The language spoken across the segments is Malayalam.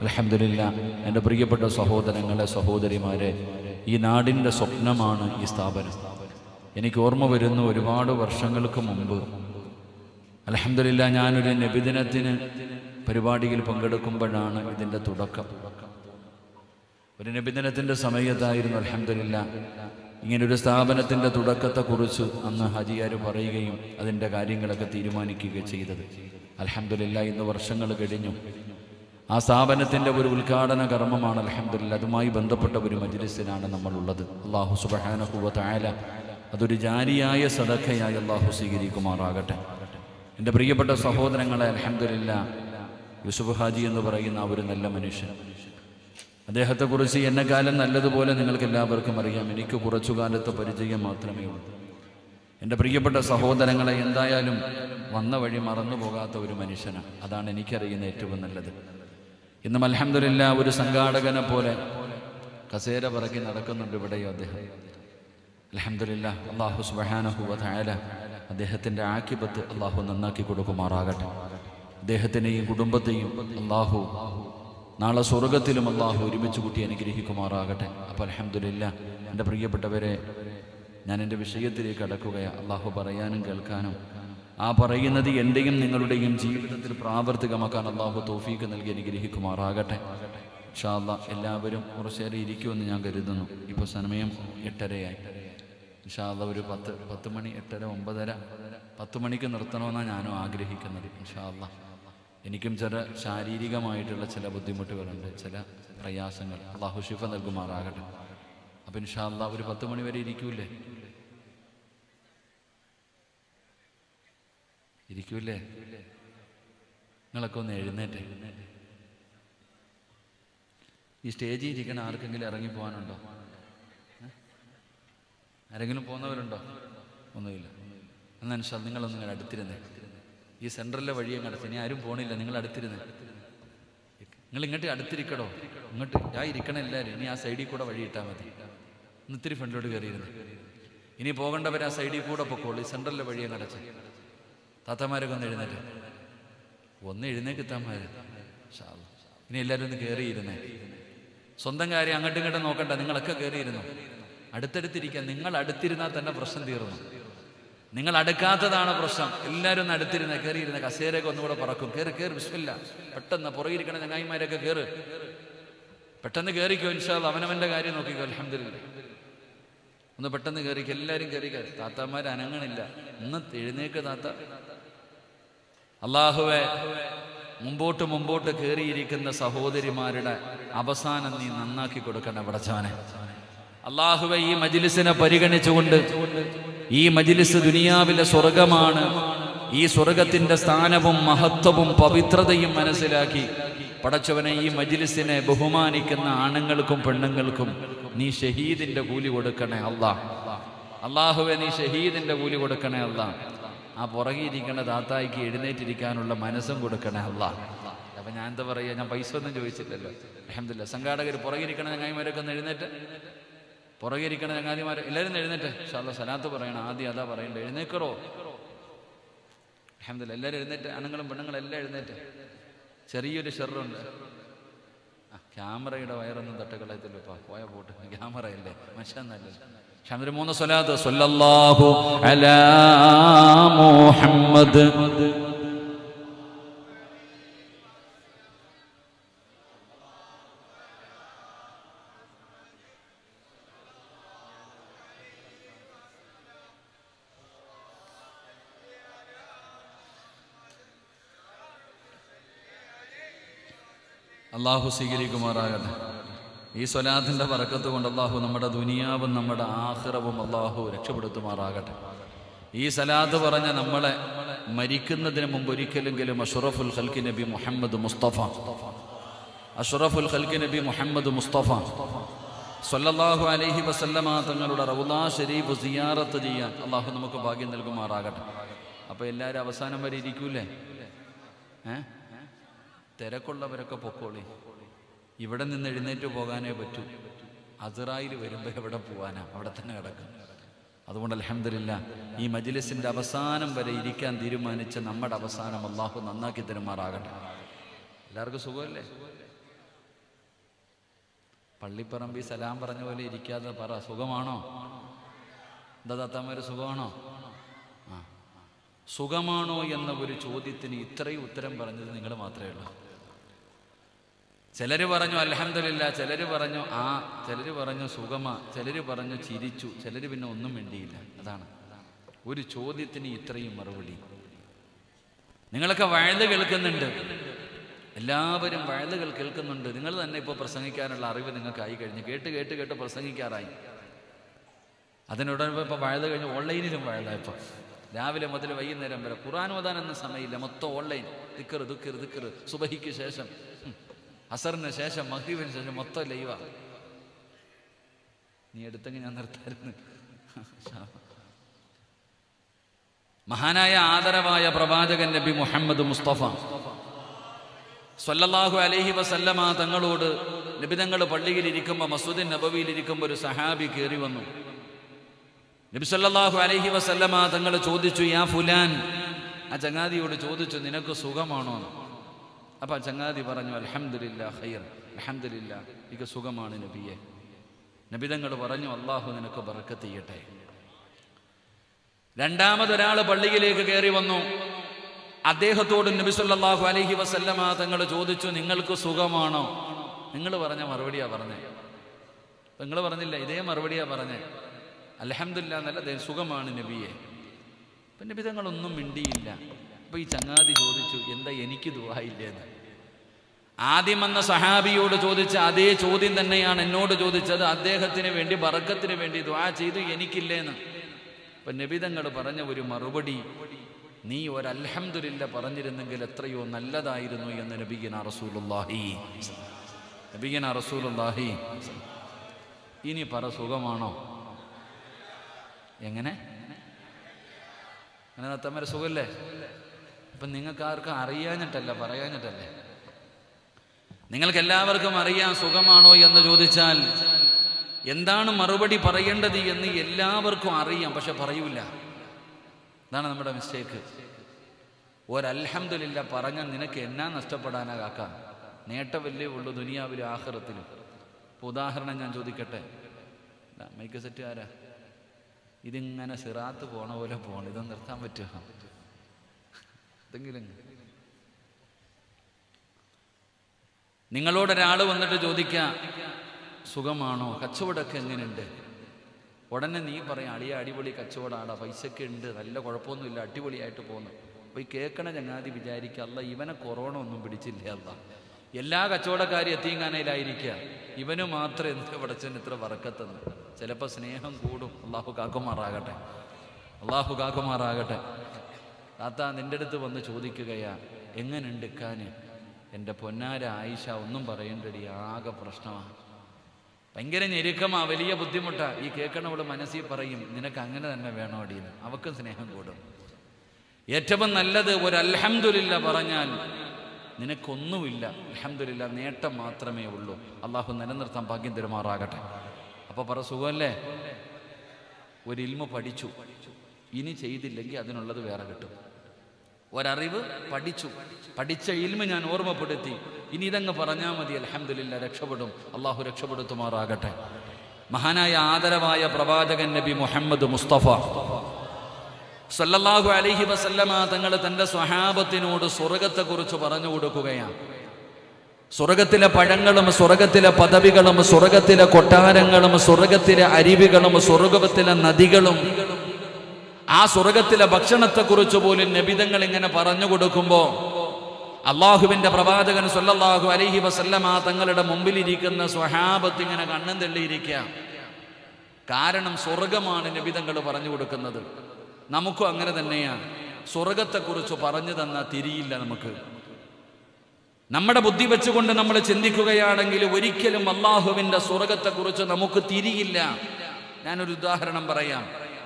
അലഹമില്ല എൻ്റെ പ്രിയപ്പെട്ട സഹോദരങ്ങളെ സഹോദരിമാരെ ഈ നാടിൻ്റെ സ്വപ്നമാണ് ഈ സ്ഥാപനം എനിക്ക് ഓർമ്മ വരുന്ന ഒരുപാട് വർഷങ്ങൾക്ക് മുമ്പ് അലഹമില്ല ഞാനൊരു നബിദിനത്തിന് പരിപാടിയിൽ പങ്കെടുക്കുമ്പോഴാണ് ഇതിൻ്റെ തുടക്കം ഒരു നബിദിനത്തിൻ്റെ സമയത്തായിരുന്നു അലഹമില്ല ഇങ്ങനൊരു സ്ഥാപനത്തിൻ്റെ തുടക്കത്തെക്കുറിച്ച് അന്ന് ഹജിയാർ പറയുകയും അതിൻ്റെ കാര്യങ്ങളൊക്കെ തീരുമാനിക്കുകയും ചെയ്തത് അലഹമില്ല ഇന്ന് വർഷങ്ങൾ കഴിഞ്ഞു ആ സ്ഥാപനത്തിൻ്റെ ഒരു ഉദ്ഘാടന കർമ്മമാണ് അലഹമില്ല അതുമായി ബന്ധപ്പെട്ട ഒരു മജ്ലിസിലാണ് നമ്മളുള്ളത് അള്ളാഹു സുബഹാനഹുവ തായാല അതൊരു ജാരിയായ സദഖയായി അള്ളാഹു സ്വീകരിക്കുമാറാകട്ടെ എൻ്റെ പ്രിയപ്പെട്ട സഹോദരങ്ങളെ അലഹമില്ല യൂസുഫ് ഹാജി എന്ന് പറയുന്ന ആ ഒരു നല്ല മനുഷ്യൻ അദ്ദേഹത്തെക്കുറിച്ച് എന്നെക്കാലം നല്ലതുപോലെ നിങ്ങൾക്ക് എല്ലാവർക്കും അറിയാം എനിക്ക് കുറച്ചു കാലത്തെ പരിചയം മാത്രമേ ഉള്ളൂ എൻ്റെ പ്രിയപ്പെട്ട സഹോദരങ്ങളെ എന്തായാലും വന്ന വഴി മറന്നു പോകാത്ത ഒരു മനുഷ്യനാണ് അതാണ് എനിക്കറിയുന്ന ഏറ്റവും നല്ലത് ഇന്നും അലഹമില്ല ഒരു സംഘാടകനെ പോലെ കസേര പറക്കി നടക്കുന്നുണ്ട് ഇവിടെയോ അദ്ദേഹം അലഹമില്ല അള്ളാഹു സുബഹാനഹുവല അദ്ദേഹത്തിൻ്റെ ആക്കിപത്ത് അള്ളാഹു നന്നാക്കി കൊടുക്കുമാറാകട്ടെ അദ്ദേഹത്തിനെയും കുടുംബത്തെയും അള്ളാഹു നാളെ സ്വർഗത്തിലും അള്ളാഹു ഒരുമിച്ച് കൂട്ടി അനുഗ്രഹിക്കുമാറാകട്ടെ അപ്പോൾ അലഹമില്ല എൻ്റെ പ്രിയപ്പെട്ടവരെ ഞാൻ എൻ്റെ വിഷയത്തിലേക്ക് അടക്കുകയാണ് അള്ളാഹു പറയാനും കേൾക്കാനും ആ പറയുന്നത് എൻ്റെയും നിങ്ങളുടെയും ജീവിതത്തിൽ പ്രാവർത്തികമാക്കാൻ അള്ളാഹു തോഫീക്ക് നൽകി അനുഗ്രഹിക്കുമാറാകട്ടെ ഷാല്ല എല്ലാവരും കുറച്ചേറെ ഇരിക്കുമെന്ന് ഞാൻ കരുതുന്നു ഇപ്പോൾ സമയം എട്ടരയായി ഇൻഷാല്ല ഒരു പത്ത് പത്ത് മണി എട്ടര ഒമ്പതര പത്ത് മണിക്ക് നിർത്തണമെന്നാണ് ഞാനും ആഗ്രഹിക്കുന്നത് ഇൻഷാല്ല എനിക്കും ചില ശാരീരികമായിട്ടുള്ള ചില ബുദ്ധിമുട്ടുകളുണ്ട് ചില പ്രയാസങ്ങൾ അള്ളാഹു ഷിഫ നൽകുമാറാകട്ടെ അപ്പം ഇൻഷാല്ല ഒരു പത്ത് മണി വരെ ഇരിക്കൂലേ ഇരിക്കൂലേ നിങ്ങളൊക്കെ ഒന്ന് എഴുന്നേറ്റ് ഈ സ്റ്റേജിൽ ഇരിക്കണ ആർക്കെങ്കിലും ഇറങ്ങി പോകാനുണ്ടോ ആരെങ്കിലും പോകുന്നവരുണ്ടോ ഒന്നുമില്ല എന്നാൽ ഇൻഷാ നിങ്ങളൊന്നും ഇങ്ങനെ അടുത്തിരുന്നേ ഈ സെൻട്രലിലെ വഴിയെ കടത്തി ഇനി ആരും പോണില്ല നിങ്ങൾ അടുത്തിരുന്നേ നിങ്ങൾ ഇങ്ങോട്ട് അടുത്തിരിക്കടോ ഇങ്ങോട്ട് ഞാൻ ഇരിക്കണം എല്ലാവരും ഇനി ആ സൈഡിൽ കൂടെ വഴി ഇട്ടാൽ മതി ഒന്ന് ഇത്തിരി ഫ്രണ്ടിലോട്ട് കയറിയിരുന്നു ഇനി പോകേണ്ടവർ ആ സൈഡിൽ കൂടെ പൊക്കോളൂ ഈ സെൻട്രലിലെ വഴിയെ കടച്ച് താത്തമാരൊക്കെ ഒന്ന് എഴുന്നേറ്റ് ഒന്ന് എഴുന്നേക്ക് താമാര് ഇനി എല്ലാവരും ഒന്ന് കയറിയിരുന്നേ സ്വന്തം കാര്യം അങ്ങോട്ടും ഇങ്ങോട്ടും നോക്കണ്ട നിങ്ങളൊക്കെ കയറിയിരുന്നു അടുത്തടുത്തിരിക്കാൻ നിങ്ങൾ അടുത്തിരുന്നാൽ തന്നെ പ്രശ്നം തീർന്നു നിങ്ങൾ അടുക്കാത്തതാണ് പ്രശ്നം എല്ലാവരും ഒന്ന് അടുത്തിരുന്ന കയറിയിരുന്ന കസേരയൊക്കെ ഒന്നുകൂടെ പറക്കും കയറി കയറി വിശ്വമില്ല പെട്ടെന്ന് പുറകിരിക്കണ ചങ്ങായിമാരൊക്കെ കയറ് പെട്ടെന്ന് കയറിക്കോ ഇൻഷാല്ല അവനവന്റെ കാര്യം നോക്കിക്കോ അലഹമില്ല ഒന്ന് പെട്ടെന്ന് കയറിക്കോ എല്ലാവരും കയറിക്കോ താത്താമാർ അനങ്ങണില്ല ഇന്ന് എഴുന്നേക്ക് താത്ത അള്ളാഹുവെ മുമ്പോട്ട് മുമ്പോട്ട് കയറിയിരിക്കുന്ന സഹോദരിമാരുടെ അവസാനം നീ നന്നാക്കി കൊടുക്കണ പടച്ചവനെ അള്ളാഹുവെ ഈ മജിലിസിനെ പരിഗണിച്ചുകൊണ്ട് ഈ മജിലിസ് ദുനിയാവിലെ സ്വർഗമാണ് ഈ സ്വർഗത്തിന്റെ സ്ഥാനവും മഹത്വവും പവിത്രതയും മനസ്സിലാക്കി പടച്ചവനെ ഈ മജിലിസിനെ ബഹുമാനിക്കുന്ന ആണുങ്ങൾക്കും പെണ്ണുങ്ങൾക്കും നീ ഷഹീദിന്റെ കൂലി കൊടുക്കണേ അല്ലാ അള്ളാഹുവെ നീ ഷഹീദിന്റെ കൂലി കൊടുക്കണേ അല്ലാ ആ പുറകിരിക്കണ താത്തായിക്ക് എഴുന്നേറ്റിരിക്കാനുള്ള മനസ്സും കൊടുക്കണേ അല്ലാ അപ്പൊ ഞാൻ എന്താ പറയുക ഞാൻ പൈസ ഒന്നും ചോദിച്ചില്ലല്ലോ അഹമ്മദില്ല സംഘാടകർ പുറകിരിക്കണ ചങ്ങായിമാരൊക്കെ ഒന്ന് എഴുന്നേറ്റ് പുറകിരിക്കണ ചങ്ങാതിമാർ എല്ലാവരും ഒന്ന് എഴുന്നേറ്റ് ഷാല്ല സലാത്ത് പറയണം ആദ്യം അതാ പറയണ്ടേ എഴുന്നേക്കറോ അഹമ്മദില്ല എല്ലാവരും എഴുന്നേറ്റ് ആണുങ്ങളും പെണ്ണുങ്ങളും എല്ലാം എഴുന്നേറ്റ് ചെറിയൊരു ഷെറുണ്ട് ആ ക്യാമറയുടെ വയറൊന്നും തട്ടക്കളയത്തില്ലപ്പാ പോയ പോട്ട് ക്യാമറയല്ലേ മനുഷ്യന്നല്ലേ ഷാമിന് മൂന്ന് സ്വലാത്ത് സ്വല്ലല്ലാഹു അലാ മുഹമ്മദ് അള്ളാഹു സ്വീകരിക്കുമാറാകട്ടെ ഈ സ്വലാത്തിൻ്റെ പറക്കത്ത് കൊണ്ട് അള്ളാഹു നമ്മുടെ ദുനിയാവും നമ്മുടെ ആഹ്റവും അള്ളാഹു രക്ഷപ്പെടുത്തുമാറാകട്ടെ ഈ സലാത്ത് പറഞ്ഞ നമ്മളെ മരിക്കുന്നതിന് മുമ്പ് ഒരിക്കലെങ്കിലും അഷറഫുൽ ഖൽക്കി നബി മുഹമ്മദ് മുസ്തഫ അഷറഫുൽ ഖൽക്കി നബി മുഹമ്മദ് മുസ്തഫ സല്ലല്ലാഹു അലൈഹി വസല്ലമ തങ്ങളുടെ റൗലാ ഷരീഫ് സിയാറത്ത് ചെയ്യാൻ അള്ളാഹു നമുക്ക് ഭാഗ്യം നൽകുമാറാകട്ടെ അപ്പോൾ എല്ലാവരും അവസാനം വരെ ഇരിക്കൂലേ ഏ തിരക്കുള്ളവരൊക്കെ പൊക്കോളി ഇവിടെ നിന്ന് എഴുന്നേറ്റ് പോകാനേ പറ്റൂ അസറായിൽ വരുമ്പോൾ എവിടെ പോകാനാ അവിടെ തന്നെ കിടക്കും അതുകൊണ്ട് അലഹമില്ല ഈ മജിലിസിന്റെ അവസാനം വരെ ഇരിക്കാൻ തീരുമാനിച്ച നമ്മുടെ അവസാനം അള്ളാഹു നന്നാക്കി തരുമാറാകട്ടെ എല്ലാവർക്കും സുഖമല്ലേ പള്ളിപ്പറമ്പി സലാം പറഞ്ഞ പോലെ ഇരിക്കാതെ പറ സുഖമാണോ എന്താ താത്താമാര് സുഖമാണോ ആ സുഖമാണോ എന്ന ഒരു ചോദ്യത്തിന് ഇത്രയും ഉത്തരം പറഞ്ഞത് നിങ്ങൾ മാത്രമേ ഉള്ളൂ ചിലർ പറഞ്ഞു അലഹമില്ല ചിലർ പറഞ്ഞു ആ ചിലർ പറഞ്ഞു സുഖമ ചിലർ പറഞ്ഞു ചിരിച്ചു ചിലർ പിന്നെ ഒന്നും മിണ്ടിയില്ല അതാണ് ഒരു ചോദ്യത്തിന് ഇത്രയും മറുപടി നിങ്ങളൊക്കെ വഴുത് കേൾക്കുന്നുണ്ട് എല്ലാവരും വഴുതുകൾ കേൾക്കുന്നുണ്ട് നിങ്ങൾ തന്നെ ഇപ്പോൾ പ്രസംഗിക്കാനുള്ള അറിവ് നിങ്ങൾക്കായി കഴിഞ്ഞു കേട്ട് കേട്ട് കേട്ട് പ്രസംഗിക്കാറായി അതിനുടൻ ഇപ്പോൾ വഴുത് കഴിഞ്ഞ് ഓൺലൈനിലും വഴുതായപ്പോൾ രാവിലെ മുതൽ വൈകുന്നേരം വരെ ഖുറാൻ ഓതാൻ എന്ന സമയമില്ല മൊത്തം ഓൺലൈൻ ദിക്കർ ദുക്കർ ദിക്കർ സുബഹിക്ക് ശേഷം ഉം, അസറിന് ശേഷം മഹീബിന് ശേഷം മൊത്തം ലൈവാ നീ എടുത്തെങ്കിൽ ഞാൻ നിർത്തായിരുന്നു മഹാനായ ആദരവായ പ്രവാചകൻ നബി മുഹമ്മദ് മുസ്തഫ സ്വല്ലല്ലാഹു അലൈഹി വസല്ലമ തങ്ങളോട് നബിതങ്ങൾ പള്ളിയിൽ ഇരിക്കുമ്പോൾ മസൂദിൻ നബവിയിൽ ഇരിക്കുമ്പോൾ ഒരു സഹാബി കയറി വന്നു നബി സല്ലല്ലാഹു അലൈഹി വസല്ലമ തങ്ങൾ ചോദിച്ചു യാ ഫുലാൻ ആ ചങ്ങാതിയോട് ചോദിച്ചു നിനക്ക് സുഖമാണോ എന്ന് അപ്പൊ ആ ചങ്ങാതി പറഞ്ഞു അൽഹംദുലില്ല ഖൈർ അൽഹംദുലില്ല എനിക്ക് സുഖമാണ് നബിയെ നബിതങ്ങൾ പറഞ്ഞു അള്ളാഹു നിനക്ക് ബർക്കത്ത് ചെയ്യട്ടെ രണ്ടാമതൊരാൾ പള്ളിയിലേക്ക് കയറി വന്നു അദ്ദേഹത്തോട് നബി സല്ലല്ലാഹു അലൈഹി വസല്ലമ തങ്ങൾ ചോദിച്ചു നിങ്ങൾക്ക് സുഖമാണോ നിങ്ങൾ പറഞ്ഞ മറുപടിയാ പറഞ്ഞേ നിങ്ങൾ പറഞ്ഞില്ല ഇതേ മറുപടിയാ പറഞ്ഞേ അലഹമില്ല നല്ല ദേ- സുഖമാണ് നബിയെ അപ്പം നബി തങ്ങളൊന്നും മിണ്ടിയില്ല അപ്പൊ ഈ ചങ്ങാതി ചോദിച്ചു എന്താ എനിക്ക് ദുവായില്ലേന്ന് ആദ്യം വന്ന സഹാബിയോട് ചോദിച്ച അതേ ചോദ്യം തന്നെയാണ് എന്നോട് ചോദിച്ചത് അദ്ദേഹത്തിന് വേണ്ടി ബറക്കത്തിന് വേണ്ടി ദുആ ചെയ്തു എനിക്കില്ലേന്ന് അപ്പൊ നബിതങ്ങൾ പറഞ്ഞ ഒരു മറുപടി നീ ഒരു അൽഹംദുലില്ല പറഞ്ഞിരുന്നെങ്കിൽ എത്രയോ നല്ലതായിരുന്നു എന്ന് നബിഗന റസൂലുള്ളാഹി നബിഗന റസൂലുള്ളാഹി ഇനി പറ സുഖമാണോ എങ്ങനെ അങ്ങനെ നത്തമ്മരെ സുഖല്ലേ അപ്പം നിങ്ങൾക്ക് ആർക്കും അറിയാഞ്ഞിട്ടല്ല പറയാഞ്ഞിട്ടല്ലേ നിങ്ങൾക്ക് എല്ലാവർക്കും അറിയാം സുഖമാണോ എന്ന് ചോദിച്ചാൽ എന്താണ് മറുപടി പറയേണ്ടത് എന്ന് എല്ലാവർക്കും അറിയാം പക്ഷെ പറയൂല ഇതാണ് നമ്മുടെ മിസ്റ്റേക്ക് ഒരൽഹംദുലില്ല പറഞ്ഞ നിനക്ക് എന്നാ നഷ്ടപ്പെടാനാ കാക്ക നേട്ടമല്ലേ ഉള്ളൂ ദുനിയാവിലും ആഹ്റത്തിലും ഇപ്പോൾ ഉദാഹരണം ഞാൻ ചോദിക്കട്ടെ ദാ, മൈക്ക് സെറ്റ് ആരാ ഇതിങ്ങനെ സിറാത്ത് പോണ പോലെ പോണം ഇതൊന്ന് നിർത്താൻ പറ്റുമോ എന്തെങ്കിലും നിങ്ങളോട് ഒരാൾ വന്നിട്ട് ചോദിക്കാം സുഖമാണോ കച്ചവടമൊക്കെ എങ്ങനെയുണ്ട് ഉടനെ നീ പറയും അളിയ അടിപൊളി കച്ചവടമാടാ പൈസയൊക്കെ ഉണ്ട് നല്ല കുഴപ്പമൊന്നുമില്ല അടിപൊളിയായിട്ട് പോകുന്നു അപ്പോൾ ഈ കേൾക്കണ ചങ്ങാതി വിചാരിക്കുക അല്ല ഇവനെ കൊറോണ ഒന്നും പിടിച്ചില്ല അല്ല എല്ലാ കച്ചവടക്കാരും എത്തിയങ്ങാനയിലായിരിക്കുക ഇവന് മാത്രം എന്ത് പടച്ചൻ ഇത്ര വറക്കത്തെന്ന് ചിലപ്പോൾ സ്നേഹം കൂടും അള്ളാഹു കാക്കുമാറാകട്ടെ അള്ളാഹു കാക്കുമാറാകട്ടെ താത്ത നിന്റെ അടുത്ത് വന്ന് ചോദിക്കുകയാ എങ്ങനെയുണ്ട് ഇക്കാന് എൻ്റെ പൊന്നാര ആയിഷ ഒന്നും പറയണ്ടടി ആകെ പ്രശ്നമാണ് ഭയങ്കര ഞെരുക്കമാ വലിയ ബുദ്ധിമുട്ടാ ഈ കേൾക്കണവള് മനസ്സിൽ പറയും നിനക്ക് അങ്ങനെ തന്നെ വേണോ അടിയെന്ന് അവക്കും സ്നേഹം കൂടും ഏറ്റവും നല്ലത് ഒരു അൽഹംദുലില്ല പറഞ്ഞാൽ നിനക്കൊന്നുമില്ല അൽഹംദുലില്ല നേട്ടം മാത്രമേ ഉള്ളൂ അള്ളാഹു നിലനിർത്താൻ ഭാഗ്യം തരുമാറാകട്ടെ അപ്പൊ പറ സുഖമല്ലേ ഒരു ഇൽമ പഠിച്ചു ഇനി ചെയ്തില്ലെങ്കിൽ അതിനുള്ളത് വേറെ കിട്ടും ഒരറിവ് പഠിച്ചു പഠിച്ച ഇൽമ ഞാൻ ഓർമ്മപ്പെടുത്തി ഇനി ഇതങ്ങ് പറഞ്ഞാൽ മതി അലഹമില്ല രക്ഷപ്പെടും അള്ളാഹു രക്ഷപ്പെടുത്തുമാറാകട്ടെ മഹാനായ ആദരവായ പ്രവാചകൻ നബി മുഹമ്മദ് മുസ്തഫ സല്ലല്ലാഹു അലൈഹി വസല്ലമ തങ്ങൾ തൻ്റെ സ്വഹാബത്തിനോട് സ്വർഗത്തെക്കുറിച്ച് പറഞ്ഞു കൊടുക്കുകയാണ് സ്വർഗത്തിലെ പഴങ്ങളും സ്വർഗത്തിലെ പദവികളും സ്വർഗത്തിലെ കൊട്ടാരങ്ങളും സ്വർഗത്തിലെ അരുവികളും സ്വർഗത്തിലെ നദികളും ആ സ്വർഗത്തിലെ ഭക്ഷണത്തെക്കുറിച്ച് പോലും നബിതങ്ങൾ ഇങ്ങനെ പറഞ്ഞു കൊടുക്കുമ്പോൾ അള്ളാഹുവിന്റെ പ്രവാചകൻ സല്ലല്ലാഹു അലൈഹി വസല്ലമ തങ്ങളുടെ മുമ്പിലിരിക്കുന്ന സ്വഹാബത്ത് ഇങ്ങനെ കണ്ണും തെള്ളിയിരിക്കുക കാരണം സ്വർഗമാണ് നബിതങ്ങൾ പറഞ്ഞു കൊടുക്കുന്നത് നമുക്കും അങ്ങനെ തന്നെയാണ് സ്വർഗത്തെക്കുറിച്ച് പറഞ്ഞു തന്ന തിരിയില്ല നമുക്ക് നമ്മുടെ ബുദ്ധി വെച്ചുകൊണ്ട് നമ്മൾ ചിന്തിക്കുകയാണെങ്കിൽ ഒരിക്കലും അള്ളാഹുവിന്റെ സ്വർഗത്തെക്കുറിച്ച് നമുക്ക് തിരിയില്ല ഞാനൊരു ഉദാഹരണം പറയാം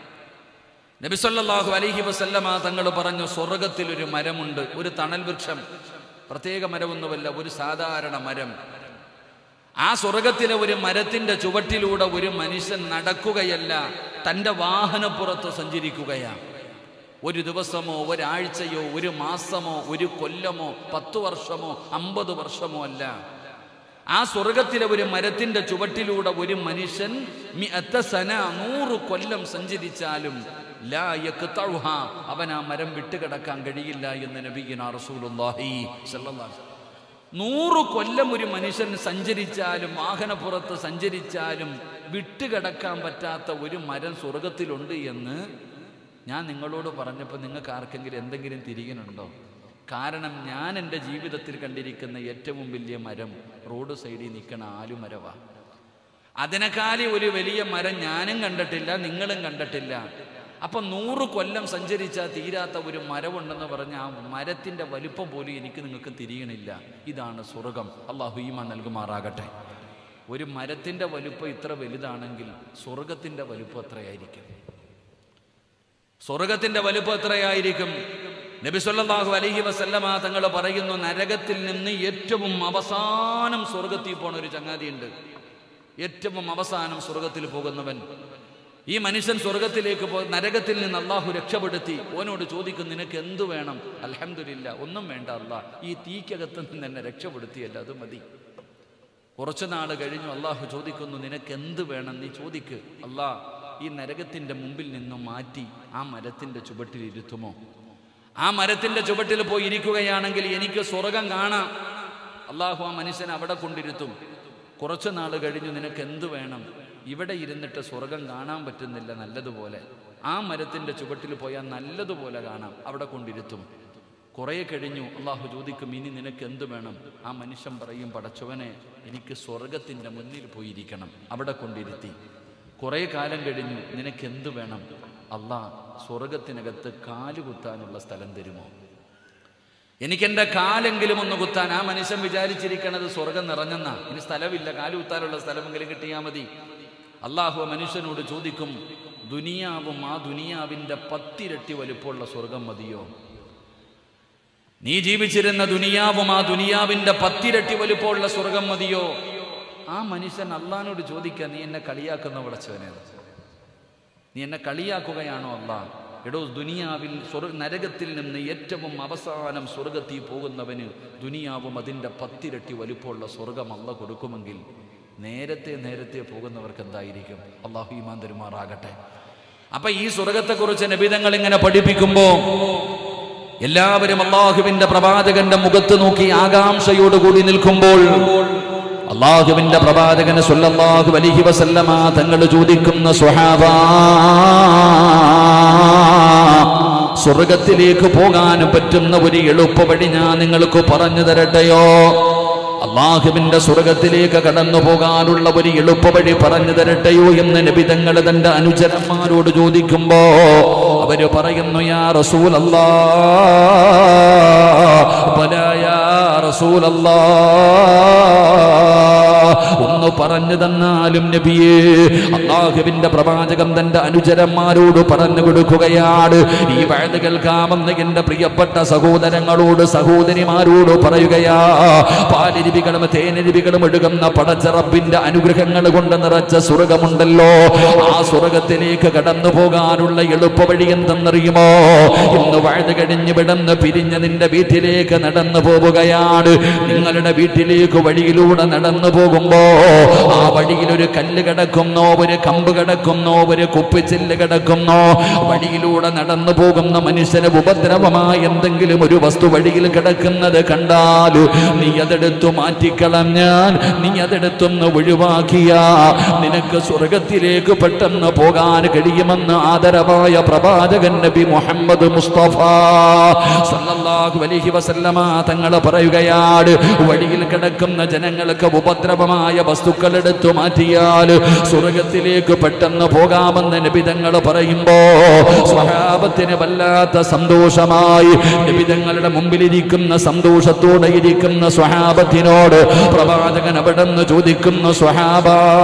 നബിസല്ലാഹു അലൈഹി വസല്ലമ തങ്ങൾ പറഞ്ഞു സ്വർഗത്തിൽ ഒരു മരമുണ്ട് ഒരു തണൽ വൃക്ഷം പ്രത്യേക മരമൊന്നുമല്ല ഒരു സാധാരണ മരം ആ സ്വർഗത്തിലെ ഒരു മരത്തിന്റെ ചുവട്ടിലൂടെ ഒരു മനുഷ്യൻ നടക്കുകയല്ല തൻ്റെ വാഹനപ്പുറത്ത് സഞ്ചരിക്കുകയാണ് ഒരു ദിവസമോ ഒരാഴ്ചയോ ഒരു മാസമോ ഒരു കൊല്ലമോ പത്തു വർഷമോ അമ്പത് വർഷമോ അല്ല ആ സ്വർഗത്തിലെ ഒരു മരത്തിന്റെ ചുവട്ടിലൂടെ ഒരു മനുഷ്യൻ മിഅത്ത സന നൂറ് കൊല്ലം സഞ്ചരിച്ചാലും ലാ യഖ്തഉഹ അവൻ ആ മരം വിട്ടുകിടക്കാൻ കഴിയില്ല എന്ന് നബിയിന റസൂലുള്ളാഹി സ്വല്ലല്ലാഹു അലൈഹി വസല്ലം. നൂറ് കൊല്ലം ഒരു മനുഷ്യൻ സഞ്ചരിച്ചാലും വാഹനപ്പുറത്ത് സഞ്ചരിച്ചാലും വിട്ടുകിടക്കാൻ പറ്റാത്ത ഒരു മരം സ്വർഗത്തിലുണ്ട് എന്ന് ഞാൻ നിങ്ങളോട് പറഞ്ഞപ്പോൾ നിങ്ങൾക്ക് ആർക്കെങ്കിലും എന്തെങ്കിലും തിരികനുണ്ടോ കാരണം ഞാൻ എൻ്റെ ജീവിതത്തിൽ കണ്ടിരിക്കുന്ന ഏറ്റവും വലിയ മരം റോഡ് സൈഡിൽ നിൽക്കണ ആലുമരവാണ് അതിനേക്കാളി ഒരു വലിയ മരം ഞാനും കണ്ടിട്ടില്ല നിങ്ങളും കണ്ടിട്ടില്ല അപ്പൊ നൂറ് കൊല്ലം സഞ്ചരിച്ചാൽ തീരാത്ത ഒരു മരമുണ്ടെന്ന് പറഞ്ഞ ആ മരത്തിന്റെ വലിപ്പം പോലും എനിക്ക് നിങ്ങൾക്ക് തിരിയണില്ല ഇതാണ് സ്വർഗം അള്ളാഹു ഈമ നൽകുമാറാകട്ടെ ഒരു മരത്തിന്റെ വലുപ്പം ഇത്ര വലുതാണെങ്കിൽ സ്വർഗത്തിന്റെ വലുപ്പം എത്രയായിരിക്കും സ്വർഗത്തിന്റെ വലുപ്പം എത്രയായിരിക്കും നബി സല്ലല്ലാഹു അലൈഹി വസല്ലമ തങ്ങൾ പറയുന്നു നരകത്തിൽ നിന്ന് ഏറ്റവും അവസാനം സ്വർഗത്തിൽ പോണ ഒരു ചങ്ങാതിയുണ്ട് ഏറ്റവും അവസാനം സ്വർഗത്തിൽ പോകുന്നവൻ ഈ മനുഷ്യൻ സ്വർഗത്തിലേക്ക് പോ നരകത്തിൽ നിന്ന് അള്ളാഹു രക്ഷപ്പെടുത്തി ഓനോട് ചോദിക്കും നിനക്ക് എന്തു വേണം അൽഹംദുലില്ല ഒന്നും വേണ്ട അല്ലാ ഈ തീക്കകത്ത് നിന്ന് എന്നെ രക്ഷപ്പെടുത്തിയല്ല അത് മതി കുറച്ചു നാൾ കഴിഞ്ഞു അള്ളാഹു ചോദിക്കുന്നു നിനക്ക് എന്ത് വേണം നീ ചോദിക്ക് അല്ലാ ഈ നരകത്തിന്റെ മുമ്പിൽ നിന്നും മാറ്റി ആ മരത്തിന്റെ ചുവട്ടിൽ ഇരുത്തുമോ ആ മരത്തിന്റെ ചുവട്ടിൽ പോയി ഇരിക്കുകയാണെങ്കിൽ എനിക്ക് സ്വർഗം കാണാം അള്ളാഹു ആ മനുഷ്യനെ അവിടെ കൊണ്ടിരുത്തും കുറച്ചു നാൾ കഴിഞ്ഞു നിനക്ക് എന്ത് വേണം ഇവിടെ ഇരുന്നിട്ട് സ്വർഗം കാണാൻ പറ്റുന്നില്ല നല്ലതുപോലെ ആ മരത്തിന്റെ ചുവട്ടിൽ പോയാൽ നല്ലതുപോലെ കാണാം അവിടെ കൊണ്ടിരുത്തും കുറേ കഴിഞ്ഞു അള്ളാഹു ചോദിക്കും ഇനി നിനക്ക് എന്ത് വേണം ആ മനുഷ്യൻ പറയും പടച്ചവനെ എനിക്ക് സ്വർഗത്തിൻ്റെ മുന്നിൽ പോയിരിക്കണം അവിടെ കൊണ്ടിരുത്തി കുറേ കാലം കഴിഞ്ഞു നിനക്ക് എന്ത് വേണം അള്ളാ സ്വർഗത്തിനകത്ത് കാല് കുത്താനുള്ള സ്ഥലം തരുമോ എനിക്കെൻ്റെ കാലെങ്കിലും ഒന്ന് കുത്താൻ ആ മനുഷ്യൻ വിചാരിച്ചിരിക്കണത് സ്വർഗം നിറഞ്ഞെന്നാ ഇനി സ്ഥലമില്ല കാല് കുത്താനുള്ള സ്ഥലമെങ്കിലും കിട്ടിയാൽ മതി അള്ളാഹു ആ മനുഷ്യനോട് ചോദിക്കും ദുനിയാവും ആ ദുനിയാവിൻ്റെ പത്തിരട്ടി വലുപ്പമുള്ള സ്വർഗം മതിയോ നീ ജീവിച്ചിരുന്ന ദുനിയാവും ആ ദുനിയാവിന്റെ പത്തിരട്ടി വലുപ്പമുള്ള സ്വർഗം മതിയോ ആ മനുഷ്യൻ അള്ളഹാനോട് ചോദിക്കുക നീ എന്നെ കളിയാക്കുന്ന വിളച്ചവനെ നീ എന്നെ കളിയാക്കുകയാണോ അല്ല എടോ ദുനിയാവിൽ സ്വർഗ നരകത്തിൽ നിന്ന് ഏറ്റവും അവസാനം സ്വർഗത്തിൽ പോകുന്നവന് ദുനിയാവും അതിൻ്റെ പത്തിരട്ടി വലുപ്പമുള്ള സ്വർഗം അല്ല കൊടുക്കുമെങ്കിൽ നേരത്തെ നേരത്തെ പോകുന്നവർക്ക് എന്തായിരിക്കും അള്ളാഹു ഈമാൻ തരുമാറാകട്ടെ അപ്പൊ ഈ സ്വർഗത്തെക്കുറിച്ച് നബിതങ്ങൾ ഇങ്ങനെ പഠിപ്പിക്കുമ്പോ എല്ലാവരും അള്ളാഹുവിന്റെ പ്രവാചകന്റെ മുഖത്ത് നോക്കി ആകാംക്ഷയോടുകൂടി നിൽക്കുമ്പോൾ അള്ളാഹുവിന്റെ പ്രവാചകന് സ്വല്ലല്ലാഹു അലൈഹി വസല്ലമ തങ്ങൾ ചോദിക്കുന്ന സ്വഹാബ സ്വർഗത്തിലേക്ക് പോകാൻ പറ്റുന്ന ഒരു എളുപ്പ വഴി ഞാൻ നിങ്ങൾക്ക് പറഞ്ഞു തരട്ടെയോ അള്ളാഹുവിന്റെ സ്വർഗത്തിലേക്ക് കടന്നു പോകാനുള്ള ഒരു എളുപ്പ വഴി പറഞ്ഞു തരട്ടെയോ എന്ന് നബിതങ്ങൾ തന്റെ അനുചരന്മാരോട് ചോദിക്കുമ്പോ അവര് പറയുന്നു യാ റസൂൽ അല്ലാ യാ റസൂൽ ഒന്ന് പറഞ്ഞു തന്നാലും നബിയേ അള്ളാഹുവിന്റെ പ്രവാചകൻ തന്റെ അനുചരന്മാരോട് പറഞ്ഞു കൊടുക്കുകയാണ് ഈ വഴുത് കേൾക്കാമെന്ന് എന്റെ പ്രിയപ്പെട്ട സഹോദരങ്ങളോട് സഹോദരിമാരോട് പറയുകയാ പാലരുവികളും തേനരുവികളും ഒഴുകുന്ന പടച്ചറപ്പിന്റെ അനുഗ്രഹങ്ങൾ കൊണ്ട് നിറച്ച സ്വർഗമുണ്ടല്ലോ ആ സ്വർഗത്തിലേക്ക് കടന്നു പോകാനുള്ള എളുപ്പ വഴി എന്തെന്നറിയുമോ ഇന്ന് വഴുത് കഴിഞ്ഞ് വിടന്ന് പിരിഞ്ഞ് നിന്റെ വീട്ടിലേക്ക് നടന്നു പോവുകയാണ് നിങ്ങളുടെ വീട്ടിലേക്ക് വഴിയിലൂടെ നടന്നു പോകുമ്പോ ആ വഴിയിൽ ഒരു കല്ല് കിടക്കുന്നോ ഒരു കമ്പ് കിടക്കുന്നോ ഒരു കുപ്പിച്ചില്ല് കിടക്കുന്നോ വഴിയിലൂടെ നടന്നു പോകുന്ന മനുഷ്യന് ഉപദ്രവമായ എന്തെങ്കിലും ഒരു വസ്തു വഴിയിൽ കിടക്കുന്നത് കണ്ടാൽ നീ അതെടുത്തു മാറ്റിക്കളഞ്ഞാൽ നീ അതെടുത്തൊന്ന് ഒഴിവാക്കിയ നിനക്ക് സ്വർഗത്തിലേക്ക് പെട്ടെന്ന് പോകാൻ കഴിയുമെന്ന് ആദരവായ പ്രവാചകൻ നബി മുഹമ്മദ് മുസ്തഫ സല്ലല്ലാഹു അലൈഹി വസല്ലമ തങ്ങൾ പറയുകയാണ് വഴിയിൽ കിടക്കുന്ന ജനങ്ങൾക്ക് ഉപദ്രവമായ വസ്തുക്കൾ എടുത്തു മാറ്റിയാൽ സ്വർഗത്തിലേക്ക് പെട്ടെന്ന് പോകാമെന്ന് നബിതങ്ങൾ പറയുമ്പോ സ്വഹാബത്തിന് വല്ലാത്ത സന്തോഷമായി നബിതങ്ങളുടെ മുമ്പിലിരിക്കുന്ന സന്തോഷത്തോടെ ഇരിക്കുന്ന സ്വഹാബത്തിനോട് പ്രവാചകൻ അവിടെ നിന്ന് ചോദിക്കുന്നു സ്വഹാബ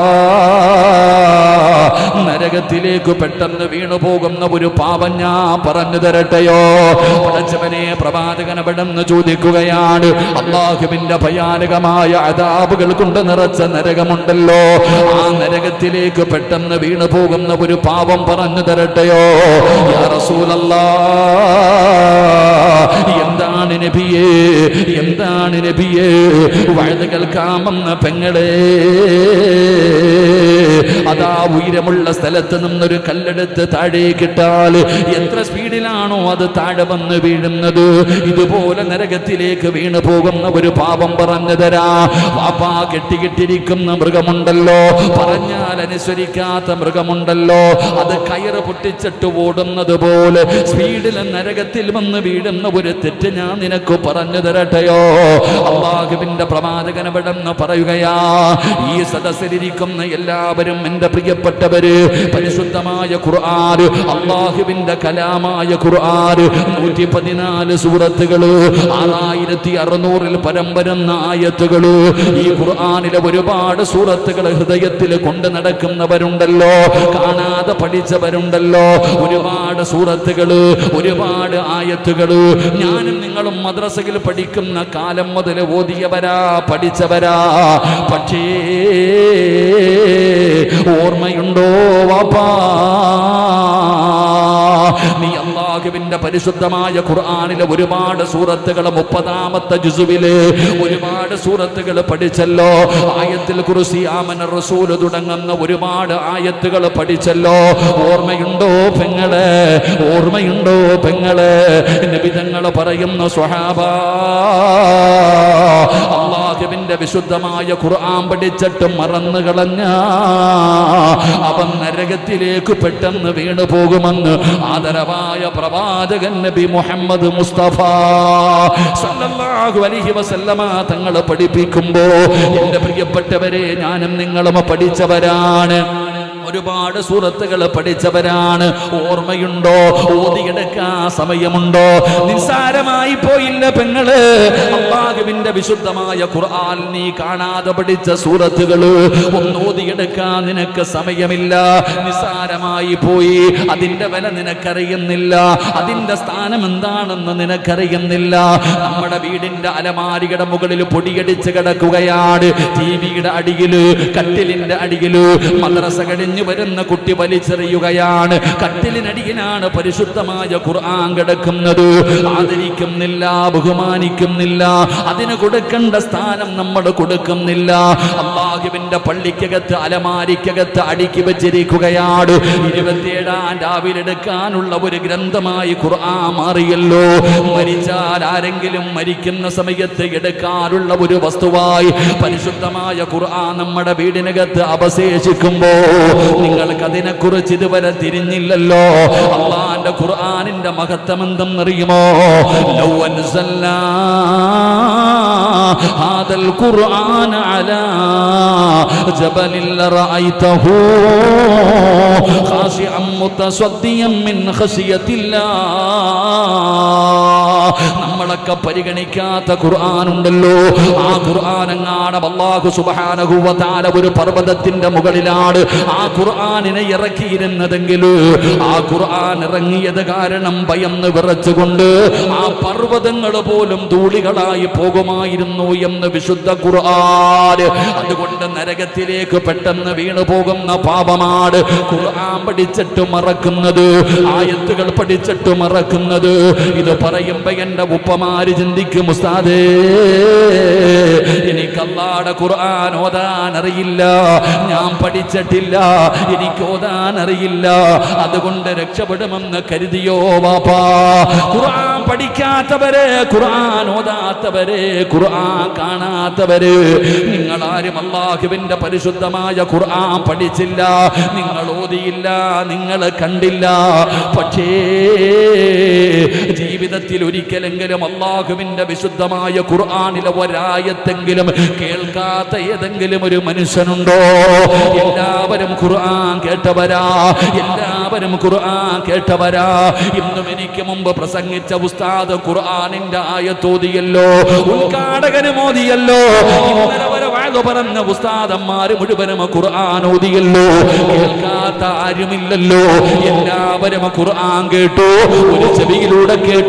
നരകത്തിലേക്ക് പെട്ടെന്ന് വീണു പോകുന്ന ഒരു പാപം ഞാൻ പറഞ്ഞു തരട്ടെയോ പടച്ചവനെ പ്രവാചകൻ അവിടെ നിന്ന് ചോദിക്കുകയാണ് അള്ളാഹുവിന്റെ ഭയാനകമായ അതാപുകൾ കൊണ്ട് നിറച്ച നരകമുണ്ടല്ലോ ആ നരകത്തിലേക്ക് പെട്ടെന്ന് വീണു പോകുന്ന ഒരു പാപം പറഞ്ഞു തരട്ടെയോ യാ റസൂലല്ലാ എന്താണ് നബിയേ എന്താണ് നബിയെ വഴുത് കേൾക്കാമെന്ന പെങ്ങളെ അതാ ഉയരമുള്ള സ്ഥലത്ത് നിന്നൊരു കല്ലെടുത്ത് താഴേക്കിട്ടാൽ എത്ര സ്പീഡിലാണോ അത് താഴെ വന്ന് വീഴുന്നത് ഇതുപോലെ നരകത്തിലേക്ക് വീണു പോകുന്ന ഒരു പാപം പറഞ്ഞു തരാ പാപ്പാ കെട്ടിക്കിട്ടിരിക്കുന്ന മൃഗമുണ്ടല്ലോ പറഞ്ഞാൽ അനുസരിക്കാത്ത മൃഗമുണ്ടല്ലോ അത് കയറ് പൊട്ടിച്ചിട്ട് ഓടുന്നത് പോലെ സ്പീഡിൽ നരകത്തിൽ വന്ന് വീഴുന്ന ഒരു തെറ്റ് ഞാൻ നിനക്ക് പറഞ്ഞു തരട്ടെയോ അള്ളാഹുവിന്റെ പ്രവാചകൻ എവിടെന്ന് പറയുകയാ ഈ സദസ്സിലിരിക്കുന്ന എല്ലാവരും എന്റെ പ്രിയപ്പെട്ടവര് പരിശുദ്ധമായ ഖുർആൻ അള്ളാഹുവിന്റെ കലാമായ ഖുർആൻ നൂറ്റി പതിനാല് സൂറത്തുകള് ആറായിരത്തി അറുന്നൂറിൽ പരം വരുന്ന ആയത്തുകള് ഈ ഖുർആനിലെ ഒരുപാട് സൂറത്തുകൾ ഹൃദയത്തിൽ കൊണ്ട് നടക്കുന്നവരുണ്ടല്ലോ കാണാതെ പഠിച്ചവരുണ്ടല്ലോ ഒരുപാട് സൂറത്തുകള് ഒരുപാട് ആയത്തുകള് ഞാനും നിങ്ങളും മദ്രസയിൽ പഠിക്കുന്ന കാലം മുതൽ ഓതിയവരാ പഠിച്ചവരാ പക്ഷേ ഓർമ്മയുണ്ടോ വാപ്പാ നീ അള്ളാഹുവിന്റെ പരിശുദ്ധമായ ഖുർആനിലെ ഒരുപാട് സൂറത്തുകൾ മുപ്പതാമത്തെ ജുസുവില് ഒരുപാട് സൂറത്തുകൾ പഠിച്ചല്ലോ ആയത്തിൽ കുറിസി ആമന റസൂല് തുടങ്ങുന്ന ഒരുപാട് ആയത്തുകൾ പഠിച്ചല്ലോ ഓർമ്മയുണ്ടോ പെങ്ങളെ ഓർമ്മയുണ്ടോ പെങ്ങളെ നിബിതങ്ങൾ പറയുന്ന സ്വഹാബ അള്ളാഹുവിന്റെ വിശുദ്ധമായ ഖുർആൻ പഠിച്ചിട്ട് മറന്നു കളഞ്ഞ അവൻ നരകത്തിലേക്ക് പെട്ടെന്ന് വീണു പോകുമെന്ന് ആദരവായ പ്രവാചകൻ നബി മുഹമ്മദ് മുസ്തഫ സല്ലല്ലാഹു അലൈഹി വസല്ലമ തങ്ങൾ പഠിപ്പിക്കുമ്പോ എന്റെ പ്രിയപ്പെട്ടവരെ ഞാനും നിങ്ങളും പഠിച്ചവരാണ് ഒരുപാട് സൂറത്തുകൾ പഠിച്ചവരാണ് ഓർമ്മയുണ്ടോ ഓതിയെടുക്കാൻ സമയമുണ്ടോ നിസ്സാരമായി പോയില്ല പെങ്ങള് അള്ളാഹുവിന്റെ വിശുദ്ധമായ ഖുർആൻ നീ കാണാതെ പഠിച്ച സൂറത്തുകള് ഒന്ന് ഓതിയെടുക്കാൻ നിനക്ക് സമയമില്ല നിസ്സാരമായി പോയി അതിന്റെ വില നിനക്കറിയുന്നില്ല അതിന്റെ സ്ഥാനം എന്താണെന്ന് നിനക്കറിയുന്നില്ല നമ്മുടെ വീടിന്റെ അലമാരിയുടെ മുകളിൽ പൊടിയടിച്ച് കിടക്കുകയാണ് ടി വിയുടെ അടിയില് കട്ടിലിന്റെ അടിയില് മദ്രസ കഴിഞ്ഞു വരുന്ന കുട്ടി വലിച്ചെറിയുകയാണ് കട്ടിലിനടിയിലാണ് പരിശുദ്ധമായ ഖുർആൻ കിടക്കുന്നത് ആദരിക്കുന്നില്ല ബഹുമാനിക്കുന്നില്ല അതിന് കൊടുക്കേണ്ട സ്ഥാനം നമ്മൾ കൊടുക്കുന്നില്ല അള്ളാഹുവിന്റെ പള്ളിക്കകത്ത് അലമാരിക്കകത്ത് അടുക്കി വെച്ചിരിക്കുകയാണ് ഇരുപത്തിയേഴാം രാവിലെ എടുക്കാനുള്ള ഒരു ഗ്രന്ഥമായി ഖുർആൻ മാറിയല്ലോ മരിച്ചാൽ ആരെങ്കിലും മരിക്കുന്ന സമയത്ത് എടുക്കാനുള്ള ഒരു വസ്തുവായി പരിശുദ്ധമായ ഖുർആൻ നമ്മുടെ വീടിനകത്ത് അവശേഷിക്കുമ്പോ നിങ്ങൾക്ക് അതിനെക്കുറിച്ച് ഇതുവരെ തിരിഞ്ഞില്ലല്ലോ അള്ളാന്റെ ഖുർആനിന്റെ മഹത്വം എന്തെന്നറിയുമോ ലൗ അൻസൽനാ ഹാദൽ ഖുർആന അലാ ജബലിൽ ലറഅയ്തഹു ഖാശിഅൻ മുതസദ്ദിയൻ മിൻ ഖശിയത്തില്ലാ നമ്മളൊക്കെ പരിഗണിക്കാത്ത ഖുർആൻ ഉണ്ടല്ലോ ആ ഖുർആൻ എങ്ങാണ് അല്ലാഹു സുബ്ഹാനഹു വ തആല ഒരു പർവ്വതത്തിന്റെ മുകളിലാണ് ആ ഖുർആനിനെ ഇറക്കിയിരുന്നതെങ്കിൽ ആ ഖുർആൻ ഇറങ്ങിയത് കാരണം ഭയന്ന് വിറച്ചുകൊണ്ട് ആ പർവ്വതങ്ങൾ പോലും ധൂളികളായി പോകുമായിരുന്നു എന്ന് വിശുദ്ധ ഖുർആൻ അതുകൊണ്ട് നരകത്തിലേക്ക് പെട്ടെന്ന് വീണു പോകുന്ന പാപമാണ് ഖുർആൻ പഠിച്ചിട്ട് മറക്കുന്നത് ആയത്തുകൾ പഠിച്ചിട്ട് മറക്കുന്നത് ഇത് പറയുമ്പോ എന്റെ ഉപ്പമാര് ചിന്തിക്കും ഉസ്താദേ എനിക്ക് അല്ലാടെ ഖുർആൻ ഓതാൻ അറിയില്ല ഞാൻ പഠിച്ചിട്ടില്ല എനിക്ക് ഓതാൻ അറിയില്ല അതുകൊണ്ട് രക്ഷപ്പെടുമെന്ന് കരുതിയോ വാപ്പാ ഖുർആൻ പഠിക്കാത്തവരെ ഖുർആൻ ഓതാത്തവരെ ഖുർആൻ കാണാത്തവര് നിങ്ങൾ ആരും അള്ളാഹുവിന്റെ പരിശുദ്ധമായ ഖുർആൻ പഠിച്ചില്ല നിങ്ങൾ ഓതിയില്ല നിങ്ങൾ കണ്ടില്ല പക്ഷേ ജീവിതത്തിൽ ഒരിക്കലെങ്കിലും അള്ളാഹുവിന്റെ വിശുദ്ധമായ ഖുർആനിലെ ഒരായത്തെങ്കിലും കേൾക്കാത്ത ഏതെങ്കിലും ഒരു മനുഷ്യനുണ്ടോ എല്ലാവരും ഖുർആൻ കേട്ടവരാ എല്ലാവരും ഖുർആൻ കേട്ടവരാ ഇന്നും എനിക്ക് മുമ്പ് പ്രസംഗിച്ച ഉസ്താദ് ഖുർആനിന്റെ ആയത്തോതിയല്ലോ ഉദ്ഘാടകന് മോദിയല്ലോ ഇന്നലെ വരെ വാഴ പറഞ്ഞ ഉസ്താദന്മാര് മുഴുവനും ഖുർആൻ ഓതിയല്ലോ കേൾക്കാത്ത ആരുമില്ലല്ലോ എല്ലാവരും ഖുർആൻ കേട്ടു ഒരു ചെവിയിലൂടെ കേട്ടു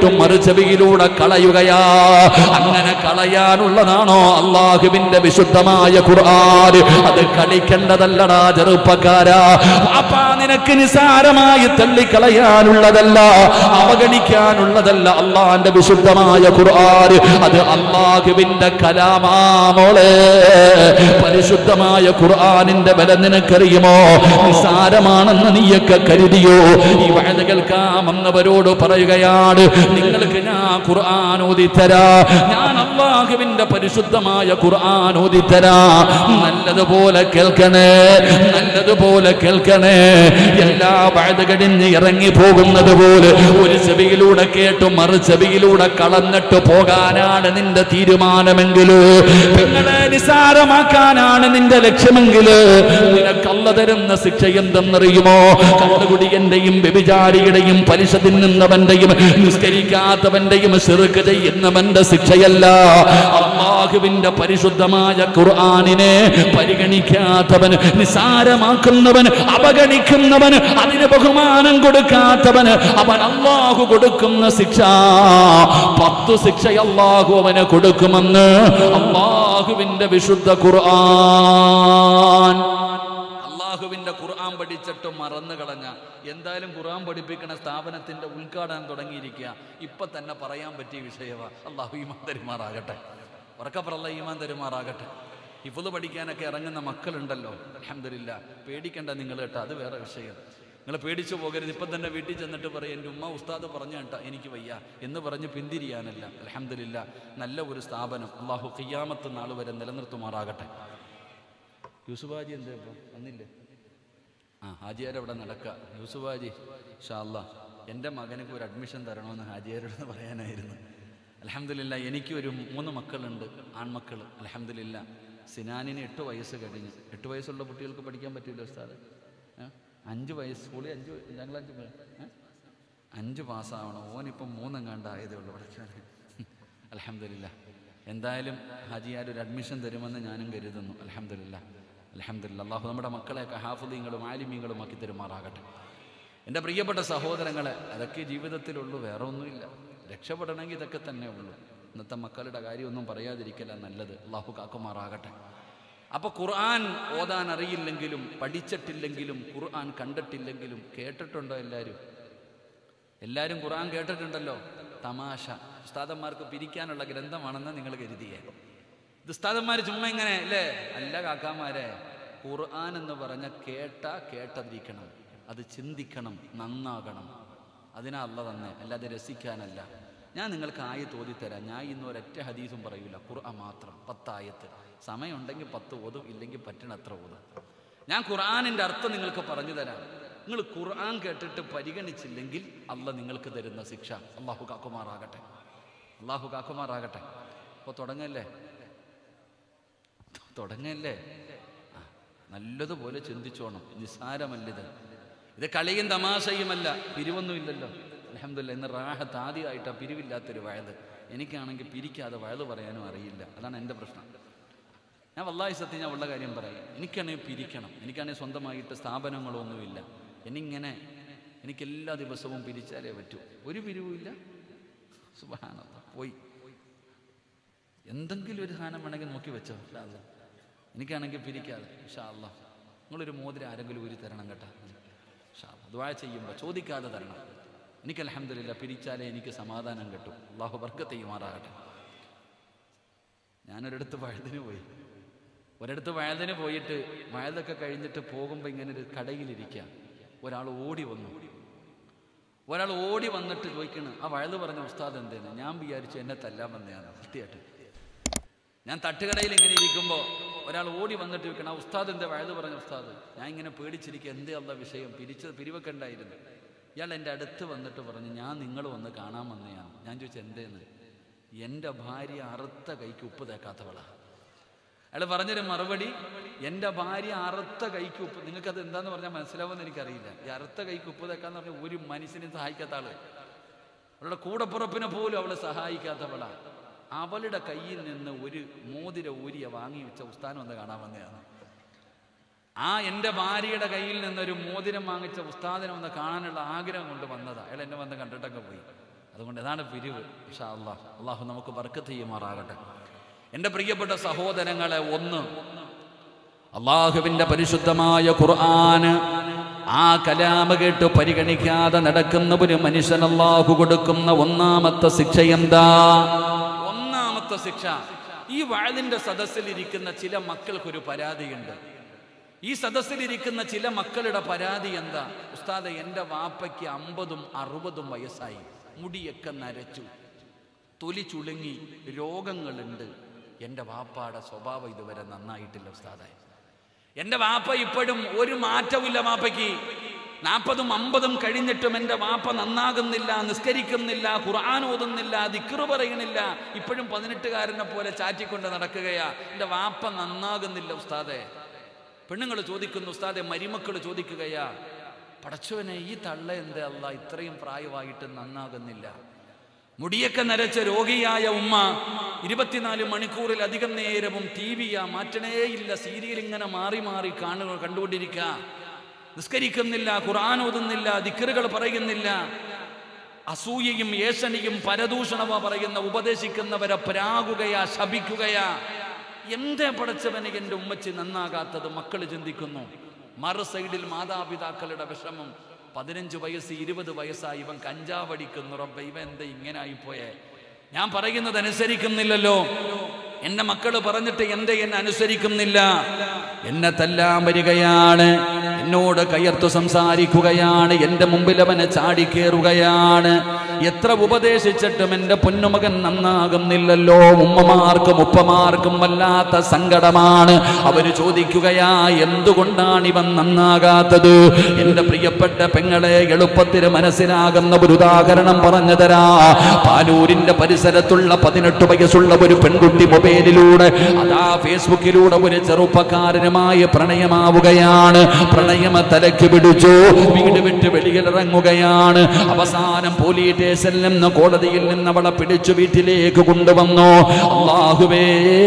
കേട്ടും മറുചെവിയിലൂടെ കളയുകയാ അങ്ങനെ കളയാനുള്ളതാണോ അള്ളാഹുവിന്റെ വിശുദ്ധമായ ഖുർആൻ അത് കളിക്കേണ്ടതല്ലടാ ചെറുപ്പക്കാരാ പാപ്പാ നിനക്ക് നിസാരമായി തള്ളിക്കളയാനുള്ളതല്ല അവഗണിക്കാനുള്ളതല്ല അള്ളാന്റെ വിശുദ്ധമായ ഖുർആൻ അത് അള്ളാഹുവിന്റെ കലാമാമോളെ പരിശുദ്ധമായ ഖുർആനിന്റെ ബല നിനക്കറിയുമോ നിസാരമാണെന്ന് നീയൊക്കെ കരുതിയോ ഈ വയത് കേൾക്കാമെന്നവരോട് പറയുകയാണ് നിങ്ങൾക്ക് ഞാൻ ഖുർആൻ ഓതിത്തരാ ഞാൻ അള്ളാഹുവിന്റെ പരിശുദ്ധമായ ഖുർആൻ ഓതിത്തരാ നല്ലതുപോലെ കേൾക്കണേ നല്ലതുപോലെ കേൾക്കണേ എല്ലാ വയത് കഴിഞ്ഞ് ഇറങ്ങി പോകുന്നത് പോലെ ഒരു ചെവിയിലൂടെ കേട്ടു മറു ചെവിയിലൂടെ കളന്നിട്ട് പോകാനാണ് നിന്റെ തീരുമാനമെങ്കിൽ നിങ്ങളെ നിസാരമാക്കാനാണ് നിന്റെ ലക്ഷ്യമെങ്കിൽ നിനക്കല്ല തരുന്ന ശിക്ഷ എന്തെന്നറിയുമോ കണ്ടുകുടിയന്റെയും വ്യഭിചാരിയുടെയും പലിശ തിന്നുന്നവന്റെയും നിസ്കരിക്കാത്തവന്റെയും ചെറുക്ക് ചെയ്യുന്നവന്റെ ശിക്ഷയല്ല അള്ളാഹുവിന്റെ പരിശുദ്ധമായ ഖുർആാനിനെ പരിഗണിക്കാത്തവൻ നിസാരമാക്കുന്നവൻ അവഗണിക്കുന്നവൻ അതിന് ബഹുമാനം കൊടുക്കാത്തവന് അവൻ അള്ളാഹു കൊടുക്കുന്ന ശിക്ഷ പത്തു ശിക്ഷ അള്ളാഹു അവന് കൊടുക്കുമെന്ന് അള്ളാഹുവിന്റെ വിശുദ്ധ ഖുർആൻ അള്ളാഹുവിന്റെ ഖുർആൻ പഠിച്ചിട്ട് മറന്നു കളഞ്ഞ എന്തായാലും ഖുർആൻ പഠിപ്പിക്കുന്ന സ്ഥാപനത്തിന്റെ ഉദ്ഘാടനം തുടങ്ങിയിരിക്കുക ഇപ്പൊ തന്നെ പറയാൻ പറ്റിയ വിഷയമാ അള്ളാഹു ഈമാൻ തരുമാറാകട്ടെ ഉറക്കപ്പറല്ല ഈമാൻ തരുമാറാകട്ടെ ഇഫുത് പഠിക്കാനൊക്കെ ഇറങ്ങുന്ന മക്കളുണ്ടല്ലോ അലഹമില്ല പേടിക്കണ്ട നിങ്ങൾ കേട്ടോ അത് വേറെ വിഷയം നിങ്ങൾ പേടിച്ചു പോകരുത് ഇപ്പം തന്നെ വീട്ടിൽ ചെന്നിട്ട് പറയും എൻ്റെ ഉമ്മ ഉസ്താദ് പറഞ്ഞു കേട്ടാ എനിക്ക് വയ്യ എന്ന് പറഞ്ഞ് പിന്തിരിയാനല്ല അലഹമില്ല നല്ല ഒരു സ്ഥാപനം അള്ളാഹു ഖിയാമത്ത് നാൾ വരെ നിലനിർത്തുമാറാകട്ടെ യൂസുഫാജി എന്താ ഇപ്പം വന്നില്ലേ ആ ഹാജിയാരവിടെ നടക്കുക യൂസുഫാജി ഷാല്ല എൻ്റെ മകനക്ക് ഒരു അഡ്മിഷൻ തരണമെന്ന് ഹാജിയാരോട് പറയാനായിരുന്നു അലഹമില്ല എനിക്ക് ഒരു മൂന്ന് മക്കളുണ്ട് ആൺമക്കൾ അലഹമില്ല സിനാനിന് എട്ട് വയസ്സ് കഴിഞ്ഞു എട്ട് വയസ്സുള്ള കുട്ടികൾക്ക് പഠിക്കാൻ പറ്റില്ല ഉസ്താദ് ഏ? അഞ്ച് വയസ്സ് സ്കൂളിൽ അഞ്ച് ഞങ്ങളഞ്ച് അഞ്ച് പാസ്സാവണം ഓനിപ്പം മൂന്നെങ്ങാണ്ടായതേ ഉള്ളൂ പഠിക്കാൻ അലഹമില്ല എന്തായാലും ഹാജിയാർ ഒരു അഡ്മിഷൻ തരുമെന്ന് ഞാനും കരുതുന്നു അലഹമില്ല അലഹമില്ല അള്ളാഹു നമ്മുടെ മക്കളെയൊക്കെ ഹാഫുദീങ്ങളും ആലിമീങ്ങളും ആക്കി തരുമാറാകട്ടെ എൻ്റെ പ്രിയപ്പെട്ട സഹോദരങ്ങളെ അതൊക്കെ ജീവിതത്തിലുള്ളൂ വേറെ ഒന്നുമില്ല രക്ഷപ്പെടണമെങ്കിൽ ഇതൊക്കെ തന്നെ ഉള്ളൂ ഇന്നത്തെ മക്കളുടെ കാര്യമൊന്നും പറയാതിരിക്കല നല്ലത് അള്ളാഹു കാക്കുമാറാകട്ടെ അപ്പോൾ ഖുർആൻ ഓതാൻ അറിയില്ലെങ്കിലും പഠിച്ചിട്ടില്ലെങ്കിലും ഖുർആൻ കണ്ടിട്ടില്ലെങ്കിലും കേട്ടിട്ടുണ്ടോ എല്ലാവരും എല്ലാവരും ഖുർആൻ കേട്ടിട്ടുണ്ടല്ലോ തമാശ ഉസ്താദന്മാർക്ക് പിരിക്കാനുള്ള ഗ്രന്ഥമാണെന്ന് നിങ്ങൾ കരുതിയേ ഇത് ഉസ്താദന്മാർ ചുമ്മാ ഇങ്ങനെ അല്ലേ അല്ല കാക്കാമാരെ ഖുർആൻ എന്ന് പറഞ്ഞ കേട്ട കേട്ടതിരിക്കണം അത് ചിന്തിക്കണം നന്നാകണം അതിനാ അല്ല തന്നെ അല്ലാതെ രസിക്കാനല്ല ഞാൻ നിങ്ങൾക്ക് ആയി തോതിത്തരാം ഞാൻ ഇന്ന് ഒരൊറ്റ ഹദീസും പറയൂല ഖുർആൻ മാത്രം പത്തായത്ത് സമയമുണ്ടെങ്കിൽ പത്ത് ഓതും ഇല്ലെങ്കിൽ പറ്റണത്ര ഓതും ഞാൻ ഖുർആാനിൻ്റെ അർത്ഥം നിങ്ങൾക്ക് പറഞ്ഞു തരാം നിങ്ങൾ ഖുർആൻ കേട്ടിട്ട് പരിഗണിച്ചില്ലെങ്കിൽ അല്ല നിങ്ങൾക്ക് തരുന്ന ശിക്ഷ അള്ളാഹു കാക്കുമാറാകട്ടെ അള്ളാഹു കാക്കുമാറാകട്ടെ അപ്പോൾ തുടങ്ങല്ലേ തുടങ്ങല്ലേ ആ, നല്ലതുപോലെ ചിന്തിച്ചോണം നിസ്സാരമല്ലിത് ഇത് കളിയും തമാശയുമല്ല പിരിവൊന്നുമില്ലല്ലോ അലഹമില്ല ഇന്ന് റാഹത്ത് ആദ്യമായിട്ടാണ് പിരിവില്ലാത്തൊരു വയത് എനിക്കാണെങ്കിൽ പിരിക്കാതെ വയത് പറയാനും അറിയില്ല അതാണ് എൻ്റെ പ്രശ്നം ഞാൻ വല്ലായി സത്യം ഞാൻ ഉള്ള കാര്യം പറയാം എനിക്കാണെങ്കിൽ പിരിക്കണം എനിക്കാണെങ്കിൽ സ്വന്തമായിട്ട് സ്ഥാപനങ്ങളൊന്നുമില്ല എന്നിങ്ങനെ എനിക്ക് എല്ലാ ദിവസവും പിരിച്ചാലേ പറ്റൂ ഒരു പിരിവുമില്ല സുബാനത പോയി എന്തെങ്കിലും ഒരു സാധനം വേണമെങ്കിൽ നോക്കി വെച്ചോ ഇൻഷാ അല്ലാ. എനിക്കാണെങ്കിൽ പിരിക്കാതെ ഇഷാ അല്ല നിങ്ങളൊരു മോതിരം ആരെങ്കിലും ഊരി തരണം കേട്ടോ ഇൻഷാ അല്ലാ. ദുആ ചെയ്യുമ്പോൾ ചോദിക്കാതെ തരണം എനിക്ക് അലഹമില്ല പിരിച്ചാലേ എനിക്ക് സമാധാനം കിട്ടും അള്ളാഹു വർഗത്ത് ചെയ്യുമാറാകട്ടെ ഞാനൊരിടത്ത് വഴുതിന് പോയി ഒരിടത്ത് വഴുതിന് പോയിട്ട് വഴുതൊക്കെ കഴിഞ്ഞിട്ട് പോകുമ്പോൾ ഇങ്ങനെ ഒരു കടയിലിരിക്കുക ഒരാൾ ഓടി വന്നു ഒരാൾ ഓടി വന്നിട്ട് ചോദിക്കണം ആ വഴുത് പറഞ്ഞ ഉസ്താദ് എന്തേന്ന് ഞാൻ വിചാരിച്ചു എന്നെ തല്ലാൻ വന്നതാണ് സത്യമായിട്ട് ഞാൻ തട്ടുകടയിൽ ഇങ്ങനെ ഇരിക്കുമ്പോൾ ഒരാൾ ഓടി വന്നിട്ട് ചോദിക്കണം ആ ഉസ്താദ് എന്താ വഴുത് പറഞ്ഞ ഉസ്താദ് ഞാൻ ഇങ്ങനെ പേടിച്ചിരിക്കുക എന്തേ ഉള്ള വിഷയം പിരിച്ചത് പിരിവൊക്കെ ഉണ്ടായിരുന്നു ഇയാൾ എൻ്റെ അടുത്ത് വന്നിട്ട് പറഞ്ഞു ഞാൻ നിങ്ങൾ വന്ന് കാണാൻ വന്നതാണ് ഞാൻ ചോദിച്ചു എന്തേന്ന് എൻ്റെ ഭാര്യ അറുത്ത കൈക്ക് ഉപ്പ് തേക്കാത്തവളാ അയാൾ പറഞ്ഞൊരു മറുപടി എൻ്റെ ഭാര്യ അറുത്ത കൈക്ക് ഉപ്പ് നിങ്ങൾക്കത് എന്താന്ന് പറഞ്ഞാൽ മനസ്സിലാവുമെന്ന് എനിക്കറിയില്ല ഈ അറുത്ത കൈക്ക് ഉപ്പ് തേക്കാന്ന് പറഞ്ഞാൽ ഒരു മനുഷ്യനെയും സഹായിക്കാത്ത ആള് അവളുടെ കൂടപ്പുറപ്പിനെ പോലും അവളെ സഹായിക്കാത്തവളാ അവളുടെ കയ്യിൽ നിന്ന് ഒരു മോതിര ഊരിയ വാങ്ങി വെച്ച ഉസ്താനം ഒന്ന് കാണാൻ വന്നതാണ് ആ എൻ്റെ ഭാര്യയുടെ കയ്യിൽ നിന്നൊരു മോതിരം വാങ്ങിച്ച ഉസ്താദിനെ ഒന്ന് കാണാനുള്ള ആഗ്രഹം കൊണ്ട് വന്നതാ അയാൾ എന്നെ വന്ന് കണ്ടിട്ടൊക്കെ പോയി അതുകൊണ്ട് അതാണ് പിരിവ് ഇൻഷാ അള്ളാഹ് അള്ളാഹു നമുക്ക് ബർക്കത്ത് ചെയ്യുമാറാകട്ടെ എൻ്റെ പ്രിയപ്പെട്ട സഹോദരങ്ങളെ ഒന്ന് അള്ളാഹുവിൻ്റെ പരിശുദ്ധമായ ഖുർആന് ആ കലാമ കേട്ട് പരിഗണിക്കാതെ നടക്കുന്ന ഒരു മനുഷ്യൻ അള്ളാഹു കൊടുക്കുന്ന ഒന്നാമത്തെ ശിക്ഷ എന്താ ഒന്നാമത്തെ ശിക്ഷ ഈ വാളിന്റെ സദസ്സിലിരിക്കുന്ന ചില മക്കൾക്കൊരു പരാതിയുണ്ട് ഈ സദസ്സിലിരിക്കുന്ന ചില മക്കളുടെ പരാതി എന്താ ഉസ്താദെ എൻ്റെ വാപ്പയ്ക്ക് അമ്പതും അറുപതും വയസ്സായി മുടിയൊക്കെ നരച്ചു തൊലി ചുളുങ്ങി രോഗങ്ങളുണ്ട് എൻ്റെ വാപ്പയുടെ സ്വഭാവം ഇതുവരെ നന്നായിട്ടില്ല ഉസ്താദെ എൻ്റെ വാപ്പ ഇപ്പോഴും ഒരു മാറ്റമില്ല വാപ്പയ്ക്ക് നാൽപ്പതും അമ്പതും കഴിഞ്ഞിട്ടും എൻ്റെ വാപ്പ നന്നാകുന്നില്ല നിസ്കരിക്കുന്നില്ല ഖുർആൻ ഓതുന്നില്ല ദിക്റ് പറയണില്ല ഇപ്പോഴും പതിനെട്ടുകാരനെ പോലെ ചാറ്റിക്കൊണ്ട് നടക്കുകയാ എൻ്റെ വാപ്പ നന്നാകുന്നില്ല ഉസ്താദെ പെണ്ണുങ്ങൾ ചോദിക്കുന്നു ഉസ്താദെ മരുമക്കൾ ചോദിക്കുകയാ പടച്ചവനെ ഈ തള്ള എന്താ അല്ല ഇത്രയും പ്രായമായിട്ട് നന്നാകുന്നില്ല മുടിയൊക്കെ നരച്ച രോഗിയായ ഉമ്മ ഇരുപത്തിനാല് മണിക്കൂറിൽ അധികം നേരവും ടി വിയാ മാറ്റണേയില്ല സീരിയൽ ഇങ്ങനെ മാറി മാറി കാണുക കണ്ടുകൊണ്ടിരിക്കുക നിസ്കരിക്കുന്നില്ല ഖുർആൻ ഓതുന്നില്ല ദിക്കറുകൾ പറയുന്നില്ല അസൂയയും ഏഷണിയും പരദൂഷണവ പറയുന്ന ഉപദേശിക്കുന്നവരെ പ്രാകുകയാ ശപിക്കുകയാ എന്തേ പടച്ചവന് എൻ്റെ ഉമ്മച്ചി നന്നാകാത്തത് മക്കൾ ചിന്തിക്കുന്നു മറു സൈഡിൽ മാതാപിതാക്കളുടെ വിഷമം പതിനഞ്ച് വയസ്സ് ഇരുപത് വയസ്സായി ഇവൻ കഞ്ചാവടിക്കുന്നു റബ്ബ ഇവൻ എന്താ ഇങ്ങനെ ആയിപ്പോയേ ഞാൻ പറയുന്നത് അനുസരിക്കുന്നില്ലല്ലോ എന്റെ മക്കള് പറഞ്ഞിട്ട് എന്റെ എന്നെ അനുസരിക്കുന്നില്ല എന്നെ തല്ലാൻ വരികയാണ് എന്നോട് കയർത്തു സംസാരിക്കുകയാണ് എന്റെ മുമ്പിൽ അവനെ ചാടിക്കേറുകയാണ് എത്ര ഉപദേശിച്ചിട്ടും എന്റെ പൊന്നുമകൻ നന്നാകുന്നില്ലല്ലോ ഉമ്മമാർക്കും ഉപ്പമാർക്കും വല്ലാത്ത സങ്കടമാണ് അവര് ചോദിക്കുകയാ എന്തുകൊണ്ടാണ് ഇവൻ നന്നാകാത്തത് എന്റെ പ്രിയപ്പെട്ട പെങ്ങളെ എളുപ്പത്തിന് മനസ്സിലാകുന്ന ഒരു ഉദാഹരണം പറഞ്ഞു തരാ പാലൂരിന്റെ പരിസരത്തുള്ള പതിനെട്ട് വയസ്സുള്ള ഒരു പെൺകുട്ടി മൊബൈലിലൂടെ അതാ ഫേസ്ബുക്കിലൂടെ ഒരു ചെറുപ്പക്കാരനുമായി പ്രണയമാവുകയാണ് പ്രണയമ തലയ്ക്ക് പിടിച്ചു വീട് വിട്ട് വെളിയിലിറങ്ങുകയാണ് അവസാനം പോലീസ് സ്റ്റേഷനിൽ നിന്ന് കോടതിയിൽ നിന്ന് അവളെ പിടിച്ചു വീട്ടിലേക്ക് കൊണ്ടുവന്നു അള്ളാഹുവേ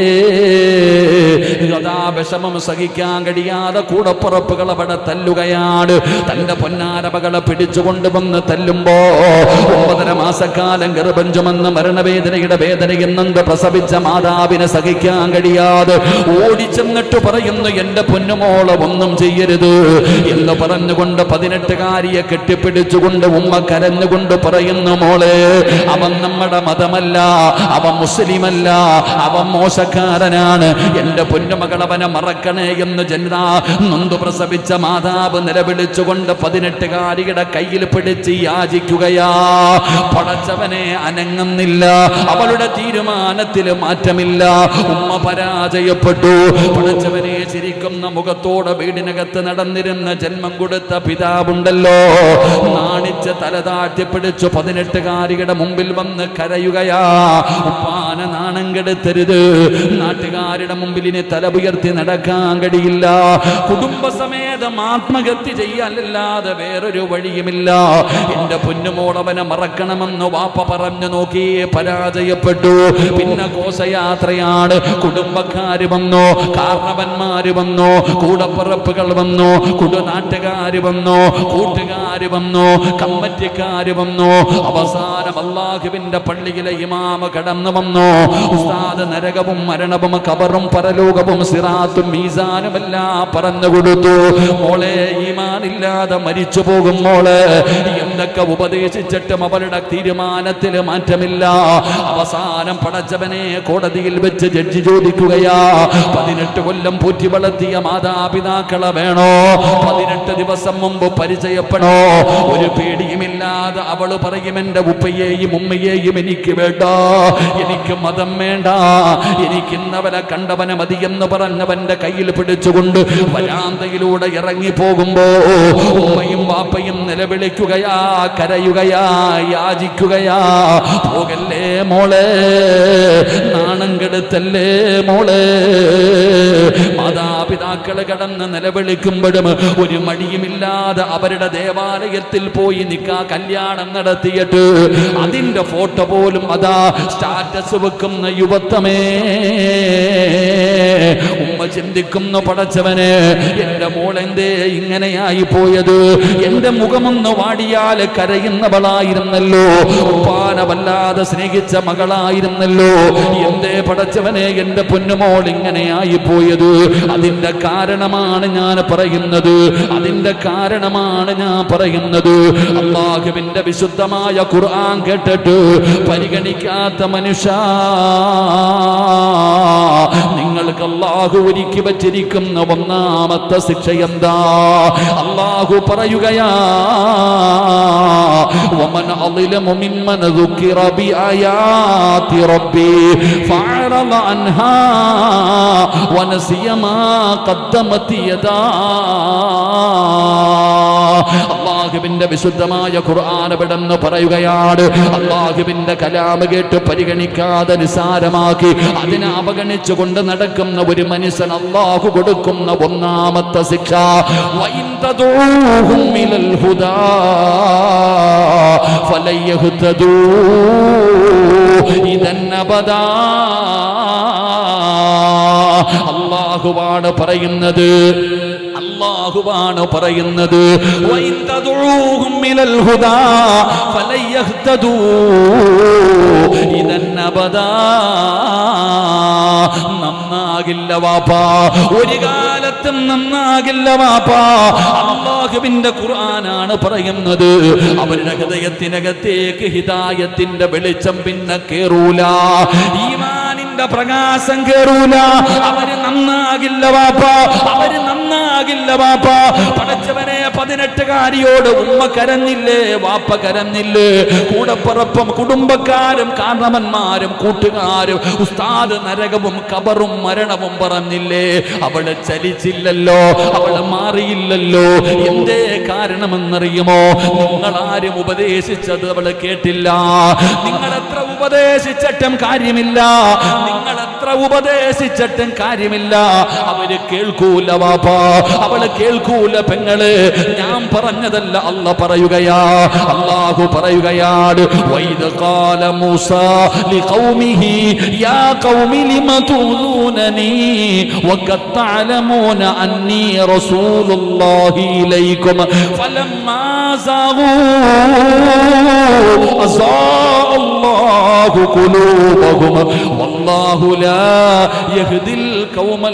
അതാ വിഷമം സഹിക്കാൻ കഴിയാതെ കൂടപ്പുറപ്പുകൾ അവിടെ തല്ലുകയാണ് തന്റെ പൊന്നാരമകളെ പിടിച്ചു കൊണ്ടുവന്ന് തല്ലുമ്പോ ഒമ്പതര മാസക്കാലം ഗർഭം ചുമന്ന് മരണവേദനയുടെ വേദനയെന്നത് പ്രസവിച്ച മാതാവിനെ സഹിക്കാൻ കഴിയാതെ ഓടിച്ചെന്നിട്ട് പറയുന്നു എന്റെ പൊന്നുമോളെ ഒന്നും ചെയ്യരുത് എന്ന് പറഞ്ഞുകൊണ്ട് പതിനെട്ടുകാരിയെ കെട്ടിപ്പിടിച്ചുകൊണ്ട് ഉമ്മ കരഞ്ഞുകൊണ്ട് പറയുന്നു മോളെ അവൻ നമ്മുടെ മതമല്ല അവൻ മുസ്ലിമല്ല അവൻ മോശക്കാരനാണ് എന്റെ പൊന്നുമകൾ അവനെ മറക്കണേ എന്ന് ജനത നൊന്തു പ്രസവിച്ച മാതാവ് നിലവിളിച്ചുകൊണ്ട് പതിനെട്ടുകാരിയുടെ കയ്യിൽ പിടിച്ച് യാചിക്കുകയാ പടച്ചവനെ അനങ്ങുന്നില്ല അവളുടെ തീരുമാനത്തിൽ മാറ്റമില്ല ഉമ്മ പരാജയപ്പെട്ടു പടച്ചവനെ ചിരിക്കുന്ന മുഖത്തോടെ വീടിനകത്ത് നടന്നിരുന്ന ജന്മം കൊടുത്ത പിതാവുണ്ടല്ലോ നാണിച്ച് തല താഴ്ത്തി പിടിച്ചു പതിനെട്ടുകാരിയുടെ മുമ്പിൽ വന്ന് കരയുകയാ ഉപ്പാന നാണം കെടുത്തരുത് നാട്ടുകാരുടെ മുമ്പിൽ ഇനി തല ഉയർത്തി നടക്കാൻ കഴിയില്ല കുടുംബസമേതം ആത്മഹത്യ ചെയ്യാനല്ലാതെ വേറൊരു വഴിയുമില്ല എന്റെ പൊന്നുമോളവനെ മറക്കണമെന്ന് വാപ്പ പറഞ്ഞു നോക്കി പരാജയപ്പെട്ടു പിന്നെ ഘോഷയാത്രയാണ് കുടുംബക്കാര് വന്നു കാരണവന്മാര് വന്നു കൂടപ്പിറപ്പുകൾ വന്നു കുടുനാട്ടുകാര് വന്നു കൂട്ടുകാര് വന്നു കമ്മറ്റിക്കാര് വന്നു അവസാനം അള്ളാഹുവിന്റെ പള്ളിയിലെ ഇമാമ കടന്നു വന്നു ഉസ്താദ് നരകവും മരണവും കബറും പരലോകവും സിറാത്തും മീസാനും എല്ലാം പറഞ്ഞു കൊടുത്തു മോളെ ഈമാനില്ലാതെ മരിച്ചു പോകും മോളെ എന്തൊക്കെ ഉപദേശിച്ചിട്ടും അവരുടെ തീരുമാനത്തിൽ മാറ്റമില്ല അവസാനം പടച്ചവനെ കോടതിയിൽ വെച്ച് ജഡ്ജി ചോദിക്കുകയാ പതിനെട്ട് കൊല്ലം പൂറ്റി വളർത്തിയ മാതാപിതാക്കളെ വേണോ പതിനെട്ട് ദിവസം മുമ്പ് പരിചയപ്പെടോ ഒരു പേടിയുമില്ലാതെ അവള് പറയും എന്റെ ഉപ്പയെയും ഉമ്മയെയും എനിക്ക് വേണ്ട എനിക്ക് മതം വേണ്ട എനിക്ക് ഇന്നവനെ കണ്ടവനെ മതിയെന്ന് പറഞ്ഞവന്റെ കയ്യിൽ പിടിച്ചുകൊണ്ട് വരാന്തയിലൂടെ ഇറങ്ങി പോകുമ്പോ ഉമ്മയും വാപ്പയും നിലവിളിക്കുകയാ കരയുകയാ യാചിക്കുകയാ പോകല്ലേ മോളെ നാണം കെടുത്തല്ലേ മോളെ മാതാപിതാക്കള് കടന്ന് നിലവിളിക്കുമ്പോഴും ഒരു മടിയുമില്ലാതെ അവരുടെ ദേവാലയത്തിൽ പോയി നിക്കാ കല്യാണം നടത്തിയിട്ട് അതിന്റെ ഫോട്ടോ പോലും അതാ സ്റ്റാറ്റസ് വെക്കുന്ന യുവത്വമേ ഉമ്മ ചിന്തിക്കുന്ന പടച്ചവന് എന്റെ മോളെന്തേ ഇങ്ങനെയായി പോയത് എന്റെ മുഖമൊന്ന് വാടിയാൽ കരയുന്നവളായിരുന്നല്ലോ ഉപ്പാന വല്ലാതെ സ്നേഹിച്ച മകളായിരുന്നല്ലോ എന്തേ പടച്ചവനെ എന്റെ പൊന്നുമോൾ ഇങ്ങനെയായി പോയത് അതിന്റെ കാരണമാണ് ഞാൻ പറയുന്നത് അതിന്റെ കാരണമാണ് ഞാൻ പറയുന്നത് അള്ളാഹുവിന്റെ വിശുദ്ധമായ ഖുർആൻ കേട്ടിട്ട് പരിഗണിക്കാത്ത മനുഷ്യ നിങ്ങൾക്ക് അള്ളാഹു ഒരുക്കി വച്ചിരിക്കുന്ന ഒന്നാമത്തെ ശിക്ഷ എന്താ അള്ളാഹു പറയുകയാ ومن أظلم ممن ذكر بآيات ربي فأعرض عنها ونسي ما قدمت يداه അള്ളാഹുവിന്റെ വിശുദ്ധമായ ഖുർആൻ വിടന്ന് പറയുകയാണ് അള്ളാഹുവിന്റെ കലാമ് കേട്ട് പരിഗണിക്കാതെ നിസാരമാക്കി അതിനെ അവഗണിച്ചുകൊണ്ട് നടക്കുന്ന ഒരു മനുഷ്യൻ അള്ളാഹു കൊടുക്കുന്ന ഒന്നാമത്തെ ശിക്ഷ വൈൻ തദൂഹും ഇലൽ ഹുദാ ഫലൻ യഹ്തദൂ ഇദൻ അബദാ അള്ളാഹുവാണ് പറയുന്നത് അള്ളാഹുവാണ് പറയുന്നത് വൈൻ തദഊഹും ഇലൽ ഹുദാ ഫലൻ യഹ്തദൂ ഇദൻ അബദാ നന്നാകില്ല വാപ്പാ ഒരു കാലത്തും നന്നാകില്ല വാപ്പാ അള്ളാഹുവിന്റെ ഖുർആനാണ് പറയുന്നത് അവരുടെ ഹൃദയത്തിനകത്തേക്ക് ഹിദായത്തിന്റെ വെളിച്ചം പിന്നെ കേറൂല ഈമാനിന്റെ പ്രകാശം കേറൂല അവര് നന്നാകില്ല വാപ്പാ അവര് നന്നാകില്ല വാപ്പാ പടച്ചവനെ പതിനെട്ടുകാരിയോട് ഉമ്മ കരഞ്ഞില്ലേ വാപ്പ കരഞ്ഞില്ലേ കൂടപ്പുറപ്പും കുടുംബക്കാരും കാരണവന്മാരും കൂട്ടുകാരും ഉസ്താദ് നരകവും കബറും മരണവും പറഞ്ഞില്ലേ അവള് ചലിച്ചില്ലല്ലോ അവള് മാറിയില്ലല്ലോ എന്തേ കാരണമെന്നറിയുമോ നിങ്ങൾ ആരും ഉപദേശിച്ചത് അവള് കേട്ടില്ല നിങ്ങൾ എത്ര ഉപദേശിച്ചിട്ടും കാര്യമില്ല നിങ്ങൾ എത്ര ഉപദേശിച്ചിട്ടും കാര്യമില്ല അവര് കേൾക്കൂല വാപ്പാ അവള് കേൾക്കൂല പെങ്ങള് ഞാൻ പറഞ്ഞതല്ല അല്ല പറയുകയാ അള്ളാഹു പറയുകയാണ് വൈദ കാല മൂസ ലിഖൗമിഹി യാ ഖൗമി ലിമ തൂദൂനനി വഖദ് തഅലമൂന അന്നി റസൂലുള്ളാഹി ഇലൈക്കും ഫലമ്മാ സാഗൂ അസാ അല്ലാഹു ഖുലൂബഹും വല്ലാഹു ലാ യഹ്ദിൽ ഖൗമൽ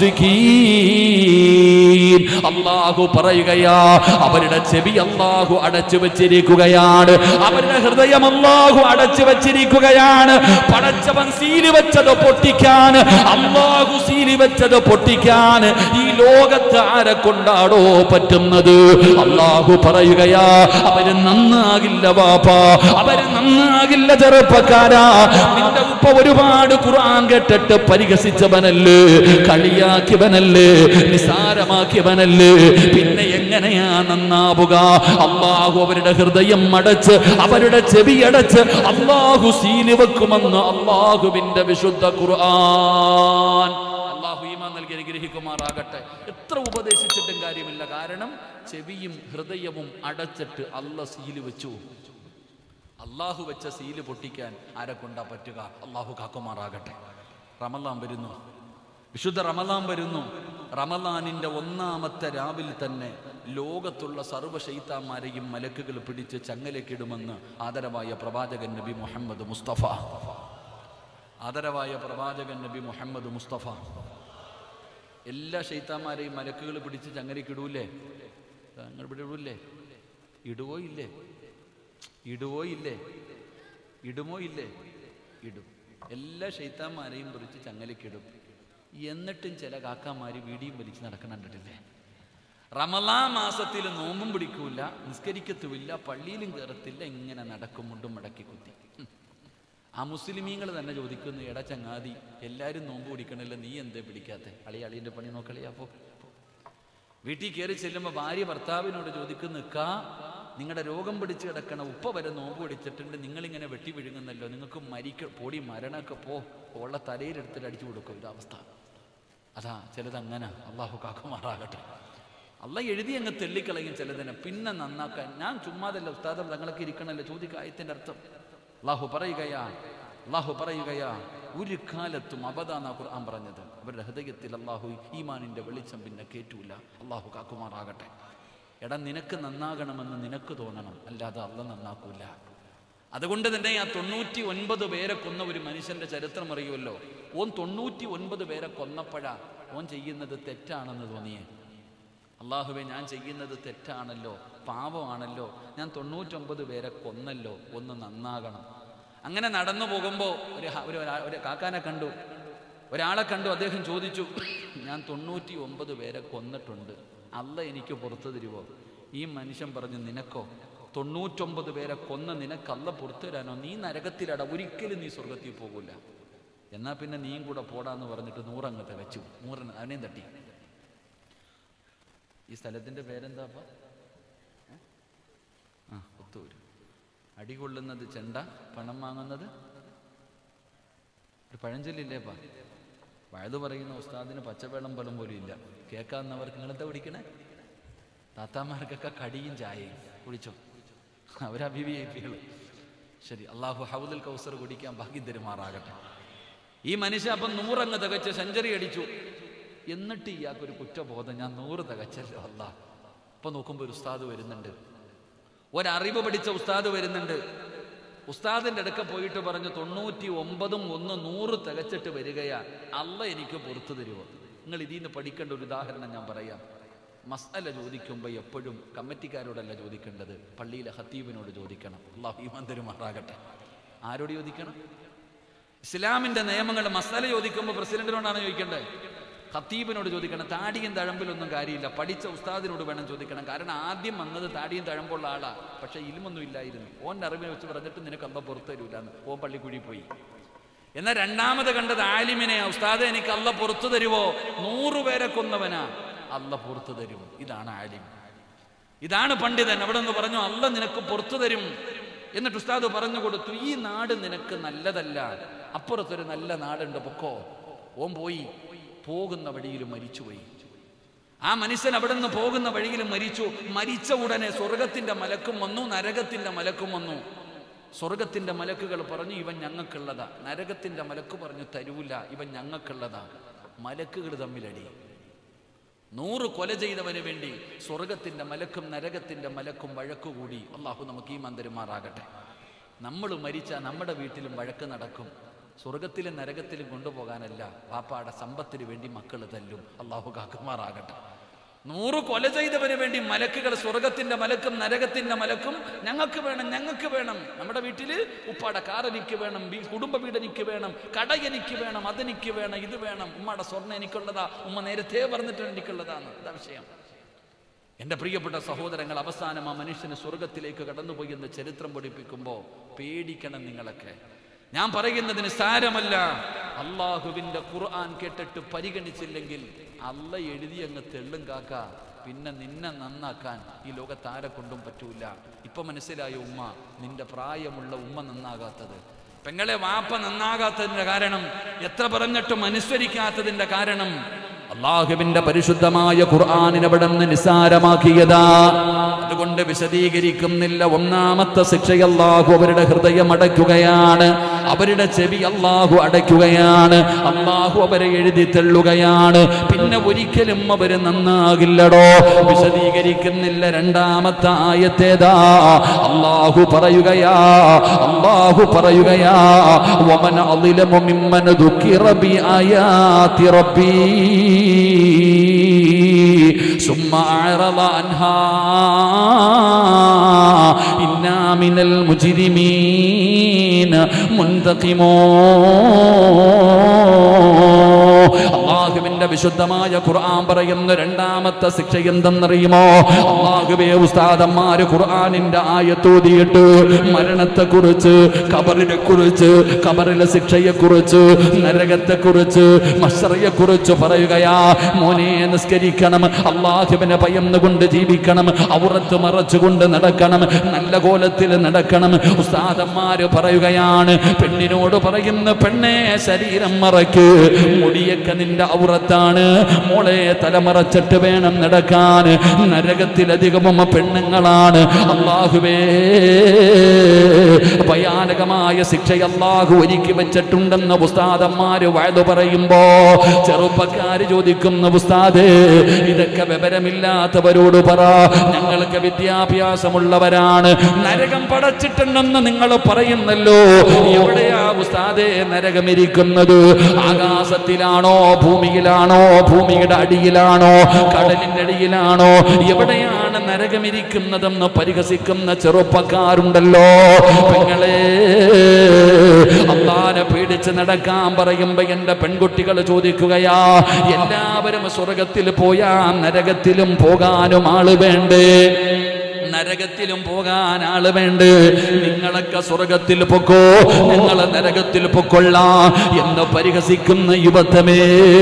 ഫാസിഖീൻ അല്ലാഹു പറയുകയാ അവരുടെ ചെവി അല്ലാഹു അടച്ചു വെച്ചിരിക്കുകയാണ് അവരുടെ ഹൃദയം അല്ലാഹു അടച്ചു വെച്ചിരിക്കുകയാണ് പടച്ചവൻ സീലി വെച്ചത് പൊട്ടിക്കാൻ അല്ലാഹു സീലി വെച്ചത് പൊട്ടിക്കാൻ ഈ ലോകത്ത് ആരെ കൊണ്ടാടോ പറ്റുന്നത് അല്ലാഹു പറയുകയാ അവര് നന്നാകില്ല വാപ്പാ അവര് നന്നാകില്ല ചെറുപ്പക്കാരാ നിന്റെ ഉപ്പ ഒരുപാട് ഖുർആൻ കേട്ടിട്ട് പരിഹസിച്ചവനല്ലേ കളിയാക്കിയവനല്ലേ നിസാരമാക്കിയവനല്ലേ പിന്നെ എങ്ങനെയാ നന്നാവുക അള്ളാഹു അവരുടെ ഹൃദയം അടച്ച് അവരുടെ ചെവി അടച്ച് അള്ളാഹു സീനി വെക്കുമെന്ന് അള്ളാഹുവിന്റെ വിശുദ്ധ ഖുർആൻ അള്ളാഹു ഈമാൻ നൽകി അനുഗ്രഹിക്കുമാറാകട്ടെ എത്ര ഉപദേശിച്ചിട്ടും കാര്യമില്ല കാരണം ചെവിയും ഹൃദയവും അടച്ചിട്ട് അല്ല സീല് വെച്ചു അള്ളാഹു വെച്ച സീല് പൊട്ടിക്കാൻ ആരെ കൊണ്ടാ പറ്റുക അള്ളാഹു കാക്കുമാറാകട്ടെ റമലാൻ വരുന്നു വിശുദ്ധ റമലാൻ വരുന്നു റമലാനിന്റെ ഒന്നാമത്തെ രാവിൽ തന്നെ ലോകത്തുള്ള സർവ്വ ശൈത്താന്മാരെയും മലക്കുകൾ പിടിച്ച് ചങ്ങലക്കിടുമെന്ന് ആദരവായ പ്രവാചകൻ നബി മുഹമ്മദ് മുസ്തഫ ആദരവായ പ്രവാചകൻ നബി മുഹമ്മദ് മുസ്തഫ എല്ലാ ശൈത്താന്മാരെയും മലക്കുകൾ പിടിച്ച് ചങ്ങലക്കിടൂലേ നിങ്ങൾ ഇവിടെ ഇടൂല്ലേ ഇടുവോ ഇല്ലേ ഇടുവോ ഇല്ലേ ഇടുമോ ഇല്ലേ ഇടും എല്ലാ ഷെയ്ത്താന്മാരെയും കുറിച്ച് ചങ്ങലക്കിടും എന്നിട്ടും ചില കാക്കാമാര് വീടിയും വലിച്ച് നടക്കണം കണ്ടിട്ടില്ലേ റമലാ മാസത്തിൽ നോമ്പും പിടിക്കൂല നിസ്കരിക്കത്തുമില്ല പള്ളിയിലും കയറത്തില്ല ഇങ്ങനെ നടക്കും മുണ്ടും മടക്കി കുത്തി ഹും. ആ മുസ്ലിമീങ്ങൾ തന്നെ ചോദിക്കുന്നു എടാ ചങ്ങാതി എല്ലാവരും നോമ്പ് പിടിക്കണല്ലോ നീ എന്തേ പിടിക്കാത്തെ അളി അളിയൻ്റെ പണി നോക്കളിയാ പോ വീട്ടിൽ കയറി ചെല്ലുമ്പോൾ ഭാര്യ ഭർത്താവിനോട് ചോദിക്കുന്നു നിൽക്കാ നിങ്ങളുടെ രോഗം പിടിച്ച് കിടക്കണ ഉപ്പ വരെ നോമ്പ് പിടിച്ചിട്ടുണ്ട് നിങ്ങളിങ്ങനെ വെട്ടി വിഴുങ്ങുന്നല്ലോ നിങ്ങൾക്ക് മരിക്ക പൊടി മരണമൊക്കെ പോ ഉള്ള തലയിലെടുത്തിട്ട് അടിച്ചു കൊടുക്കും ഇതവസ്ഥ അതാ ചിലത് അങ്ങനെ അള്ളാഹു കാക്കുമാറാകട്ടെ അല്ല എഴുതി അങ്ങ് തെള്ളിക്കളയും ചിലതിനെ പിന്നെ നന്നാക്കാൻ ഞാൻ ചുമ്മാതല്ല ഉസ്താദം തങ്ങളൊക്കെ ഇരിക്കണല്ലോ ചോദിക്കായത്തിൻ്റെ അർത്ഥം അള്ളാഹു പറയുകയാ അള്ളാഹു പറയുകയാ ഒരു കാലത്തും അബദാന്ന ഖുർആൻ പറഞ്ഞത് അവരുടെ ഹൃദയത്തിൽ അള്ളാഹു ഈമാനിന്റെ വെളിച്ചം പിന്നെ കേറ്റൂല അള്ളാഹു കാക്കുമാറാകട്ടെ എടാ നിനക്ക് നന്നാകണമെന്ന് നിനക്ക് തോന്നണം അല്ലാതെ അല്ല നന്നാക്കൂല അതുകൊണ്ട് തന്നെ ആ തൊണ്ണൂറ്റി ഒൻപത് പേരെ കൊന്ന ഒരു മനുഷ്യന്റെ ചരിത്രം അറിയുമല്ലോ ഓൻ തൊണ്ണൂറ്റി ഒൻപത് പേരെ കൊന്നപ്പോഴാ ഓൻ ചെയ്യുന്നത് തെറ്റാണെന്ന് തോന്നിയേ അള്ളാഹുവെ ഞാൻ ചെയ്യുന്നത് തെറ്റാണല്ലോ പാവമാണല്ലോ ഞാൻ തൊണ്ണൂറ്റൊമ്പത് പേരെ കൊന്നല്ലോ ഒന്ന് നന്നാകണം അങ്ങനെ നടന്നു പോകുമ്പോൾ ഒരു ഹ- ഒരു ഒരാ- ഒരു കാക്കാനെ കണ്ടു ഒരാളെ കണ്ടു അദ്ദേഹം ചോദിച്ചു ഞാൻ തൊണ്ണൂറ്റി ഒമ്പത് പേരെ കൊന്നിട്ടുണ്ട് അല്ല എനിക്ക് പുറത്തു തരുമോ ഈ മനുഷ്യൻ പറഞ്ഞു നിനക്കോ തൊണ്ണൂറ്റൊമ്പത് പേരെ കൊന്ന നിനക്കല്ല പുറത്തു തരാനോ നീ നരകത്തിലട ഒരിക്കലും നീ സ്വർഗത്തിൽ പോകില്ല എന്നാൽ പിന്നെ നീയും കൂടെ പോടാന്ന് പറഞ്ഞിട്ട് നൂറങ്ങ് തികച്ചു നൂറിന് അവനെയും തട്ടി ഈ സ്ഥലത്തിന്റെ പേരെന്താ അപ്പ ഏ? ആ പുത്തൂര് അടികൊള്ളുന്നത് ചെണ്ട പണം വാങ്ങുന്നത് ഒരു പഴഞ്ചൊല്ലില്ലേപ്പാ വഴുതു പറയുന്ന ഉസ്താദിന് പച്ചവെള്ളം പോലും പോലും ഇല്ല കേൾക്കാവുന്നവർക്ക് നിങ്ങളെന്താ കുടിക്കണേ താത്താമാർക്കൊക്കെ കടിയും ചായയും കുടിച്ചോ അവരാ ബി വി ഐ പികൾ ശരി അള്ളാഹു ഹൗദുൽ കൗസർ കുടിക്കാൻ ഭാഗ്യം തരുമാറാകട്ടെ ഈ മനുഷ്യ അപ്പം നൂറങ്ങ് തികച്ച് സെഞ്ചുറി അടിച്ചു എന്നിട്ട് ഇയാൾക്കൊരു കുറ്റബോധം ഞാൻ നൂറ് തികച്ചല്ലോ അല്ല അപ്പൊ നോക്കുമ്പോൾ ഒരു ഉസ്താദ് വരുന്നുണ്ട് ഒരറിവ് പഠിച്ച ഉസ്താദ് വരുന്നുണ്ട് ഉസ്താദിന്റെ അടുക്ക പോയിട്ട് പറഞ്ഞു തൊണ്ണൂറ്റി ഒമ്പതും ഒന്ന് നൂറ് തികച്ചിട്ട് വരികയാ അല്ല എനിക്ക് പുറത്തു തരുമോ നിങ്ങൾ ഇതിൽ നിന്ന് പഠിക്കേണ്ട ഒരു ഉദാഹരണം ഞാൻ പറയാം മസ്അല ചോദിക്കുമ്പോൾ എപ്പോഴും കമ്മിറ്റിക്കാരോടല്ല ചോദിക്കേണ്ടത് പള്ളിയിലെ ഹത്തീബിനോട് ചോദിക്കണം അള്ളാഹു ഈമാൻ തരുമാറാകട്ടെ ആരോട് ചോദിക്കണം ഇസ്ലാമിന്റെ നിയമങ്ങൾ മസാല ചോദിക്കുമ്പോൾ പ്രസിഡന്റിനോടാണ് ചോദിക്കേണ്ടത് ഖത്തീബിനോട് ചോദിക്കണം താടിയും തഴമ്പിലൊന്നും കാര്യമില്ല പഠിച്ച ഉസ്താദിനോട് വേണം ചോദിക്കണം കാരണം ആദ്യം വന്നത് താടിയും തഴമ്പുള്ള ആളാ പക്ഷെ ഇൽമൊന്നും ഇല്ലായിരുന്നു ഓൻ്റെ അറിവിനെ വെച്ച് പറഞ്ഞിട്ട് നിനക്ക് അല്ല പുറത്തു തരൂലെന്ന് ഓൻ പള്ളിക്കുഴി പോയി എന്നാൽ രണ്ടാമത് കണ്ടത് ആലിമിനെ ഉസ്താദെ എനിക്ക് അല്ല പുറത്തു തരുവോ നൂറുപേരെ കൊന്നവനാ അല്ല പുറത്തു തരും ഇതാണ് ആലിം ഇതാണ് പണ്ഡിതൻ അവിടെ നിന്ന് പറഞ്ഞു അല്ല നിനക്ക് പുറത്തു തരും എന്നിട്ട് ഉസ്താദ് പറഞ്ഞു കൊടുത്തു ഈ നാട് നിനക്ക് നല്ലതല്ല അപ്പുറത്തൊരു നല്ല നാടുണ്ട് പൊക്കോ ഓൻ പോയി പോകുന്ന വഴിയിൽ മരിച്ചുപോയി ആ മനുഷ്യൻ അവിടെ നിന്ന് പോകുന്ന വഴിയിൽ മരിച്ചു മരിച്ച ഉടനെ സ്വർഗത്തിന്റെ മലക്കും വന്നു നരകത്തിന്റെ മലക്കും വന്നു സ്വർഗത്തിന്റെ മലക്കുകൾ പറഞ്ഞു ഇവൻ ഞങ്ങൾക്കുള്ളതാ നരകത്തിന്റെ മലക്ക് പറഞ്ഞു തരൂല ഇവൻ ഞങ്ങൾക്കുള്ളതാ മലക്കുകൾ തമ്മിലടി നൂറ് കൊല ചെയ്തവന് വേണ്ടി സ്വർഗത്തിന്റെ മലക്കും നരകത്തിന്റെ മലക്കും വഴക്കുകൂടി അള്ളാഹു നമുക്ക് ഈ മന്ദിരമാറാകട്ടെ നമ്മൾ മരിച്ച നമ്മുടെ വീട്ടിലും വഴക്ക് നടക്കും സ്വർഗത്തിലും നരകത്തിലും കൊണ്ടുപോകാനല്ല പാപ്പാടെ സമ്പത്തിന് വേണ്ടി മക്കൾ തല്ലും അള്ളാഹു കാക്കുമാറാകട്ടെ നൂറ് കൊല ചെയ്തവന് വേണ്ടി മലക്കുകൾ സ്വർഗത്തിന്റെ മലക്കും നരകത്തിന്റെ മലക്കും ഞങ്ങൾക്ക് വേണം ഞങ്ങൾക്ക് വേണം നമ്മുടെ വീട്ടിൽ ഉപ്പാടെ കാർ എനിക്ക് വേണം വീ- കുടുംബ വീട് എനിക്ക് വേണം കട എനിക്ക് വേണം അതെനിക്ക് വേണം ഇത് വേണം ഉമ്മയുടെ സ്വർണ്ണം എനിക്കുള്ളതാ ഉമ്മ നേരത്തെ പറഞ്ഞിട്ടുണ്ട് എനിക്കുള്ളതാണ് അതാ വിഷയം എൻ്റെ പ്രിയപ്പെട്ട സഹോദരങ്ങൾ അവസാനം ആ മനുഷ്യന് സ്വർഗത്തിലേക്ക് കടന്നുപോയി എന്ന് ചരിത്രം പഠിപ്പിക്കുമ്പോൾ പേടിക്കണം നിങ്ങളൊക്കെ ഞാൻ പറയുന്നതിന് സാരമല്ല അള്ളാഹുവിൻ്റെ ഖുർആൻ കേട്ടിട്ട് പരിഗണിച്ചില്ലെങ്കിൽ അല്ല എഴുതി അങ്ങ് തെള്ളും കാക്ക പിന്നെ നിന്നെ നന്നാക്കാൻ ഈ ലോകത്ത് ആരെ കൊണ്ടും പറ്റൂല ഇപ്പൊ മനസ്സിലായ ഉമ്മ നിന്റെ പ്രായമുള്ള ഉമ്മ നന്നാകാത്തത് പെങ്ങളെ വാപ്പ നന്നാകാത്തതിന്റെ കാരണം എത്ര പറഞ്ഞിട്ടും അനുസരിക്കാത്തതിന്റെ കാരണം അള്ളാഹുവിന്റെ പരിശുദ്ധമായ ഖുർആാനിനെ അവിടെ നിന്ന് നിസാരമാക്കിയതാ അതുകൊണ്ട് വിശദീകരിക്കുന്നില്ല ഒന്നാമത്തെ ശിക്ഷ അള്ളാഹു അവരുടെ ഹൃദയം അടയ്ക്കുകയാണ് അവരുടെ ചെവി അള്ളാഹു അടയ്ക്കുകയാണ് അള്ളാഹു അവരെ എഴുതി തള്ളുകയാണ് പിന്നെ ഒരിക്കലും അവര് നന്നാകില്ലടോ വിശദീകരിക്കുന്നില്ല രണ്ടാമത്തെ ആയത്തേതാ അള്ളാഹു പറയുകയാ അള്ളാഹു പറയുകയാ വമൻ അളിലമു മിമ്മൻ ദുഃഖിറ ബി ആയാതി റബ്ബി ثم أعرض عنها إنا من المجرمين منتقمون അള്ളാഹുവിന്റെ വിശുദ്ധമായ ഖുർആൻ പറയുന്ന രണ്ടാമത്തെ ശിക്ഷ എന്തെന്നറിയുമോ അള്ളാഹുവേ ഉസ്താദന്മാര് ഖുർആനിന്റെ ആയത്തോതിയിട്ട് മരണത്തെ കുറിച്ച് കബറിനെ കുറിച്ച് കബറിലെ ശിക്ഷയെ കുറിച്ച് നരകത്തെ കുറിച്ച് മഷറയെ കുറിച്ച് പറയുകയാ മോനെ നിസ്കരിക്കണം അള്ളാഹുവിനെ ഭയന്നുകൊണ്ട് ജീവിക്കണം ഔറത്ത് മറച്ചുകൊണ്ട് നടക്കണം നല്ല കോലത്തിൽ നടക്കണം ഉസ്താദന്മാര് പറയുകയാണ് പെണ്ണിനോട് പറയുന്ന പെണ്ണെ ശരീരം മറയ്ക്ക് മുടിയൊക്കെ നിന്റെ ഔറത്ത് സമയത്താണ് മോളെ തലമറച്ചിട്ട് വേണം നടക്കാൻ നരകത്തിലധികവും പെണ്ണുങ്ങളാണ് അള്ളാഹുവേ ഭയാനകമായ ശിക്ഷ അള്ളാഹു ഒരുക്കി വെച്ചിട്ടുണ്ടെന്ന് ഉസ്താദന്മാര് വഴുതു പറയുമ്പോ ചെറുപ്പക്കാര് ചോദിക്കുന്ന ഉസ്താദ് ഇതൊക്കെ വിവരമില്ലാത്തവരോട് പറ ഞങ്ങൾക്ക് വിദ്യാഭ്യാസമുള്ളവരാണ് നരകം പടച്ചിട്ടുണ്ടെന്ന് നിങ്ങൾ പറയുന്നല്ലോ എവിടെയാ ഉസ്താദേ നരകം ഇരിക്കുന്നത് ആകാശത്തിലാണോ ഭൂമിയിലാണോ ഭൂമിയുടെ അടിയിലാണോ കടലിന്റെ അടിയിലാണോ എവിടെയാണ് നരകമിരിക്കുന്നതെന്ന് പരിഹസിക്കുന്ന ചെറുപ്പക്കാരുണ്ടല്ലോ പെങ്ങളെ അള്ളാനെ പേടിച്ച് നടക്കാൻ പറയുമ്പോ എന്റെ പെൺകുട്ടികൾ ചോദിക്കുകയാ എല്ലാവരും സ്വർഗത്തിൽ പോയാ നരകത്തിലും പോകാനും ആള് വേണ്ടേ നരകത്തിലും പോകാൻ ആള് വേണ്ട നിങ്ങളൊക്കെ സ്വർഗത്തിൽ പൊക്കോ നിങ്ങൾ നരകത്തിൽ പൊക്കൊള്ളാം എന്ന് പരിഹസിക്കുന്ന യുവത്വമേ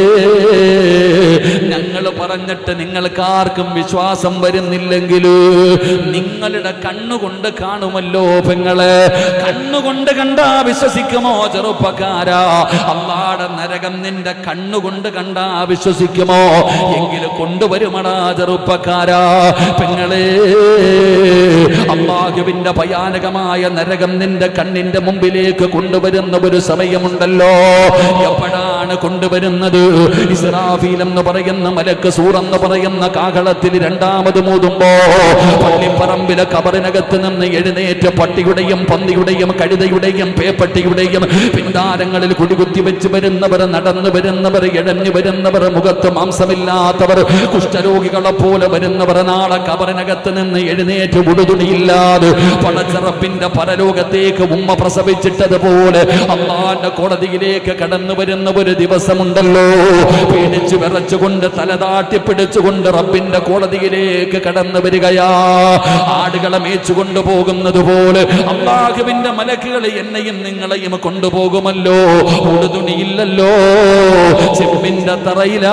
ഞങ്ങൾ പറഞ്ഞിട്ട് നിങ്ങൾക്ക് ആർക്കും വിശ്വാസം വരുന്നില്ലെങ്കിൽ നിങ്ങളുടെ കണ്ണുകൊണ്ട് കാണുമല്ലോ പെങ്ങള് കണ്ണുകൊണ്ട് കണ്ടാ വിശ്വസിക്കുമോ ചെറുപ്പക്കാരാ അള്ളാടെ നരകം നിന്റെ കണ്ണുകൊണ്ട് കണ്ടാ വിശ്വസിക്കുമോ എങ്കിൽ കൊണ്ടുവരുമടാ ചെറുപ്പക്കാരാ പെങ്ങളെ അള്ളാഹുവിന്റെ ഭയാനകമായ നരകം നിന്റെ കണ്ണിന്റെ മുമ്പിലേക്ക് കൊണ്ടുവരുന്ന ഒരു സമയമുണ്ടല്ലോ എപ്പോഴാണ് കൊണ്ടുവരുന്നത് ഇസ്രാഫീൽ എന്ന് പറയുന്ന മലക്ക് സൂറെന്ന് പറയുന്ന കാഹളത്തിൽ രണ്ടാമത് മൂതുമ്പോ പള്ളിപ്പറമ്പിലെ കബറിനകത്ത് നിന്ന് എഴുന്നേറ്റ് പട്ടിയുടെയും പന്നിയുടെയും കഴുതയുടെയും പേപ്പട്ടിയുടെയും പിന്താരങ്ങളിൽ കുടികുത്തി വെച്ച് വരുന്നവർ നടന്നു വരുന്നവർ ഇഴഞ്ഞു വരുന്നവർ മുഖത്ത് മാംസമില്ലാത്തവർ കുഷ്ഠരോഗികളെ പോലെ വരുന്നവർ നാളെ കബറിനകത്ത് നിന്ന് എഴുന്നേറ്റ് ഉടുതുണിയില്ലാതെ പടച്ചറപ്പിന്റെ പരലോകത്തേക്ക് ഉമ്മ പ്രസവിച്ചിട്ടതുപോലെ അള്ളാന്റെ കോടതിയിലേക്ക് കടന്നു വരുന്ന ഒരു ദിവസമുണ്ടല്ലോ പേടിച്ചു വിറച്ചുകൊണ്ട് തലതാട്ടി പിടിച്ചുകൊണ്ട് റബ്ബിന്റെ കോടതിയിലേക്ക് കടന്നു വരികയാ ആടുകളെ മേച്ചുകൊണ്ട് പോകുന്നത് പോലെ അള്ളാഹുവിന്റെ മലക്കുകൾ എന്നെയും നിങ്ങളെയും കൊണ്ടുപോകുമല്ലോ ഉടുതുണിയില്ലല്ലോ ചെമ്പിന്റെ തറയിലാ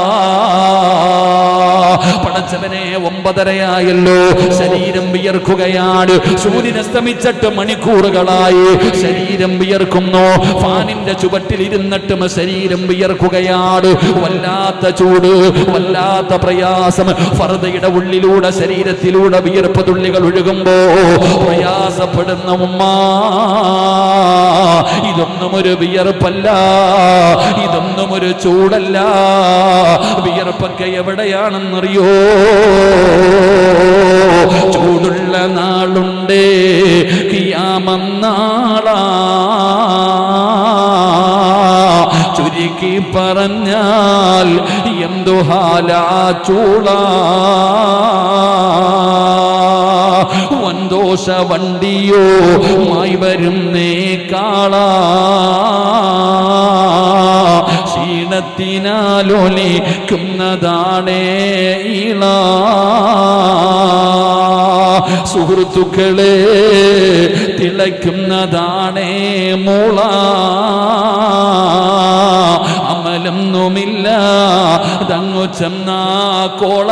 പടച്ചവനെ ഒമ്പതരയായല്ലോ ശരീരം വിയർക്കുകയാണ് സൂര്യൻ അസ്തമിച്ചിട്ട് മണിക്കൂറുകളായി ശരീരം വിയർക്കുന്നു ഫാനിന്റെ ചുവട്ടിൽ ഇരുന്നിട്ടും ശരീരം വിയർക്കുകയാണ് വല്ലാത്ത ചൂട് വല്ലാത്ത പ്രയാസം ഫർദയുടെ ഉള്ളിലൂടെ ശരീരത്തിലൂടെ വിയർപ്പ് തുള്ളികൾ ഒഴുകുമ്പോ പ്രയാസപ്പെടുന്ന ഉമ്മ ഇതൊന്നും ഒരു വിയർപ്പല്ല ഇതൊന്നും ഒരു ചൂടല്ല വിയർപ്പൊക്കെ എവിടെയാണെന്നറിയോ ചൂടുള്ള നാളുണ്ടേ കിയാമന്നാളാ ചുരുക്കി പറഞ്ഞാൽ എന്തു ഹാലാ ചൂള വന്തോഷ വണ്ടിയോ മായി വരുന്നേ കാളാ ക്ഷീണത്തിനാലൊലിക്കുന്നതാണേ ഇള സുഹൃത്തുക്കളെ തിളയ്ക്കുന്നതാണേ മൂള അമലൊന്നുമില്ല തങ്ങു ചെന്നാ കോള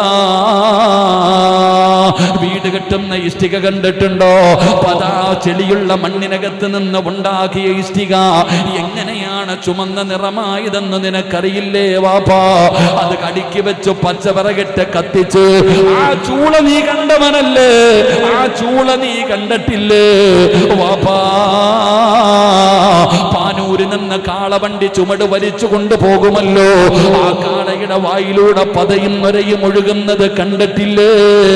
വീട് കെട്ടുന്ന ഇഷ്ടിക കണ്ടിട്ടുണ്ടോ പതാ ചെളിയുള്ള മണ്ണിനകത്ത് നിന്ന് ഉണ്ടാക്കിയ ഇഷ്ടിക എങ്ങനെയാണ് ചുമന്ന നിറമായതെന്ന് നിനക്കറിയില്ലേ വാപ്പാ അത് കടിക്ക് വെച്ച് പച്ചവിറകിട്ട് കത്തിച്ച് ആ ചൂള നീ കണ്ടവനല്ലേ ആ ചൂള നീ കണ്ടിട്ടില്ലേ വാപ്പാ പാനൂരിൽ നിന്ന് കാളവണ്ടി ചുമട് വലിച്ചു കൊണ്ടുപോകുമല്ലോ ആ കാളയുടെ വായിലൂടെ പതയും നൊരയും ഒഴുകുന്നത് കണ്ടിട്ടില്ലേ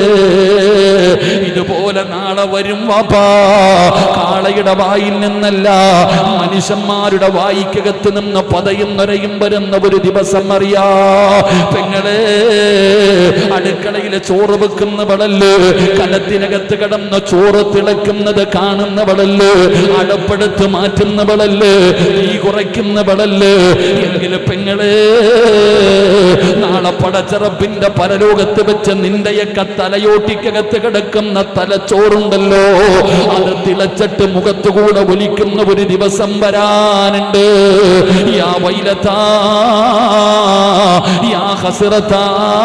ഇതുപോലെ നാളെ വരും വാപ്പാ കാളയുടെ വായിൽ നിന്നല്ല മനുഷ്യന്മാരുടെ വായിക്കകത്ത് നിന്ന് പതയും നൊരയും വരുന്ന ഒരു ദിവസം അറിയാ പെങ്ങളെ അടുക്കളയിലെ ചോറ് വെക്കുന്നവളല്ലേ കലത്തിനകത്ത് കിടന്ന ചോറ് തിളക്കുന്നത് കാണുന്നവളല്ലേ അടപ്പെടുത്ത് മാറ്റുന്നവളല്ലേ തീ കുറയ്ക്കുന്നവളല്ലേ എങ്കിലും പെങ്ങളെ നാളെ പടച്ചറപ്പിന്റെ പരലോകത്ത് വെച്ച് നിന്റെയൊക്കെ തലയോട്ടിക്കകത്ത് കിടക്കുന്ന തലച്ചോറുണ്ടല്ലോ അത് തിളച്ചിട്ട് മുഖത്തുകൂടെ ഒലിക്കുന്ന ഒരു ദിവസം വരാനുണ്ട് യാ വൈലത്താ യാ ഹസ്രത്താ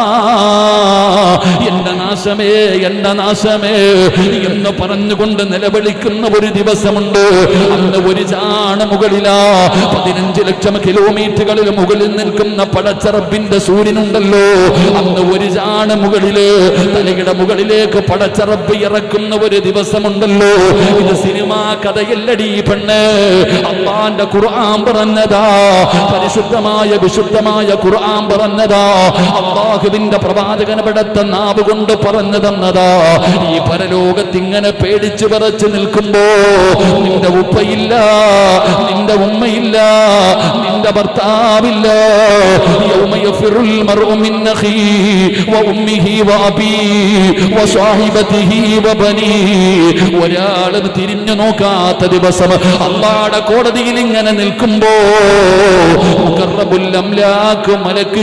എന്റെ നാശമേ എന്റെ നാശമേ എന്ന് പറഞ്ഞുകൊണ്ട് നിലവിളിക്കുന്ന ഒരു ദിവസമുണ്ട് അന്ന് ഒരു ചാണ മുകളിലാ പതിനഞ്ച് ലക്ഷം കിലോമീറ്ററുകളിൽ മുകളിൽ നിൽക്കുന്ന പടച്ചറപ്പിന്റെ സൂര്യനുണ്ടല്ലോ അന്ന് ഒരു ചാണ മുകളില് തലയുടെ മുകളിലേക്ക് പടച്ചറപ്പ് ഇറക്കുന്ന ഒരു ദിവസമുണ്ടല്ലോ ഇത് സിനിമാ കഥയല്ലടി പെണ്ണ് അള്ളാന്റെ ഖുർആൻ പറഞ്ഞതാ പരിശുദ്ധമായ വിശുദ്ധമായ ഖുർആൻ പറഞ്ഞതാ അള്ളാഹുവിന്റെ പ്രവാചകൻ പെടുത്ത നാവ് കൊണ്ട് പറഞ്ഞു തന്നതാ ഈ പരലോകത്ത് ഇങ്ങനെ പേടിച്ചു പറച്ചു നിൽക്കുമ്പോ നിന്റെ ഉപ്പയില്ല നിന്റെ ഉമ്മയില്ല നിന്റെ ഭർത്താവില്ല يوم يفر المرء من أخيه وأمه وأبيه وصاحبته وبنيه ഒരാളും തിരിഞ്ഞു നോക്കാത്ത ദിവസം അള്ളാടെ കോടതിയിൽ ഇങ്ങനെ നിൽക്കുമ്പോ മുഖറബുൽ അംലാക്ക് മലക്ക്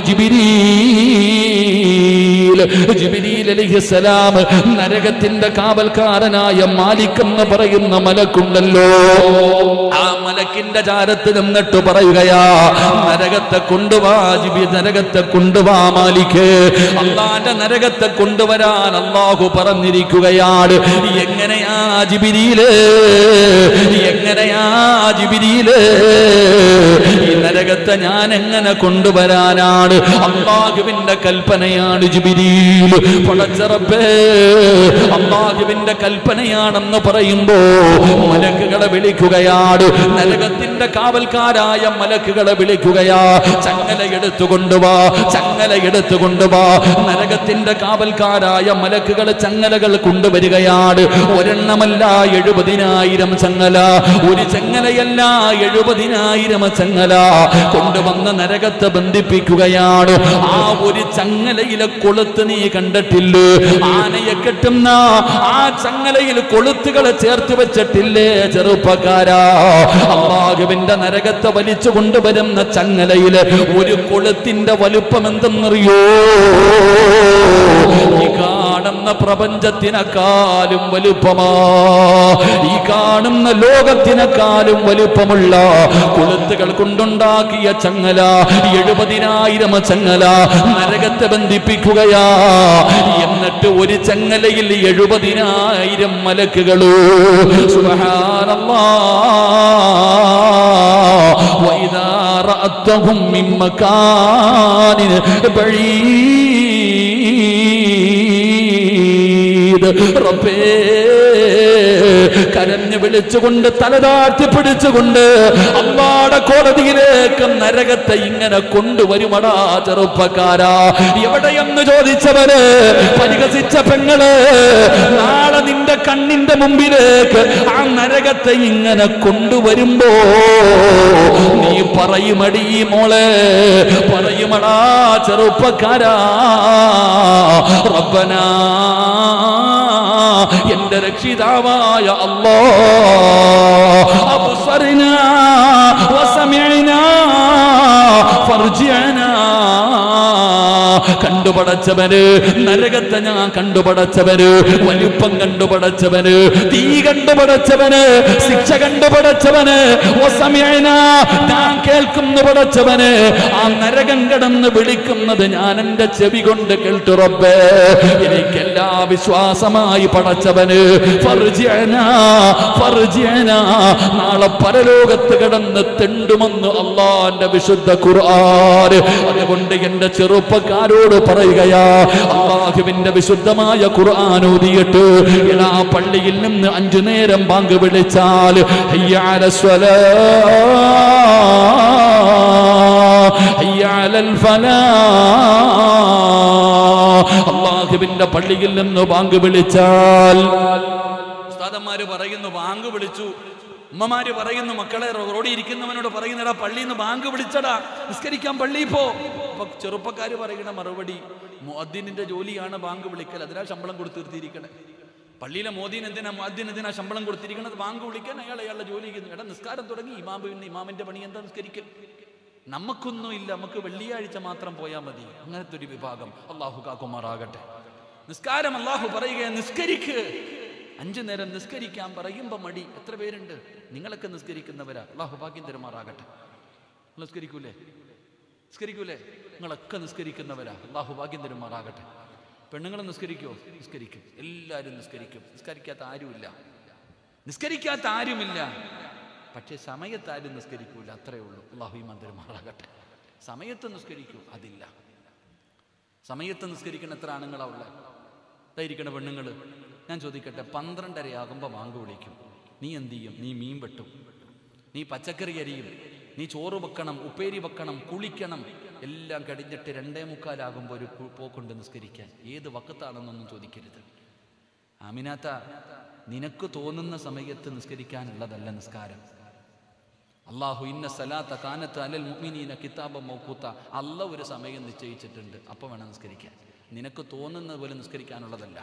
ജിബിരീൽ ജിബിരീൽ അലൈഹിസ്സലാം നരകത്തിന്റെ കാവൽക്കാരനായ മാലിക് എന്ന് പറയുന്ന മലക്കുണ്ടല്ലോ ആ മലക്കിന്റെ ചാരത്ത് നിന്നിട്ട് പറയുകയാ നരകത്തെ കൊണ്ടുവാ ജിബി നരകത്തെ കൊണ്ടുവാ മാലിക് അള്ളാന്റെ നരകത്തെ കൊണ്ടുവരാൻ അള്ളാഹു പറഞ്ഞിരിക്കുകയാണ് എങ്ങനെയാ ജിബിരിയില് എങ്ങനെയാ ജിബിരിയില് ഈ നരകത്തെ ഞാൻ എങ്ങനെ കൊണ്ടുവരാനാണ് അള്ളാഹുവിന്റെ കൽപ്പനയാണ് ജിബിരിയിൽ പടച്ചറപ്പേ അള്ളാഹുവിന്റെ കൽപ്പനയാണെന്ന് പറയുമ്പോ മലക്കുകളെ വിളിക്കുകയാണ് നരകത്തിന്റെ കാവൽക്കാരായ മലക്കുകളെ വിളിക്കുകയാ ചങ്ങല എടുത്തു കൊണ്ടുവാ ചങ്ങല എടുത്തു കൊണ്ടുവാ നരകത്തിന്റെ കാവൽക്കാരായ മലക്കുകൾ ചങ്ങലകൾ കൊണ്ടുവരികയാണ് ഒരെണ്ണമല്ല എഴുപതിനായിരം ചങ്ങല ഒരു ചങ്ങലയല്ല എഴുപതിനായിരം ചങ്ങല കൊണ്ടുവന്ന് നരകത്തെ ബന്ധിപ്പിക്കുകയാണ് ആ ഒരു ചങ്ങലയിലെ കൊളുത്ത് നീ കണ്ടിട്ടില്ലേ ആനയെ കെട്ടുന്ന ആ ചങ്ങലയിൽ കൊളുത്തുകളെ ചേർത്ത് വെച്ചിട്ടില്ലേ ചെറുപ്പക്കാരാ അള്ളാഹുവിന്റെ നരകത്തെ വലിച്ചു കൊണ്ടുവരുന്ന ചങ്ങലയില് ഒരു കൊളുത്തിന്റെ വലുപ്പം എന്തെന്നറിയോ ഈ കാണുന്ന പ്രപഞ്ചത്തിനെക്കാളും വലുപ്പമാ ഈ കാണുന്ന ലോകത്തിനെക്കാളും വലുപ്പമുള്ള കൊളുത്തുകൾ കൊണ്ടുണ്ടാക്കിയ ചങ്ങല എഴുപതിനായിരം ചങ്ങല നരകത്തെ ബന്ധിപ്പിക്കുകയാ എന്നിട്ട് ഒരു ചങ്ങലയിൽ എഴുപതിനായിരം മലക്കുകളോ സുബ്ഹാനല്ലാഹ് وإذا رأتهم من مكان بعيد ربي കരഞ്ഞു വിളിച്ചുകൊണ്ട് തലതാഴ്ത്തി പിടിച്ചുകൊണ്ട് അമ്മാടെ കോടതിയിലേക്ക് നരകത്തെ ഇങ്ങനെ കൊണ്ടുവരുമടാ ചെറുപ്പക്കാരാ എവിടെയെന്ന് ചോദിച്ചവര് പരിഹസിച്ച പെങ്ങള് നാളെ നിന്റെ കണ്ണിന്റെ മുമ്പിലേക്ക് ആ നരകത്തെ ഇങ്ങനെ കൊണ്ടുവരുമ്പോ നീ പറയുമടി മോളെ പറയുമടാ ചെറുപ്പക്കാരാ റബ്ബനാ എന്റെ രക്ഷിതാവായ അല്ലോ അബ്സറിനാ വസമിഅനാ ഫർജിഅനാ കണ്ടുപടച്ചവന് നരകത്തെ ഞാൻ കണ്ടുപടച്ചവന് വലിപ്പം കണ്ടുപടച്ചവന് തീ കണ്ടുപടച്ചവന് ശിക്ഷ കണ്ടുപടച്ചവന് വസമിഅനാ ഞാൻ കേൾക്കുന്നു പടച്ചവന് ആ നരകം കടന്ന് വിളിക്കുന്നത് ഞാൻ എന്റെ ചെവി കൊണ്ട് കേട്ടു റബ്ബേ എനിക്കെല്ലാ വിശ്വാസമായി പടച്ചവന് ഫർജിഅനാ, ഫർജിഅനാ. നാളെ പരലോകത്ത് കിടന്ന് തെണ്ടുമെന്ന് അള്ളാന്റെ വിശുദ്ധ ഖുർആൻ അതുകൊണ്ട് എന്റെ ചെറുപ്പക്കാരോട് പറയുകയാ അള്ളാഹുവിന്റെ വിശുദ്ധമായ ഖുർആൻ ഓതിയിട്ട് എടാ പള്ളിയിൽ നിന്ന് അഞ്ചു നേരം ബാങ്ക് വിളിച്ചാൽ ഹയ്യ അല സ്വലാ ഹയ്യ അലൽ ഫലാ അള്ളാഹുവിന്റെ പള്ളിയിൽ നിന്ന് ബാങ്ക് വിളിച്ചാൽ ഉസ്താദന്മാര് പറയുന്നു ബാങ്ക് വിളിച്ചു ഉമ്മമാര് പറയുന്നു മക്കളെ റോഡിൽ ഇരിക്കുന്നവനോട് പറയുന്നടാ പള്ളിയിൽ നിന്ന് ബാങ്ക് വിളിച്ചടാ നിസ്കരിക്കാൻ പള്ളിയിൽ പോ അപ്പൊ ചെറുപ്പക്കാര് പറയുന്ന മറുപടി മുഅദ്ദിനിന്റെ ജോലിയാണ് ബാങ്ക് വിളിക്കൽ അതിനാ ശമ്പളം കൊടുത്തിരുത്തിയിരിക്കണേ പള്ളിയിലെ മോദീൻ എന്തിനാ മുഅദ്ദിൻ എന്തിനാ ശമ്പളം കൊടുത്തിരിക്കണത് ബാങ്ക് വിളിക്കാൻ അയാൾ അയാളുടെ ജോലി ചെയ്യുന്നു എടാ നിസ്കാരം തുടങ്ങി ഇമാം പിന്നെ ഇമാമിന്റെ പണി എന്താ നിസ്കരിക്കൽ നമുക്കൊന്നും ഇല്ല നമുക്ക് വെള്ളിയാഴ്ച മാത്രം പോയാൽ മതി അങ്ങനത്തെ ഒരു വിഭാഗം അള്ളാഹു കാക്കുമാറാകട്ടെ നിസ്കാരം അള്ളാഹു പറയുക നിസ്കരിക്ക് അഞ്ചു നേരം നിസ്കരിക്കാൻ പറയുമ്പോൾ മടി എത്ര പേരുണ്ട് നിങ്ങളൊക്കെ നിസ്കരിക്കുന്നവരാ അള്ളാഹു ഭാഗ്യം തരുമാറാകട്ടെ നിങ്ങൾ നിസ്കരിക്കൂലേ നിസ്കരിക്കൂലേ നിങ്ങളൊക്കെ നിസ്കരിക്കുന്നവരാ അള്ളാഹു ഭാഗ്യം തരുമാറാകട്ടെ പെണ്ണുങ്ങൾ നിസ്കരിക്കുമോ നിസ്കരിക്കും എല്ലാവരും നിസ്കരിക്കും നിസ്കരിക്കാത്ത ആരുമില്ല നിസ്കരിക്കാത്ത ആരുമില്ല പക്ഷേ സമയത്ത് ആരും നിസ്കരിക്കൂല അത്രയേ ഉള്ളൂ അള്ളാഹു ഈ മന്ദിരമാറാകട്ടെ സമയത്ത് നിസ്കരിക്കൂ അതില്ല സമയത്ത് നിസ്കരിക്കുന്ന എത്ര ആണുങ്ങളാ ഉള്ളത് ഇതായിരിക്കണ പെണ്ണുങ്ങൾ ഞാൻ ചോദിക്കട്ടെ പന്ത്രണ്ടരയാകുമ്പോൾ വാങ്ക് വിളിക്കും നീ എന്ത് ചെയ്യും നീ മീൻ വെട്ടും നീ പച്ചക്കറി അരിയും നീ ചോറ് വെക്കണം ഉപ്പേരി വെക്കണം കുളിക്കണം എല്ലാം കഴിഞ്ഞിട്ട് രണ്ടേ മുക്കാലാകുമ്പോൾ ഒരു കു- പോക്കുണ്ട് നിസ്കരിക്കാൻ ഏത് വക്കത്താണെന്നൊന്നും ചോദിക്കരുത് ആമിനാത്ത നിനക്ക് തോന്നുന്ന സമയത്ത് നിസ്കരിക്കാനുള്ളതല്ല നിസ്കാരം അള്ളാഹു ഇന്ന സലാത്ത കാനത്ത് അലൽ മുഅ്മിനീന കിതാബ മൗക്കൂത്ത അല്ല ഒരു സമയം നിശ്ചയിച്ചിട്ടുണ്ട് അപ്പോൾ വേണം നിസ്കരിക്കാൻ നിനക്ക് തോന്നുന്നത് പോലെ നിസ്കരിക്കാനുള്ളതല്ല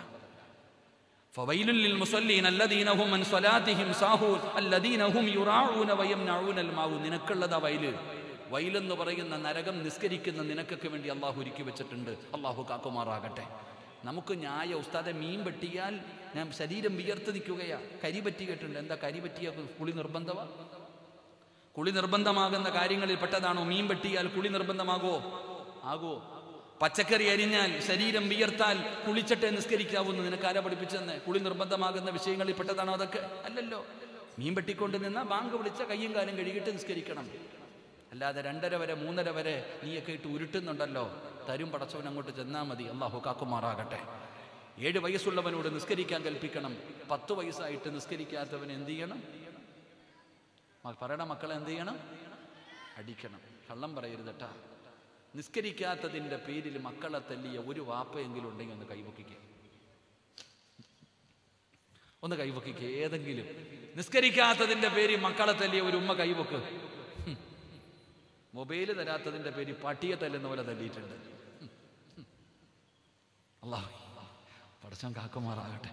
فويل للمصلين الذين هم من صلاتهم ساهون الذين هم يراعون ويمنعون الماعون നിനക്കുള്ളതാ വൈല് വൈലെന്ന് പറയുന്ന നരകം നിസ്കരിക്കുന്ന നിനക്കൊക്കെ വേണ്ടി അള്ളാഹു ഒരുക്കി വെച്ചിട്ടുണ്ട് അള്ളാഹു കാക്കുമാറാകട്ടെ നമുക്ക് ന്യായ ഉസ്താദെ മീൻ വെട്ടിയാൽ ഞാൻ ശരീരം വിയർത്ത് നിൽക്കുകയാ കരി പറ്റിയിട്ടുണ്ട് എന്താ കരി പറ്റിയ കുളി നിർബന്ധമാ കുളി നിർബന്ധമാകുന്ന കാര്യങ്ങളിൽ പെട്ടതാണോ മീൻ വെട്ടിയാൽ കുളി നിർബന്ധമാകുമോ ആകുമോ പച്ചക്കറി അരിഞ്ഞാൽ ശരീരം വിയർത്താൽ കുളിച്ചിട്ടേ നിസ്കരിക്കാവുന്നു നിനക്ക് ആരാ പഠിപ്പിച്ചെന്ന് കുളി നിർബന്ധമാകുന്ന വിഷയങ്ങളിൽ പെട്ടതാണോ അതൊക്കെ അല്ലല്ലോ മീൻ വെട്ടിക്കൊണ്ട് നിന്ന ബാങ്ക് വിളിച്ച കയ്യും കാലും കഴുകിയിട്ട് നിസ്കരിക്കണം അല്ലാതെ രണ്ടര വരെ മൂന്നര വരെ നീയൊക്കെ ഇട്ട് ഉരുട്ടുന്നുണ്ടല്ലോ തരും പടച്ചവൻ അങ്ങോട്ട് ചെന്നാൽ മതി അള്ളാഹു കാക്കുമാറാകട്ടെ ഏഴ് വയസ്സുള്ളവനോട് നിസ്കരിക്കാൻ കൽപ്പിക്കണം പത്ത് വയസ്സായിട്ട് നിസ്കരിക്കാത്തവൻ എന്ത് ചെയ്യണം മ- പറയണ മക്കളെ എന്ത് ചെയ്യണം അടിക്കണം കള്ളം പറയരുത് കേട്ടാ നിസ്കരിക്കാത്തതിൻ്റെ പേരിൽ മക്കളെ തല്ലിയ ഒരു വാപ്പയെങ്കിലും ഉണ്ടെങ്കിൽ ഒന്ന് കൈവക്കിക്കുക ഒന്ന് കൈവക്കിക്കുക ഏതെങ്കിലും നിസ്കരിക്കാത്തതിൻ്റെ പേരിൽ മക്കളെ തല്ലിയ ഒരു ഉമ്മ കൈവക്ക് ഹും. മൊബൈല് തരാത്തതിൻ്റെ പേരിൽ പട്ടിയെ തല്ലുന്ന പോലെ തല്ലിയിട്ടുണ്ട് ഹും. ഹും. അല്ലാഹ് പടച്ചോൻ കാക്കുമാറാകട്ടെ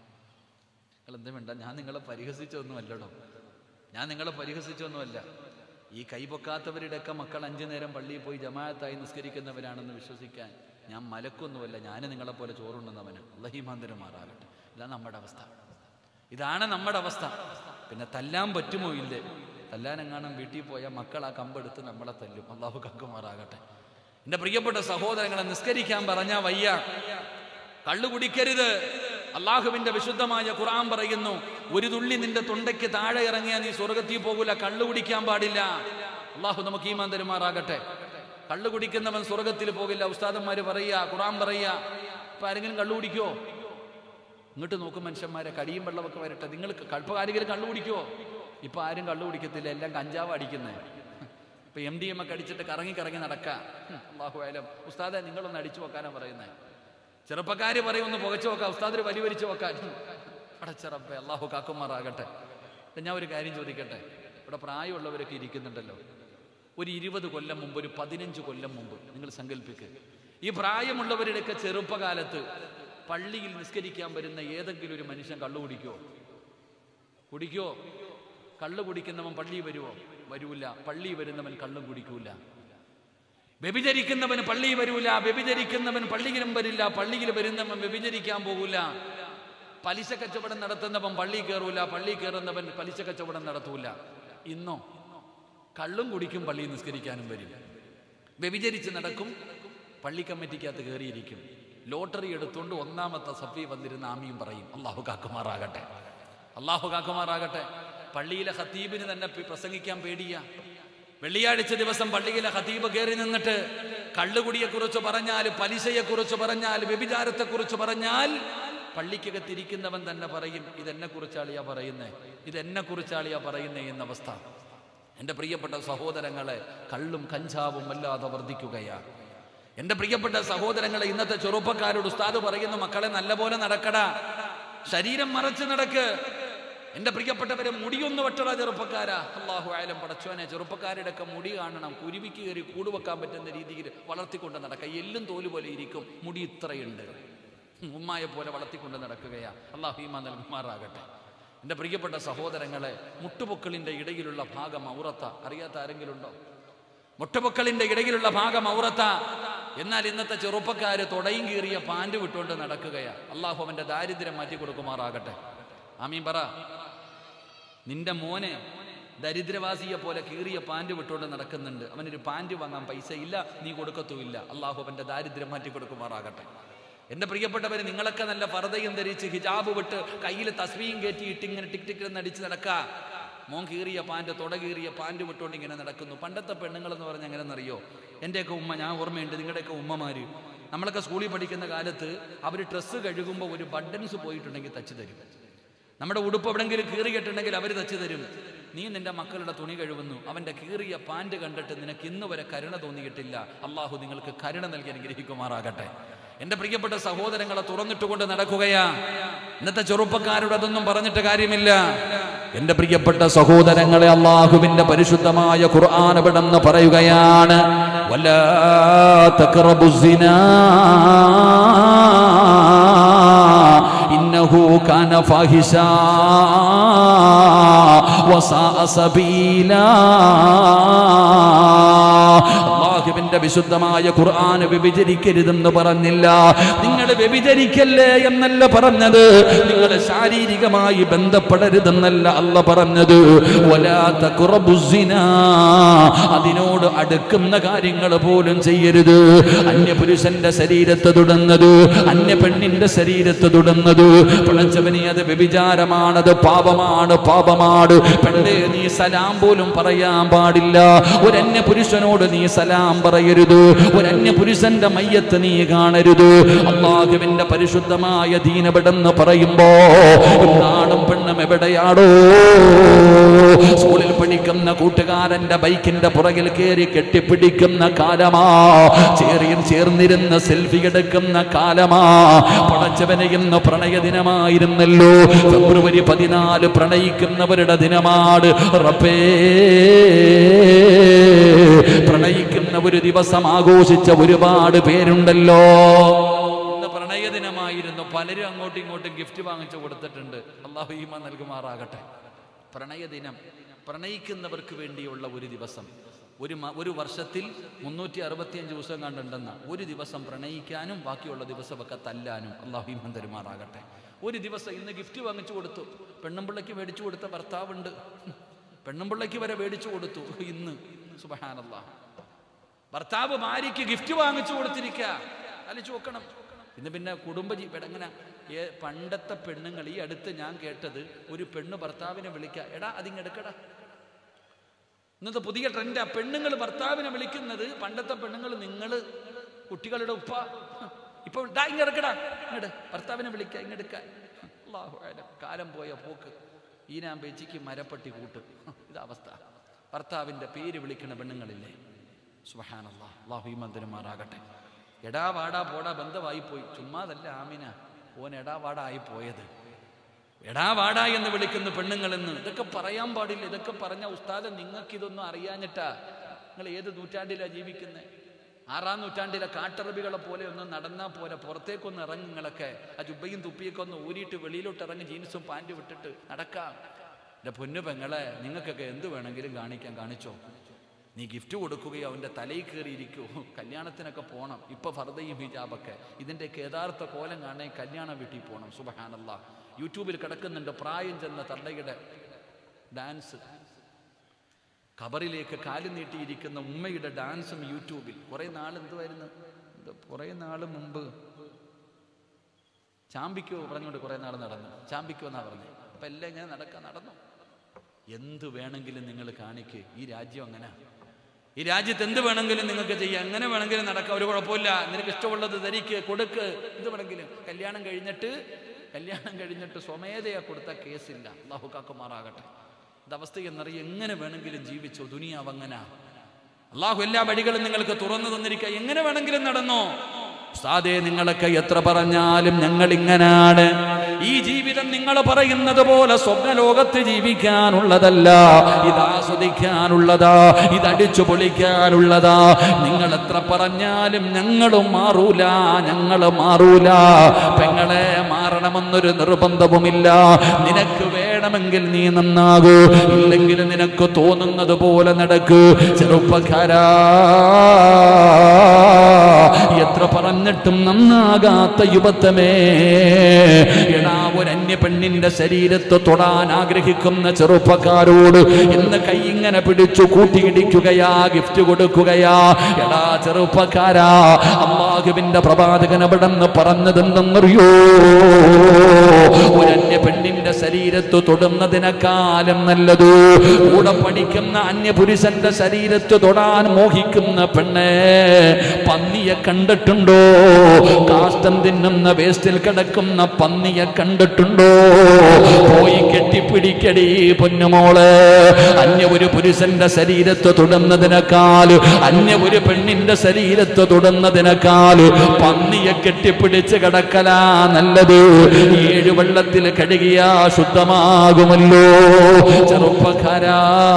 നിങ്ങൾ എന്താ വേണ്ട ഞാൻ നിങ്ങളെ പരിഹസിച്ചൊന്നുമല്ലടോ ഞാൻ നിങ്ങളെ പരിഹസിച്ചൊന്നുമല്ല ഈ കൈപൊക്കാത്തവരുടെയൊക്കെ മക്കൾ അഞ്ചു നേരം പള്ളിയിൽ പോയി ജമാഅത്തായി നിസ്കരിക്കുന്നവരാണെന്ന് വിശ്വസിക്കാൻ ഞാൻ മലക്കൊന്നുമല്ല ഞാൻ നിങ്ങളെപ്പോലെ ചോറുണ്ടെന്നവന് അള്ളഹിമാന്തരമാറാകട്ടെ ഇതാണ് നമ്മുടെ അവസ്ഥ ഇതാണ് നമ്മുടെ അവസ്ഥ പിന്നെ തല്ലാൻ പറ്റുമോ ഇല്ലേ തല്ലാനെങ്ങാനും വീട്ടിൽ പോയാൽ മക്കൾ ആ കമ്പെടുത്ത് നമ്മളെ തല്ലും അള്ളാഹു കക്കുമാറാകട്ടെ എൻ്റെ പ്രിയപ്പെട്ട സഹോദരങ്ങളെ നിസ്കരിക്കാൻ പറഞ്ഞാ വയ്യ കള്ളു കുടിക്കരുത് അള്ളാഹുവിന്റെ വിശുദ്ധമായ ഖുർആൻ പറയുന്നു ഒരു തുള്ളി നിന്റെ തൊണ്ടയ്ക്ക് താഴെ ഇറങ്ങിയാൽ നീ സ്വർഗത്തിൽ പോകൂല കള്ളു കുടിക്കാൻ പാടില്ല അള്ളാഹു നമുക്ക് ഈമാൻ തരുമാറാകട്ടെ കള്ളു കുടിക്കുന്നവൻ സ്വർഗത്തിൽ പോകില്ല ഉസ്താദന്മാര് പറയുക ഖുർആൻ പറയുക ഇപ്പൊ ആരെങ്കിലും കള്ളു കുടിക്കോ ഇങ്ങോട്ട് നോക്കും മനുഷ്യന്മാരെ കടിയും വെള്ളമൊക്കെ വരട്ടെ നിങ്ങൾ ഇപ്പൊ ആരെങ്കിലും കള്ളു കുടിക്കുവോ ഇപ്പൊ ആരും കള്ളു കുടിക്കത്തില്ല എല്ലാം കഞ്ചാവ് അടിക്കുന്നേ ഇപ്പൊ എം ഡി എം ഒക്കെ അടിച്ചിട്ട് കറങ്ങി കറങ്ങി നടക്കാം അള്ളാഹു ആയാലും ഉസ്താദെ നിങ്ങളൊന്ന് അടിച്ചു വെക്കാനാ പറയുന്നത് ചെറുപ്പക്കാര് പറയും ഒന്ന് പുകച്ചു നോക്കാം ഉസ്താദിന് വലി വലിച്ചു നോക്കാൻ അടച്ചറപ്പേ അള്ളാഹു കാക്കുമാറാകട്ടെ ഇപ്പൊ ഞാൻ ഒരു കാര്യം ചോദിക്കട്ടെ ഇവിടെ പ്രായമുള്ളവരൊക്കെ ഇരിക്കുന്നുണ്ടല്ലോ ഒരു ഇരുപത് കൊല്ലം മുമ്പ് ഒരു പതിനഞ്ച് കൊല്ലം മുമ്പ് നിങ്ങൾ സങ്കല്പിക്ക് ഈ പ്രായമുള്ളവരുടെയൊക്കെ ചെറുപ്പകാലത്ത് പള്ളിയിൽ നിസ്കരിക്കാൻ വരുന്ന ഏതെങ്കിലും ഒരു മനുഷ്യൻ കള്ളു കുടിക്കുവോ കുടിക്കോ കള്ളു കുടിക്കുന്നവൻ പള്ളിയിൽ വരുവോ വരൂല പള്ളി വരുന്നവൻ കള്ളും കുടിക്കൂല വ്യഭിചരിക്കുന്നവൻ പള്ളിയിൽ വരൂല വ്യഭിചരിക്കുന്നവൻ പള്ളിയിലും വരില്ല പള്ളിയിൽ വരുന്നവൻ വ്യഭിചരിക്കാൻ പോകൂല പലിശ കച്ചവടം നടത്തുന്നവൻ പള്ളി കയറൂല പള്ളി കയറുന്നവൻ പലിശ കച്ചവടം നടത്തൂല ഇന്നോ കള്ളും കുടിക്കും പള്ളി നിസ്കരിക്കാനും വരും വ്യഭിചരിച്ച് നടക്കും പള്ളി കമ്മിറ്റിക്കകത്ത് കയറിയിരിക്കും ലോട്ടറി എടുത്തുകൊണ്ട് ഒന്നാമത്തെ സഫി വന്നിരുന്ന ആമിയും പറയും അള്ളാഹു കാക്കുമാറാകട്ടെ അള്ളാഹു കാക്കുമാറാകട്ടെ പള്ളിയിലെ ഖത്തീബിന് തന്നെ പി- പ്രസംഗിക്കാൻ പേടിയാ വെള്ളിയാഴ്ച ദിവസം പള്ളിയിലെ ഖത്തീബ് കയറി നിന്നിട്ട് കള്ളുകുടിയെക്കുറിച്ച് പറഞ്ഞാൽ പലിശയെക്കുറിച്ച് പറഞ്ഞാൽ വ്യഭിചാരത്തെക്കുറിച്ച് പറഞ്ഞാൽ പള്ളിക്കകത്തിരിക്കുന്നവൻ തന്നെ പറയും ഇതെന്നെ കുറിച്ചാളിയാ പറയുന്നേ ഇതെന്നെ കുറിച്ചാളിയാ പറയുന്നേ എന്ന അവസ്ഥ എൻ്റെ പ്രിയപ്പെട്ട സഹോദരങ്ങളെ കള്ളും കഞ്ചാവും വല്ലാതെ വർദ്ധിക്കുകയാണ് എൻ്റെ പ്രിയപ്പെട്ട സഹോദരങ്ങളെ ഇന്നത്തെ ചെറുപ്പക്കാരോട് ഉസ്താദ് പറയുന്നു മക്കളെ നല്ലപോലെ നടക്കടാ ശരീരം മറച്ച് നടക്ക് എൻ്റെ പ്രിയപ്പെട്ടവരെ മുടിയൊന്ന് വെട്ടടാ ചെറുപ്പക്കാരാ അള്ളാഹു ആയാലും പടച്ചോനെ ചെറുപ്പക്കാരുടെ ഒക്കെ മുടി കാണണം കുരുവിക്ക് കയറി കൂട് വെക്കാൻ പറ്റുന്ന രീതിയിൽ വളർത്തിക്കൊണ്ട് നടക്കുക എല്ലും തോല് പോലെ ഇരിക്കും മുടി ഇത്രയുണ്ട് ഉമ്മായെ പോലെ വളർത്തിക്കൊണ്ട് നടക്കുകയാ അള്ളാഹു ഈമാ നൽകുമാറാകട്ടെ എൻ്റെ പ്രിയപ്പെട്ട സഹോദരങ്ങളെ മുട്ടുപൊക്കളിൻ്റെ ഇടയിലുള്ള ഭാഗം ഔറത്ത അറിയാത്ത ആരെങ്കിലും ഉണ്ടോ മുട്ടപൊക്കളിന്റെ ഇടയിലുള്ള ഭാഗം ഔറത്ത എന്നാൽ ഇന്നത്തെ ചെറുപ്പക്കാര് തുടയും കീറിയ പാൻറ് വിട്ടുകൊണ്ട് നടക്കുകയാ അള്ളാഹു അവന്റെ ദാരിദ്ര്യം മാറ്റി കൊടുക്കുമാറാകട്ടെ ആമീൻ പറ നിന്റെ മോനെ ദരിദ്രവാസിയെ പോലെ കീറിയ പാൻറ് വിട്ടുകൊണ്ട് നടക്കുന്നുണ്ട് അവനൊരു പാൻറ് വാങ്ങാൻ പൈസ ഇല്ല നീ കൊടുക്കത്തുമില്ല അള്ളാഹു അവന്റെ ദാരിദ്ര്യം മാറ്റി കൊടുക്കുമാറാകട്ടെ എന്റെ പ്രിയപ്പെട്ടവര് നിങ്ങളൊക്കെ നല്ല ഫർദയും ധരിച്ച് ഹിജാബ് വിട്ട് കയ്യിൽ തസ്ബീയും കയറ്റിയിട്ട് ഇങ്ങനെ ടിക് ടിക് എന്ന് അടിച്ച് നടക്കാ മോൻ കീറിയ പാൻറ് തുട കീറിയ പാൻറ് വിട്ടുകൊണ്ട് ഇങ്ങനെ നടക്കുന്നു പണ്ടത്തെ പെണ്ണുങ്ങൾ എന്ന് പറഞ്ഞാൽ എങ്ങനെയെന്നറിയോ എൻ്റെയൊക്കെ ഉമ്മ ഞാൻ ഓർമ്മയുണ്ട് നിങ്ങളുടെയൊക്കെ ഉമ്മമാര് നമ്മളൊക്കെ സ്കൂളിൽ പഠിക്കുന്ന കാലത്ത് അവർ ഡ്രസ്സ് കഴുകുമ്പോൾ ഒരു ബട്ടൺസ് പോയിട്ടുണ്ടെങ്കിൽ തച്ച് തരും നമ്മുടെ ഉടുപ്പ് എവിടെങ്കിലും കീറിയിട്ടുണ്ടെങ്കിൽ അവർ തച്ചു തരും നീ നിന്റെ മക്കളുടെ തുണി കഴുകുന്നു അവന്റെ കീറിയ പാൻറ് കണ്ടിട്ട് നിനക്ക് ഇന്ന് വരെ കരുണ തോന്നിയിട്ടില്ല അള്ളാഹു നിങ്ങൾക്ക് കരുണ നൽകി അനുഗ്രഹിക്കുമാറാകട്ടെ എന്റെ പ്രിയപ്പെട്ട സഹോദരങ്ങളെ തുറന്നിട്ടുകൊണ്ട് നടക്കുകയാ ഇന്നത്തെ ചെറുപ്പക്കാരോട് അതൊന്നും പറഞ്ഞിട്ട് കാര്യമില്ല എന്റെ പ്രിയപ്പെട്ട സഹോദരങ്ങളെ അള്ളാഹുവിന്റെ പരിശുദ്ധമായ ഖുർആൻ എവിടെന്ന് പറയുകയാണ് വല്ലാ തഖറബുസ്സിനാ ഇന്നഹു കാന ഫാഹിഷ വസാഅ സബീലാ അള്ളാഹുവിന്റെ വിശുദ്ധമായ ഖുർആൻ വ്യഭിചരിക്കരുതെന്ന് പറഞ്ഞില്ല നിങ്ങൾ വ്യഭിചരിക്കല്ലേ എന്നല്ല പറഞ്ഞത് നിങ്ങൾ ശാരീരികമായി ബന്ധപ്പെടരുതെന്നല്ല അല്ല പറഞ്ഞത് വലാ തഖറബുസ്സിനാ അതിനോട് അടുക്കുന്ന കാര്യങ്ങൾ പോലും ചെയ്യരുത് അന്യപുരുഷന്റെ ശരീരത്തെ തുടർന്നത് അന്യ പെണ്ണിന്റെ ശരീരത്തെ തുടർന്നത് പിളച്ചവനെ അത് വ്യഭിചാരമാണത് പാപമാണ് പാപമാണ് പെണ്ണെ നീ സലാം പോലും പറയാൻ പാടില്ല ഒരു അന്യ പുരുഷനോട് നീ സലാം പറയരുത് ഒരു അന്യ പുരുഷന്റെ മയ്യത്ത് നീ കാണരുത് അള്ളാഹുവിന്റെ പരിശുദ്ധമായ ദീനപെടെന്ന് പറയുമ്പോ നാടും പെണ്ണും എവിടെയാടോ സ്കൂളിൽ പഠിക്കുന്ന കൂട്ടുകാരന്റെ ബൈക്കിന്റെ പുറകിൽ കയറി കെട്ടിപ്പിടിക്കുന്ന കാലമാ ചേറിയും ചേർന്നിരുന്ന് സെൽഫി എടുക്കുന്ന കാലമാ പടച്ചവനെ ഇന്ന് പ്രണയ ദിനമായിരുന്നല്ലോ ഫെബ്രുവരി പതിനാല് പ്രണയിക്കുന്നവരുടെ ദിനമാണ് റബ്ബേ പ്രണയിക്കുന്ന ഒരു ദിവസം ആഘോഷിച്ച ഒരുപാട് പേരുണ്ടല്ലോ ഇന്ന് പ്രണയ ദിനമായിരുന്നു പലരും അങ്ങോട്ടും ഇങ്ങോട്ടും ഗിഫ്റ്റ് വാങ്ങിച്ചു കൊടുത്തിട്ടുണ്ട് അള്ളാഹു ഈമ നൽകുമാറാകട്ടെ പ്രണയ ദിനം പ്രണയിക്കുന്നവർക്ക് വേണ്ടിയുള്ള ഒരു ദിവസം ഒരു മ- ഒരു വർഷത്തിൽ മുന്നൂറ്റി അറുപത്തിയഞ്ച് ദിവസം കണ്ടുണ്ടെന്ന ഒരു ദിവസം പ്രണയിക്കാനും ബാക്കിയുള്ള ദിവസമൊക്കെ തല്ലാനും അള്ളാഹു ഈമൻ തരുമാറാകട്ടെ ഒരു ദിവസം ഇന്ന് ഗിഫ്റ്റ് വാങ്ങിച്ചു കൊടുത്തു പെണ്ണുമ്പിള്ളയ്ക്ക് മേടിച്ചു കൊടുത്ത ഭർത്താവുണ്ട് പെണ്ണുമ്പിള്ളയ്ക്ക് വരെ മേടിച്ചു കൊടുത്തു ഇന്ന് സുബഹാനല്ല ഭർത്താവ് ഭാര്യയ്ക്ക് ഗിഫ്റ്റ് വാങ്ങിച്ചു കൊടുത്തിരിക്കുക അലിച്ചു നോക്കണം ഇന്ന് പിന്നെ കുടുംബജീ എങ്ങനെ ഏ പണ്ടത്തെ പെണ്ണുങ്ങൾ ഈ അടുത്ത് ഞാൻ കേട്ടത് ഒരു പെണ്ണ് ഭർത്താവിനെ വിളിക്കുക എടാ അതിങ്ങെടുക്കടാ ഇന്നത്തെ പുതിയ ട്രെൻഡാ പെണ്ണുങ്ങൾ ഭർത്താവിനെ വിളിക്കുന്നത് പണ്ടത്തെ പെണ്ണുങ്ങൾ നിങ്ങൾ കുട്ടികളുടെ ഉപ്പ ഇപ്പൊ ഡാ ഇങ്ങെടുക്കടാ ഇങ്ങട് ഭർത്താവിനെ വിളിക്ക ഇങ്ങെടുക്കാൻ അള്ളാഹു ആലം. കാലം പോയ പോക്ക് ഈനാം പേച്ചിക്ക് മരപ്പട്ടി കൂട്ട് ഇതാ അവസ്ഥ ഭർത്താവിന്റെ പേര് വിളിക്കുന്ന പെണ്ണുങ്ങളില്ലേ സുബഹാനല്ലാ അള്ളാഹു ഈ മന്ദിരമാറാകട്ടെ എടാ വാടാ പോടാ ബന്ധമായി പോയി ചുമ്മാതല്ല ആമിന ഓൻ എടാ വാടാ ആയി പോയത് എടാ വാടാ എന്ന് വിളിക്കുന്ന പെണ്ണുങ്ങളെന്ന് ഇതൊക്കെ പറയാൻ പാടില്ല ഇതൊക്കെ പറഞ്ഞ ഉസ്താദ് നിങ്ങൾക്ക് ഇതൊന്നും അറിയാഞ്ഞിട്ടാ നിങ്ങൾ ഏത് നൂറ്റാണ്ടിലാ ജീവിക്കുന്നത് ആറാം നൂറ്റാണ്ടിലെ കാട്ടറബികളെ പോലെ ഒന്ന് നടന്നാ പോരെ പുറത്തേക്കൊന്ന് ഇറങ്ങി നിങ്ങളൊക്കെ ആ ജുബയും തുപ്പിയൊക്കെ ഒന്ന് ഊരിയിട്ട് വെളിയിലോട്ട് ഇറങ്ങി ജീൻസും പാൻറ്റും വിട്ടിട്ട് നടക്കാം എൻ്റെ പൊന്നു പെങ്ങളെ നിങ്ങൾക്കൊക്കെ എന്ത് വേണമെങ്കിലും കാണിക്കാൻ കാണിച്ചോ നീ ഗിഫ്റ്റ് കൊടുക്കുകയോ അവൻ്റെ തലയിൽ കയറിയിരിക്കോ കല്യാണത്തിനൊക്കെ പോകണം ഇപ്പൊ ഫർദയും ഹിജാബൊക്കെ ഇതിൻ്റെയൊക്കെ യഥാർത്ഥ കോലം കാണാൻ കല്യാണ വീട്ടിൽ പോകണം സുബഹാനല്ല യൂട്യൂബിൽ കിടക്കുന്നുണ്ട് പ്രായം ചെന്ന തള്ളയുടെ ഡാൻസ് ഖബറിലേക്ക് കാല് നീട്ടിയിരിക്കുന്ന ഉമ്മയുടെ ഡാൻസും യൂട്യൂബിൽ കുറെ നാൾ എന്തുമായിരുന്നു ഇത് കുറെ നാൾ മുമ്പ് ചാമ്പിക്കോ പറഞ്ഞുകൊണ്ട് കുറെ നാൾ നടന്നു ചാമ്പിക്കോ എന്നാ പറഞ്ഞത് അപ്പൊ എല്ലാം ഇങ്ങനെ നടക്കാൻ നടന്നു എന്ത് വേണമെങ്കിലും നിങ്ങൾ കാണിക്ക് ഈ രാജ്യം അങ്ങനെ ഈ രാജ്യത്ത് എന്ത് വേണമെങ്കിലും നിങ്ങൾക്ക് ചെയ്യാം എങ്ങനെ വേണമെങ്കിലും നടക്കാം ഒരു കുഴപ്പമില്ല നിനക്ക് ഇഷ്ടമുള്ളത് ധരിക്ക് കൊടുക്ക് എന്ത് വേണമെങ്കിലും കല്യാണം കഴിഞ്ഞിട്ട് കല്യാണം കഴിഞ്ഞിട്ട് സ്വമേധയാ കൊടുത്ത കേസില്ല അള്ളാഹു കാക്കുമാറാകട്ടെ ഇത് അവസ്ഥ എന്നറിയ എങ്ങനെ വേണമെങ്കിലും ജീവിച്ചോ ദുനിയാവ് അങ്ങനെ അള്ളാഹു എല്ലാ വഴികളും നിങ്ങൾക്ക് തുറന്നു തന്നിരിക്കുക എങ്ങനെ വേണമെങ്കിലും നടന്നോ ഉസ്താദേ നിങ്ങളൊക്കെ എത്ര പറഞ്ഞാലും ഞങ്ങൾ ഇങ്ങനാണ് ഈ ജീവിതം നിങ്ങൾ പറയുന്നത് പോലെ സ്വപ്നലോകത്ത് ജീവിക്കാനുള്ളതല്ല ഇത് ആസ്വദിക്കാനുള്ളതാ ഇത് അടിച്ചു പൊളിക്കാനുള്ളതാ നിങ്ങൾ എത്ര പറഞ്ഞാലും ഞങ്ങളും മാറൂല ഞങ്ങൾ മാറൂല പെങ്ങളെ മാറണമെന്നൊരു നിർബന്ധവുമില്ല നിനക്ക് വേണം വേണമെങ്കിൽ നീ നന്നാകൂ ഇല്ലെങ്കിൽ നിനക്ക് തോന്നുന്നത് പോലെ നടക്കൂ ചെറുപ്പക്കാരാ എത്ര പറഞ്ഞിട്ടും നന്നാകാത്ത യുവത്വമേ എടാ ഒരു അന്യ പെണ്ണിന്റെ ശരീരത്ത് തൊടാൻ ആഗ്രഹിക്കുന്ന ചെറുപ്പക്കാരോട് ഇന്ന് കൈ ഇങ്ങനെ പിടിച്ചു കൂട്ടിയിടിക്കുകയാ ഗിഫ്റ്റ് കൊടുക്കുകയാ എടാ ചെറുപ്പക്കാരാ അള്ളാഹുവിന്റെ പ്രവാചകൻ അവിടെ നിന്ന് പറഞ്ഞതെന്തെന്നറിയോ ഒരു അന്യ പെണ്ണിന്റെ ശരീരത്ത് തൊടുന്നതിനേക്കാളും നല്ലത് കൂടെ പഠിക്കുന്ന അന്യപുരുഷന്റെ ശരീരത്ത് തൊടാൻ മോഹിക്കുന്ന പെണ്ണ് പന്നിയെ കണ്ടിട്ടുണ്ടോ കാഷ്ടം തിന്നുന്ന വേസ്റ്റിൽ കിടക്കുന്ന പന്നിയെ കണ്ടിട്ടുണ്ടോ പോയി കെട്ടിപ്പിടിക്കടി പൊന്നുമോള് അന്യ ഒരു പുരുഷന്റെ ശരീരത്ത് തൊടുന്നതിനേക്കാൾ അന്യ ഒരു പെണ്ണിന്റെ ശരീരത്ത് തൊടുന്നതിനേക്കാൾ പന്നിയെ കെട്ടിപ്പിടിച്ച് കിടക്കലാ നല്ലത് ഏഴ് വെള്ളത്തിൽ കഴുകിയാ ശുദ്ധമാകുമല്ലോ ചെറുപ്പക്കാരാ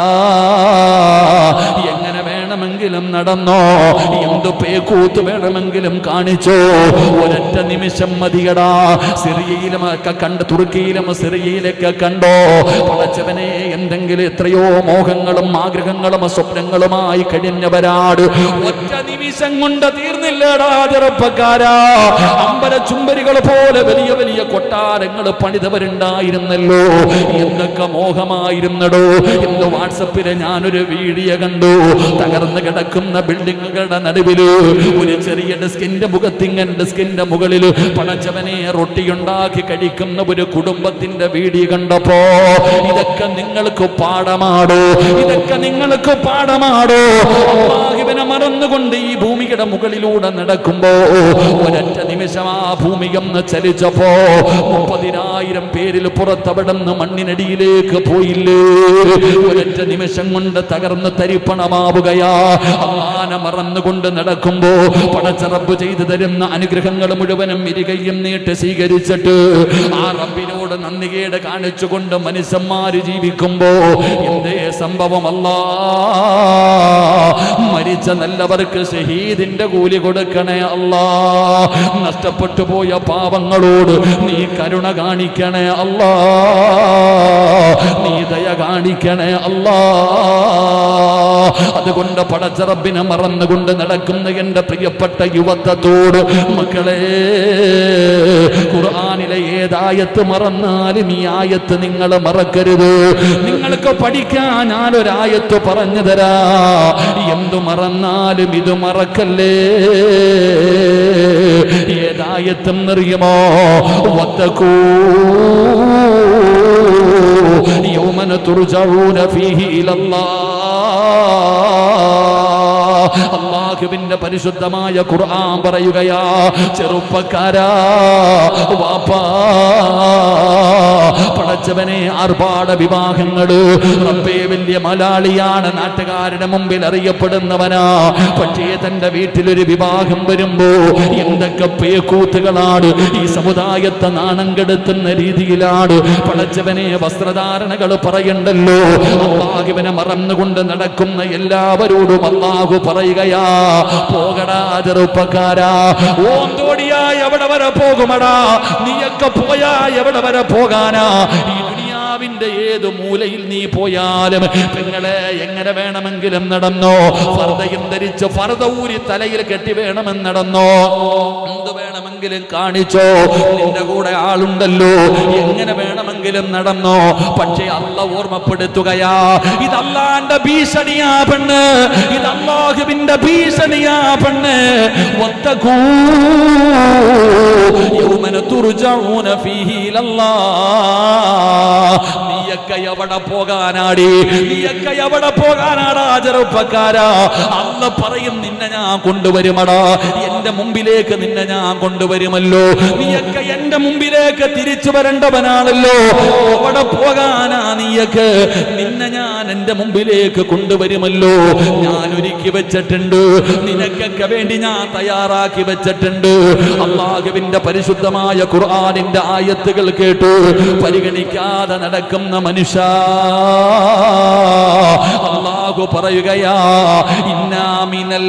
എങ്ങനെ വേണമെങ്കിലും നടന്നോ എന്തു പേക്കൂത്ത് വേണമെങ്കിലും കാണിച്ചോ ഒരൊറ്റ നിമിഷം മതിയടാ സിറിയയിലും ഒക്കെ കണ്ട് തുർക്കിയിലും സിറിയയിലൊക്കെ കണ്ടോ പടച്ചവനെ എന്തെങ്കിലും എത്രയോ മോഹങ്ങളും ആഗ്രഹങ്ങളും സ്വപ്നങ്ങളുമായി കഴിഞ്ഞവരാട് ഒറ്റ നിമിഷം കൊണ്ട് തീർന്നില്ലടാ ചെറുപ്പക്കാരാ അമ്പല ചുംബരികൾ പോലെ വലിയ വലിയ കൊട്ടാരങ്ങൾ പണിതവരുണ്ടായിരുന്നല്ലോ എന്തൊക്കെ മോഹമായിരുന്നടോ ഇന്ന് വാട്സപ്പില് ഞാനൊരു വീഡിയോ കണ്ടു തകർന്നു കിടക്കുന്ന ബിൽഡിങ്ങുകളുടെ നടുവില് ഒരു ചെറിയ ഡെസ്കിന്റെ മുഖത്തിങ്ങനെ ഡെസ്കിന്റെ മുകളിൽ പടച്ചവനെ റൊട്ടിയുണ്ടാക്കി കഴിക്കുന്ന ഒരു കുടുംബത്തിന്റെ വീഡിയോ കണ്ടപ്പോ ഇതൊക്കെ നിങ്ങൾക്ക് പാഠമാടോ ഇതൊക്കെ നിങ്ങൾക്ക് പാഠമാടോ അള്ളാഹുവിനെ മറന്നുകൊണ്ട് ഈ ഭൂമിയുടെ മുകളിലൂടെ നടക്കുമ്പോ ഒരൊറ്റ നിമിഷം ആ ഭൂമി ഒന്ന് ചലിച്ചപ്പോ മുപ്പതിനായിരം പേരിൽ പുറത്തവിടുന്ന് മണ്ണിനടിയിലേക്ക് പോയില്ലേ ഒരൊറ്റ നിമിഷം കൊണ്ട് തകർന്ന് തരിപ്പണമാവുകയാ അള്ളാന മറന്നുകൊണ്ട് നടക്കുമ്പോ പടച്ചറബ് ചെയ്തു തരുന്ന അനുഗ്രഹങ്ങൾ മുഴുവനും ഇരുകയും നീട്ട് സ്വീകരിച്ചിട്ട് ആ റബ്ബിനോട് നന്ദികേട് കാണിച്ചുകൊണ്ട് മനുഷ്യന്മാര് ജീവിക്കുമ്പോ എന്തേ സംഭവമല്ല മരിച്ച നല്ലവർക്ക് ഷഹീദിന്റെ കൂലി കൊടുക്കണേ അല്ലാ നഷ്ടപ്പെട്ടു പോയ പാവങ്ങളോട് നീ കരുണ കാണിക്കണേ അല്ലാ നീ ദയ കാണിക്കണേ അല്ലാ അതുകൊണ്ട് പടച്ചറബിനെ മറന്നുകൊണ്ട് നടക്കുന്ന എന്റെ പ്രിയപ്പെട്ട യുവത്വത്തോട് മക്കളെ ഖുർആനിലെ ഏതായത്ത് മറന്നാലും ഈ ആയത്ത് നിങ്ങൾ മറക്കരുത് നിങ്ങൾക്ക് പഠിക്കാൻ ഞാനൊരായത്ത് പറഞ്ഞു തരാ എന്തു മറന്നാലും ഇത് മറക്കല്ലേ ഏതായത്തെന്നറിയുമോ വത്തക്കൂ യൗമന തുർജഊന ഫീഹി ഇലല്ലാഹ് അള്ളാഹുവിന്റെ പരിശുദ്ധമായ ഖുർആൻ പറയുകയാ ചെറുപ്പക്കാരാ വാപ്പാ പടച്ചവനെ ആർഭാട വിവാഹങ്ങള് റബ്ബേ വലിയ മലയാളിയാണ് നാട്ടുകാരുടെ മുമ്പിൽ അറിയപ്പെടുന്നവനാ പക്ഷേ തന്റെ വീട്ടിലൊരു വിവാഹം വരുമ്പോ എന്തൊക്കെ പേക്കൂത്തുകളാണ് ഈ സമുദായത്തെ നാണം കെടുത്തുന്ന രീതിയിലാണ് പടച്ചവനെ വസ്ത്രധാരണകൾ പറയണ്ടല്ലോ അള്ളാഹുവിനെ മറന്നുകൊണ്ട് നടക്കുന്ന എല്ലാവരോടും അള്ളാഹു പറയുകയാ പോകടാ ചെറുപ്പക്കാരാ ഓന്തോടിയാ എവിടെ വരെ പോകുമടാ നീയൊക്കെ പോയാ എവിടെ വരെ പോകാനാ ഈ ദുനിയാവിന്റെ ഏത് മൂലയിൽ നീ പോയാലും പെങ്ങളെ എങ്ങനെ വേണമെങ്കിലും നടന്നോ ഫർദയും ധരിച്ച് ഫർദ ഊരി തലയിൽ കെട്ടി വേണമെന്ന് നടന്നോ എന്ത് വേണമെങ്കിലും കാണിച്ചോ നിന്റെ കൂടെ ആളുണ്ടല്ലോ എങ്ങനെ വേണമെങ്കിലും നടന്നോ പക്ഷേ അല്ല ഓർമ്മപ്പെടുത്തുകയാ ഇത് അല്ലാന്റെ ഭീഷണിയാ പെണ്ണ് ഇത് അള്ളാഹുവിന്റെ ഭീഷണിയാ പെണ്ണ് വത്തഖൂ യൗമന തുർജഊന ഫീഹി ഇലല്ലാഹ് നീയൊക്കെ എവിടെ പോകാനാടി നീയൊക്കെ എവിടെ പോകാനാടാ ചെറുപ്പക്കാരാ അല്ല പറയും നിന്നെ ഞാൻ കൊണ്ടുവരുമടാ എന്റെ മുമ്പിലേക്ക് നിന്നെ ഞാൻ കൊണ്ടുവരുമല്ലോ നീയൊക്കെ എന്റെ മുമ്പിലേക്ക് തിരിച്ചു വരേണ്ടവനാണല്ലോ എവിടെ പോകാനാ നീയൊക്കെ നിന്നെ ഞാൻ എന്റെ മുമ്പിലേക്ക് കൊണ്ടുവരുമല്ലോ ഞാൻ ഒരുക്കി വെച്ചിട്ടുണ്ട് നിനക്കൊക്കെ വേണ്ടി ഞാൻ തയ്യാറാക്കി വെച്ചിട്ടുണ്ട് അള്ളാഹുവിന്റെ പരിശുദ്ധമായ ഖുർആനിന്റെ ആയത്തുകൾ കേട്ടു പരിഗണിക്കാതെ നടക്കുന്ന മനുഷ്യ അള്ളാഹു പറയുകയാ ഇന്നാമിനൽ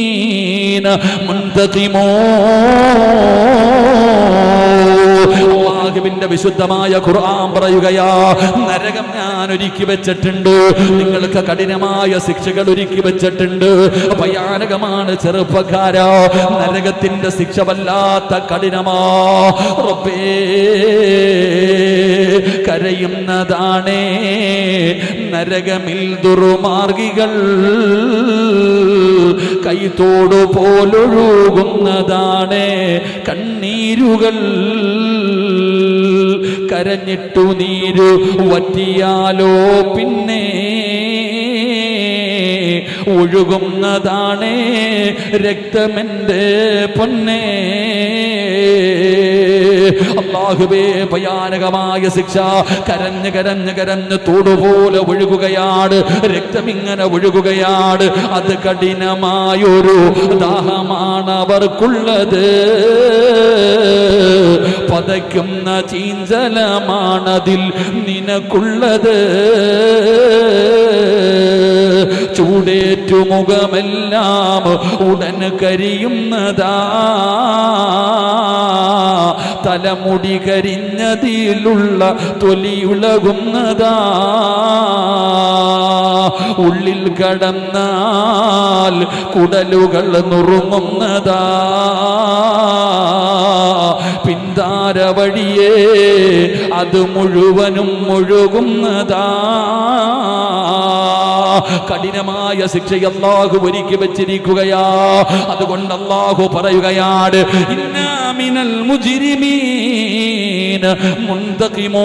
മുജിരിമീന മുന്തതിമോ അള്ളാഹുവിന്റെ വിശുദ്ധമായ ഖുർആൻ പറയുകയാ നരകം ഞാൻ ഒരുക്കി വെച്ചിട്ടുണ്ട് നിങ്ങൾക്ക് കഠിനമായ ശിക്ഷകൾ ഒരുക്കി വെച്ചിട്ടുണ്ട് ഭയാനകമാണ് ചെറുപ്പക്കാരാ നരകത്തിന്റെ ശിക്ഷ വല്ലാത്ത കഠിനമാ റബ്ബേ കരയുന്നതാണേ നരകമിൽ ദുർമാർഗികൾ കൈത്തോടു പോലൊഴുകുന്നതാണ് കണ്ണീരുകൾ കരഞ്ഞിട്ടു നീരു വറ്റിയാലോ പിന്നെ ഒഴുകുന്നതാണ് രക്തമെന്റെ പൊന്നേ അള്ളാഹുബേ ഭയാനകമായ ശിക്ഷ കരഞ്ഞ് കരഞ്ഞ് കരഞ്ഞ് തോടുപോലെ ഒഴുകുകയാണ് രക്തമിങ്ങനെ ഒഴുകുകയാണ് അത് കഠിനമായൊരു ദാഹമാണ് അവർക്കുള്ളത് പതയ്ക്കുന്ന ചീഞ്ചലമാണതിൽ നിനക്കുള്ളത് ചൂടേറ്റു മുഖമെല്ലാം ഉടൻ കരിയുന്നതാ തലമുടി കരിഞ്ഞതിലുള്ള തൊലിയുളകുന്നതാ ഉള്ളിൽ കടന്നാൽ കുടലുകൾ നുറുങ്ങുന്നതാ പിന്താര വഴിയേ അത് മുഴുവനും മുഴുകുന്നതാ കഠിനമായ ശിക്ഷ അള്ളാഹു ഒരുക്കി വെച്ചിരിക്കുകയാ അതുകൊണ്ട് അള്ളാഹു പറയുകയാണ് ഇന്നാമിനൽ മുജിരിമീൻ മുന്തകിമോ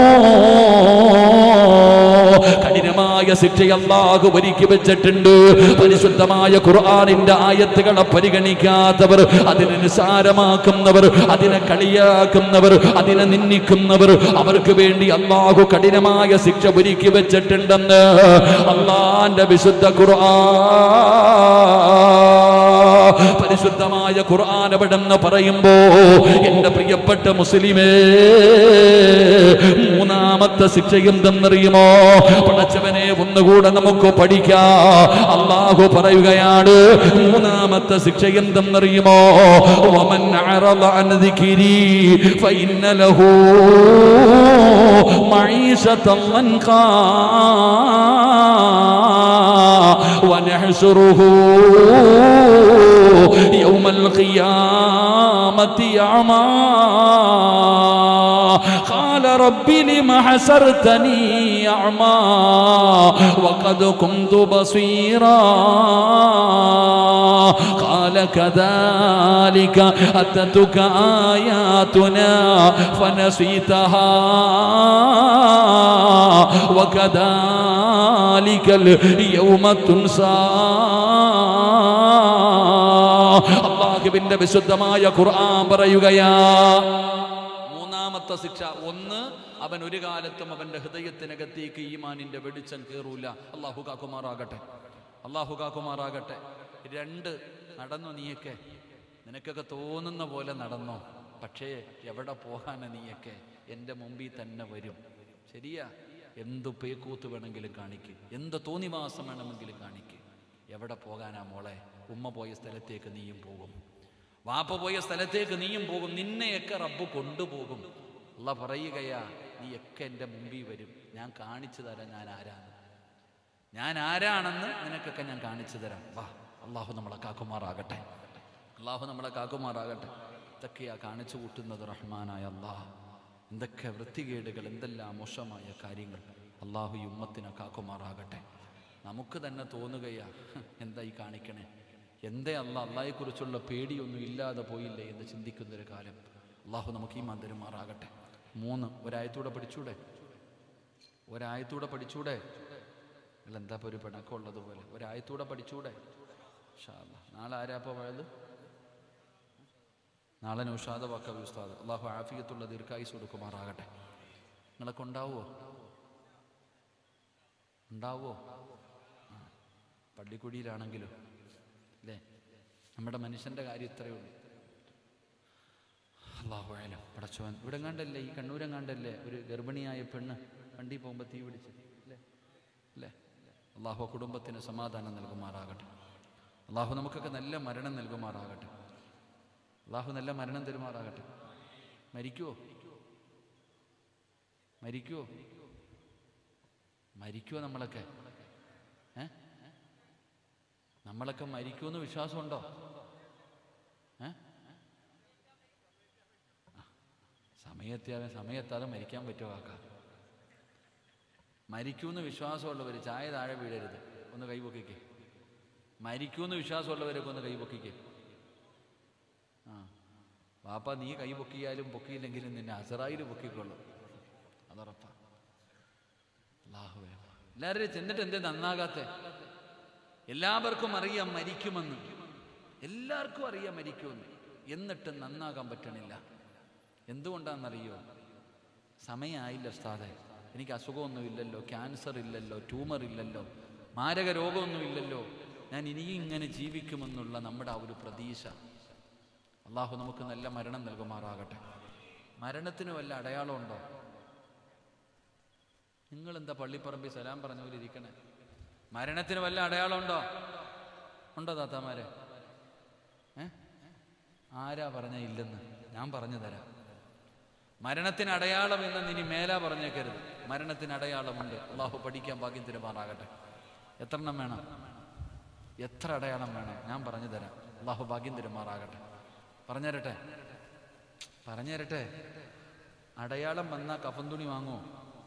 കഠിനമായ ശിക്ഷ അള്ളാഹു ഒരുക്കി വെച്ചിട്ടുണ്ട് പരിശുദ്ധമായ ഖുർആാനിന്റെ ആയത്തുകളെ പരിഗണിക്കാത്തവർ അതിനെ നിസാരമാക്കുന്നവർ അതിനെ കളിയാക്കുന്നവർ അതിനെ നിന്ദിക്കുന്നവർ അവർക്ക് വേണ്ടി അള്ളാഹു കഠിനമായ ശിക്ഷ ഒരുക്കി വെച്ചിട്ടുണ്ടെന്ന് അള്ളാന്റെ വിശുദ്ധ ഖുർആൻ പരിശുദ്ധമായ ഖുർആൻ എവിടെന്ന് പറയുമ്പോ എന്റെ പ്രിയപ്പെട്ട മുസ്ലിമേ മൂന്നാമത്തെ ശിക്ഷ എന്തെന്നറിയുമോ പടച്ചവനെ ഒന്നുകൂടെ നമുക്ക് പഠിക്കാം അള്ളാഹു പറയുകയാണ് മൂന്നാമത്തെ ശിക്ഷ എന്തെന്നറിയുമോ ومن أعرض عن ذكري فإن له معيشة ضنكا ونحشره يوم القيامة أعمى قال رب لم حسرتني أعمى وقد كنت بصيرا قال كذلك أتتك آياتنا فنسيتها وكذلك اليوم تنسى അള്ളാഹുവിന്റെ വിശുദ്ധമായ ഖുർആൻ പറയുകയാ മൂന്നാമത്തെ ശിക്ഷ ഒന്ന് അവൻ ഒരു കാലത്തും അവന്റെ ഹൃദയത്തിനകത്തേക്ക് ഈമാനിന്റെ വെളിച്ചം കയറൂല അള്ളാഹു കാക്കുമാറാകട്ടെ അള്ളാഹു കാക്കുമാറാകട്ടെ രണ്ട് നടന്നു നീയൊക്കെ നിനക്കൊക്കെ തോന്നുന്ന പോലെ നടന്നോ പക്ഷേ എവിടെ പോകാന നീയൊക്കെ എൻ്റെ മുമ്പിൽ തന്നെ വരും ശരിയാ എന്ത് പേക്കൂത്ത് വേണമെങ്കിലും കാണിക്ക് എന്ത് തോന്നിവാസം വേണമെങ്കിലും കാണിക്ക് എവിടെ പോകാനാ മോളെ ഉമ്മ പോയ സ്ഥലത്തേക്ക് നീയും പോകും വാപ്പ പോയ സ്ഥലത്തേക്ക് നീയും പോകും നിന്നെയൊക്കെ റബ്ബ് കൊണ്ടുപോകും അല്ല പറയുകയാ നീയൊക്കെ എൻ്റെ മുമ്പിൽ വരും ഞാൻ കാണിച്ചു തരാം ഞാൻ ആരാണ് ഞാൻ ആരാണെന്ന് നിനക്കൊക്കെ ഞാൻ കാണിച്ചു തരാം വാ അള്ളാഹു നമ്മളെ കാക്കുമാറാകട്ടെ അള്ളാഹു നമ്മളെ കാക്കുമാറാകട്ടെ ഇതൊക്കെയാ കാണിച്ചു കൂട്ടുന്നത് റഹ്മാനായ അള്ളാഹ് എന്തൊക്കെ വൃത്തികേടുകൾ എന്തെല്ലാം മോശമായ കാര്യങ്ങൾ അള്ളാഹു ഈ ഉമ്മത്തിനെ കാക്കുമാറാകട്ടെ നമുക്ക് തന്നെ തോന്നുകയാ "ഹ്, എന്താ ഈ കാണിക്കണേ എന്തേ അല്ല അള്ളാഹെക്കുറിച്ചുള്ള പേടിയൊന്നും ഇല്ലാതെ പോയില്ലേ എന്ന് ചിന്തിക്കുന്നൊരു കാലം അള്ളാഹു നമുക്ക് ഈ മന്ദിരമാറാകട്ടെ മൂന്ന് ഒരായത്തൂടെ പഠിച്ചൂടെ ഒരായത്തൂടെ പഠിച്ചൂടെ അല്ല എന്താ ഇപ്പോൾ ഒരു പിണക്കമുള്ളതുപോലെ ഒരായത്തൂടെ പഠിച്ചൂടെ ഇൻഷാ അല്ലാ. നാളെ ആരാപ്പോൾ പോയത് നാളെ നൗഷാദ വാക്കവി ഉസ്താദ് അള്ളാഹു ആഫിയത്തുള്ള ദീർഘായുസ് കൊടുക്കുമാറാകട്ടെ നിങ്ങളൊക്കെ ഉണ്ടാവുമോ ഉണ്ടാവുമോ ആ. പള്ളിക്കുടിയിലാണെങ്കിലും അല്ലേ നമ്മുടെ മനുഷ്യൻ്റെ കാര്യം ഇത്രയേ ഉള്ളൂ അള്ളാഹു ആയാലും പടച്ചോൻ ഇവിടെ കണ്ടല്ലേ ഈ കണ്ണൂരം കണ്ടല്ലേ ഒരു ഗർഭിണിയായ പെണ്ണ് വണ്ടി പോകുമ്പോൾ തീ പിടിച്ച് അല്ലേ അല്ലേ അള്ളാഹു ആ കുടുംബത്തിന് സമാധാനം നൽകുമാറാകട്ടെ അള്ളാഹു നമുക്കൊക്കെ നല്ല മരണം നൽകുമാറാകട്ടെ അള്ളാഹു നല്ല മരണം തരുമാറാകട്ടെ മരിക്കുവോ മരിക്കുവോ മരിക്കുവോ നമ്മളൊക്കെ ഏ നമ്മളൊക്കെ മരിക്കുമെന്ന് വിശ്വാസമുണ്ടോ ഏ ആ, സമയത്തെയാതെ സമയത്താതെ മരിക്കാൻ പറ്റുമോ കാക്ക മരിക്കുമെന്ന് വിശ്വാസമുള്ളവർ ചായ താഴെ വീഴരുത് ഒന്ന് കൈപൊക്കിക്കേ മരിക്കുമെന്ന് വിശ്വാസമുള്ളവരൊക്കെ ഒന്ന് കൈപൊക്കിക്കേ ആ വാപ്പ നീ കൈ പൊക്കിയാലും പൊക്കിയില്ലെങ്കിലും നിന്നെ അസറായിൽ പൊക്കിക്കൊള്ളും അതുറപ്പാ അല്ലാഹുവേ എല്ലാവരും ചെന്നിട്ട് എന്തേ നന്നാകാത്തെ എല്ലാവർക്കും അറിയാം മരിക്കുമെന്ന് എല്ലാവർക്കും അറിയാം മരിക്കുമെന്ന് എന്നിട്ട് നന്നാകാൻ പറ്റണില്ല എന്തുകൊണ്ടാണെന്നറിയോ സമയമായില്ല ഉസ്താദെ എനിക്ക് അസുഖമൊന്നുമില്ലല്ലോ ക്യാൻസർ ഇല്ലല്ലോ ട്യൂമർ ഇല്ലല്ലോ മാരക രോഗമൊന്നുമില്ലല്ലോ ഞാൻ ഇനിയും ഇങ്ങനെ ജീവിക്കുമെന്നുള്ള നമ്മുടെ ആ ഒരു പ്രതീക്ഷ അള്ളാഹു നമുക്ക് നല്ല മരണം നൽകുമാറാകട്ടെ മരണത്തിന് വല്ല അടയാളമുണ്ടോ നിങ്ങൾ എന്താ പള്ളിപ്പറമ്പിൽ സലാം പറഞ്ഞ പോലെ ഇരിക്കണേ മരണത്തിന് വല്ല അടയാളമുണ്ടോ ഉണ്ടോ താത്താമാരെ ഏ ആരാ പറഞ്ഞ ഇല്ലെന്ന് ഞാൻ പറഞ്ഞു തരാം മരണത്തിന് അടയാളം എന്ന് ഇനി മേലാ പറഞ്ഞേക്കരുത് മരണത്തിന് അടയാളമുണ്ട് അള്ളാഹു പഠിക്കാൻ ഭാഗ്യം തരുമാറാകട്ടെ എത്ര എണ്ണം വേണം എത്ര അടയാളം വേണം ഞാൻ പറഞ്ഞു തരാം അള്ളാഹു ഭാഗ്യം തരുമാറാകട്ടെ പറഞ്ഞു തരട്ടെ പറഞ്ഞു തരട്ടെ അടയാളം വന്നാൽ കഫൻ തുണി വാങ്ങുമോ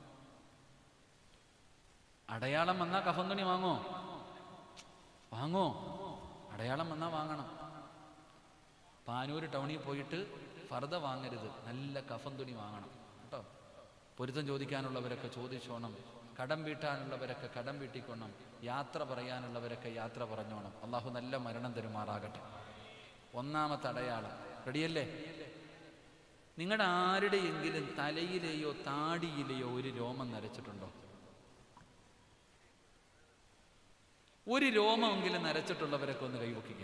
അടയാളം വന്നാൽ കഫൻ തുണി വാങ്ങോ വാങ്ങോ അടയാളം വന്നാൽ വാങ്ങണം പാനൂർ ടൗണിൽ പോയിട്ട് ഫർദ വാങ്ങരുത് നല്ല കഫൻ തുണി വാങ്ങണം കേട്ടോ പൊരുത്തം ചോദിക്കാനുള്ളവരൊക്കെ ചോദിച്ചോണം കടം വീട്ടാനുള്ളവരൊക്കെ കടം വീട്ടിക്കൊണം യാത്ര പറയാനുള്ളവരൊക്കെ യാത്ര പറഞ്ഞോണം അള്ളാഹു നല്ല മരണം തരുമാറാകട്ടെ ഒന്നാമത്തെ അടയാളം റെഡിയല്ലേ നിങ്ങളുടെ ആരുടെയെങ്കിലും തലയിലെയോ താടിയിലെയോ ഒരു രോമം നരച്ചിട്ടുണ്ടോ ഒരു രോമമെങ്കിലും നരച്ചിട്ടുള്ളവരൊക്കെ ഒന്ന് കൈവക്കുക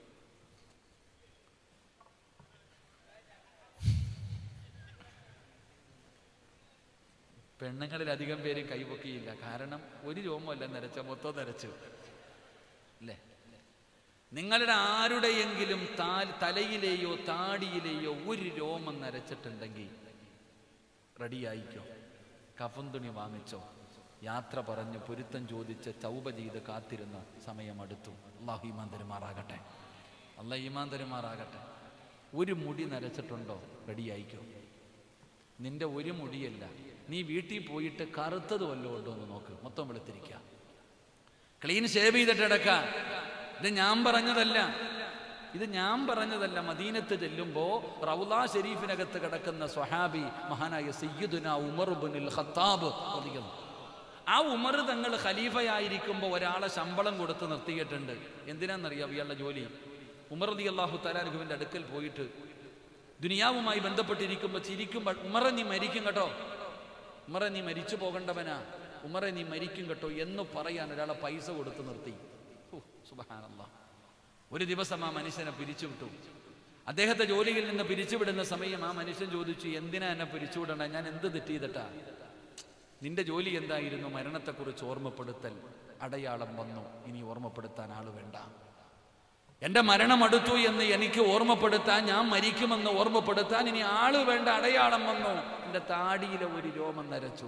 പെണ്ണുങ്ങളിൽ അധികം പേരും കൈപൊക്കിയില്ല കാരണം ഒരു രോമമല്ല നരച്ച മൊത്തം നരച്ചു അല്ലേ നിങ്ങളുടെ ആരുടെയെങ്കിലും താ- തലയിലെയോ താടിയിലെയോ ഒരു രോമം നരച്ചിട്ടുണ്ടെങ്കിൽ റെഡിയായിക്കോ കഫൻ തുണി വാങ്ങിച്ചോ യാത്ര പറഞ്ഞ് പൊരുത്തം ചോദിച്ച് ചൗബ ചെയ്ത് കാത്തിരുന്ന സമയം അടുത്തു അള്ളാഹു ഈമാൻ തരുമാറാകട്ടെ അള്ളാഹ് ഈമാൻ തരുമാറാകട്ടെ ഒരു മുടി നരച്ചിട്ടുണ്ടോ റെഡിയായിക്കോ നിന്റെ ഒരു മുടിയല്ല നീ വീട്ടിൽ പോയിട്ട് കറുത്തത് വല്ലതും ഉണ്ടോ എന്ന് നോക്ക് മൊത്തം വെളുത്തിരിക്കുക ക്ലീൻ ഷേവ് ചെയ്തിട്ട് കിടക്ക ഇത് ഞാൻ പറഞ്ഞതല്ല ഇത് ഞാൻ പറഞ്ഞതല്ല മദീനത്ത് ചെല്ലുമ്പോ റൗലാ ഷെരീഫിനകത്ത് കിടക്കുന്ന സ്വഹാബി മഹാനായ സയ്യിദുന ഉമർ ബിനുൽ ഖത്താബ് റളിയല്ലാഹു ആ ഉമർ തങ്ങൾ ഖലീഫയായിരിക്കുമ്പോൾ ഒരാളെ ശമ്പളം കൊടുത്ത് നിർത്തിയിട്ടുണ്ട് എന്തിനാണെന്നറിയാം ഇയാളുടെ ജോലി ഉമർ റതി അള്ളാഹു തലാനുഹുവിൻ്റെ അടുക്കൽ പോയിട്ട് ദുനിയാവുമായി ബന്ധപ്പെട്ടിരിക്കുമ്പോൾ ചിരിക്കുമ്പോൾ ഉമറെ നീ മരിക്കും കേട്ടോ ഉമറെ നീ മരിച്ചു പോകേണ്ടവനാ ഉമറെ നീ മരിക്കും കേട്ടോ എന്ന് പറയാൻ ഒരാളെ പൈസ കൊടുത്ത് നിർത്തി സുബഹാനല്ലാ ഒരു ദിവസം ആ മനുഷ്യനെ പിരിച്ചുവിട്ടു അദ്ദേഹത്തെ ജോലിയിൽ നിന്ന് പിരിച്ചുവിടുന്ന സമയം ആ മനുഷ്യൻ ചോദിച്ചു എന്തിനാ എന്നെ പിരിച്ചുവിടണ ഞാൻ എന്ത് തെറ്റ് ചെയ്തിട്ടാ നിന്റെ ജോലി എന്തായിരുന്നു മരണത്തെക്കുറിച്ച് ഓർമ്മപ്പെടുത്തൽ അടയാളം വന്നു ഇനി ഓർമ്മപ്പെടുത്താൻ ആള് വേണ്ട എന്റെ മരണം അടുത്തു എന്ന് എനിക്ക് ഓർമ്മപ്പെടുത്താൻ ഞാൻ മരിക്കുമെന്ന് ഓർമ്മപ്പെടുത്താൻ ഇനി ആള് വേണ്ട അടയാളം വന്നു എന്റെ താടിയിലെ ഒരു രോമം നരച്ചു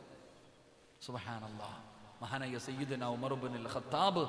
സുബഹാനല്ലാ മഹാനായ സയ്യിദന ഉമർബിൻ ഖത്താബ്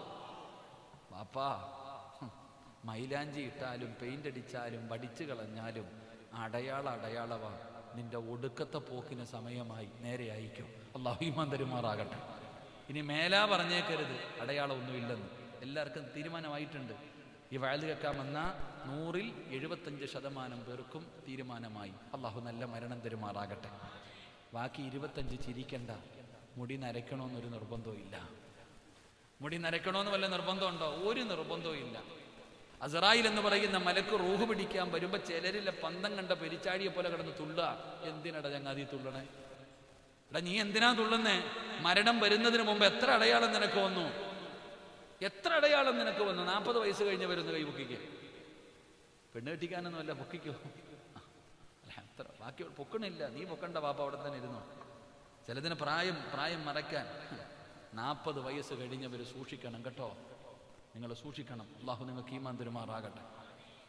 വാപ്പാ ഹും, മൈലാഞ്ചി ഇട്ടാലും പെയിന്റ് അടിച്ചാലും വടിച്ചു കളഞ്ഞാലും അടയാള അടയാളവാ നിന്റെ ഒടുക്കത്തെ പോക്കിന് സമയമായി നേരെ അയക്കും അള്ളാഹുമാൻ തരുമാറാകട്ടെ ഇനി മേലാ പറഞ്ഞേക്കരുത് അടയാളമൊന്നുമില്ലെന്ന് എല്ലാവർക്കും തീരുമാനമായിട്ടുണ്ട് ഈ വയല് കേൾക്കാൻ വന്ന നൂറിൽ എഴുപത്തഞ്ച് ശതമാനം പേർക്കും തീരുമാനമായി അള്ളാഹു നല്ല മരണം തരുമാറാകട്ടെ ബാക്കി ഇരുപത്തഞ്ച് ചിരിക്കണ്ട മുടി നരയ്ക്കണമെന്നൊരു നിർബന്ധവും ഇല്ല മുടി നരയ്ക്കണമെന്ന് വല്ല നിർബന്ധമുണ്ടോ ഒരു നിർബന്ധവും ഇല്ല അസറായിൽ എന്ന് പറയുന്ന മലക്ക് റൂഹ് പിടിക്കാൻ വരുമ്പോ ചിലരിലെ പന്തം കണ്ട പെരിച്ചാടിയെ പോലെ കിടന്ന് തുള്ളുക എന്തിനടാ ചങ്ങാതി തുള്ളണേ എടാ നീ എന്തിനാ തുള്ളുന്നേ മരണം വരുന്നതിന് മുമ്പ് എത്ര അടയാളം നിനക്ക് വന്നു എത്ര അടയാളം നിനക്ക് വന്നു നാൽപ്പത് വയസ്സ് കഴിഞ്ഞ് വരുന്ന കൈ പൊക്കിക്ക് പെണ്ണ് കെട്ടിക്കാനൊന്നും അല്ല പൊക്കിക്കോ അല്ല അത്ര ബാക്കി പൊക്കണില്ല നീ പൊക്കണ്ട പാപ്പ അവിടെ തന്നെ ഇരുന്നു ചിലതിന് പ്രായം പ്രായം മറയ്ക്കാൻ നാൽപ്പത് വയസ്സ് കഴിഞ്ഞവർ സൂക്ഷിക്കണം കേട്ടോ നിങ്ങൾ സൂക്ഷിക്കണം അള്ളാഹു നിങ്ങൾക്ക് ഈമാൻ തരുമാറാകട്ടെ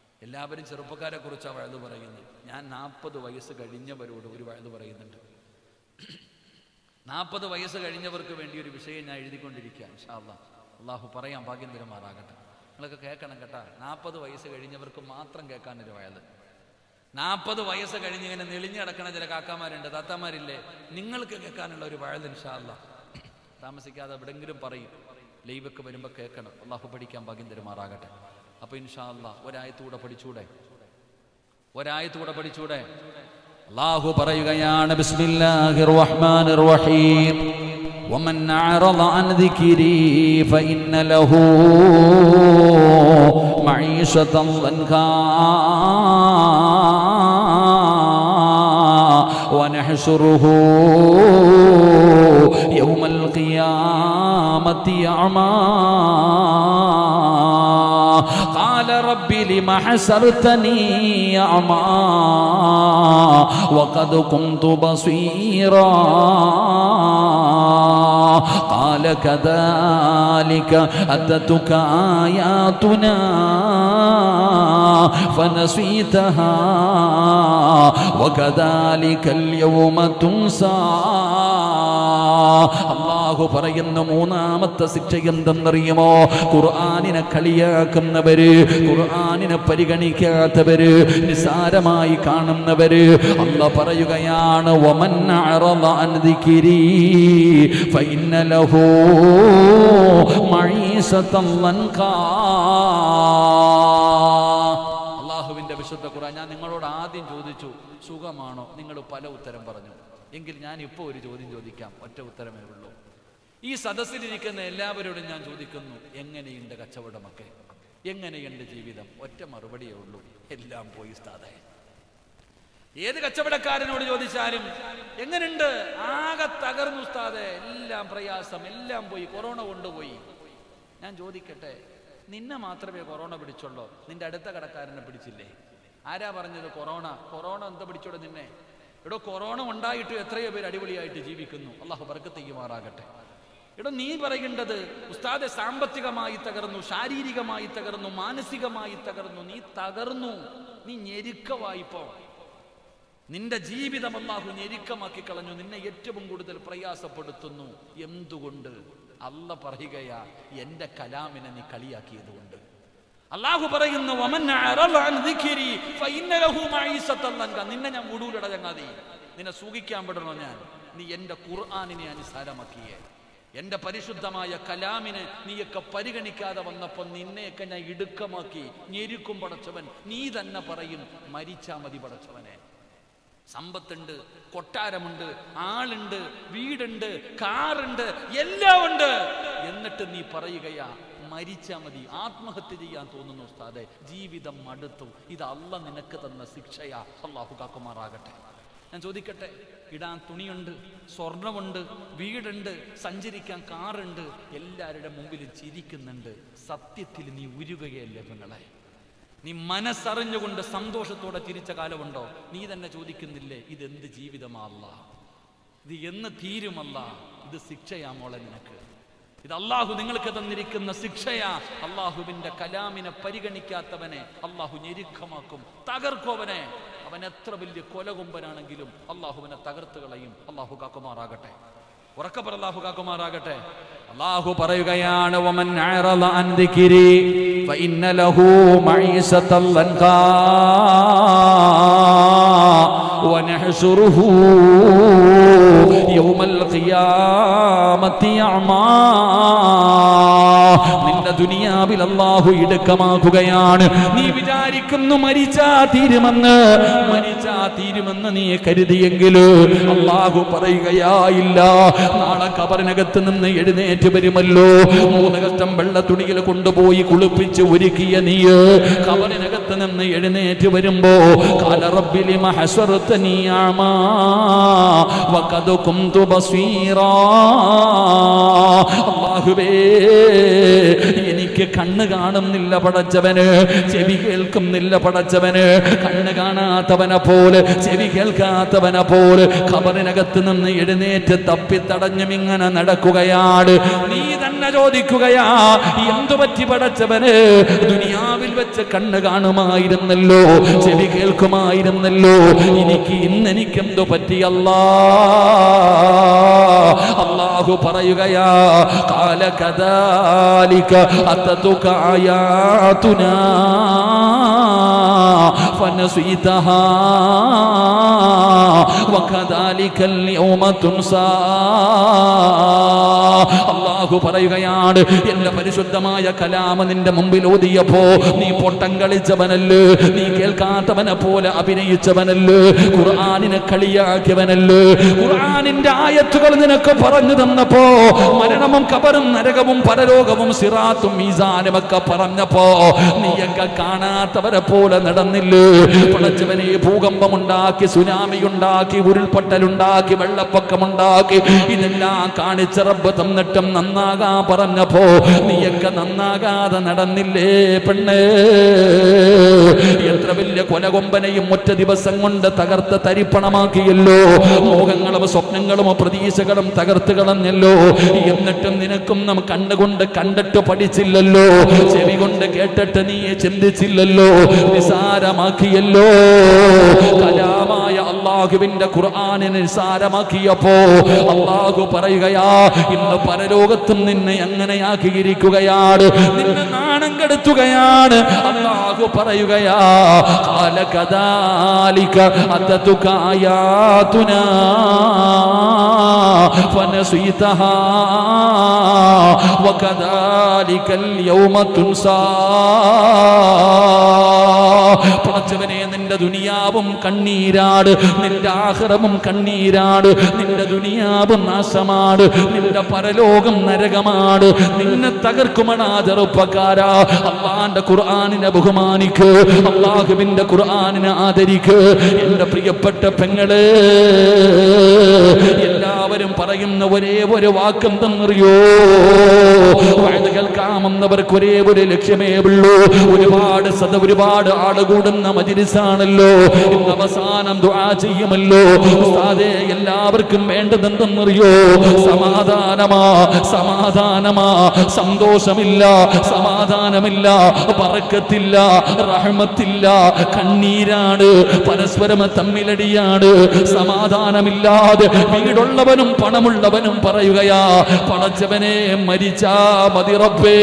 എല്ലാവരും ചെറുപ്പക്കാരെ കുറിച്ചാണ് വഴുതു പറയുന്നത് ഞാൻ നാൽപ്പത് വയസ്സ് കഴിഞ്ഞവരോട് ഒരു വഴുതു പറയുന്നുണ്ട് നാൽപ്പത് വയസ്സ് കഴിഞ്ഞവർക്ക് വേണ്ടി ഒരു വിഷയം ഞാൻ എഴുതിക്കൊണ്ടിരിക്കുക ഇൻഷാല്ല അള്ളാഹു പറയാൻ ഭാഗ്യം തരുമാറാകട്ടെ നിങ്ങളൊക്കെ കേൾക്കണം കേട്ടാ നാൽപ്പത് വയസ്സ് കഴിഞ്ഞവർക്ക് മാത്രം കേൾക്കാനൊരു വയത് നാൽപ്പത് വയസ്സ് കഴിഞ്ഞ് ഇങ്ങനെ നെളിഞ്ഞ് കിടക്കണ ചില കാക്കാമാരുണ്ട് താത്താമാരില്ലേ നിങ്ങൾക്ക് കേൾക്കാനുള്ള ഒരു വയത് ഇൻഷാല്ല താമസിക്കാതെ എവിടെങ്കിലും പറയും ലൈവൊക്കെ വരുമ്പോൾ കേൾക്കണം അള്ളാഹു പഠിക്കാൻ ഭാഗ്യം തരുമാറാകട്ടെ അപ്പോൾ ഇൻഷാ അല്ലാ ഒരായത്തൂടെ പഠിച്ചൂടെ ഒരായത്തൂടെ പഠിച്ചൂടെ അള്ളാഹു പറയുകയാണ് ബിസ്മില്ലാഹിർ റഹ്മാനിർ റഹീം ومن أعرض عن ذكري فإن له معيشة ضنكا ونحشره يوم القيامة أعمى قال رب لم حسرتني أعمى وقد كنت بصيرا قال كذلك أتتك آياتنا فنسيتها وكذلك اليوم تنسى അള്ളാഹു പറയുന്ന മൂന്നാമത്തെ ശിക്ഷ എന്തെന്നറിയുമോ ഖുർആാനിനെ കളിയാക്കുന്നവര് ഖുർആാനിനെ പരിഗണിക്കാത്തവര് നിസാരമായി കാണുന്നവര് അല്ല പറയുകയാണ് ഒമൻ അറള അൻ ദിക്രി ഫഇന്ന ലഹു മഈസതൻ ലൻകാ അള്ളാഹുവിന്റെ വിശുദ്ധ ഖുർആൻ ഞാൻ നിങ്ങളോട് ആദ്യം ചോദിച്ചു സുഖമാണോ നിങ്ങൾ പല ഉത്തരം പറഞ്ഞു എങ്കിൽ ഞാൻ ഇപ്പോൾ ഒരു ചോദ്യം ചോദിക്കാം ഒറ്റ ഉത്തരമേ ഉള്ളൂ ഈ സദസ്സിലിരിക്കുന്ന എല്ലാവരോടും ഞാൻ ചോദിക്കുന്നു എങ്ങനെയുണ്ട് കച്ചവടമൊക്കെ എങ്ങനെയുണ്ട് ജീവിതം ഒറ്റ മറുപടിയേ ഉള്ളൂ എല്ലാം പോയി സ്ഥാതെ ഏത് കച്ചവടക്കാരനോട് ചോദിച്ചാലും എങ്ങനെയുണ്ട് ആകെ തകർന്നു ഉസ്താദെ എല്ലാം പ്രയാസം എല്ലാം പോയി കൊറോണ കൊണ്ടുപോയി ഞാൻ ചോദിക്കട്ടെ നിന്നെ മാത്രമേ കൊറോണ പിടിച്ചുള്ളൂ നിന്റെ അടുത്ത കടക്കാരനെ പിടിച്ചില്ലേ ആരാ പറഞ്ഞത് കൊറോണ കൊറോണ എന്താ പിടിച്ചോടെ നിന്നെ എടോ കൊറോണ ഉണ്ടായിട്ട് എത്രയോ പേര് അടിപൊളിയായിട്ട് ജീവിക്കുന്നു അള്ളാഹു ബർക്കത്തേക്കുമാറാകട്ടെ എടോ നീ പറയേണ്ടത് ഉസ്താദെ സാമ്പത്തികമായി തകർന്നു ശാരീരികമായി തകർന്നു മാനസികമായി തകർന്നു നീ തകർന്നു നീ ഞെരുക്കവായിപ്പോ നിന്റെ ജീവിതം അള്ളാഹു ഞെരുക്കമാക്കി കളഞ്ഞു നിന്നെ ഏറ്റവും കൂടുതൽ പ്രയാസപ്പെടുത്തുന്നു എന്തുകൊണ്ട് അല്ല പറയുകയാ എന്റെ കലാമിനെ നീ കളിയാക്കിയത് കൊണ്ട് അള്ളാഹു പറയുന്നു "വമൻ അറള അൻ ദിക്രി ഫഇന്ന ലഹു മഈസത്തൻ ലൻക." നിന്നെ ഞാൻ വിടൂലട ചങ്ങാതി നിന്നെ സൂഖിക്കാൻ വിടണോ ഞാൻ നീ എന്റെ ഖുർആാനിനെ അനുസാരമാക്കിയേ എന്റെ പരിശുദ്ധമായ കലാമിനെ നീയൊക്കെ പരിഗണിക്കാതെ വന്നപ്പോൾ നിന്നെയൊക്കെ ഞാൻ ഇടുക്കമാക്കി ഞെരുക്കും പടച്ചവൻ നീ തന്നെ പറയും മരിച്ചാ മതി പടച്ചവനെ സമ്പത്തുണ്ട് കൊട്ടാരമുണ്ട് ആളുണ്ട് വീടുണ്ട് കാറുണ്ട് എല്ലാം ഉണ്ട് എന്നിട്ട് നീ പറയുകയാ മരിച്ചാ മതി ആത്മഹത്യ ചെയ്യാൻ തോന്നുന്നു ഉസ്താദെ ജീവിതം മടുത്തു ഇത് അല്ല നിനക്ക് തന്ന ശിക്ഷയാ അള്ളാഹു കാക്കുമാറാകട്ടെ ഞാൻ ചോദിക്കട്ടെ ഇടാൻ തുണിയുണ്ട് സ്വർണമുണ്ട് വീടുണ്ട് സഞ്ചരിക്കാൻ കാറുണ്ട് എല്ലാവരുടെ മുമ്പിൽ ചിരിക്കുന്നുണ്ട് സത്യത്തിൽ നീ ഉരുകയല്ലേ പെങ്ങളെ നീ മനസ്സറിഞ്ഞുകൊണ്ട് സന്തോഷത്തോടെ ചിരിച്ച കാലമുണ്ടോ നീ തന്നെ ചോദിക്കുന്നില്ലേ ഇതെന്ത് ജീവിതമല്ല ഇത് എന്ന് തീരുമല്ല ഇത് ശിക്ഷയാ മോളെ നിനക്ക് ഇത് അള്ളാഹു നിങ്ങൾക്ക് തന്നിരിക്കുന്ന ശിക്ഷയാ അള്ളാഹുവിന്റെ കലാമിനെ പരിഗണിക്കാത്തവനെ അള്ളാഹു ഞെരുക്കമാക്കും തകർക്കുവനെ അവൻ എത്ര വലിയ കൊലകൊമ്പനാണെങ്കിലും അള്ളാഹുവിനെ തകർത്ത് കളയും അള്ളാഹു കാക്കുമാറാകട്ടെ ഉറക്കപ്പറ അള്ളാഹു കാക്കുമാറാകട്ടെ അള്ളാഹു പറയുകയാണ് വമൻ അഅറള അൻ ദിക്രി ഫഇന്ന ലഹു മഈസത്തൻ ലൻകാ വനഹ്ശുറുഹു യൗമൽ ഖിയാമത്തി അഅമാ നിന്റെ ദുനിയാവിൽ അള്ളാഹു ഇടുക്കമാക്കുകയാണ് നീ വിചാരിക്കുന്നു മരിച്ചാ തീരുമെന്ന് മരിച്ചാ തീരുമെന്ന് നീ കരുതിയെങ്കിൽ അള്ളാഹു പറയുകയായില്ല നാളെ കബറിനകത്ത് നിന്ന് എഴുന്നേറ്റ് വരുമല്ലോ മൂന്ന് കഷ്ടം വെള്ള തുണിയിൽ കൊണ്ടുപോയി കുളിപ്പിച്ച് ഒരുക്കിയ നീ കബറിനകത്ത് നിന്ന് എഴുന്നേറ്റ് വരുമ്പോ കാലറബിലി മഹസ്വറത്തനിയാമാ വഖദ് കുന്തു ബസീറാ അല്ലാഹുവേ എനിക്ക് കണ്ണ് കാണുന്നില്ല പടച്ചവന് ചെവി കേൾക്കുന്നില്ല പടച്ചവന് കണ്ണ് കാണാത്തവനെ പോലെ ചെവി കേൾക്കാത്തവനെ പോലെ ഖബറിനകത്ത് നിന്ന് എഴുന്നേറ്റ് തപ്പിത്തടഞ്ഞും ഇങ്ങനെ നടക്കുകയാണ് നീ തന്നെ ചോദിക്കുകയാ എന്തു പറ്റി പടച്ചവന് ദുനിയാവിൽ ഒളിവിൽ വെച്ച് കണ്ണ് കാണുമായിരുന്നല്ലോ ചെവി കേൾക്കുമായിരുന്നല്ലോ എനിക്ക് ഇന്ന് എനിക്കെന്തോ പറ്റിയല്ലാ അള്ളാഹു പറയുകയാ കാല കദാലിക അത്തതുക ആയാതുനാ ഫനസീതഹാ وكذلك اليوم تنسى അള്ളാഹു പറയുകയാണ് എന്റെ പരിശുദ്ധമായ കലാമ നിന്റെ മുമ്പിൽ ഓതിയപ്പോ നീ പൊട്ടം കളിച്ചവനല്ലേ നീ കേൾക്കാത്തവനെ പോലെ അഭിനയിച്ചവനല്ലേ ഖുർആാനിനെ കളിയാക്കിയവനല്ലേ ഖുർആാനിന്റെ ആയത്തുകൾ നിനക്ക് പറഞ്ഞു തന്നപ്പോ മരണവും കബറും നരകവും പരലോകവും സിറാത്തും മീസാനും ഒക്കെ പറഞ്ഞപ്പോ നീയൊക്കെ കാണാത്തവരെ പോലെ നടന്നില്ലേ പടച്ചവനെ ഭൂകമ്പമുണ്ടാക്കി സുനാമി ഉണ്ടാക്കി ഉരുൾപൊട്ടലുണ്ടാക്കി വെള്ളപ്പൊക്കമുണ്ടാക്കി ഇതെല്ലാം കാണിച്ച റബ്ബ് തന്നിട്ടും നന്നാകാ പറഞ്ഞപ്പോ നീയൊക്കെ നന്നാകാതെ നടന്നില്ലേ പെണ്ണേ എത്ര വലിയ കൊലകൊമ്പനെയും ഒറ്റ ദിവസം കൊണ്ട് തകർത്ത് തരിപ്പണമാക്കിയല്ലോ മോഹങ്ങളും സ്വപ്നങ്ങളും പ്രതീക്ഷകളും തകർത്ത് കളഞ്ഞല്ലോ എന്നിട്ടും നിനക്കും നാം കണ്ടുകൊണ്ട് കണ്ടിട്ട് പഠിച്ചില്ലല്ലോ ചെവി കൊണ്ട് കേട്ടിട്ട് നീ ചിന്തിച്ചില്ലല്ലോ നിസാരമാക്കിയല്ലോ കലാമായ അള്ളാഹുവിന്റെ ഖുർആാനിനെ നിസാരമാക്കിയപ്പോ അള്ളാഹു പറയുകയാ ഇന്ന് പരലോകത്തും നിന്നെ അങ്ങനെയാക്കിയിരിക്കുകയാണ് നിന്നെ നാണം കെടുത്തുകയാണ് അള്ളാഹു പറയുകയാ കാലകദാലിക അത്തതുക ആയാതുനാ ഫനസീതഹാ وكذلك اليوم تنسى പടച്ചവനെ നിന്റെ ദുനിയാവും കണ്ണീരാട് നിന്റെ ആഹ്റവും കണ്ണീരാട് നിന്റെ ദുനിയാവും നാശമാണ് നിന്റെ പരലോകം നരകമാണ് നിന്നെ തകർക്കുമടാ ചെറുപ്പക്കാരാ അള്ളാന്റെ ഖുർആാനിനെ ബഹുമാനിക്ക് അള്ളാഹുവിന്റെ ഖുർആാനിനെ ആദരിക്ക് എന്റെ പ്രിയപ്പെട്ട പെങ്ങള് എല്ലാവരും പറയുന്ന ഒരേ ഒരു വാക്കും തന്നറിയോ വയത് കേൾക്കാമെന്നവർക്ക് ഒരേ ഒരു ലക്ഷ്യമേ ഉള്ളൂ ഒരുപാട് സദ ഒരുപാട് ആള് കൂടുന്ന മജിരിസാണല്ലോ ഇന്ന് അവസാനം ദുആ ചെയ്യുമല്ലോ ഉസ്താദേ എല്ലാവർക്കും വേണ്ടതെന്തെന്നറിയോ സമാധാനമാ സമാധാനമാ സന്തോഷമില്ല സമാധാനമില്ല പറക്കത്തില്ല റഹ്മത്തില്ല കണ്ണീരാണ് പരസ്പരം തമ്മിലടിയാണ് സമാധാനമില്ലാതെ വീടുള്ളവനും പണമുള്ളവനും പറയുകയാ പടച്ചവനെ മരിച്ചാ മതി റബ്ബേ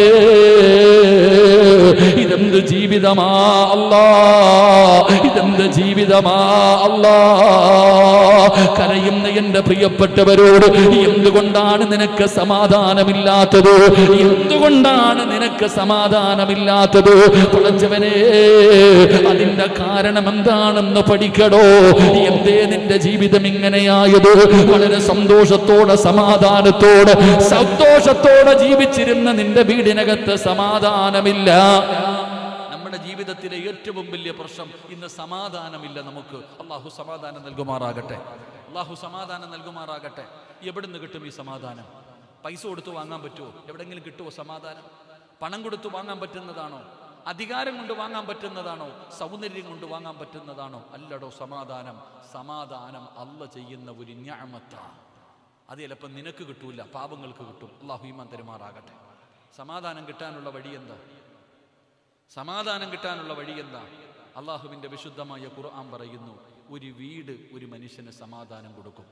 ഇതെന്ത് ജീവിതമാ അല്ലാ ഇതെന്ത് ജീവിതമാ അല്ലാ കരയുന്ന എന്റെ പ്രിയപ്പെട്ടവരോട് എന്തുകൊണ്ടാണ് നിനക്ക് സമാധാനമില്ലാത്തത് എന്തുകൊണ്ടാണ് നിനക്ക് സമാധാനമില്ലാത്തത് പടച്ചവനെ അതിന്റെ കാരണം എന്താണെന്ന് പഠിക്കടോ എന്തേ നിന്റെ ജീവിതം ഇങ്ങനെയായത് വളരെ സന്തോഷത്തോടെ സമാധാനത്തോടെ സന്തോഷത്തോടെ ജീവിച്ചിരുന്ന നിന്റെ വീടിനകത്ത് സമാധാനമില്ല നമ്മുടെ ജീവിതത്തിലെ ഏറ്റവും വലിയ പ്രശ്നം ഇന്ന് സമാധാനമില്ല നമുക്ക് അള്ളാഹു സമാധാനം നൽകുമാറാകട്ടെ അള്ളാഹു സമാധാനം നൽകുമാറാകട്ടെ എവിടുന്ന് കിട്ടും ഈ സമാധാനം പൈസ കൊടുത്ത് വാങ്ങാൻ പറ്റുമോ എവിടെങ്കിലും കിട്ടുമോ സമാധാനം പണം കൊടുത്ത് വാങ്ങാൻ പറ്റുന്നതാണോ അധികാരം കൊണ്ട് വാങ്ങാൻ പറ്റുന്നതാണോ സൗന്ദര്യം കൊണ്ട് വാങ്ങാൻ പറ്റുന്നതാണോ അല്ലടോ സമാധാനം സമാധാനം അല്ല ചെയ്യുന്ന ഒരു ഞാമത്താണ് അത് ചിലപ്പോൾ നിനക്ക് കിട്ടൂല പാപങ്ങൾക്ക് കിട്ടും അള്ളാഹു ഈമാൻ തരുമാറാകട്ടെ സമാധാനം കിട്ടാനുള്ള വഴി എന്താ സമാധാനം കിട്ടാനുള്ള വഴി എന്താ അള്ളാഹുവിൻ്റെ വിശുദ്ധമായ ഖുർആൻ പറയുന്നു ഒരു വീട് ഒരു മനുഷ്യന് സമാധാനം കൊടുക്കും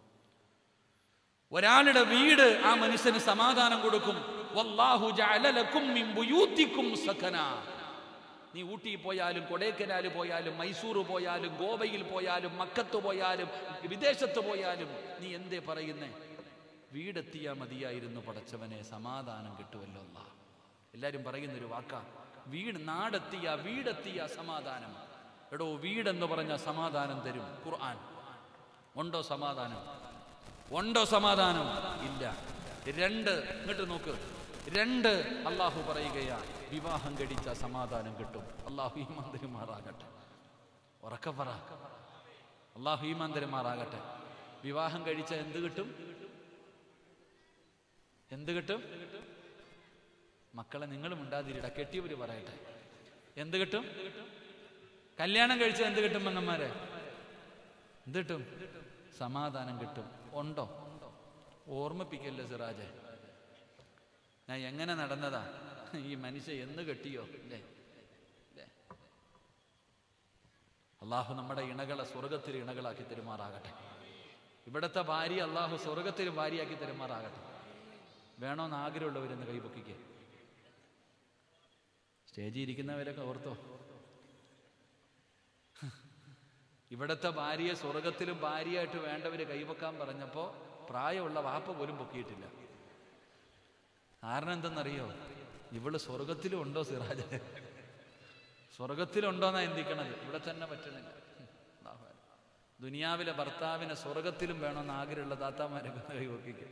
ഒരാളുടെ വീട് ആ മനുഷ്യന് സമാധാനം കൊടുക്കും വല്ലാഹു ജഅല ലക്കും മിൻ ബുയൂത്തിക്കും സകന നീ ഊട്ടി പോയാലും കൊടൈക്കനാൽ പോയാലും മൈസൂർ പോയാലും ഗോവയിൽ പോയാലും മക്കത്ത് പോയാലും വിദേശത്ത് പോയാലും നീ എന്തേ പറയുന്നേ വീടെത്തിയാ മതിയായിരുന്നു പടച്ചവനെ സമാധാനം കിട്ടുമല്ലോ അല്ല എല്ലാവരും പറയുന്നൊരു വാക്കാ വീട് നാടെത്തിയ വീടെത്തിയ സമാധാനം എടോ വീടെന്ന് പറഞ്ഞ സമാധാനം തരും ഖുർആൻ ഉണ്ടോ സമാധാനം ഉണ്ടോ സമാധാനം ഇല്ല രണ്ട് ഇങ്ങോട്ട് നോക്ക് രണ്ട് അള്ളാഹു പറയുകയാ വിവാഹം കഴിച്ച സമാധാനം കിട്ടും അള്ളാഹു ഈമാന്തരുമാറാകട്ടെ ഉറക്ക പറ അള്ളാഹു ഈമാന്തരുമാറാകട്ടെ വിവാഹം കഴിച്ച എന്ത് കിട്ടും എന്ത് കിട്ടും മക്കളെ നിങ്ങളും ഉണ്ടാതിരിട കെട്ടിയവര് പറയട്ടെ എന്ത് കിട്ടും കല്യാണം കഴിച്ച എന്ത് കിട്ടും പെങ്ങന്മാരെ എന്ത് കിട്ടും സമാധാനം കിട്ടും ഉണ്ടോ ഓർമ്മിപ്പിക്കല്ലേ സിറാജെ ഞാൻ എങ്ങനെ നടന്നതാ ഈ മനുഷ്യ എന്ന് കെട്ടിയോ അല്ലേ അള്ളാഹു നമ്മുടെ ഇണകളെ സ്വർഗത്തിൽ ഇണകളാക്കി തെരുമാറാകട്ടെ ഇവിടുത്തെ ഭാര്യ അള്ളാഹു സ്വർഗത്തിൽ ഭാര്യയാക്കി തെരുമാറാകട്ടെ വേണമെന്ന് ആഗ്രഹമുള്ളവരെന്ന് കൈപൊക്കിക്കേ സ്റ്റേജിൽ ഇരിക്കുന്നവരൊക്കെ ഓർത്തോ ഇവിടുത്തെ ഭാര്യയെ സ്വർഗത്തിലും ഭാര്യയായിട്ട് വേണ്ടവര് കൈവക്കാൻ പറഞ്ഞപ്പോൾ പ്രായമുള്ള വാപ്പ പോലും പൊക്കിയിട്ടില്ല കാരണം എന്തെന്നറിയോ ഇവള് സ്വർഗത്തിലും ഉണ്ടോ സിറാജ് സ്വർഗത്തിലുണ്ടോന്നാ എന്തിക്കണത് ഇവിടെ തന്നെ പറ്റണില്ല ഹും, അല്ലാഹു അക്ബർ. ദുനിയാവിലെ ഭർത്താവിനെ സ്വർഗത്തിലും വേണമെന്ന് ആഗ്രഹമുള്ള താത്താമാരൊക്കെ കൈ പൊക്കിക്ക്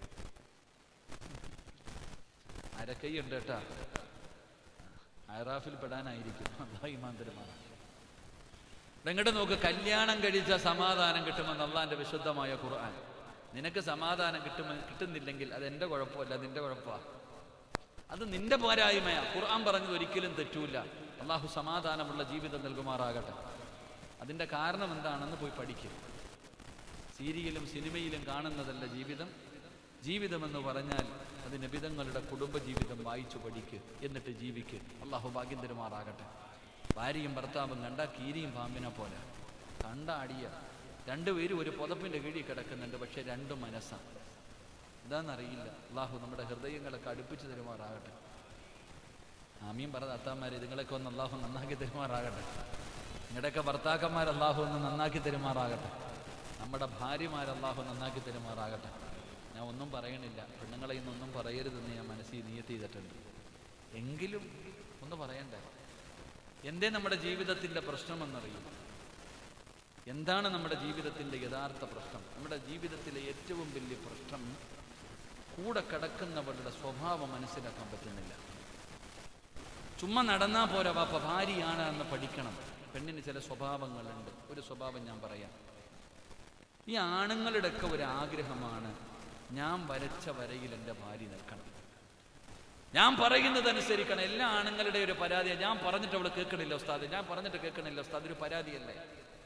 അരക്കൈ ഉണ്ട് കേട്ടാ അയറാഫിൽ പെടാനായിരിക്കും അള്ളാഹ് ഈമാന്തരമാണ് ഇങ്ങോട്ട് നോക്ക് കല്യാണം കഴിച്ച സമാധാനം കിട്ടുമെന്ന് അള്ളാന്റെ വിശുദ്ധമായ ഖുർആൻ നിനക്ക് സമാധാനം കിട്ടുമെ കിട്ടുന്നില്ലെങ്കിൽ അത് എൻ്റെ കുഴപ്പമല്ല നിന്റെ കുഴപ്പമാണ് അത് നിന്റെ പോരായ്മയാ ഖുർആൻ പറഞ്ഞത് ഒരിക്കലും തെറ്റൂല അള്ളാഹു സമാധാനമുള്ള ജീവിതം നൽകുമാറാകട്ടെ അതിൻ്റെ കാരണം എന്താണെന്ന് പോയി പഠിക്കും സീരിയലും സിനിമയിലും കാണുന്നതല്ല ജീവിതം ജീവിതമെന്ന് പറഞ്ഞാൽ അത് നബിതങ്ങളുടെ കുടുംബജീവിതം വായിച്ചു പഠിക്ക് എന്നിട്ട് ജീവിക്ക് അള്ളാഹു ഭാഗ്യം തരുമാറാകട്ടെ ഭാര്യയും ഭർത്താവും കണ്ട കീരിയും പാമ്പിനെ പോലെ കണ്ട അടിയ രണ്ടുപേരും ഒരു പുതപ്പിൻ്റെ കീഴിൽ കിടക്കുന്നുണ്ട് പക്ഷെ രണ്ടും മനസ്സാണ് ഇതാണെന്നറിയില്ല അള്ളാഹു നമ്മുടെ ഹൃദയങ്ങളൊക്കെ അടുപ്പിച്ച് തരുമാറാകട്ടെ ആമീൻ പറ അത്താമാരെ ഇതുങ്ങളൊക്കെ ഒന്ന് അള്ളാഹു നന്നാക്കി തരുമാറാകട്ടെ നിങ്ങളുടെയൊക്കെ ഭർത്താക്കന്മാർ അള്ളാഹു ഒന്ന് നന്നാക്കി തരുമാറാകട്ടെ നമ്മുടെ ഭാര്യമാർ അള്ളാഹു നന്നാക്കി തരുമാറാകട്ടെ ഞാൻ ഒന്നും പറയണില്ല പെണ്ണുങ്ങളെ ഇന്നൊന്നും പറയരുതെന്ന് ഞാൻ മനസ്സിൽ നിയത്ത് ചെയ്തിട്ടുണ്ട് എങ്കിലും ഒന്ന് പറയണ്ടേ എന്തേ നമ്മുടെ ജീവിതത്തിൻ്റെ പ്രശ്നമെന്നറിയും എന്താണ് നമ്മുടെ ജീവിതത്തിൻ്റെ യഥാർത്ഥ പ്രശ്നം നമ്മുടെ ജീവിതത്തിലെ ഏറ്റവും വലിയ പ്രശ്നം കൂടെ കിടക്കുന്നവരുടെ സ്വഭാവം മനസ്സിലാക്കാൻ പറ്റുന്നില്ല ചുമ്മാ നടന്നാ പോരാ വാപ്പ ഭാര്യയാണ് എന്ന് പഠിക്കണം പെണ്ണിന് ചില സ്വഭാവങ്ങളുണ്ട് ഒരു സ്വഭാവം ഞാൻ പറയാം ഈ ആണുങ്ങളുടെയൊക്കെ ഒരു ആഗ്രഹമാണ് ഞാൻ വരച്ച വരയിൽ എൻ്റെ ഭാര്യ നിൽക്കണം ഞാൻ പറയുന്നത് അനുസരിക്കണം എല്ലാ ആണുങ്ങളുടെ ഒരു പരാതിയാണ് ഞാൻ പറഞ്ഞിട്ട് അവൾ കേൾക്കണില്ല ഉസ്താദ് ഞാൻ പറഞ്ഞിട്ട് കേൾക്കണില്ല ഉസ്താദ് ഒരു പരാതിയല്ലേ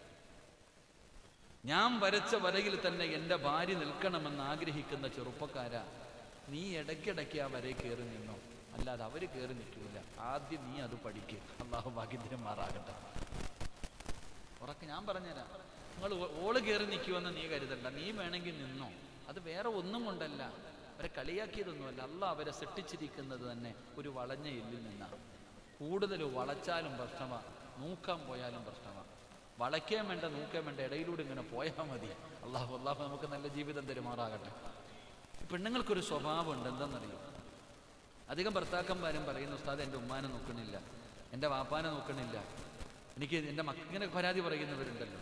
ഞാൻ വരച്ച വരയിൽ തന്നെ എൻ്റെ ഭാര്യ നിൽക്കണമെന്ന് ആഗ്രഹിക്കുന്ന ചെറുപ്പക്കാരാ നീ ഇടയ്ക്കിടയ്ക്ക് ആ വരയിൽ കയറി നിന്നോ അല്ലാതെ അവർ കയറി നിൽക്കൂല ആദ്യം നീ അത് പഠിക്ക് അള്ളാഹു ഭാഗ്യത്തിന് മാറാകട്ടെ ഉറക്കെ ഞാൻ പറഞ്ഞുതരാം നിങ്ങൾ ഓള് കയറി നിൽക്കുമെന്ന് നീ കരുതണ്ട നീ വേണമെങ്കിൽ നിന്നോ അത് വേറെ ഒന്നും കൊണ്ടല്ല അവരെ കളിയാക്കിയതൊന്നുമല്ല അല്ല അവരെ സെട്ടിച്ചിരിക്കുന്നത് തന്നെ ഒരു വളഞ്ഞ എല്ലിൽ നിന്നാണ് കൂടുതൽ വളച്ചാലും പ്രശ്നമാണ് നൂക്കാൻ പോയാലും പ്രശ്നമാണ് വളയ്ക്കാൻ വേണ്ട നൂക്കാൻ വേണ്ട ഇടയിലൂടെ ഇങ്ങനെ പോയാൽ മതി അള്ളാഹു അള്ളാഹു നമുക്ക് നല്ല ജീവിതം തരുമാറാകട്ടെ പെണ്ണുങ്ങൾക്കൊരു സ്വഭാവമുണ്ട് എന്താണെന്നറിയോ അധികം ഭർത്താക്കന്മാരും പറയുന്ന ഉസ്താദ് എൻ്റെ ഉമ്മാനെ നോക്കണില്ല എൻ്റെ വാപ്പാനെ നോക്കണില്ല എനിക്ക് എൻ്റെ മക്കിങ്ങനെ പരാതി പറയുന്നവരുണ്ടല്ലോ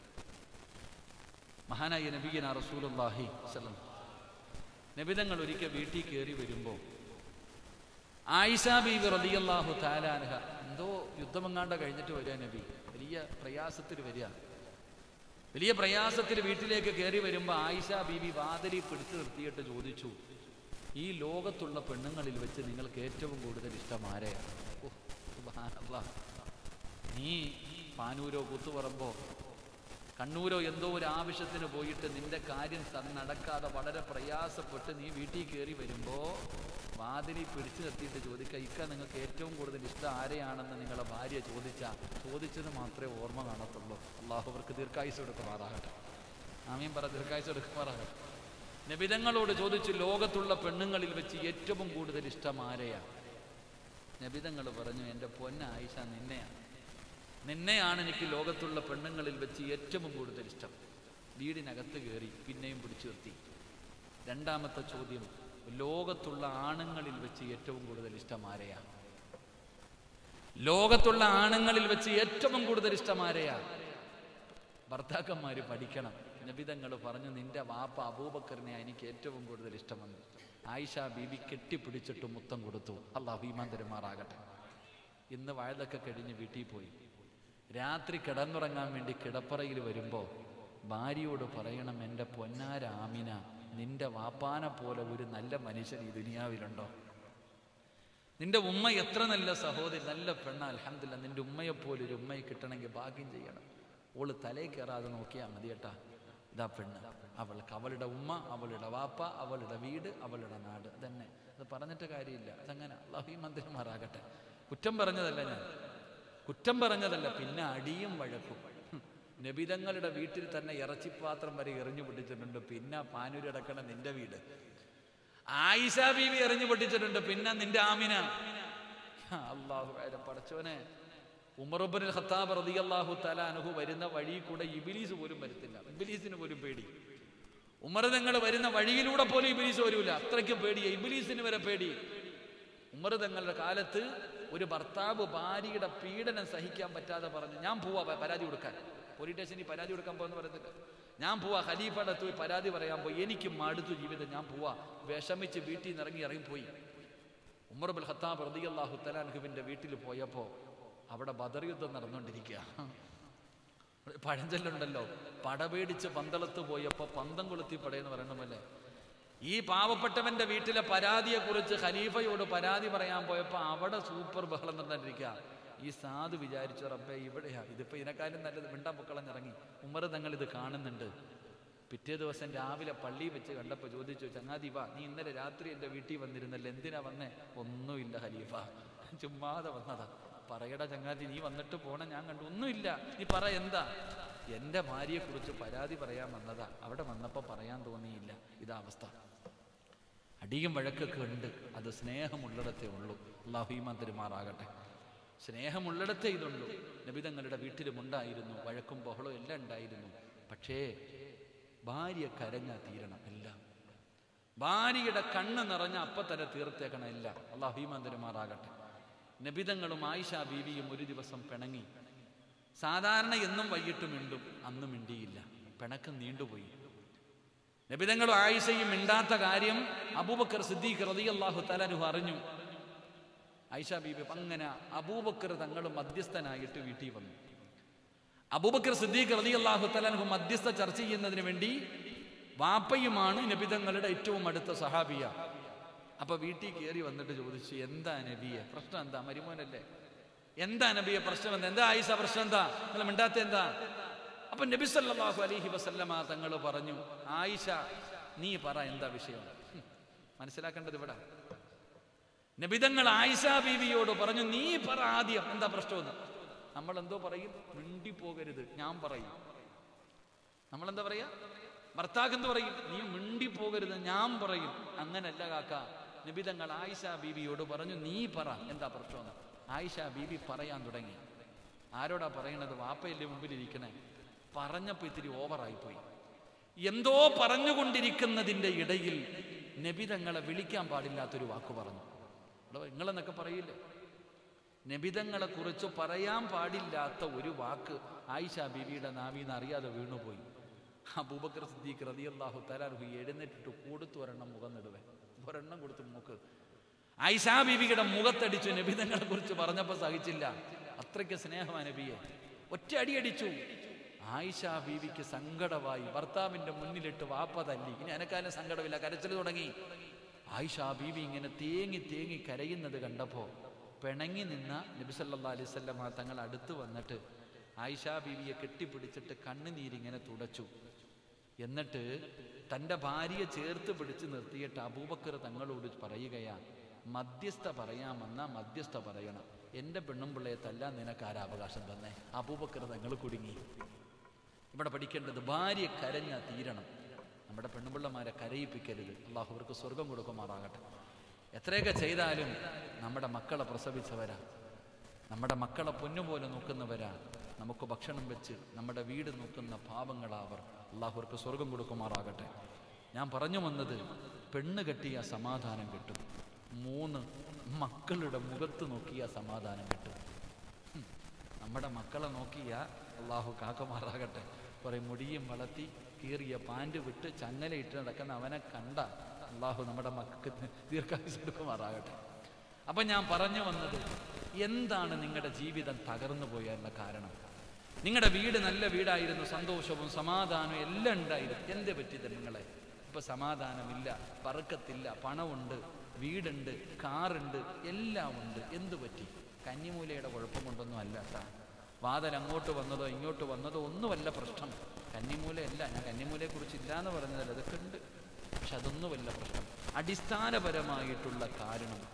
മഹാനായ നബീന റസൂലുള്ളാഹി സ്വല്ലം നബിതങ്ങൾ ഒരിക്കൽ വീട്ടിൽ കയറി വരുമ്പോൾ ആയിഷ ബീബി റളിയല്ലാഹു താലാൻഹ എന്തോ യുദ്ധമെങ്ങാണ്ട കഴിഞ്ഞിട്ട് വരിക നബി വലിയ പ്രയാസത്തിൽ വരിക വലിയ പ്രയാസത്തിൽ വീട്ടിലേക്ക് കയറി വരുമ്പോൾ ആയിഷ ബീബി വാതിലി പിടിച്ചു നിർത്തിയിട്ട് ചോദിച്ചു ഈ ലോകത്തുള്ള പെണ്ണുങ്ങളിൽ വെച്ച് നിങ്ങൾക്ക് ഏറ്റവും കൂടുതൽ ഇഷ്ടം ആരെയാണ് ഓ, സുബ്ഹാനല്ലാഹ്. നീ പാനൂരോ കുത്തുപറമ്പോ കണ്ണൂരോ എന്തോ ഒരു ആവശ്യത്തിന് പോയിട്ട് നിന്റെ കാര്യം സ- നടക്കാതെ വളരെ പ്രയാസപ്പെട്ട് നീ വീട്ടിൽ കയറി വരുമ്പോൾ വാതിലി പിടിച്ചു നിർത്തിയിട്ട് ചോദിക്കുക ഇക്ക നിങ്ങൾക്ക് ഏറ്റവും കൂടുതൽ ഇഷ്ടം ആരെയാണെന്ന് നിങ്ങളെ ഭാര്യ ചോദിച്ചാൽ ചോദിച്ചത് മാത്രമേ ഓർമ്മ കാണത്തുള്ളൂ അള്ളാഹു അവർക്ക് ദീർഘായുസ് കൊടുക്കുമാറാകട്ടെ ആമീൻ പറ ദീർഘായുസ് കൊടുക്കുമാറാകട്ടെ നബിതങ്ങളോട് ചോദിച്ചു ലോകത്തുള്ള പെണ്ണുങ്ങളിൽ വെച്ച് ഏറ്റവും കൂടുതൽ ഇഷ്ടം ആരെയാണ് നബിതങ്ങൾ പറഞ്ഞു എൻ്റെ പൊന്ന ആയിഷ നിന്നെയാണ് നിന്നെയാണ് എനിക്ക് ലോകത്തുള്ള പെണ്ണുങ്ങളിൽ വെച്ച് ഏറ്റവും കൂടുതൽ ഇഷ്ടം വീടിനകത്ത് കയറി പിന്നെയും പിടിച്ചു നിർത്തി രണ്ടാമത്തെ ചോദ്യം ലോകത്തുള്ള ആണുങ്ങളിൽ വെച്ച് ഏറ്റവും കൂടുതൽ ഇഷ്ടം ആരെയാണ് ലോകത്തുള്ള ആണുങ്ങളിൽ വെച്ച് ഏറ്റവും കൂടുതൽ ഇഷ്ടം ആരെയാ ഭർത്താക്കന്മാര് പഠിക്കണം നബിതങ്ങൾ പറഞ്ഞു നിന്റെ വാപ്പ അബൂബക്കറിനെ എനിക്ക് ഏറ്റവും കൂടുതൽ ഇഷ്ടമെന്ന് ആയിഷ ബീബി കെട്ടിപ്പിടിച്ചിട്ട് മുത്തം കൊടുത്തു അള്ളാഹ് ഭീമാന്തരമാറാകട്ടെ ഇന്ന് വഴുതൊക്കെ കഴിഞ്ഞ് വീട്ടിൽ പോയി രാത്രി കിടന്നുറങ്ങാൻ വേണ്ടി കിടപ്പറയിൽ വരുമ്പോൾ ഭാര്യയോട് പറയണം എൻ്റെ പൊന്നാര ആമിന നിന്റെ വാപ്പാനെ പോലെ ഒരു നല്ല മനുഷ്യൻ ഈ ദുനിയാവിലുണ്ടോ നിന്റെ ഉമ്മ എത്ര നല്ല സഹോദരി നല്ല പെണ്ണ അലഹമില്ല നിന്റെ ഉമ്മയെപ്പോലെ ഒരു ഉമ്മയെ കിട്ടണമെങ്കിൽ ഭാഗ്യം ചെയ്യണം ഓള് തലയിൽ കയറാതെ നോക്കിയാൽ മതി കേട്ടാ ഇതാ പെണ്ണ് അവൾക്ക് അവളുടെ ഉമ്മ അവളുടെ വാപ്പ അവളുടെ വീട് അവളുടെ നാട് അതന്നെ അത് പറഞ്ഞിട്ട് കാര്യമില്ല അതങ്ങനെ അള്ളാഹു മന്ദിരമാറാകട്ടെ കുറ്റം പറഞ്ഞതല്ല ഞാൻ കുറ്റം പറഞ്ഞതല്ല പിന്നെ അടിയും വഴക്കും നബിതങ്ങളുടെ വീട്ടിൽ തന്നെ ഇറച്ചിപ്പാത്രം വരെ എറിഞ്ഞു പൊട്ടിച്ചിട്ടുണ്ട് പിന്നെ പാനൂര് അടക്കണ നിന്റെ വീട് ആയിഷ ബീവി എറിഞ്ഞു പൊട്ടിച്ചിട്ടുണ്ട് പിന്നെ നിന്റെ ആമിന അള്ളാഹു പടച്ചോനെ ഉമറുബിൻ ഖത്താബ് റളിയല്ലാഹു തആല അൻഹു വരുന്ന വഴി കൂടെ ഇബിലീസ് പോലും വരത്തില്ല ഇബിലീസിന് പോലും പേടി ഉമർ തങ്ങൾ വരുന്ന വഴിയിലൂടെ പോലും ഇബിലീസ് വരൂല അത്രയ്ക്കും പേടിയ ഇബിലീസിന് വരെ പേടി ഉമർ തങ്ങളുടെ കാലത്ത് ഒരു ഭർത്താവ് ഭാര്യയുടെ പീഡനം സഹിക്കാൻ പറ്റാതെ പറഞ്ഞു ഞാൻ പോവാ പ- പരാതി കൊടുക്കാൻ പോലീസ് സ്റ്റേഷനിൽ പരാതി കൊടുക്കാൻ പോകുന്ന പറയുന്നില്ല ഞാൻ പോവാ ഖലീഫയുടെ അടുത്ത് പോയി പരാതി പറയാൻ പോയി എനിക്ക് മടുത്തു ജീവിതം ഞാൻ പോവാ വിഷമിച്ച് വീട്ടിൽ നിന്ന് ഇറങ്ങി ഇറങ്ങിപ്പോയി ഉമർ ബുൽ ഖത്താബ് റളിയല്ലാഹു തലാൻഹുവിൻ്റെ വീട്ടിൽ പോയപ്പോൾ അവിടെ ബദർ യുദ്ധം നടന്നുകൊണ്ടിരിക്കുക പഴഞ്ചൊല്ലുണ്ടല്ലോ പടപേടിച്ച് പന്തളത്ത് പോയപ്പോൾ പന്തം കൊളുത്തി പടയെന്ന് പറയണമല്ലേ ഈ പാവപ്പെട്ടവന്റെ വീട്ടിലെ പരാതിയെക്കുറിച്ച് ഖലീഫയോട് പരാതി പറയാൻ പോയപ്പോൾ അവിടെ സൂപ്പർ ബഹളം നടന്നിരിക്കുക ഈ സാധു വിചാരിച്ചു റബ്ബേ ഇവിടെയാ ഇതിപ്പോ ഇതിനെക്കാളും നല്ലത് മിണ്ടാൻ പൊക്കളഞ്ഞിറങ്ങി ഉമർ തങ്ങൾ ഇത് കാണുന്നുണ്ട് പിറ്റേ ദിവസം രാവിലെ പള്ളിയിൽ വെച്ച് കണ്ടപ്പോൾ ചോദിച്ചു ചങ്ങാതി വാ നീ ഇന്നലെ രാത്രി എൻ്റെ വീട്ടിൽ വന്നിരുന്നല്ലോ എന്തിനാ വന്നേ ഒന്നുമില്ല ഖലീഫ ചുമ്മാതെ വന്നതാ പറയടാ ചങ്ങാതി നീ വന്നിട്ട് പോണ ഞാൻ കണ്ടു ഒന്നുമില്ല നീ പറ എന്താ എൻ്റെ ഭാര്യയെക്കുറിച്ച് പരാതി പറയാൻ വന്നതാ അവിടെ വന്നപ്പോൾ പറയാൻ തോന്നിയില്ല ഇതാ അവസ്ഥ അടിയും വഴക്കൊക്കെ ഉണ്ട് അത് സ്നേഹമുള്ളിടത്തേ ഉള്ളൂ അള്ളാഹുമാൻ തെരുമാറാകട്ടെ സ്നേഹമുള്ളിടത്തേ ഇതുള്ളൂ നബിതങ്ങളുടെ വീട്ടിലും ഉണ്ടായിരുന്നു വഴക്കും ബഹളവും എല്ലാം ഉണ്ടായിരുന്നു പക്ഷേ ഭാര്യ കരഞ്ഞ തീരണം എല്ലാം ഭാര്യയുടെ കണ്ണ് നിറഞ്ഞ അപ്പ തന്നെ തീർത്തേക്കണം എല്ലാം അള്ളാഹുമാൻ തെരുമാറാകട്ടെ നബിതങ്ങളും ആയിഷ ബീവിയും ഒരു ദിവസം പിണങ്ങി സാധാരണ എന്നും വൈകിട്ട് മിണ്ടും അന്ന് മിണ്ടിയില്ല പിണക്കം നീണ്ടുപോയി നബിതങ്ങളും ആയിഷയും മിണ്ടാത്ത കാര്യം അബൂബക്കർ സിദ്ദീഖ് റളിയല്ലാഹു തലനുഹു അറിഞ്ഞു ആയിഷ ബീബി അങ്ങനെ അബൂബക്കർ തങ്ങൾ മധ്യസ്ഥനായിട്ട് വീട്ടിൽ വന്നു അബൂബക്കർ സിദ്ദീഖ് റളിയല്ലാഹു തലനുഹു മധ്യസ്ഥ ചർച്ച ചെയ്യുന്നതിന് വേണ്ടി വാപ്പയുമാണ് നബിതങ്ങളുടെ ഏറ്റവും അടുത്ത സഹാബിയ അപ്പൊ വീട്ടിൽ കയറി വന്നിട്ട് ചോദിച്ചു എന്താ നബിയെ പ്രശ്നം എന്താ മരുമോനല്ലേ എന്താ നബിയെ പ്രശ്നം എന്താ എന്താ ആയിഷ പ്രശ്നം എന്താ നിങ്ങൾ മിണ്ടാത്ത എന്താ അപ്പൊ നബി സല്ലല്ലാഹു അലൈഹി വസല്ലമ തങ്ങൾ പറഞ്ഞു ആയിഷ നീ പറ എന്താ വിഷയം ഹും, മനസ്സിലാക്കേണ്ടത് ഇവിടെ നബിതങ്ങൾ ആയിഷ ബീവിയോട് പറഞ്ഞു നീ പറ ആദ്യം എന്താ പ്രശ്നമെന്ന് നമ്മൾ എന്തോ പറയും മിണ്ടി പോകരുത് ഞാൻ പറയും നമ്മളെന്താ പറയാ ഭർത്താക്ക് എന്ത് പറയും നീ മിണ്ടി പോകരുത് ഞാൻ പറയും അങ്ങനല്ല കാക്ക നിബിതങ്ങൾ ആയിഷ ബീവിയോട് പറഞ്ഞു നീ പറ എന്താ പ്രശ്നമെന്ന് ആയിഷ ബീബി പറയാൻ തുടങ്ങി ആരോടാ പറയണത് വാപ്പയല്ലേ മുമ്പിലിരിക്കണേ പറഞ്ഞപ്പോൾ ഇത്തിരി ഓവറായിപ്പോയി എന്തോ പറഞ്ഞുകൊണ്ടിരിക്കുന്നതിൻ്റെ ഇടയിൽ നബിതങ്ങളെ വിളിക്കാൻ പാടില്ലാത്തൊരു വാക്ക് പറഞ്ഞു എടോ, നിങ്ങളെന്നൊക്കെ പറയില്ലേ നബിതങ്ങളെ കുറിച്ച് പറയാൻ പാടില്ലാത്ത ഒരു വാക്ക് ആയിഷ ബീവിയുടെ നാവിന്ന് അറിയാതെ വീണുപോയി അബൂബക്കർ സിദ്ദീഖ് റളിയല്ലാഹു തലാർഹു എഴുന്നേറ്റിട്ട് കൊടുത്തു ഒരെണ്ണം മുഖം നെടുവേ ഒരെണ്ണം കൊടുത്തു മൂക്ക് ആയിഷ ബീവിയുടെ മുഖത്തടിച്ചു നബിതങ്ങളെ കുറിച്ച് പറഞ്ഞപ്പോൾ സഹിച്ചില്ല അത്രയ്ക്ക് സ്നേഹമാണ് നബിയെ ഒറ്റ അടി അടിച്ചു ആയിഷ ബീവിക്ക് സങ്കടമായി ഭർത്താവിന്റെ മുന്നിലിട്ട് വാപ്പ തല്ലി ഇനി എനക്കാലും സങ്കടമില്ല കരച്ചിൽ തുടങ്ങി ആയിഷ ബീവി ഇങ്ങനെ തേങ്ങി തേങ്ങി കരയുന്നത് കണ്ടപ്പോൾ പിണങ്ങി നിന്ന നബിസല്ലാ അലൈവല്ലമ തങ്ങൾ അടുത്ത് വന്നിട്ട് ആയിഷ ബീവിയെ കെട്ടിപ്പിടിച്ചിട്ട് കണ്ണുനീരിങ്ങനെ തുടച്ചു എന്നിട്ട് തൻ്റെ ഭാര്യയെ ചേർത്ത് പിടിച്ച് നിർത്തിയിട്ട് അബൂബക്കർ തങ്ങളോട് പറയുകയാ മധ്യസ്ഥ പറയാമെന്ന മധ്യസ്ഥ പറയണം എൻ്റെ പെണ്ണുമ്പിള്ളയെ തല്ലാൻ നിനക്കാരാ അവകാശം തന്നെ അബൂബക്കർ തങ്ങൾ കുടുങ്ങി ഇവിടെ പഠിക്കേണ്ടത് ഭാര്യ കരഞ്ഞ തീരണം നമ്മുടെ പെണ്ണുപിള്ളമാരെ കരയിപ്പിക്കരുത് അള്ളാഹു അവർക്ക് സ്വർഗം കൊടുക്കുമാറാകട്ടെ എത്രയൊക്കെ ചെയ്താലും നമ്മുടെ മക്കളെ പ്രസവിച്ചവരാ നമ്മുടെ മക്കളെ പൊന്നുപോലെ നോക്കുന്നവരാ നമുക്ക് ഭക്ഷണം വെച്ച് നമ്മുടെ വീട് നോക്കുന്ന പാവങ്ങളാവർ അള്ളാഹു അവർക്ക് സ്വർഗം കൊടുക്കുമാറാകട്ടെ ഞാൻ പറഞ്ഞു വന്നത് പെണ്ണ് കെട്ടിയ സമാധാനം കിട്ടും മൂന്ന് മക്കളുടെ മുഖത്ത് നോക്കിയ സമാധാനം കിട്ടും ഹും. നമ്മുടെ മക്കളെ നോക്കിയ അള്ളാഹു കാക്കമാറാകട്ടെ കുറെ മുടിയും വളർത്തി കീറിയ പാൻറ് വിട്ട് ചങ്ങലയിട്ട് നടക്കുന്ന അവനെ കണ്ട അള്ളാഹു നമ്മുടെ മക്കൾക്ക് ദീർഘായുസ് എടുക്കുമാറാകട്ടെ അപ്പം ഞാൻ പറഞ്ഞു വന്നത് എന്താണ് നിങ്ങളുടെ ജീവിതം തകർന്നു പോയാലുള്ള കാരണം നിങ്ങളുടെ വീട് നല്ല വീടായിരുന്നു സന്തോഷവും സമാധാനവും എല്ലാം ഉണ്ടായിരുന്നു എന്തേ പറ്റിയത് നിങ്ങളെ ഇപ്പൊ സമാധാനമില്ല പറക്കത്തില്ല പണമുണ്ട് വീടുണ്ട് കാറുണ്ട് എല്ലാം ഉണ്ട് എന്തു പറ്റി കന്നിമൂലയുടെ കുഴപ്പം കൊണ്ടൊന്നും അല്ല കേട്ടാ വാതൽ അങ്ങോട്ട് വന്നതോ ഇങ്ങോട്ട് വന്നതോ ഒന്നുമല്ല പ്രശ്നം കന്നിമൂലയല്ല ഞാൻ കന്നിമൂലയെ കുറിച്ച് ഇല്ലാന്ന് പറഞ്ഞതല്ല അതൊക്കെ ഉണ്ട് പക്ഷെ അതൊന്നുമല്ല പ്രശ്നം അടിസ്ഥാനപരമായിട്ടുള്ള കാരണം നിങ്ങൾ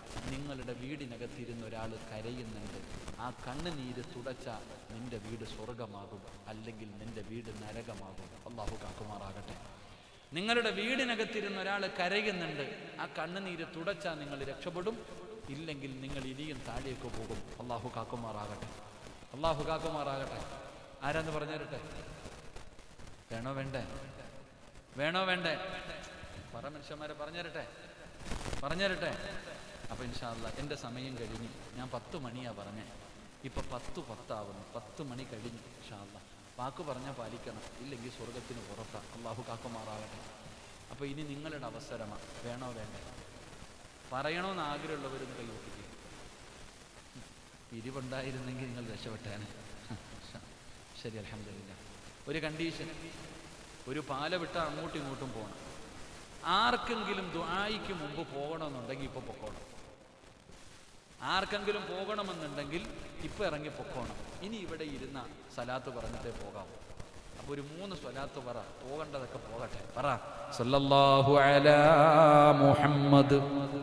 നിങ്ങളുടെ വീടിനകത്തിരുന്ന് ഒരാൾ കരയുന്നുണ്ട് ആ കണ്ണുനീര് തുടച്ച നിന്റെ വീട് സ്വർഗമാകും അല്ലെങ്കിൽ നിന്റെ വീട് നരകമാകും അള്ളാഹു കാക്കുമാറാകട്ടെ നിങ്ങളുടെ വീടിനകത്തിരുന്ന് ഒരാൾ കരയുന്നുണ്ട് ആ കണ്ണുനീര് തുടച്ചാൽ നിങ്ങൾ രക്ഷപ്പെടും ഇല്ലെങ്കിൽ നിങ്ങൾ ഇനിയും താഴേക്ക് പോകും അള്ളാഹു കാക്കുമാറാകട്ടെ അള്ളാഹു കാക്കുമാറാകട്ടെ ആരാന്ന് പറഞ്ഞു തരട്ടെ വേണോ വേണ്ടേ വേണോ വേണ്ടേ പറ മനുഷ്യന്മാരെ പറഞ്ഞു തരട്ടെ പറഞ്ഞു തരട്ടെ അപ്പൊ ഇൻഷാല്ല എൻ്റെ സമയം കഴിഞ്ഞു ഞാൻ പത്ത് മണിയാ പറഞ്ഞേ ഇപ്പൊ പത്ത് പത്താവുന്നു പത്ത് മണി കഴിഞ്ഞു ഇൻഷാല്ല വാക്ക് പറഞ്ഞാൽ പാലിക്കണം ഇല്ലെങ്കിൽ സ്വർഗത്തിന് പുറത്താ അള്ളാഹു കാക്കുമാറാകട്ടെ അപ്പൊ ഇനി നിങ്ങളുടെ അവസരമാണ് വേണോ വേണ്ടേ പറയണമെന്ന് ആഗ്രഹമുള്ളവരൊന്ന് കൈവപ്പിക്കും പിരിവുണ്ടായിരുന്നെങ്കിൽ നിങ്ങൾ രക്ഷപ്പെട്ടേനെ ശരി അലഹമില്ല ഒരു കണ്ടീഷൻ ഒരു പാല വിട്ട അങ്ങോട്ടും ഇങ്ങോട്ടും പോകണം ആർക്കെങ്കിലും ദുആയിക്ക് മുമ്പ് പോകണമെന്നുണ്ടെങ്കിൽ ഇപ്പൊ പൊക്കോണം ആർക്കെങ്കിലും പോകണമെന്നുണ്ടെങ്കിൽ ഇപ്പൊ ഇറങ്ങി പൊക്കോണം ഇനി ഇവിടെ ഇരുന്ന സലാത്ത് പറഞ്ഞിട്ടേ പോകാവൂ അപ്പൊ ഒരു മൂന്ന് സ്വലാത്ത് പറ പോകേണ്ടതൊക്കെ പോകട്ടെ പറ സല്ലല്ലാഹു അലാ മുഹമ്മദ്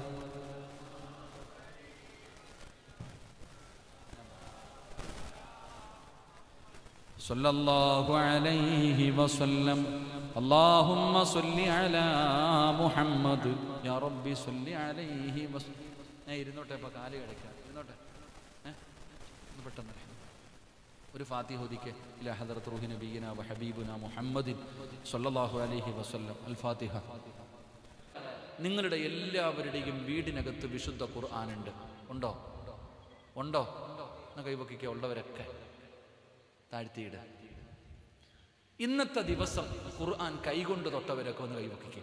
صلى الله عليه وسلم اللهم صل على محمد يا ربي صل عليه وسلم ഞാൻ ഇരുന്നോട്ടെ ഇപ്പൊ കാല് കിടക്കാം ഇരുന്നോട്ടെ ഏ? ഒന്ന് പെട്ടെന്ന് ഇരിക്ക്. ഒരു ഫാത്തിഹ ഒതിക്കെ ഇല ഹദറത്ത് റൂഹി നബീന വ ഹബീബുന മുഹമ്മദിൻ സല്ലല്ലാഹു അലൈഹി വസല്ലം അൽ ഫാത്തിഹ നിങ്ങളുടെ എല്ലാവരുടെയും വീടിനകത്ത് വിശുദ്ധ ഖുർആാനുണ്ട് ഉണ്ടോ ഉണ്ടോ എന്ന് കൈവക്കിക്കുക ഉള്ളവരൊക്കെ താഴ്ത്തിയിട ഇന്നത്തെ ദിവസം ഖുർആൻ കൈകൊണ്ട് തൊട്ടവരൊക്കെ ഒന്ന് കൈവക്കിക്കുക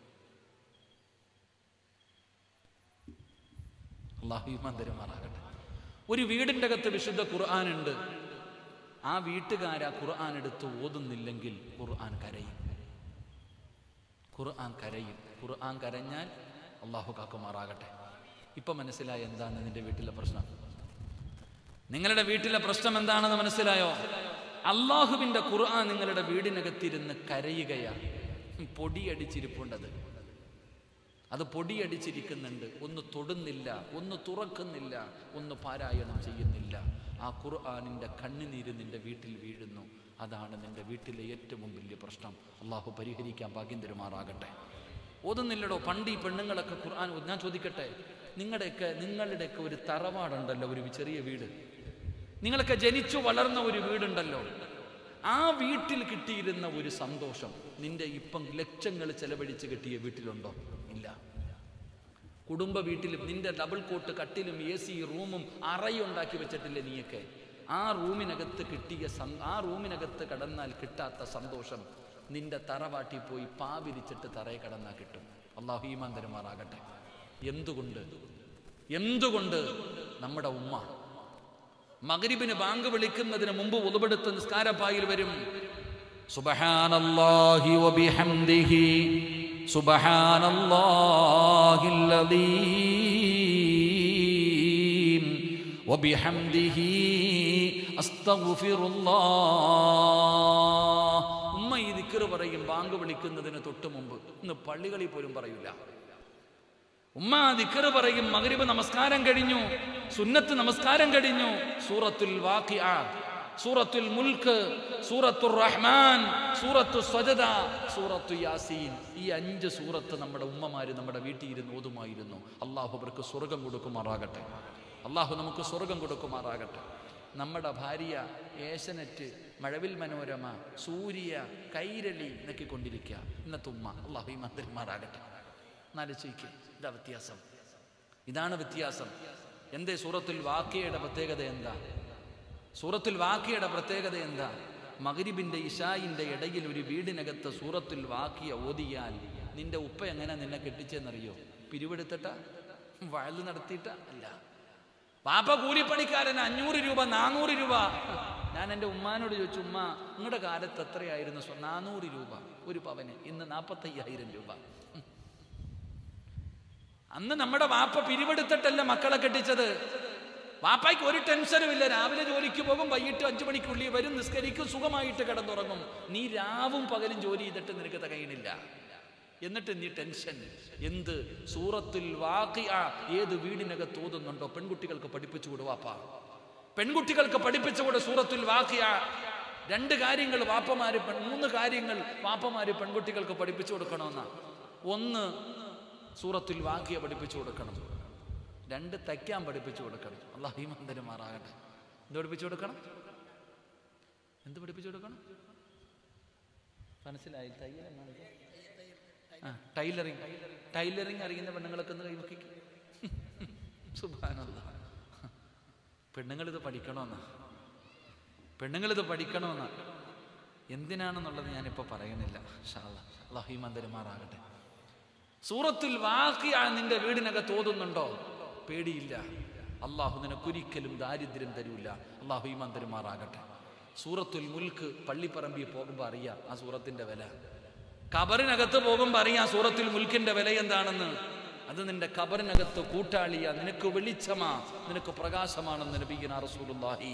അള്ളാഹുമാന്തരമാറാകട്ടെ ഒരു വീടിൻ്റെ അകത്ത് വിശുദ്ധ ഖുർആൻ ഉണ്ട് ആ വീട്ടുകാർ ആ ഖുർആൻ എടുത്ത് ഓതുന്നില്ലെങ്കിൽ ഖുർആൻ കരയും ഖുർആൻ കരയും ഖുർആൻ കരഞ്ഞാൽ അള്ളാഹു കാക്കുമാറാകട്ടെ ഇപ്പൊ മനസ്സിലായ എന്താണ് നിന്റെ വീട്ടിലെ പ്രശ്നം നിങ്ങളുടെ വീട്ടിലെ പ്രശ്നം എന്താണെന്ന് മനസ്സിലായോ അള്ളാഹുവിന്റെ ഖുർആൻ നിങ്ങളുടെ വീടിനകത്തിരുന്ന് കരയുകയാണ് പൊടിയടിച്ചിരിപ്പുണ്ടത് അത് പൊടിയടിച്ചിരിക്കുന്നുണ്ട് ഒന്ന് തൊടുന്നില്ല ഒന്ന് തുറക്കുന്നില്ല ഒന്ന് പാരായണം ചെയ്യുന്നില്ല ആ ഖുർആാനിൻ്റെ കണ്ണുനീര് നിന്റെ വീട്ടിൽ വീഴുന്നു അതാണ് നിന്റെ വീട്ടിലെ ഏറ്റവും വലിയ പ്രശ്നം അള്ളാഹു പരിഹരിക്കാൻ ഭാഗ്യം തരുമാറാകട്ടെ ഓതുന്നില്ലടോ പണ്ട് ഈ പെണ്ണുങ്ങളൊക്കെ ഖുർആൻ ഓതി- ഞാൻ ചോദിക്കട്ടെ നിങ്ങളുടെയൊക്കെ നിങ്ങളുടെയൊക്കെ ഒരു തറവാടുണ്ടല്ലോ ഒരു ചെറിയ വീട് നിങ്ങളൊക്കെ ജനിച്ചു വളർന്ന ഒരു വീടുണ്ടല്ലോ ആ വീട്ടിൽ കിട്ടിയിരുന്ന ഒരു സന്തോഷം നിന്റെ ഇപ്പം ലക്ഷങ്ങൾ ചെലവഴിച്ച് കിട്ടിയ വീട്ടിലുണ്ടോ ഇല്ല കുടുംബ വീട്ടിലും നിന്റെ ഡബിൾ കോട്ട് കട്ടിലും എ സി റൂമും അറയുണ്ടാക്കി വെച്ചിട്ടില്ലേ നീയൊക്കെ ആ റൂമിനകത്ത് കിട്ടിയ സം- ആ റൂമിനകത്ത് കടന്നാൽ കിട്ടാത്ത സന്തോഷം നിന്റെ തറവാട്ടി പോയി പാവിരിച്ചിട്ട് തറയെ കടന്നാൽ കിട്ടും അള്ളാഹു ഈമാൻ തരുമാറാകട്ടെ എന്തുകൊണ്ട് എന്തുകൊണ്ട് നമ്മുടെ ഉമ്മ മകരിബിന് ബാങ്ക് വിളിക്കുന്നതിന് മുമ്പ് ഉതുപെടുത്ത് നിസ്കാരപ്പായിൽ വരും സുബഹാനല്ലാഹി വബിഹംദിഹി സുബഹാനല്ലാഹിൽ അലീം വബിഹംദിഹി അസ്തഗ്ഫിറുല്ലാഹ് ഉമ്മ ഈ ദിക്ർ പറയും ബാങ്ക് വിളിക്കുന്നതിന് തൊട്ട് മുമ്പ് ഇന്ന് പള്ളികളിൽ പോലും പറയൂല ഉമ്മ ദിക്കർ പറയും മഗ്രിബ് നമസ്കാരം കഴിഞ്ഞു സുന്നത്ത് നമസ്കാരം കഴിഞ്ഞു സൂറത്തുൽ വാഖിഅ സൂറത്തുൽ മുൽക്ക് സൂറത്തുർ റഹ്മാൻ സൂറത്തു സ്വജദ സൂറത്തു യാസീൻ ഈ അഞ്ച് സൂറത്ത് നമ്മുടെ ഉമ്മമാര് നമ്മുടെ വീട്ടിൽ ഇരുന്ന് ഓതുമായിരുന്നു അള്ളാഹു അവർക്ക് സ്വർഗം കൊടുക്കുമാറാകട്ടെ അള്ളാഹു നമുക്ക് സ്വർഗം കൊടുക്കുമാറാകട്ടെ നമ്മുടെ ഭാര്യ ഏശനറ്റ് മഴവിൽ മനോരമ സൂര്യ കൈരളി എന്നൊക്കെ കൊണ്ടിരിക്കുക ഇന്നത്തെ ഉമ്മ അള്ളാഹു ഈ മന്ത്രിമാറാകട്ടെ എന്നാലോചിക്കുക ഇതാ വ്യത്യാസം ഇതാണ് വ്യത്യാസം എന്തേ സൂറത്തുൽ വാക്കിയയുടെ പ്രത്യേകത എന്താ സൂറത്തുൽ വാക്കിയുടെ പ്രത്യേകത എന്താ മകരിബിന്റെ ഇഷായിന്റെ ഇടയിൽ ഒരു വീടിനകത്ത് സൂറത്തുൽ വാക്കിയ ഓതിയാൽ നിന്റെ ഉപ്പ എങ്ങനെ നിന്നെ കെട്ടിച്ചെന്നറിയോ പിരിവെടുത്തിട്ട വയല് നടത്തിയിട്ട അല്ല പാപ്പ കൂലിപ്പണിക്കാരൻ അഞ്ഞൂറ് രൂപ നാനൂറ് രൂപ ഞാൻ എൻ്റെ ഉമ്മാനോട് ചോദിച്ചു ഉമ്മ നിങ്ങളുടെ കാലത്ത് എത്രയായിരുന്നു സ്വ- നാനൂറ് രൂപ ഒരു പവന് ഇന്ന് നാൽപ്പത്തയ്യായിരം രൂപ അന്ന് നമ്മുടെ വാപ്പ പിരിവെടുത്തിട്ടല്ല മക്കളെ കെട്ടിച്ചത് വാപ്പായ്ക്ക് ഒരു ടെൻഷനും ഇല്ല രാവിലെ ജോലിക്ക് പോകും വൈകിട്ട് അഞ്ചു മണിക്കുള്ളിൽ വരും നിസ്കരിക്കും സുഖമായിട്ട് കിടന്നുറങ്ങും നീ രാവും പകലും ജോലി ചെയ്തിട്ട് നിനക്ക് തികയണില്ല എന്നിട്ട് നീ ടെൻഷൻ എന്ത് സൂറത്തിൽ വാക്കിയ ഏത് വീടിനകത്ത് ഓതുന്നുണ്ടോ പെൺകുട്ടികൾക്ക് പഠിപ്പിച്ചു കൊടുവാപ്പാ പെൺകുട്ടികൾക്ക് പഠിപ്പിച്ചുകൂടെ സൂറത്തുൽ വാക്കിയ രണ്ട് കാര്യങ്ങൾ വാപ്പമാര് പെൺ- മൂന്ന് കാര്യങ്ങൾ വാപ്പമാര് പെൺകുട്ടികൾക്ക് പഠിപ്പിച്ചു കൊടുക്കണമെന്നാ ഒന്ന് സൂറത്തുൽ വാക്കിയ പഠിപ്പിച്ചു കൊടുക്കണം രണ്ട് തയ്ക്കാൻ പഠിപ്പിച്ചു കൊടുക്കണം അള്ളാഹ് മന്ദരമാറാകട്ടെ എന്ത് പഠിപ്പിച്ചു കൊടുക്കണം എന്ത് പഠിപ്പിച്ചു കൊടുക്കണം മനസ്സിലായി തയ്യൽ എന്നാണ് ഇത്? ആ ടൈലറിങ് ടൈലറിങ് അറിയുന്ന പെണ്ണുങ്ങളൊക്കെ ഒന്ന് കൈവക്കിക്കും സുബാനല്ല പെണ്ണുങ്ങളിത് പഠിക്കണമെന്നാ പെണ്ണുങ്ങളിത് പഠിക്കണമെന്നാ എന്തിനാണെന്നുള്ളത് ഞാനിപ്പോൾ പറയുന്നില്ല അള്ളാഹി മന്ദരമാറാകട്ടെ സൂറത്തുൽ വാക്കിയ നിന്റെ വീടിനകത്ത് ഓതുന്നുണ്ടോ പേടിയില്ല അള്ളാഹു നിനക്കൊരിക്കലും ദാരിദ്ര്യം തരൂല അള്ളാഹു ഈ മന്ദരമാറാകട്ടെ സൂറത്തുൽ മുൽക്ക് പള്ളിപ്പറമ്പിൽ പോകുമ്പോൾ അറിയാം ആ സൂറത്തിന്റെ വില കബറിനകത്ത് പോകുമ്പോൾ അറിയാം സൂറത്തുൽ മുൽക്കിന്റെ വില എന്താണെന്ന് അത് നിന്റെ കബറിനകത്ത് കൂട്ടാളിയ നിനക്ക് വെളിച്ചമാ നിനക്ക് പ്രകാശമാണെന്ന് നബീന റസൂലുള്ളാഹി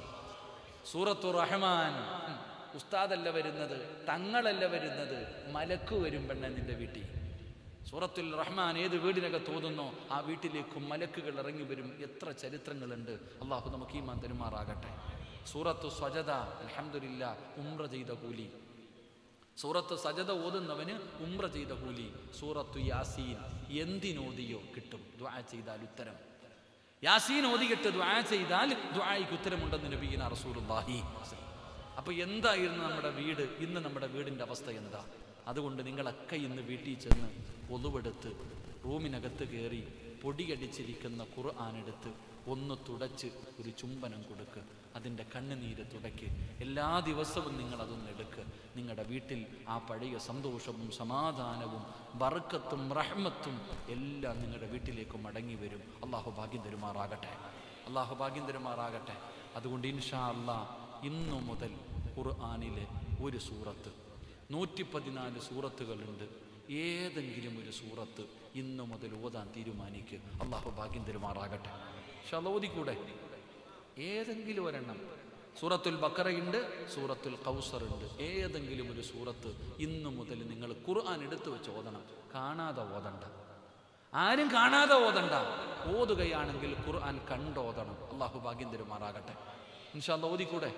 സൂറത്തു റഹ്മാൻ ഉം. ഉസ്താദല്ല വരുന്നത് തങ്ങളല്ല വരുന്നത് മലക്ക് വരും പെണ്ണെ നിന്റെ വീട്ടിൽ സൂറത്തുൽ റഹ്മാൻ ഏത് വീടിനകത്ത് ഓതുന്നോ ആ വീട്ടിലേക്കും മലക്കുകൾ ഇറങ്ങി വരും എത്ര ചരിത്രങ്ങളുണ്ട് അള്ളാഹു നമുക്ക് ഈ മന്ദിരമാറാകട്ടെ സൂറത്തു സ്വജത അൽഹംദുലില്ല ഉംറ ചെയ്ത കൂലി സൂറത്ത് സജത ഓതുന്നവന് ഉംറ ചെയ്ത കൂലി സൂറത്തു യാസീൻ എന്തിനോദിയോ കിട്ടും ദ്വാ ചെയ്താൽ ഉത്തരം യാസീൻ ഓതിയിട്ട് ദ്വാ ചെയ്താൽ ദ്വായ്ക്ക് ഉത്തരമുണ്ടെന്ന് നബീന റസൂലുള്ളാഹി അപ്പൊ എന്തായിരുന്നു നമ്മുടെ വീട് ഇന്ന് നമ്മുടെ വീടിന്റെ അവസ്ഥ എന്താ അതുകൊണ്ട് നിങ്ങളൊക്കെ ഇന്ന് വീട്ടിൽ ചെന്ന് ഒതുവെടുത്ത് റൂമിനകത്ത് കയറി പൊടിയടിച്ചിരിക്കുന്ന ഖുർആാനെടുത്ത് ഒന്ന് തുടച്ച് ഒരു ചുംബനം കൊടുക്ക് അതിൻ്റെ കണ്ണുനീര് തുടയ്ക്ക് എല്ലാ ദിവസവും നിങ്ങൾ അതൊന്ന് എടുക്ക് നിങ്ങളുടെ വീട്ടിൽ ആ പഴയ സന്തോഷവും സമാധാനവും ബർക്കത്തും റഹ്മത്തും എല്ലാം നിങ്ങളുടെ വീട്ടിലേക്ക് മടങ്ങി വരും അള്ളാഹു ഭാഗ്യം തരുമാറാകട്ടെ അള്ളാഹു ഭാഗ്യം തരുമാറാകട്ടെ അതുകൊണ്ട് ഇൻഷാ അല്ലാ ഇന്നു മുതൽ ഖുർആാനിലെ ഒരു സൂറത്ത് നൂറ്റി പതിനാല് സൂറത്തുകളുണ്ട് ഏതെങ്കിലും ഒരു സൂറത്ത് ഇന്നു മുതൽ ഓതാൻ തീരുമാനിക്ക് അള്ളാഹു ഭാഗ്യം തരുമാറാകട്ടെ ഷലോദിക്കൂടെ ഏതെങ്കിലും ഒരെണ്ണം സൂറത്തുൽ ബക്കറയുണ്ട് സൂറത്തുൽ കൗസർ ഉണ്ട് ഏതെങ്കിലും ഒരു സൂറത്ത് ഇന്നു മുതൽ നിങ്ങൾ ഖുർആൻ എടുത്തു വെച്ച് ഓതണം കാണാതെ ഓതണ്ട ആരും കാണാതെ ഓതണ്ട ഓതുകയാണെങ്കിൽ ഖുർആൻ കണ്ടോതണം അള്ളാഹു ഭാഗ്യം തരുമാറാകട്ടെ ഇൻഷാല്ല ഓതിക്കൂടെ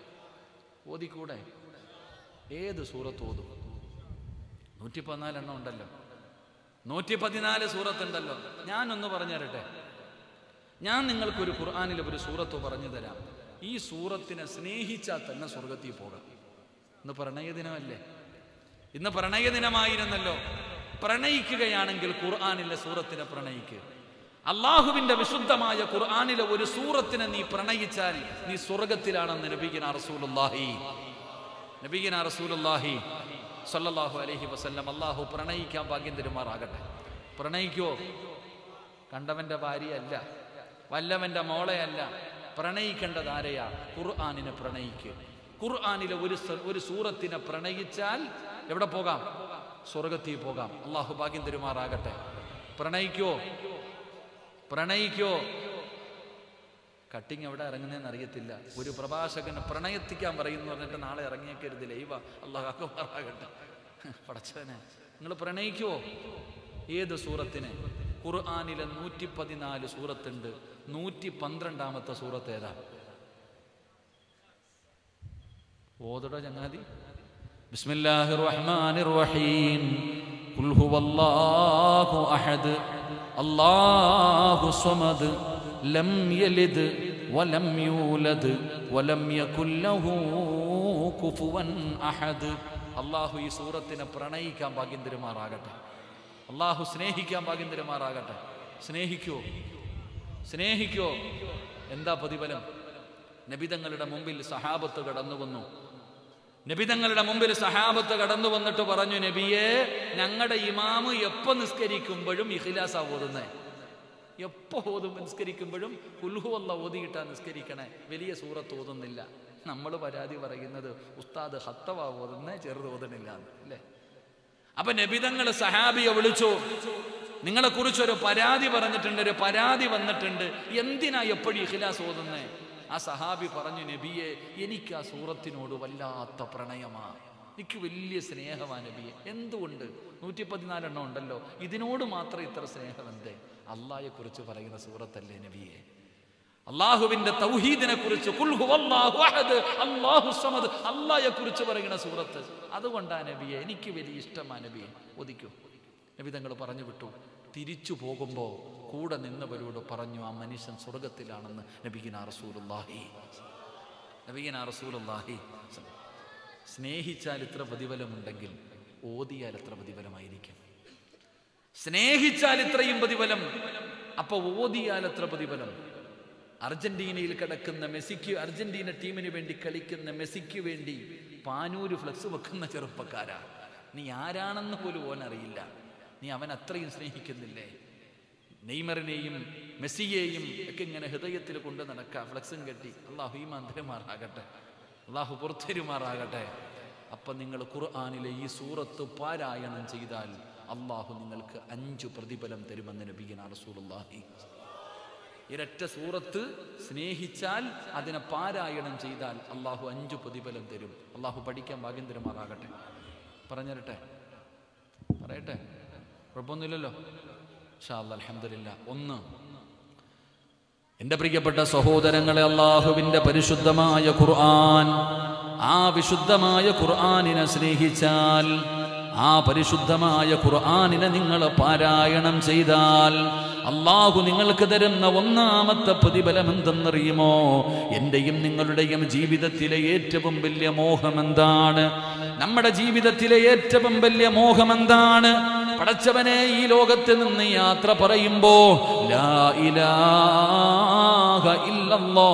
ഓതിക്കൂടെ ഏത് സൂറത്ത് ഓതും നൂറ്റി പതിനാലെണ്ണം ഉണ്ടല്ലോ നൂറ്റി പതിനാല് സൂറത്തുണ്ടല്ലോ ഞാനൊന്ന് പറഞ്ഞു തരട്ടെ ഞാൻ നിങ്ങൾക്കൊരു ഖുർആാനിലെ ഒരു സൂറത്ത് പറഞ്ഞു തരാം ഈ സൂറത്തിനെ സ്നേഹിച്ചാൽ തന്നെ സ്വർഗത്തിൽ പോകാം ഇന്ന് പ്രണയ ദിനമല്ലേ ഇന്ന് പ്രണയ ദിനമായിരുന്നല്ലോ പ്രണയിക്കുകയാണെങ്കിൽ ഖുർആാനിലെ സൂറത്തിനെ പ്രണയിക്ക് അള്ളാഹുവിന്റെ വിശുദ്ധമായ ഖുർആാനിലെ ഒരു സൂറത്തിനെ നീ പ്രണയിച്ചാൽ നീ സ്വർഗത്തിലാണെന്ന് നബീന റസൂലുള്ളാഹി നബീന റസൂലുള്ളാഹി സല്ലല്ലാഹു അലൈഹി വസല്ലം അള്ളാഹു പ്രണയിക്കാൻ ഭാഗ്യം തരുമാറാകട്ടെ പ്രണയിക്കോ കണ്ടവന്റെ ഭാര്യയല്ല വല്ലവന്റെ മോളെയല്ല പ്രണയിക്കേണ്ടത് ആരെയാ ഖുർആാനിനെ പ്രണയിക്ക് ഖുർആാനിലെ ഒരു സ- ഒരു സൂറത്തിനെ പ്രണയിച്ചാൽ എവിടെ പോകാം സ്വർഗത്തിൽ പോകാം അള്ളാഹു ഭാഗ്യം തരുമാറാകട്ടെ പ്രണയിക്കോ പ്രണയിക്കോ കട്ടിങ് എവിടെ ഇറങ്ങുന്നതെന്ന് അറിയത്തില്ല ഒരു പ്രഭാഷകന് പ്രണയത്തിക്കാൻ പറയുന്നു പറഞ്ഞിട്ട് നാളെ ഇറങ്ങിയേക്കരുത് ലൈവ അള്ളാഹ് അക്കുമാറാകട്ടെ പടച്ചവനെ നിങ്ങൾ പ്രണയിക്കുവോ ഏത് സൂറത്തിനെ ഖുർആാനിലെ നൂറ്റി പതിനാല് സൂറത്തുണ്ട് നൂറ്റി പന്ത്രണ്ടാമത്തെ സൂറത്ത് ഏതാ ഓതടോ ചങ്ങാതി ബിസ്മില്ലാഹിർ റഹ്മാനിർ റഹീം ഖുൽ ഹുവല്ലാഹു അഹദ് അല്ലാഹു സ്വമദ് ലം യലിദ് വലം യൂലദ് വലം യകുൽ ലഹു കുഫുവൻ അഹദ് അല്ലാഹു ഈ സൂറത്തിനെ പ്രണയിക്കാൻ ഭാഗ്യം തരുമാറാകട്ടെ അള്ളാഹു സ്നേഹിക്കാൻ ഭാഗ്യം തരുമാറാകട്ടെ സ്നേഹിക്കോ സ്നേഹിക്കോ എന്താ പ്രതിഫലം നബിതങ്ങളുടെ മുമ്പിൽ സഹാബത്ത് കടന്നു വന്നു നബിതങ്ങളുടെ മുമ്പിൽ സഹാബത്ത് കടന്നു വന്നിട്ട് പറഞ്ഞു നബിയെ ഞങ്ങളുടെ ഇമാമ് എപ്പോ നിസ്കരിക്കുമ്പോഴും ഇഖിലാസ ഓതുന്നേ എപ്പോ ഓതും നിസ്കരിക്കുമ്പോഴും കുൽഹുവല്ല ഓതിയിട്ടാ നിസ്കരിക്കണേ വലിയ സൂറത്ത് ഓതുന്നില്ല നമ്മൾ പരാതി പറയുന്നത് ഉസ്താദ് ഹത്തവ ഓതുന്നേ ചെറുത് ഓതണില്ല അല്ലേ അപ്പൊ നബിതങ്ങൾ സഹാബിയെ വിളിച്ചു നിങ്ങളെ കുറിച്ചൊരു പരാതി പറഞ്ഞിട്ടുണ്ട് ഒരു പരാതി വന്നിട്ടുണ്ട് എന്തിനാ എപ്പോഴും ഇഖിലാസ് ഓതുന്നേ ആ സഹാബി പറഞ്ഞു നബിയെ എനിക്ക് ആ സൂറത്തിനോട് വല്ലാത്ത പ്രണയമാ എനിക്ക് വലിയ സ്നേഹമാണ് നബിയെ എന്തുകൊണ്ട് നൂറ്റി പതിനാലെണ്ണം ഉണ്ടല്ലോ ഇതിനോട് മാത്രം ഇത്ര സ്നേഹം എന്തേ അള്ളാഹയെ കുറിച്ച് പറയുന്ന സൂറത്തല്ലേ നബിയെ അള്ളാഹുവിന്റെ തൗഹീദിനെ കുറിച്ച് അള്ളാഹു സമദ് അള്ളാഹയെ കുറിച്ച് പറയുന്ന സൂറത്ത് അതുകൊണ്ടാ നബിയെ എനിക്ക് വലിയ ഇഷ്ടമാ നബിയെ ഒതിക്കൂ നബി തങ്ങൾ പറഞ്ഞു വിട്ടു തിരിച്ചു പോകുമ്പോൾ കൂടെ നിന്നവരോട് പറഞ്ഞു ആ മനുഷ്യൻ സ്വർഗത്തിലാണെന്ന് നബീന റസൂലുള്ളാഹി നബീന റസൂലുള്ളാഹി സ്നേഹിച്ചാൽ ഇത്ര പ്രതിഫലമുണ്ടെങ്കിൽ ഓതിയാൽ എത്ര പ്രതിഫലമായിരിക്കും സ്നേഹിച്ചാൽ ഇത്രയും പ്രതിഫലം അപ്പൊ ഓതിയാൽ എത്ര പ്രതിഫലം അർജന്റീനയിൽ കിടക്കുന്ന മെസ്സിക്ക് അർജന്റീന ടീമിന് വേണ്ടി കളിക്കുന്ന മെസ്സിക്ക് വേണ്ടി പാനൂര് ഫ്ലക്സ് വെക്കുന്ന ചെറുപ്പക്കാരാ നീ ആരാണെന്ന് പോലും ഓൻ അറിയില്ല നീ അവൻ അത്രയും സ്നേഹിക്കുന്നില്ലേ നെയ്മറിനെയും മെസ്സിയെയും ഒക്കെ ഇങ്ങനെ ഹൃദയത്തിൽ കൊണ്ട് നടക്കുക ഫ്ലക്സും കെട്ടി അള്ളാഹു ഈ മന്ത്രിമാറാകട്ടെ അള്ളാഹു പുറത്തരുമാറാകട്ടെ അപ്പം നിങ്ങൾ ഖുർആാനിലെ ഈ സൂറത്ത് പാരായണം ചെയ്താൽ അള്ളാഹു നിങ്ങൾക്ക് അഞ്ചു പ്രതിഫലം തരുമെന്ന് നബീന റസൂലുള്ളാഹി ഇരറ്റ സൂറത്ത് സ്നേഹിച്ചാൽ അതിനെ പാരായണം ചെയ്താൽ അള്ളാഹു അഞ്ചു പ്രതിഫലം തരും അള്ളാഹു പഠിക്കാൻ ഭാഗ്യം തരുമാറാകട്ടെ പറഞ്ഞരട്ടെ പറയട്ടെ കുഴപ്പമൊന്നുമില്ലല്ലോ ഷാ അലഹമില്ല ഒന്ന് എൻ്റെ പ്രിയപ്പെട്ട സഹോദരങ്ങളെ അള്ളാഹുവിൻ്റെ പരിശുദ്ധമായ ഖുർആൻ ആ വിശുദ്ധമായ ഖുർആനിനെ സ്നേഹിച്ചാൽ ആ പരിശുദ്ധമായ ഖുർആനിനെ നിങ്ങൾ പാരായണം ചെയ്താൽ അള്ളാഹു നിങ്ങൾക്ക് തരുന്ന ഒന്നാമത്തെ പ്രതിഫലം എന്തെന്നറിയുമോ എൻ്റെയും നിങ്ങളുടെയും ജീവിതത്തിലെ ഏറ്റവും വലിയ മോഹം എന്താണ് നമ്മുടെ ജീവിതത്തിലെ ഏറ്റവും വലിയ മോഹം എന്താണ് പടച്ചവനെ ഈ ലോകത്ത് നിന്ന് യാത്ര പറയുമ്പോ ലാ ഇലാഹ ഇല്ലല്ലാ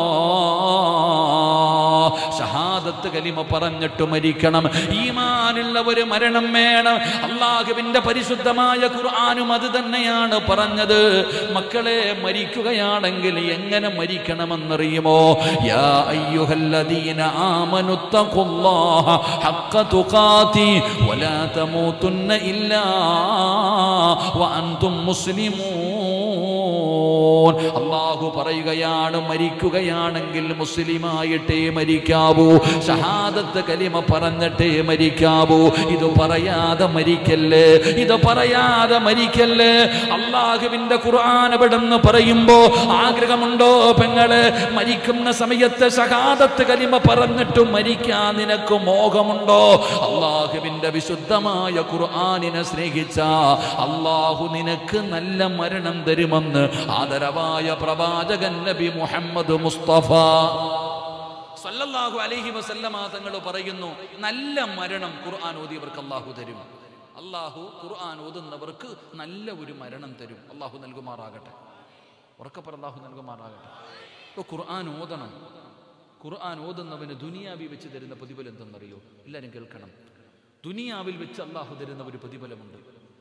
ഷഹാദത്ത് കലിമ പറഞ്ഞിട്ട് മരിക്കണം ഈമാനുള്ള ഒരു മരണം വേണം അള്ളാഹുവിന്റെ പരിശുദ്ധമായ ഖുർആാനും അത് തന്നെയാണ് പറഞ്ഞത് മക്കളെ മരിക്കുകയാണെങ്കിൽ എങ്ങനെ മരിക്കണമെന്നറിയുമോ യാ അയ്യുഹല്ലദീന ആമനുത്തഖുല്ലാഹ ഹഖ തുഖാതി വലാ തമൂതുന്ന ഇല്ലാ വഅൻതും മുസ്ലിമൂൻ അള്ളാഹു പറയുകയാണ് മരിക്കുകയാണെങ്കിൽ മുസ്ലിമായിട്ടേ മരിക്കാവൂ ഷഹാദത്ത് കലിമ പറഞ്ഞിട്ടേ മരിക്കാവൂ ഇത് പറയാതെ മരിക്കല്ലേ ഇത് പറയാതെ മരിക്കല്ലേ അള്ളാഹുവിന്റെ ഖുർആൻ എവിടെന്ന് പറയുമ്പോ ആഗ്രഹമുണ്ടോ പെങ്ങള് മരിക്കുന്ന സമയത്ത് ഷഹാദത്ത് കലിമ പറഞ്ഞിട്ട് മരിക്കാൻ നിനക്ക് മോഹമുണ്ടോ അള്ളാഹുവിന്റെ വിശുദ്ധമായ ഖുർആനിനെ സ്നേഹിച്ച അള്ളാഹു നിനക്ക് നല്ല മരണം തരുമെന്ന് ആദരവായ പ്രവാചകൻ നബി മുഹമ്മദ് മുസ്തഫ സല്ലല്ലാഹു അലൈഹി വസല്ലമ തങ്ങൾ പറയുന്നു നല്ല മരണം ഖുർആൻ ഓതിയവർക്ക് അള്ളാഹു തരും അള്ളാഹു ഖുർആൻ ഓതുന്നവർക്ക് നല്ല ഒരു മരണം തരും അള്ളാഹു നൽകുമാറാകട്ടെ ഉറക്കപ്പറ അള്ളാഹു നൽകുമാറാകട്ടെ ഇപ്പോൾ ഖുർആൻ ഓതണം ഖുർആൻ ഓതുന്നവന് ദുനിയാവി വെച്ച് തരുന്ന പ്രതിഫലം എന്തെന്നറിയോ എല്ലാവരും കേൾക്കണം ദുനിയാവിൽ വെച്ച് അള്ളാഹു തരുന്ന ഒരു പ്രതിഫലമുണ്ട്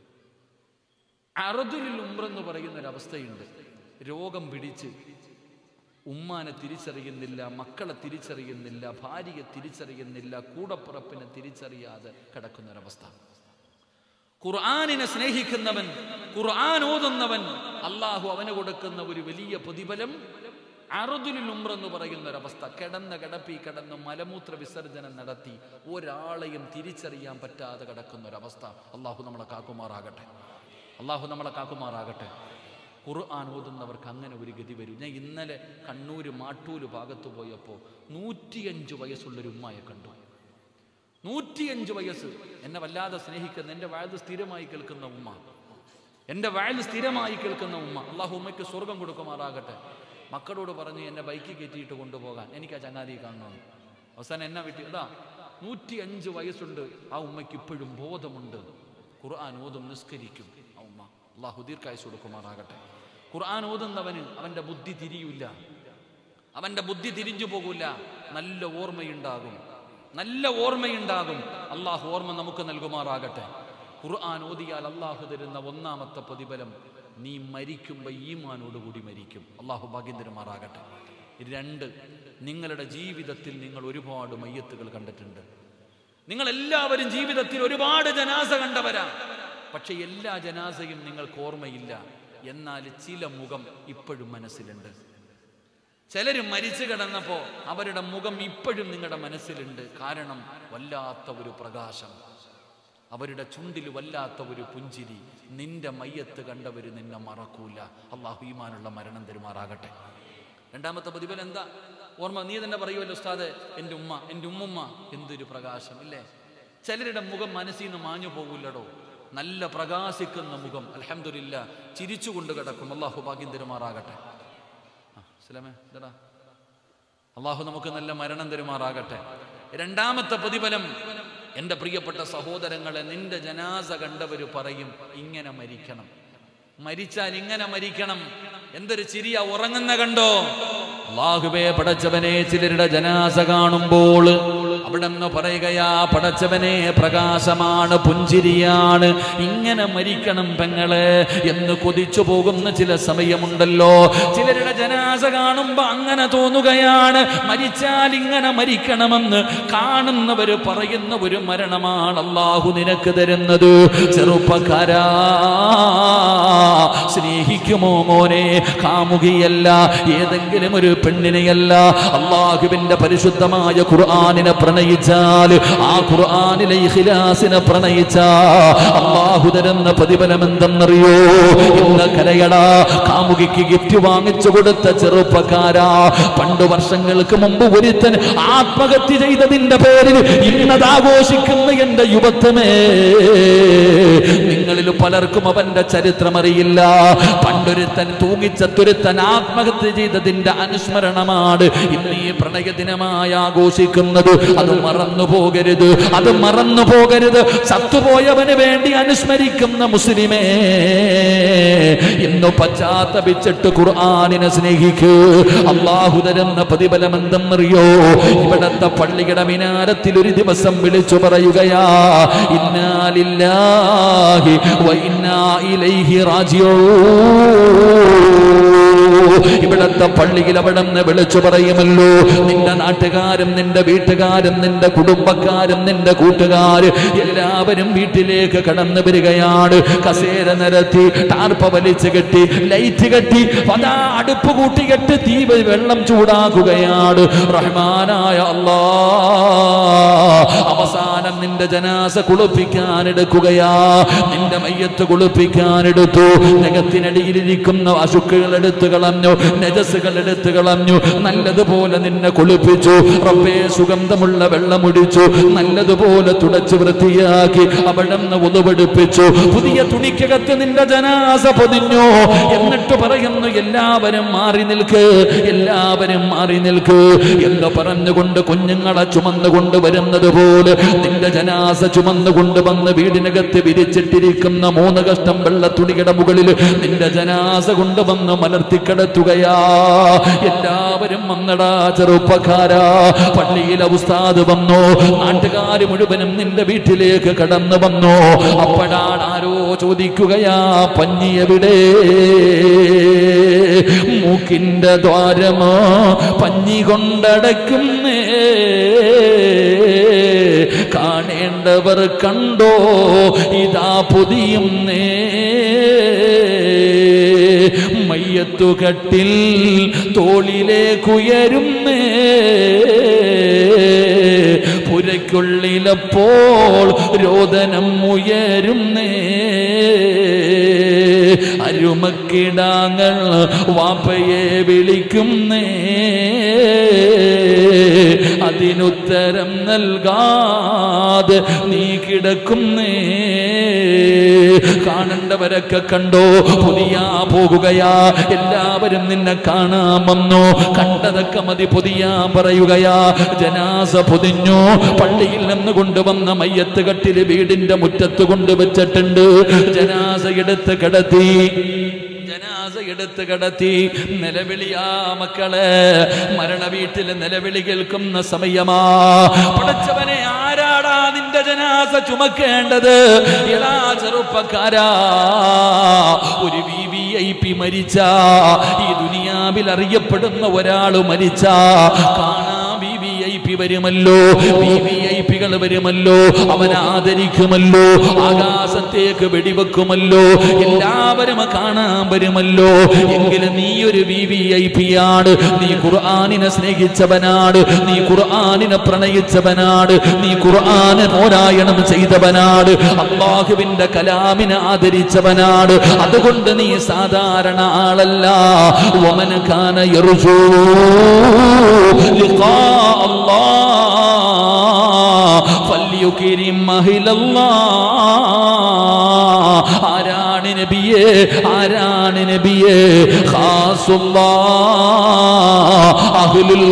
അറദുലിൽ ഉംറെന്ന് പറയുന്ന ഒരു അവസ്ഥയുണ്ട് രോഗം പിടിച്ച് ഉമ്മാനെ തിരിച്ചറിയുന്നില്ല മക്കളെ തിരിച്ചറിയുന്നില്ല ഭാര്യയെ തിരിച്ചറിയുന്നില്ല കൂടപ്പുറപ്പിനെ തിരിച്ചറിയാതെ കിടക്കുന്നൊരവസ്ഥ ഖുർആാനിനെ സ്നേഹിക്കുന്നവൻ ഖുർആൻ ഓതുന്നവൻ അള്ളാഹു അവന് കൊടുക്കുന്ന ഒരു വലിയ പ്രതിഫലം അറുതുലിൽ ഉമ്രെന്ന് പറയുന്ന ഒരവസ്ഥ കിടന്ന കിടപ്പി കിടന്ന് മലമൂത്ര വിസർജനം നടത്തി ഒരാളെയും തിരിച്ചറിയാൻ പറ്റാതെ കിടക്കുന്ന ഒരവസ്ഥ അള്ളാഹു നമ്മളെ കാക്കുമാറാകട്ടെ അള്ളാഹു നമ്മളെ കാക്കുമാറാകട്ടെ ഖുർആൻ ഓതുന്നവർക്ക് അങ്ങനെ ഒരു ഗതി വരും ഞാൻ ഇന്നലെ കണ്ണൂർ മാട്ടൂര് ഭാഗത്ത് പോയപ്പോൾ നൂറ്റിയഞ്ച് വയസ്സുള്ളൊരു ഉമ്മയെ കണ്ടു നൂറ്റിയഞ്ച് വയസ്സ് എന്നെ വല്ലാതെ സ്നേഹിക്കുന്ന എൻ്റെ വയത് സ്ഥിരമായി കേൾക്കുന്ന ഉമ്മ എൻ്റെ വയത് സ്ഥിരമായി കേൾക്കുന്ന ഉമ്മ അള്ളാഹു ഉമ്മയ്ക്ക് സ്വർഗം കൊടുക്കുമാറാകട്ടെ മക്കളോട് പറഞ്ഞ് എന്നെ ബൈക്ക് കയറ്റിയിട്ട് കൊണ്ടുപോകാൻ എനിക്ക് ആ ചങ്ങാതി കാണണമെന്ന് അവസാനം എന്നെ വിട്ടി ഇതാ നൂറ്റി അഞ്ച് വയസ്സുണ്ട് ആ ഉമ്മയ്ക്ക് ഇപ്പോഴും ബോധമുണ്ട് ഖുർആൻ ഓതും നിസ്കരിക്കും ആ ഉമ്മ അള്ളാഹു ദീർഘായുസ് കൊടുക്കുമാറാകട്ടെ ഖുർആൻ ഓതുന്നവന് അവൻ്റെ ബുദ്ധി തിരിയൂല അവൻ്റെ ബുദ്ധി തിരിഞ്ഞു പോകൂല നല്ല ഓർമ്മയുണ്ടാകും നല്ല ഓർമ്മയുണ്ടാകും അള്ളാഹു ഓർമ്മ നമുക്ക് നൽകുമാറാകട്ടെ ഖുർആൻ ഓതിയാൽ അള്ളാഹു തരുന്ന ഒന്നാമത്തെ പ്രതിഫലം നീ മരിക്കുമ്പോൾ ഈമാനോടുകൂടി മരിക്കും അള്ളാഹു ഭാഗ്യം തരുമാറാകട്ടെ രണ്ട് നിങ്ങളുടെ ജീവിതത്തിൽ നിങ്ങൾ ഒരുപാട് മയ്യത്തുകൾ കണ്ടിട്ടുണ്ട് നിങ്ങൾ എല്ലാവരും ജീവിതത്തിൽ ഒരുപാട് ജനാസ കണ്ടവരാ പക്ഷെ എല്ലാ ജനാസയും നിങ്ങൾക്ക് ഓർമ്മയില്ല എന്നാൽ ചില മുഖം ഇപ്പോഴും മനസ്സിലുണ്ട് ചിലർ മരിച്ചു കിടന്നപ്പോ അവരുടെ മുഖം ഇപ്പോഴും നിങ്ങളുടെ മനസ്സിലുണ്ട് കാരണം വല്ലാത്ത ഒരു പ്രകാശം അവരുടെ ചുണ്ടിൽ വല്ലാത്ത ഒരു പുഞ്ചിരി നിന്റെ മയ്യത്ത് കണ്ടവർ നിന്നെ മറക്കൂല അള്ളാഹു ഈമാനുള്ള മരണം തരുമാറാകട്ടെ രണ്ടാമത്തെ പ്രതിഫലം എന്താ ഓർമ്മ നീ തന്നെ പറയുമല്ലോ ഉസ്താദ് എൻ്റെ ഉമ്മ എൻ്റെ ഉമ്മുമ്മ എന്തൊരു പ്രകാശം ഇല്ലേ ചിലരുടെ മുഖം മനസ്സിൽ നിന്ന് മാഞ്ഞു പോകില്ലടോ നല്ല പ്രകാശിക്കുന്ന മുഖം അലഹമില്ല ചിരിച്ചുകൊണ്ട് കിടക്കും അള്ളാഹു ഭാഗ്യം തരുമാറാകട്ടെ ആ ഇസ്ലാമേ ഇതെടാ അള്ളാഹു നമുക്ക് നല്ല മരണം തരുമാറാകട്ടെ രണ്ടാമത്തെ പ്രതിഫലം എൻ്റെ പ്രിയപ്പെട്ട സഹോദരങ്ങളെ നിന്റെ ജനാസ കണ്ടവർ പറയും ഇങ്ങനെ മരിക്കണം മരിച്ചാൽ ഇങ്ങനെ മരിക്കണം എന്തൊരു ചിരിയ ഉറങ്ങുന്ന കണ്ടോ അള്ളാഹുബേ പടച്ചവനെ ചിലരുടെ ജനാസ കാണുമ്പോൾ അവിടെ നിന്ന് പറയുകയാ പടച്ചവനെ പ്രകാശമാണ് പുഞ്ചിരിയാണ് ഇങ്ങനെ മരിക്കണം പെങ്ങളെ എന്ന് കൊതിച്ചു പോകുന്ന ചില സമയമുണ്ടല്ലോ ചിലരുടെ ജനാസ കാണുമ്പോ അങ്ങനെ തോന്നുകയാണ് മരിച്ചാൽ ഇങ്ങനെ മരിക്കണമെന്ന് കാണുന്നവര് പറയുന്ന ഒരു മരണമാണ് അള്ളാഹു നിനക്ക് തരുന്നത് ചെറുപ്പക്കാരാ സ്നേഹിക്കുമോ മോനെ കാമുകിയല്ല ഏതെങ്കിലും ഒരു പെണ്ണിനെയല്ല അള്ളാഹുവിന്റെ പരിശുദ്ധമായ ഖുർആാനിനെ പ്രണയിച്ചാൽ ആ ഖുർആാനിലെ ഇഖ്ലാസിനെ പ്രണയിച്ച അള്ളാഹു തരുന്ന പ്രതിഫലം എന്തെന്നറിയോ ഇന്ന് കരയടാ കാമുകിക്ക് ഗിഫ്റ്റ് വാങ്ങിച്ചു കൊടുത്ത ചെറുപ്പക്കാരാ പണ്ട് വർഷങ്ങൾക്ക് മുമ്പ് ഒരുത്തൻ ആത്മഹത്യ ചെയ്തതിന്റെ പേരിൽ ഇന്നത് ആഘോഷിക്കുന്ന എന്റെ യുവത്വമേ നിങ്ങളിൽ പലർക്കും അവന്റെ ചരിത്രം അറിയില്ല പണ്ടൊരുത്തൻ തൂങ്ങിച്ചത്തൊരുത്തൻ ആത്മഹത്യ ചെയ്തതിന്റെ അനുസ്മരണമാണ് ഇന്ന് ഈ പ്രണയ ദിനമായി ആഘോഷിക്കുന്നത് അത് മറന്നു പോകരുത് അത് മറന്നു പോകരുത് ചത്തുപോയവന് വേണ്ടി അനുസ്മരിക്കുന്ന മുസ്ലിമേ ഇന്ന് പശ്ചാത്തപിച്ചിട്ട് ഖുർആാനിനെ സ്നേഹിക്കൂ അള്ളാഹു തരുന്ന പ്രതിഫലം എന്തെന്നറിയോ ഇവിടത്തെ പള്ളിയുടെ മിനാരത്തിൽ ഒരു ദിവസം വിളിച്ചു പറയുകയാ ഇന്നാലില്ലാഹി വ ഇന്നാ ഇലൈഹി റാജിഊൻ ഇവിടത്തെ പള്ളിയിൽ അവിടെ നിന്ന് വിളിച്ചു പറയുമല്ലോ നിന്റെ നാട്ടുകാരും നിന്റെ വീട്ടുകാരും നിന്റെ കുടുംബക്കാരും നിന്റെ കൂട്ടുകാര് എല്ലാവരും വീട്ടിലേക്ക് കടന്നു വരികയാണ് കസേര നിരത്തി ടാർപ്പ വലിച്ചു കെട്ടി ലൈറ്റ് കെട്ടി അതാ അടുപ്പ് കൂട്ടി കെട്ടി തീ വെള്ളം ചൂടാക്കുകയാണ് റഹ്മാനായ അല്ലാ അവസാനം നിന്റെ ജനാസ കുളിപ്പിക്കാൻ എടുക്കുകയാ നിന്റെ മയ്യത്ത് കുളിപ്പിക്കാൻ എടുത്തു നഖത്തിനടിയിലിരിക്കുന്ന അശുക്കുകൾ എടുത്തു കളഞ്ഞു നജസുകൾ എടുത്തു കളഞ്ഞു നല്ലതുപോലെ നിന്നെ കുളിപ്പിച്ചു റബ്ബേ സുഗന്ധമുള്ള വെള്ളമൊടിച്ചു നല്ലതുപോലെ തുടച്ചു വൃത്തിയാക്കി അവിടെ നിന്ന് ഉതുപെടുപ്പിച്ചു പുതിയ തുണിക്കകത്ത് നിന്റെ ജനാസ പൊതിഞ്ഞു എന്നിട്ട് പറയുന്നു എല്ലാവരും മാറി നിൽക്ക് എല്ലാവരും മാറി നിൽക്ക് എന്ന് പറഞ്ഞുകൊണ്ട് കുഞ്ഞുങ്ങളെ ചുമന്നുകൊണ്ട് വരുന്നത് പോലെ നിന്റെ ജനാസ ചുമന്നുകൊണ്ട് വന്ന് വീടിനകത്ത് വിരിച്ചിട്ടിരിക്കുന്ന മൂന്ന് കഷ്ടം വെള്ള തുണിയുടെ മുകളിൽ നിന്റെ ജനാസ കൊണ്ടുവന്ന് മലർത്തിക്കിടത്തുകയാ എല്ലാവരും വന്നടാ ചെറുപ്പക്കാരാ പള്ളിയിലെ ഉസ്താദ് വന്നു നാട്ടുകാർ മുഴുവനും നിന്റെ വീട്ടിലേക്ക് കടന്നു വന്നു അപ്പോഴാണ് ആരോ ചോദിക്കുകയാ പഞ്ഞി എവിടെ മൂക്കിന്റെ ദ്വാരമോ പഞ്ഞി കൊണ്ടടയ്ക്കുന്നേ കാണേണ്ടവർ കണ്ടോ ഇതാ പൊതിയുന്നേ മയ്യത്തുകട്ടിൽ തോളിലേക്കുയരുന്നേ പുരയ്ക്കുള്ളിലപ്പോൾ രോദനം ഉയരുന്നേ അരുമക്കിടാങ്ങൾ വാപ്പയെ വിളിക്കുന്നേ അതിനുത്തരം നൽകാതെ നീ കിടക്കുന്നേ കാണേണ്ടവരൊക്കെ കണ്ടോ പുതിയ പോകുകയാ എല്ലാവരും നിന്നെ കാണാമെന്നോ കണ്ടതൊക്കെ മതി പുതിയ പറയുകയാ ജനാസ പൊതിഞ്ഞു പള്ളിയിൽ നിന്ന് കൊണ്ടുവന്ന മയ്യത്ത് കട്ടില് വീടിന്റെ മുറ്റത്ത് കൊണ്ടുവച്ചിട്ടുണ്ട് ജനാസ എടുത്ത് കിടത്തി ജനാസ എടുത്ത് കടത്തി നിലവിളിയാ മക്കളെ മരണ വീട്ടിൽ നിലവിളി കേൾക്കുന്ന സമയമാ പടച്ചവനെ ആരാടാ നിന്റെ ജനാസ ചുമക്കേണ്ടത് എടാ ചെറുപ്പക്കാരാ ഒരു വി വി ഐ പി മരിച്ച ഈ ദുനിയാവിൽ അറിയപ്പെടുന്ന ഒരാൾ മരിച്ച കാണാ വി വി ഐ പി വരുമല്ലോ വി വി ഐ പി വിളികൾ വരുമല്ലോ അവൻ ആദരിക്കുമല്ലോ ആകാശത്തേക്ക് വെടിവെക്കുമല്ലോ എല്ലാവരും കാണാൻ വരുമല്ലോ എങ്കിലും നീ ഒരു വി വി ഐ പി ആണ് നീ ഖുർആാനിനെ സ്നേഹിച്ചവനാണ് നീ ഖുർആാനിനെ പ്രണയിച്ചവനാണ് നീ ഖുർആന് പോരായണം ചെയ്തവനാണ് അള്ളാഹുവിന്റെ കലാമിനെ ആദരിച്ചവനാണ് അതുകൊണ്ട് നീ സാധാരണ ആളല്ല വമന കാന യർജൂ ലിഖാ അല്ലാഹ് ഫല്യുകിരിം അഹിലല്ലാഹ് ആരാണ് നബിയെ ആരാണ് നബിയെ ഖാസുല്ലാഹ് അഹ്ലുൽ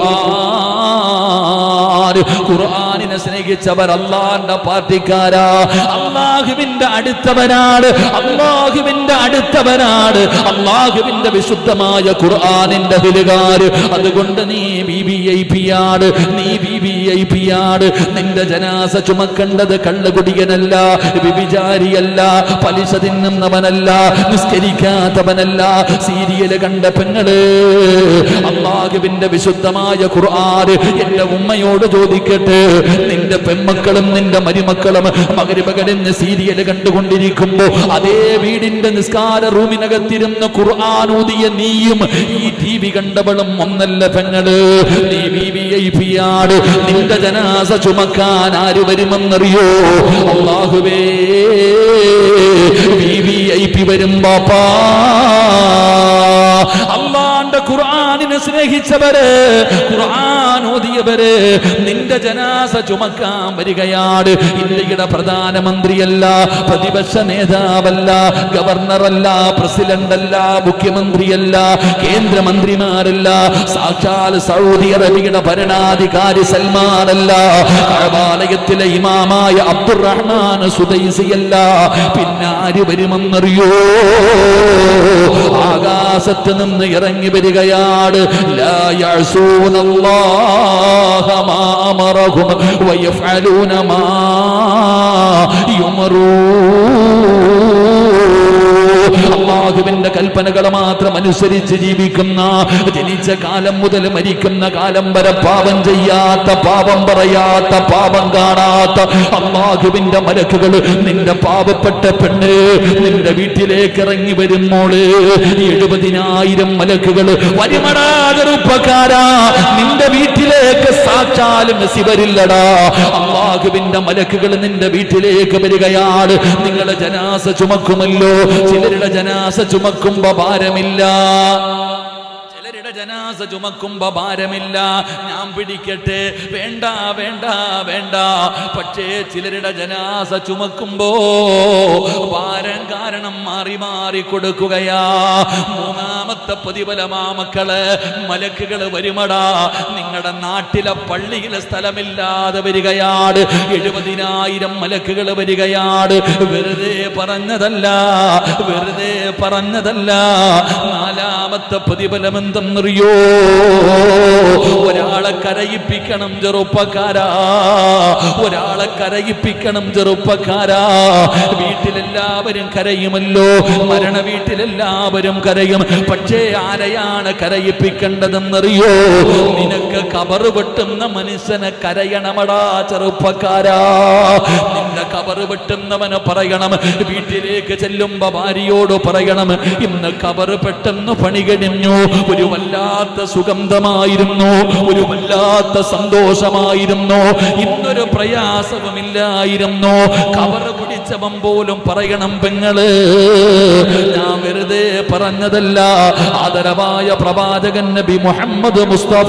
ഖുർആൻ ഖുർആനിനെ സ്നേഹിച്ചവർ അള്ളാന്റെ പാർട്ടിക്കാരാ അള്ളാഹുവിന്റെ അടുത്തവനാണ് അള്ളാഹുവിന്റെ അടുത്തവനാണ് അള്ളാഹുവിന്റെ വിശുദ്ധമായ ഖുർആനിന്റെ ഹിലുകാര് അതുകൊണ്ട് നീ ബി ബി ഐ പി ആണ് നീ ബി ബി ഐ പി ആണ് നിന്റെ ജനാസ ചുമക്കേണ്ടത് കള്ളുകുടിയനല്ല വിഭിചാരിയല്ല പലിശ തിന്നുന്നവനല്ല നിസ്കരിക്കാത്തവനല്ല സീരിയല് കണ്ട പെങ്ങള് അള്ളാഹുവിന്റെ വിശുദ്ധമായ ഖുർആൻ എന്റെ ഉമ്മയോട് ചോദിക്കട്ടെ നിന്റെ പെൺമക്കളും നിന്റെ മരുമക്കളും മകരിമകനെന്ന് സീരിയൽ കണ്ടുകൊണ്ടിരിക്കുമ്പോ അതേ വീടിന്റെ നിസ്കാര റൂമിനകത്തിരുന്ന് ഖുർആൻ ഊതിയ നീയും ഈ ടി വി കണ്ടവളും ഒന്നല്ല പെങ്ങള് നീ വി വി ഐ പി ആണ് നിന്റെ ജനാസ ചുമക്കാൻ ആര് വരുമെന്നറിയോ അള്ളാഹുവേ വി വി ഐ പി വരും ബാപ്പാ അള്ളാന്റെ ഖുർആനിനെ സ്നേഹിച്ചവര് ഖുർആൻ ഓതിയവര് നിന്റെ ജനാസ ചുമക്കാൻ വരികയാണ് ഇന്ത്യയുടെ പ്രധാനമന്ത്രിയല്ല പ്രതിപക്ഷ നേതാവല്ല ഗവർണറല്ല പ്രസിഡന്റ് അല്ല മുഖ്യമന്ത്രിയല്ല കേന്ദ്രമന്ത്രിമാരല്ല സാക്ഷാൽ സൗദി അറേബ്യയുടെ ഭരണാധികാരി സൽമാനല്ല കഴബാലയത്തിലെ ഇമാമായ അബ്ദുറഹ്മാൻ സുദൈസിയല്ല പിന്നെ ആര് വരുമെന്നറിയോ ആകാശത്ത് നിന്ന് ഇറങ്ങി വരികയാണ് ലാ യഅസൂനല്ലാഹ മാ അമറഹും വയഫ്അലൂന മാ യുമറൂൻ അള്ളാഹുവിന്റെ കൽപ്പനകൾ മാത്രം അനുസരിച്ച് ജീവിക്കുന്ന ജനിച്ച കാലം മുതൽ മരിക്കുന്ന കാലം വരെ പാപം ചെയ്യാത്ത പാപം പറയാത്ത പാപം കാണാത്ത അള്ളാഹുവിന്റെ മലക്കുകൾ നിന്റെ പാവപ്പെട്ട പെണ്ണ് നിന്റെ വീട്ടിലേക്ക് ഇറങ്ങി വരുമ്പോള് എഴുപതിനായിരം മലക്കുകൾ വരുമടാ ചെറുപ്പക്കാരാ നിന്റെ വീട്ടിലേക്ക് സാക്ഷാലും സിവരില്ലടാ അള്ളാഹുവിന്റെ മലക്കുകൾ നിന്റെ വീട്ടിലേക്ക് വരികയാണ് നിങ്ങളെ ജനാസ ചുമക്കുമല്ലോ ചിലരുടെ ജനാസ ചുമക്കുമ്പോ ഭാരമില്ല ചിലരുടെ ജനാസ ചുമക്കുമ്പോ ഭാരമില്ല ഞാൻ പിടിക്കട്ടെ വേണ്ട വേണ്ട വേണ്ട പക്ഷേ ചിലരുടെ ജനാസ ചുമക്കുമ്പോ ഭാരം കാരണം മാറി മാറി കൊടുക്കുകയാ മൂന്നാമത്തെ പ്രതിഫലമാ മക്കള് മലക്കുകള് വരുമടാ നിങ്ങളുടെ നാട്ടിലെ പള്ളിയിലെ സ്ഥലമില്ലാതെ വരികയാണ് എഴുപതിനായിരം മലക്കുകൾ വരികയാണ് വെറുതെ പറഞ്ഞതല്ല വെറുതെ പറഞ്ഞതല്ല നാലാമത്തെ പ്രതിഫലം എന്തെന്നറിയോ ഒരാളെ കരയിപ്പിക്കണം ചെറുപ്പക്കാരാ ഒരാളെ കരയിപ്പിക്കണം ചെറുപ്പക്കാരാ വീട്ടിലെല്ലാവരും കരയുമല്ലോ മരണ വീട്ടിലെല്ലാവരും കരയും പക്ഷേ ആരെയാണ് കരയിപ്പിക്കേണ്ടതെന്നറിയോ നിനക്ക് കബറ് വെട്ടുന്ന മനുഷ്യനെ കരയണമടാ ചെറുപ്പക്കാരാ നിന്റെ കബറ് വെട്ടുന്നവന് പറയണം വീട്ടിലേക്ക് ചെല്ലുമ്പോ ഭാര്യയോട് പറയണം ഇന്ന് കബറ് പെട്ടെന്ന് പണി കഴിഞ്ഞു ഒരു വല്ലാത്ത സുഗന്ധമായിരുന്നു ഒരു വല്ലാത്ത സന്തോഷമായിരുന്നു ഇന്നൊരു പ്രയാസവുമില്ലായിരുന്നു കവറ് പിടിച്ചവൻ പോലും പറയണം പെങ്ങള് ഞാൻ വെറുതെ പറഞ്ഞതല്ല ആദരവായ പ്രവാചകൻ നബി മുഹമ്മദ് മുസ്തഫ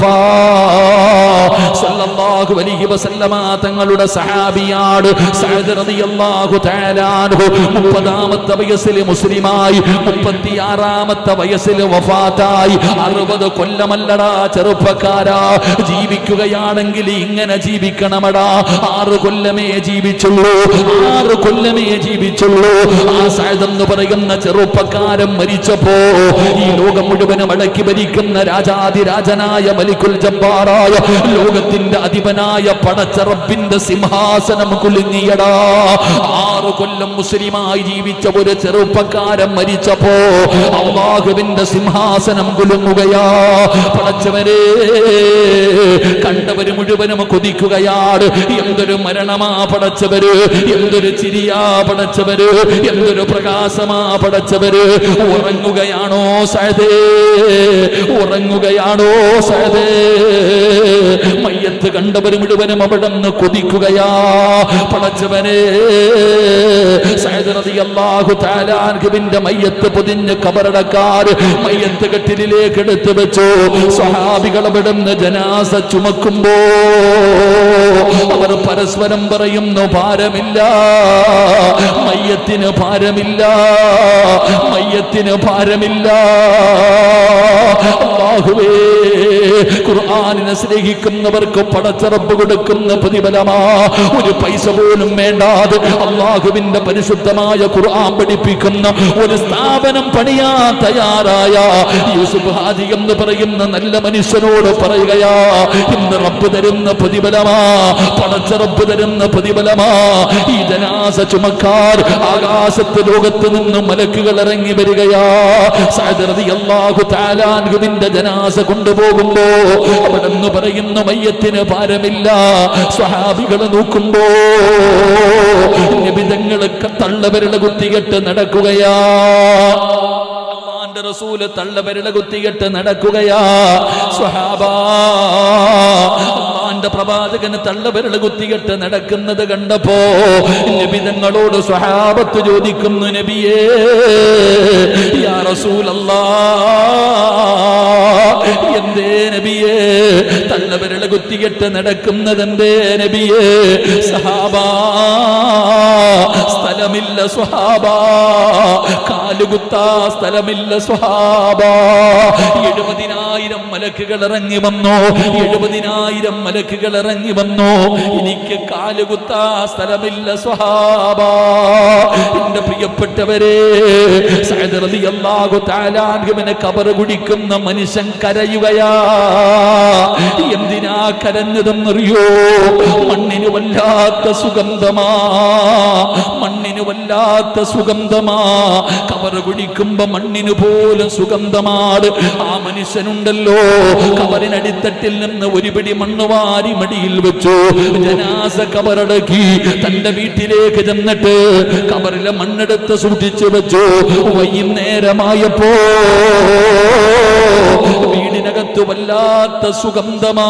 സല്ലല്ലാഹു അലൈഹി വസല്ലമ തങ്ങളുടെ സഹാബിയാണ് സഅദ് റളിയല്ലാഹു തആല അൻഹു മുപ്പതാമത്തെ വയസ്സിൽ മുസ്ലിമായി മുപ്പത്തിയാറാമത്തെ വയസ്സിൽ വഫാത്തായി അറുപത് കൊല്ലമല്ലടാ ചെറുപ്പക്കാരാ ജീവിക്കുകയാണെങ്കിൽ ഇങ്ങനെ ജീവിക്കണമടാ ആറ് കൊല്ലമേ ജീവിച്ചുള്ളൂ ആറ് കൊല്ലമേ ജീവിച്ചുള്ളൂ ആ സഅദ് എന്ന് പറയുന്ന ചെറുപ്പക്കാരൻ മരിച്ചപ്പോ ഈ ലോകം മുഴുവനും അടക്കി ഭരിക്കുന്ന രാജാതിരാജനായ മലിക്കുൽ ജബ്ബാറായ ലോകത്തിന്റെ അധിപനായ പടച്ചറപ്പിന്റെ സിംഹാസനം കുലുങ്ങിയടാ ആറു കൊല്ലം മുസ്ലിമായി ജീവിച്ച ഒരു ചെറുപ്പക്കാരൻ മരിച്ചപ്പോ അള്ളാഹുവിന്റെ സിംഹാസനം കുലുങ്ങുകയാ പടച്ചവരെ കണ്ടവര് മുഴുവനും കൊതിക്കുകയാണ് എന്തൊരു മരണമാ പടച്ചവര് എന്തൊരു ചിരിയാ പടച്ചവര് എന്തൊരു പ്രകാശമാ പടച്ചവര് ഉറങ്ങുകയാണോ സഹദേ ഉറങ്ങുകയാണോ സഹദേ മയ്യത്ത് കണ്ടവര് മുഴുവനും അവിടെ നിന്ന് കൊതിക്കുകയാ പടച്ചവനെ അള്ളാഹു താലാൻഹുവിന്റെ മയ്യത്ത് പൊതിഞ്ഞ് കബറടക്കാർ മയ്യത്ത് കെട്ടിലേക്ക് എടുത്തു വെച്ചു സ്വഹാബികൾ അവിടെ നിന്ന് ജനാസ ചുമക്കുമ്പോ അവർ പരസ്പരം പറയുന്നു ഭാരമില്ല മയ്യത്തിന് ഭാരമില്ല മയ്യത്തിന് ഭാരമില്ല അല്ലാഹുവേ ഖുർആനിനെ സ്നേഹിക്കുന്നവർക്ക് പടച്ചറപ്പ് കൊടുക്കുന്ന പ്രതിഫലമാ ഒരു പൈസ പോലും വേണ്ടാതെ അള്ളാഹുവിന്റെ പരിശുദ്ധമായ ഖുർആൻ പഠിപ്പിക്കുന്ന ഒരു സ്ഥാപനം പണിയാൻ തയ്യാറായ യൂസുഫ് ഹാജി എന്ന് പറയുന്ന നല്ല മനുഷ്യനോട് പറയുകയാ ഇന്ന് റബ്ബ് തരുന്ന പ്രതിഫലമാ പടച്ചറപ്പ് തരുന്ന പ്രതിഫലമാ ഈ ജനാസ ചുമക്കാർ ആകാശത്ത് ലോകത്ത് നിന്ന് മലക്കുകൾ ഇറങ്ങി വരികയാ സാദറതി അള്ളാഹു താലാൻഹുവിന്റെ ജനാസ കൊണ്ടുപോകുമ്പോ അവിടെ നിന്ന് പറയുന്ന മയ്യത്തിന് ഭാരമില്ല സ്വഹാബികൾ നോക്കുമ്പോ നിബിതങ്ങളൊക്കെ തള്ളവരുടെ കുത്തികെട്ട് നടക്കുകയാ അള്ളാന്റെ റസൂല് തള്ളവരുടെ കുത്തികെട്ട് നടക്കുകയാ സ്വഹാബാ അള്ളാന്റെ പ്രവാചകന് തള്ളവരുടെ കുത്തികെട്ട് നടക്കുന്നത് കണ്ടപ്പോ നബിതങ്ങളോട് സ്വഹാബത്ത് ചോദിക്കുന്നു നബിയേ യാ റസൂലല്ലാ എന്തേ നബിയേ തള്ളവരുടെ കുത്തികെട്ട് നടക്കുന്നത് എന്തേ നബിയേ സഹാബാ സ്ഥലമില്ല സ്വഹാബാ കാലുകുത്താ സ്ഥലമില്ല സ്വഹാബാ എഴുപതിനായിരം മലക്കുകൾ ഇറങ്ങി വന്നു എഴുപതിനായിരം മലക്കുകൾ ഇറങ്ങി വന്നു എനിക്ക് കാലുകുത്താ സ്ഥലമില്ല സ്വഹാബാ എന്റെ പ്രിയപ്പെട്ടവരെ സഅദ് റളിയല്ലാഹു തആല അൻഹുവിനെ കബർ കുടിക്കുന്ന മനുഷ്യൻ കരയുകയാ എന്തിനാ കരഞ്ഞതെന്നറിയോ മണ്ണിന് വല്ലാത്ത സുഗന്ധമാ മണ്ണിന് വല്ലാത്ത സുഗന്ധമാ കബർ കുടിക്കുമ്പോ മണ്ണിന് പോലും സുഗന്ധമാണ് ആ മനുഷ്യനുണ്ടല്ലോ കബറിനടിത്തട്ടിൽ നിന്ന് ഒരു പിടി മണ്ണ് വാരി മടിയിൽ വെച്ചു ജനാസ കബറടക്കി തന്റെ വീട്ടിലേക്ക് ചെന്നിട്ട് കബറിലെ മണ്ണെടുത്ത് സൂക്ഷിച്ചു വെച്ചു വൈകുന്നേരമായപ്പോ വീടിനകത്ത് വല്ലാത്ത സുഗന്ധമാ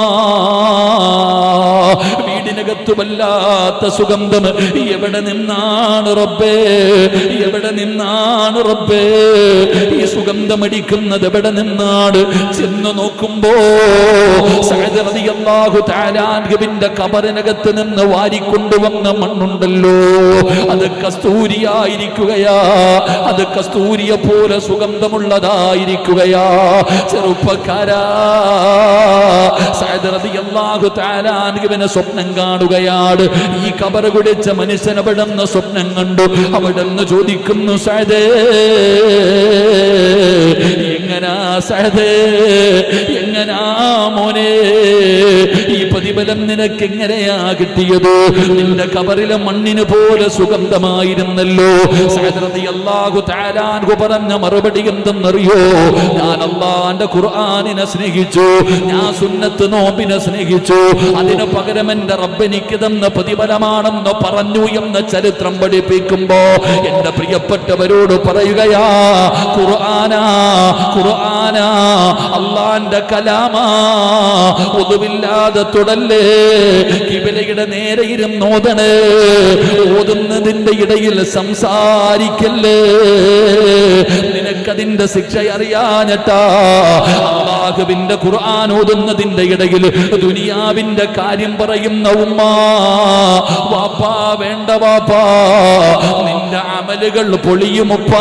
വീടിനകത്ത് വല്ലാത്ത സുഗന്ധം എവിടെ നിന്നാണ് റബ്ബേ എവിടെ നിന്നാണ് റബ്ബേ ഈ സുഗന്ധമടിക്കുന്നത് എവിടെ നിന്നാണ് ചെന്ന് നോക്കുമ്പോ സഅദ് റളിയല്ലാഹു തആല അൻഹുവിന്റെ കബറിനകത്ത് നിന്ന് വാരിക്കൊണ്ടുവന്ന മണ്ണുണ്ടല്ലോ അത് കസ്തൂരിയായിരിക്കുകയാ അത് കസ്തൂരിയെ പോലെ സുഗന്ധമുള്ളതായിരിക്കുകയാ ചെറുപ്പക്കാരാ സഅദ് റളിയല്ലാഹു തആല അൻഹുവിനെ സ്വപ്നം കാണുകയാണ് ഈ കബർ കുടിച്ച മനുഷ്യൻ അവിടെ നിന്ന് സ്വപ്നം കണ്ടു അവിടെ നിന്ന് ചോദിക്കുന്നു സഅദേ എങ്ങനാ സഅദേ എങ്ങനാ മോനെ ഈ പ്രതിഫലം നിനക്ക് എങ്ങനെയാ കിട്ടിയത് നിന്റെ കബറിലെ മണ്ണിന് പോലെ സുഗന്ധമായിരുന്നല്ലോ സഅദ് റളിയല്ലാഹു തആല അൻഹു പറഞ്ഞ മറുപടി എന്തെന്നറിയോ ഞാൻ അള്ളാന്റെ ഖുർആനിനെ സ്നേഹിച്ചു ഞാൻ സുന്നത്ത് നോമ്പിനെ സ്നേഹിച്ചു അതിന് പകരം എന്റെ റബ്ബെനിക്ക് തന്ന പ്രതിഫലമാണെന്ന് പറഞ്ഞു എന്ന ചരിത്രം പഠിപ്പിക്കുമ്പോ എന്റെ പ്രിയപ്പെട്ടവരോട് പറയുകയാ ഖുർആനാ ഖുർആനാ അള്ളാന്റെ കലാമാ ഒതുവില്ലാതെ തുടല്ലേ കിബിലയുടെ നേരെ ഇരുന്നോദണേ ഓതുന്നതിന്റെ ഇടയിൽ സംസാരിക്കല്ലേ നിനക്കതിന്റെ ശിക്ഷ അറിയാഞ്ഞട്ടാ അള്ളാഹു അള്ളാഹുവിന്റെ ഖുർആൻ ഓതുന്നതിന്റെ ഇടയിൽ ദുനിയാവിന്റെ കാര്യം പറയുന്ന ഉമ്മ വാപ്പാ വേണ്ട വാപ്പാ നിന്റെ അമലുകൾ പൊളിയുമുപ്പാ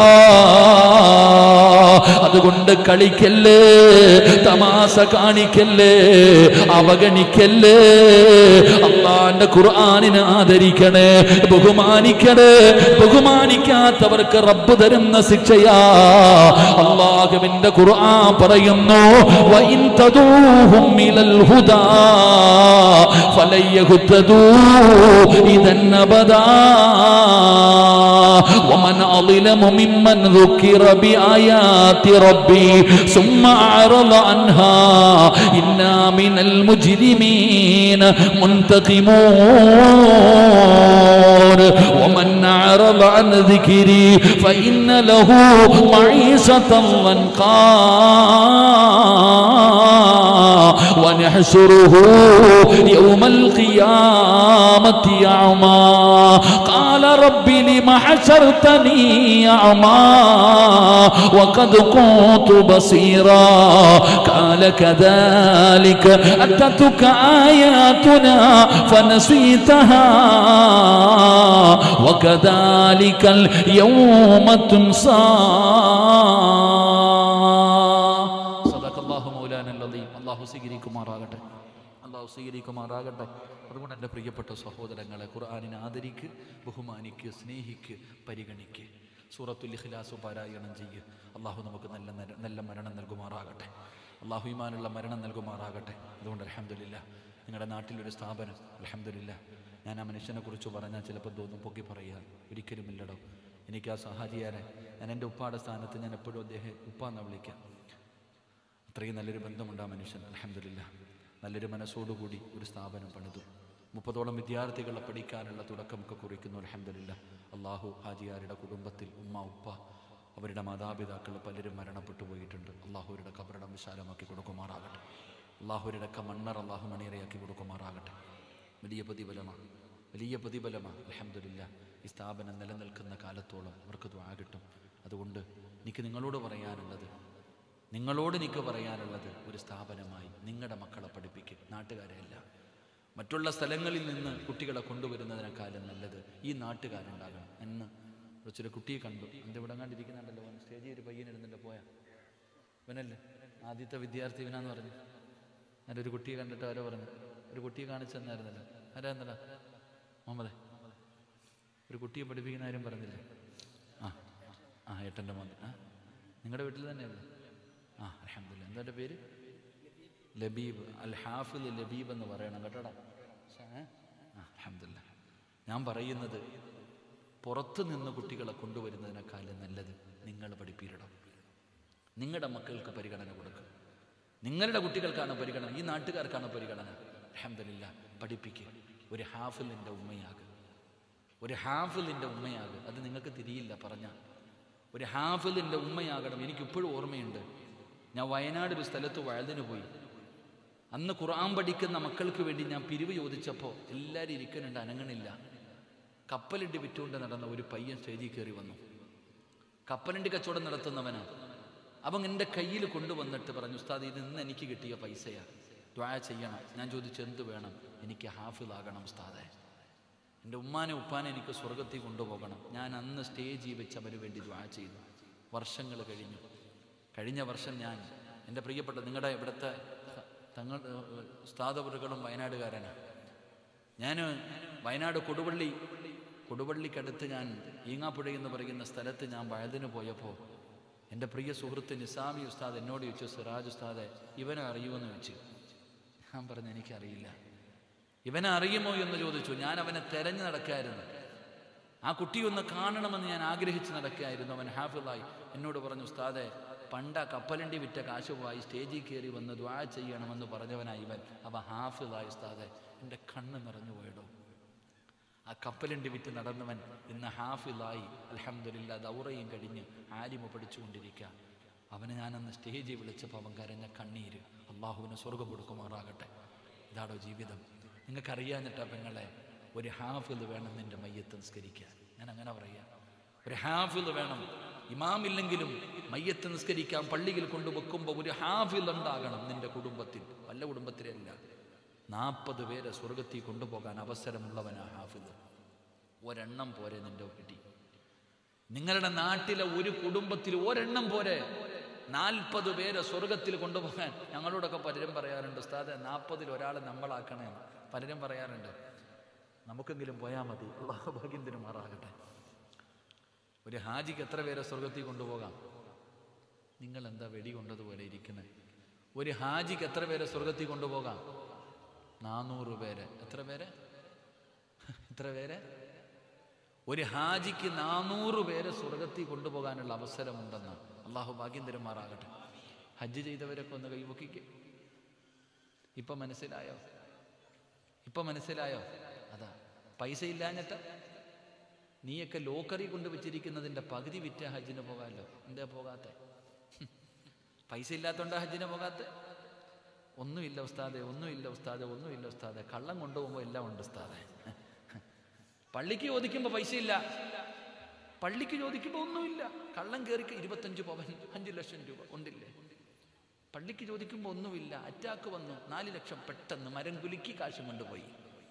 അതുകൊണ്ട് കളിക്കല്ലേ തമാശ കാണിക്കല്ലേ അവഗണിക്കല്ലേ അള്ളാന്റെ ഖുർആനിനെ ആദരിക്കണേ ബഹുമാനിക്കണേ ബഹുമാനിക്കാത്തവർക്ക് റബ്ബ് തരുന്ന ശിക്ഷയാ അള്ളാഹുവിന്റെ ഖുർആൻ പറയുന്നു വഇൻ തദൂഹും ഇലൽ ഹുദാ ഫലൻ യഹ്തദൂ ഇദൻ അബദാ ومن أظلم ممن ذكر بآيات ربي ثم أعرض عنها إنا من المجرمين منتقمون ومن أعرض عن ذكري فإن له معيشة ضنقا ونحشره يوم القيامة أعمى قال رب لم حشرتني أعمى وقد كنت بصيرا قال كذلك أتتك آياتنا فنسيتها وكذلك اليوم تنسى صدق الله مولانا العظيم الله സ്വീകരിക്കുമാറാകട്ടെ അള്ളാഹു സ്വീകരിക്കുമാറാകട്ടെ അതുകൊണ്ട് എൻ്റെ പ്രിയപ്പെട്ട സഹോദരങ്ങളെ ഖുർആാനിനെ ആദരിക്ക് ബഹുമാനിക്ക് സ്നേഹിക്ക് പരിഗണിക്ക് സൂറത്തുൽ ഇഖ്ലാസ് പാരായണം ചെയ്യുക അള്ളാഹു നമുക്ക് നല്ല നര- നല്ല മരണം നൽകുമാറാകട്ടെ അള്ളാഹു ഇമാനുള്ള മരണം നൽകുമാറാകട്ടെ അതുകൊണ്ട് അലഹമില്ല നിങ്ങളുടെ നാട്ടിലൊരു സ്ഥാപനം അലഹമില്ല ഞാൻ ആ മനുഷ്യനെ കുറിച്ച് പറഞ്ഞാൽ ചിലപ്പോൾ തോന്നും പൊക്കി പറയുക ഒരിക്കലുമില്ലടോ എനിക്ക് ആ സഹാജിയാരെ ഞാൻ എൻ്റെ ഉപ്പാടെ സ്ഥാനത്ത് ഞാൻ എപ്പോഴും അദ്ദേഹം ഉപ്പാന്ന് വിളിക്കാം അത്രയും നല്ലൊരു ബന്ധമുണ്ട് ആ മനുഷ്യൻ അലഹമില്ല നല്ലൊരു മനസ്സോടുകൂടി ഒരു സ്ഥാപനം പണിതു മുപ്പതോളം വിദ്യാർത്ഥികളെ പഠിക്കാനുള്ള തുടക്കമൊക്കെ കുറിക്കുന്നു അലഹമില്ല അള്ളാഹു ഹാജിയാരുടെ കുടുംബത്തിൽ ഉമ്മ ഉപ്പ അവരുടെ മാതാപിതാക്കൾ പലരും മരണപ്പെട്ടു പോയിട്ടുണ്ട് അള്ളാഹുരുടെ കബറിടം വിശാലമാക്കി കൊടുക്കുമാറാകട്ടെ അള്ളാഹുരുടെ മണ്ണർ അള്ളാഹു മണിയറയാക്കി കൊടുക്കുമാറാകട്ടെ വലിയ പ്രതിഫലമാണ് വലിയ പ്രതിഫലമാണ് അലഹമില്ല ഈ സ്ഥാപനം നിലനിൽക്കുന്ന കാലത്തോളം അവർക്ക് ദ്വാ കിട്ടും അതുകൊണ്ട് എനിക്ക് നിങ്ങളോട് പറയാനുള്ളത് നിങ്ങളോട് എനിക്ക് പറയാനുള്ളത് ഒരു സ്ഥാപനമായി നിങ്ങളുടെ മക്കളെ പഠിപ്പിക്കുക നാട്ടുകാരെ അല്ല മറ്റുള്ള സ്ഥലങ്ങളിൽ നിന്ന് കുട്ടികളെ കൊണ്ടുവരുന്നതിനേക്കാളും നല്ലത് ഈ നാട്ടുകാരുണ്ടാകണം എന്ന് കുറച്ചൊരു കുട്ടിയെ കണ്ടു എൻ്റെ ഇവിടെ കണ്ടിരിക്കുന്നുണ്ടല്ലോ അവൻ സ്റ്റേജിൽ ഒരു പയ്യൻ ഇരുന്നിട്ട് പോയാ ഇവനല്ലേ ആദ്യത്തെ വിദ്യാർത്ഥി ഇവനാന്ന് പറഞ്ഞു ഞാൻ ഒരു കുട്ടിയെ കണ്ടിട്ട് ആരോ പറഞ്ഞു ഒരു കുട്ടിയെ കാണിച്ചു തന്നായിരുന്നല്ലോ ആരാന്നടാ മുഹമ്മദേ ഒരു കുട്ടിയെ പഠിപ്പിക്കുന്ന ആരും പറഞ്ഞില്ലേ ആ ആ ഏട്ടൻ്റെ മോൻ ആ നിങ്ങളുടെ വീട്ടിൽ തന്നെയല്ലേ ആ അലഹമില്ല എന്താ എൻ്റെ പേര് ലബീബ് അൽ ഹാഫിൽ ലബീബ് എന്ന് പറയണം കേട്ടോടാ ഏ? ആ അലഹമില്ല ഞാൻ പറയുന്നത് പുറത്തു നിന്ന് കുട്ടികളെ കൊണ്ടുവരുന്നതിനേക്കാളും നല്ലത് നിങ്ങൾ പഠിപ്പിക്കണം നിങ്ങളുടെ മക്കൾക്ക് പരിഗണന കൊടുക്കുക നിങ്ങളുടെ കുട്ടികൾക്കാണ് പരിഗണന ഈ നാട്ടുകാർക്കാണ് പരിഗണന അലഹമില്ല പഠിപ്പിക്കുക ഒരു ഹാഫിലിൻ്റെ ഉമ്മയാകുക ഒരു ഹാഫിലിൻ്റെ ഉമ്മയാകുക അത് നിങ്ങൾക്ക് തിരിയില്ല പറഞ്ഞ ഒരു ഹാഫിലിൻ്റെ ഉമ്മയാകണം എനിക്കിപ്പോഴും ഓർമ്മയുണ്ട് ഞാൻ വയനാട് ഒരു സ്ഥലത്ത് വഴുതിന് പോയി അന്ന് ഖുർആൻ പഠിക്കുന്ന മക്കൾക്ക് വേണ്ടി ഞാൻ പിരിവ് ചോദിച്ചപ്പോൾ എല്ലാവരും ഇരിക്കുന്നുണ്ട് അനങ്ങണില്ല കപ്പലിട്ട് വിറ്റുകൊണ്ട് നടന്ന ഒരു പയ്യൻ സ്റ്റേജിൽ കയറി വന്നു കപ്പലിൻ്റെ കച്ചവടം നടത്തുന്നവനാണ് അവൻ എൻ്റെ കയ്യിൽ കൊണ്ടുവന്നിട്ട് പറഞ്ഞു ഉസ്താദ് ഇത് ഇന്ന് എനിക്ക് കിട്ടിയ പൈസയാണ് ദ്വാ ചെയ്യണം ഞാൻ ചോദിച്ചു എന്ത് വേണം എനിക്ക് ഹാഫിളാകണം ഉസ്താദെ എൻ്റെ ഉമ്മാനെ ഉപ്പാനെ എനിക്ക് സ്വർഗത്തിൽ കൊണ്ടുപോകണം ഞാൻ അന്ന് സ്റ്റേജിൽ വെച്ച് അവന് വേണ്ടി ദ്വാ ചെയ്തു വർഷങ്ങൾ കഴിഞ്ഞു കഴിഞ്ഞ വർഷം ഞാൻ എൻ്റെ പ്രിയപ്പെട്ട നിങ്ങളുടെ ഇവിടുത്തെ തങ്ങൾ സ്ഥാതവറുകളും വയനാടുകാരനാണ് ഞാൻ വയനാട് കൊടുവള്ളി കൊടുവള്ളിക്കടുത്ത് ഞാൻ ഈങ്ങാപ്പുഴ എന്ന് പറയുന്ന സ്ഥലത്ത് ഞാൻ വഴുതിന് പോയപ്പോൾ എൻ്റെ പ്രിയ സുഹൃത്ത് നിസാമി ഉസ്താദ് എന്നോട് ചോദിച്ചു സിറാജ് ഉസ്താദെ ഇവനെ അറിയുമെന്ന് ചോദിച്ചു ഞാൻ പറഞ്ഞു എനിക്കറിയില്ല ഇവനെ അറിയുമോ എന്ന് ചോദിച്ചു ഞാൻ അവനെ തെരഞ്ഞു നടക്കായിരുന്നു ആ കുട്ടി ഒന്ന് കാണണമെന്ന് ഞാൻ ആഗ്രഹിച്ച് നടക്കുകയായിരുന്നു അവൻ ഹാഫിളായി എന്നോട് പറഞ്ഞു ഉസ്താദെ പണ്ട കപ്പലണ്ടി വിറ്റ കാശുമായി സ്റ്റേജിൽ കയറി വന്ന് ദ്വാ ചെയ്യണമെന്ന് പറഞ്ഞവനായി ഇവൻ അവ ഹാഫിളായി ഉസ്താദെ എൻ്റെ കണ്ണ് നിറഞ്ഞു പോയടോ ആ കപ്പലണ്ടി വിറ്റ് നടന്നവൻ ഇന്ന് ഹാഫിളായി അലഹമില്ല ദൗറയും കഴിഞ്ഞ് ആലിമ പഠിച്ചുകൊണ്ടിരിക്കുക അവനെ ഞാനന്ന് സ്റ്റേജിൽ വിളിച്ചപ്പോൾ അവൻ കരഞ്ഞ കണ്ണീര് അള്ളാഹുവിന് സ്വർഗം കൊടുക്കുമാറാകട്ടെ ഇതാടോ ജീവിതം നിങ്ങൾക്കറിയാഞ്ഞിട്ടാ പെങ്ങളെ ഒരു ഹാഫിൽ വേണം നിന്റെ മയ്യത്ത് നിസ്കരിക്കാൻ ഞാൻ അങ്ങനെ പറയാം ഒരു ഹാഫിൽ വേണം ഇമാമില്ലെങ്കിലും മയ്യത്ത് നിസ്കരിക്കാൻ പള്ളിയിൽ കൊണ്ട് വെക്കുമ്പോൾ ഒരു ഹാഫിൽ ഉണ്ടാകണം നിന്റെ കുടുംബത്തിൽ വല്ല കുടുംബത്തിലല്ല നാൽപ്പത് പേരെ സ്വർഗത്തിൽ കൊണ്ടുപോകാൻ അവസരമുള്ളവനാ ഹാഫിദ് ഒരെണ്ണം പോരെ നിന്റെ വീട്ടിൽ നിങ്ങളുടെ നാട്ടിലെ ഒരു കുടുംബത്തിൽ ഒരെണ്ണം പോരെ നാൽപ്പത് പേരെ സ്വർഗത്തിൽ കൊണ്ടുപോകാൻ ഞങ്ങളോടൊക്കെ പലരും പറയാറുണ്ട് ഉസ്താദെ നാൽപ്പതിൽ ഒരാളെ നമ്മളാക്കണേ പലരും പറയാറുണ്ട് നമുക്കെങ്കിലും പോയാൽ മതി അള്ളാഹു ഭാഗ്യം തിരുമാറാകട്ടെ ഒരു ഹാജിക്ക് എത്ര പേരെ സ്വർഗത്തിൽ കൊണ്ടുപോകാം നിങ്ങൾ എന്താ വെടി കൊണ്ടതുപോലെ ഇരിക്കുന്നത് ഒരു ഹാജിക്ക് എത്ര പേരെ സ്വർഗത്തിൽ കൊണ്ടുപോകാം നാനൂറ് പേരെ എത്ര പേരെ എത്ര പേരെ ഒരു ഹാജിക്ക് നാനൂറ് പേരെ സ്വർഗത്തിൽ കൊണ്ടുപോകാനുള്ള അവസരമുണ്ടെന്ന് അള്ളാഹു ഭാഗ്യം തരുമാറാകട്ടെ ഹജ്ജ് ചെയ്തവരൊക്കെ ഒന്ന് കൈപൊക്കിക്ക് ഇപ്പൊ മനസ്സിലായോ ഇപ്പൊ മനസ്സിലായോ അതാ പൈസ ഇല്ലാഞ്ഞിട്ട് നീയൊക്കെ ലോക്കറി കൊണ്ട് വെച്ചിരിക്കുന്നതിൻ്റെ പകുതി വിറ്റ ഹജ്ജിന് പോകാമല്ലോ എന്താ പോകാത്തെ പൈസ ഇല്ലാത്തതുകൊണ്ടാ ഹജ്ജിന് പോകാത്തെ ഒന്നുമില്ല ഉസ്താദെ ഒന്നുമില്ല ഉസ്താദെ ഒന്നുമില്ല ഉസ്താദെ കള്ളം കൊണ്ടുപോകുമ്പോൾ എല്ലാം ഉണ്ട് ഉസ്താദെ പള്ളിക്ക് ചോദിക്കുമ്പോൾ പൈസ ഇല്ല പള്ളിക്ക് ചോദിക്കുമ്പോൾ ഒന്നുമില്ല കള്ളം കയറി ഇരുപത്തഞ്ച് പവൻ അഞ്ച് ലക്ഷം രൂപ ഉണ്ടില്ലേ പള്ളിക്ക് ചോദിക്കുമ്പോൾ ഒന്നുമില്ല അറ്റാക്ക് വന്നു നാല് ലക്ഷം പെട്ടെന്ന് മരം കുലുക്കി കാശും കൊണ്ടുപോയി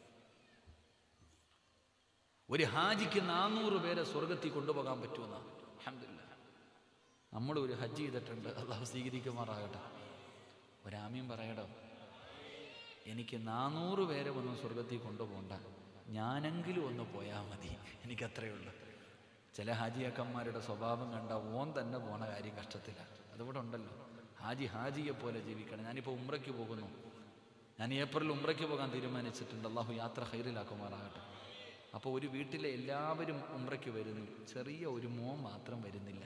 ഒരു ഹാജിക്ക് നാനൂറ് പേരെ സ്വർഗത്തിൽ കൊണ്ടുപോകാൻ പറ്റുമെന്ന അഹമ്മദില്ല നമ്മൾ ഒരു ഹജ്ജ് ചെയ്തിട്ടുണ്ട് അള്ളാഹു സ്വീകരിക്കുമാറാകട്ടെ ഒരാമ്യം പറയടോ എനിക്ക് നാനൂറ് പേരെ ഒന്നും സ്വർഗത്തിൽ കൊണ്ടുപോകണ്ട ഞാനെങ്കിലും ഒന്ന് പോയാൽ മതി എനിക്കത്രയേ ഉള്ളൂ ചില ഹാജിയക്കന്മാരുടെ സ്വഭാവം കണ്ട ഓൻ തന്നെ പോണ കാര്യം കഷ്ടത്തില്ല അതിവിടെ ഉണ്ടല്ലോ ഹാജി ഹാജിയെ പോലെ ജീവിക്കണം ഞാനിപ്പോൾ ഉമ്രയ്ക്ക് പോകുന്നു ഞാൻ ഏപ്രിൽ ഉമ്രയ്ക്ക് പോകാൻ തീരുമാനിച്ചിട്ടുണ്ട് അള്ളാഹു യാത്ര ഹൈറിലാക്കുമാറാകട്ടെ അപ്പോൾ ഒരു വീട്ടിലെ എല്ലാവരും ഉമ്രയ്ക്ക് വരുന്നു ചെറിയ ഒരു മോൻ മാത്രം വരുന്നില്ല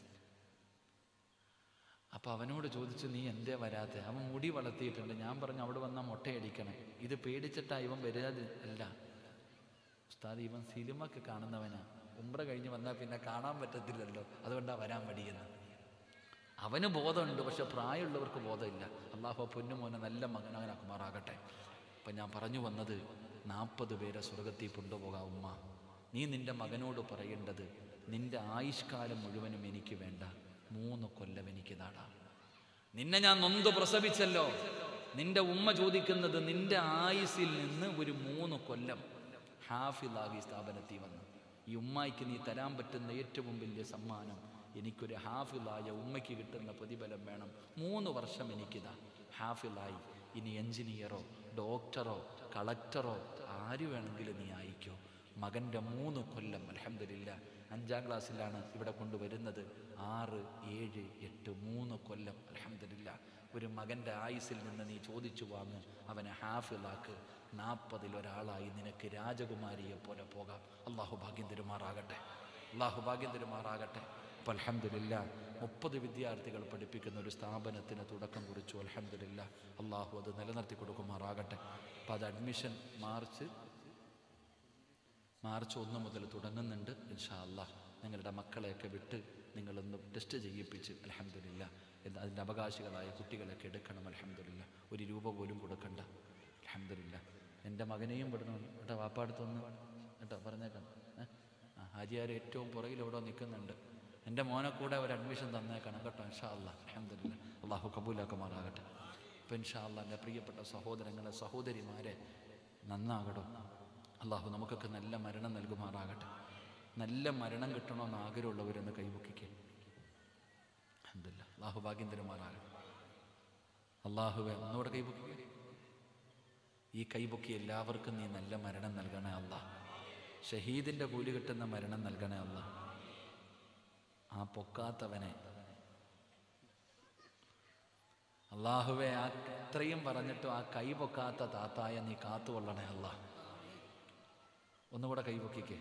അപ്പോൾ അവനോട് ചോദിച്ചു നീ എന്തേ വരാത്തെ അവൻ മുടി വളർത്തിയിട്ടുണ്ട് ഞാൻ പറഞ്ഞു അവിടെ വന്നാൽ മുട്ടയടിക്കണേ ഇത് പേടിച്ചിട്ടാ ഇവൻ വരാതെ അല്ല ഉസ്താദ് ഇവൻ സിനിമക്ക് കാണുന്നവനാ ഉമ്ര കഴിഞ്ഞ് വന്നാൽ പിന്നെ കാണാൻ പറ്റത്തില്ലല്ലോ അതുകൊണ്ടാണ് വരാൻ മടിയെന്ന് അവന് ബോധമുണ്ട് പക്ഷെ പ്രായമുള്ളവർക്ക് ബോധമില്ല അള്ളാഹു പൊന്നുമോനെ നല്ല മകനവനാക്കുമാറാകട്ടെ അപ്പം ഞാൻ പറഞ്ഞു വന്നത് നാൽപ്പത് പേരെ സ്വർഗത്തിൽ കൊണ്ടുപോകാം ഉമ്മ നീ നിന്റെ മകനോട് പറയേണ്ടത് നിന്റെ ആയുഷ്കാലം മുഴുവനും എനിക്ക് വേണ്ട മൂന്ന് കൊല്ലം എനിക്ക് നാടാം നിന്നെ ഞാൻ നൊന്ത് പ്രസവിച്ചല്ലോ നിന്റെ ഉമ്മ ചോദിക്കുന്നത് നിന്റെ ആയുസിൽ നിന്ന് ഒരു മൂന്ന് കൊല്ലം ഹാഫിലാഹി സ്ഥാപനത്തിൽ വന്നു ഈ ഉമ്മായിക്ക് നീ തരാൻ പറ്റുന്ന ഏറ്റവും വലിയ സമ്മാനം എനിക്കൊരു ഹാഫിലായ ഉമ്മയ്ക്ക് കിട്ടുന്ന പ്രതിഫലം വേണം മൂന്ന് വർഷം എനിക്കിതാ ഹാഫിലായി ഇനി എഞ്ചിനീയറോ ഡോക്ടറോ കളക്ടറോ ആര് വേണമെങ്കിലും നീ അയക്കോ മകൻ്റെ മൂന്ന് കൊല്ലം അലഹമില്ല അഞ്ചാം ക്ലാസ്സിലാണ് ഇവിടെ കൊണ്ടുവരുന്നത് ആറ് ഏഴ് എട്ട് മൂന്ന് കൊല്ലം അലഹമില്ല ഒരു മകൻ്റെ ആയുസിൽ നിന്ന് നീ ചോദിച്ചു വാങ്ങ് അവനെ ഹാഫിലാക്ക് നാൽപ്പതിൽ ഒരാളായി നിനക്ക് രാജകുമാരിയെ പോലെ പോകാം അള്ളാഹു ഭാഗ്യം തരുമാറാകട്ടെ അള്ളാഹു ഭാഗ്യം തരുമാറാകട്ടെ അപ്പം അലഹമില്ല മുപ്പത് വിദ്യാർത്ഥികൾ പഠിപ്പിക്കുന്ന ഒരു സ്ഥാപനത്തിന് തുടക്കം കുറിച്ചു അലഹമില്ല അള്ളാഹു അത് നിലനിർത്തി കൊടുക്കുമാറാകട്ടെ അപ്പം അത് അഡ്മിഷൻ മാർച്ച് മാർച്ച് ഒന്ന് മുതൽ തുടങ്ങുന്നുണ്ട് ഇൻഷാ അല്ലാ നിങ്ങളുടെ മക്കളെയൊക്കെ വിട്ട് നിങ്ങളൊന്ന് ടെസ്റ്റ് ചെയ്യിപ്പിച്ച് അലഹമില്ല എന്ന് അതിൻ്റെ അവകാശികളായ കുട്ടികളൊക്കെ എടുക്കണം അലഹമില്ല ഒരു രൂപ പോലും കൊടുക്കണ്ട അലഹമില്ല എൻ്റെ മകനെയും വിടണം കേട്ടോ വാപ്പാടുത്തൊന്ന് കേട്ടോ പറഞ്ഞേക്കാം ഏ? ആ ഹാജിയാർ ഏറ്റവും പുറകിൽ എവിടെ നിൽക്കുന്നുണ്ട് എൻ്റെ മോനെ കൂടെ ഒരു അഡ്മിഷൻ തന്നേക്കണം കേട്ടോ ഇൻഷാ അല്ലാ അലഹമില്ല അള്ളാഹു കബൂലാക്കുമാറാകട്ടെ അപ്പം ഇൻഷാ അല്ലാ എൻ്റെ പ്രിയപ്പെട്ട സഹോദരങ്ങളെ സഹോദരിമാരെ നന്നാകടോ അള്ളാഹു നമുക്കൊക്കെ നല്ല മരണം നൽകുമാറാകട്ടെ നല്ല മരണം കിട്ടണമെന്ന് ആഗ്രഹമുള്ളവരൊന്ന് കൈപൊക്കിക്കേ അഹമ്മദില്ല അള്ളാഹു ഭാഗ്യം തരുമാറാകട്ടെ അള്ളാഹുവെ ഒന്നുകൂടെ കൈപൊക്കിക്കേ ഈ കൈപൊക്കി എല്ലാവർക്കും നീ നല്ല മരണം നൽകണേ അല്ല ഷഹീദിൻ്റെ കൂലി കിട്ടുന്ന മരണം നൽകണേ അല്ല ആ പൊക്കാത്തവനെ അള്ളാഹുവെ ആ അത്രയും പറഞ്ഞിട്ടും ആ കൈ പൊക്കാത്ത താത്തായ നീ കാത്തുകൊള്ളണേ അല്ല ഒന്നുകൂടെ കൈ പൊക്കിക്കേ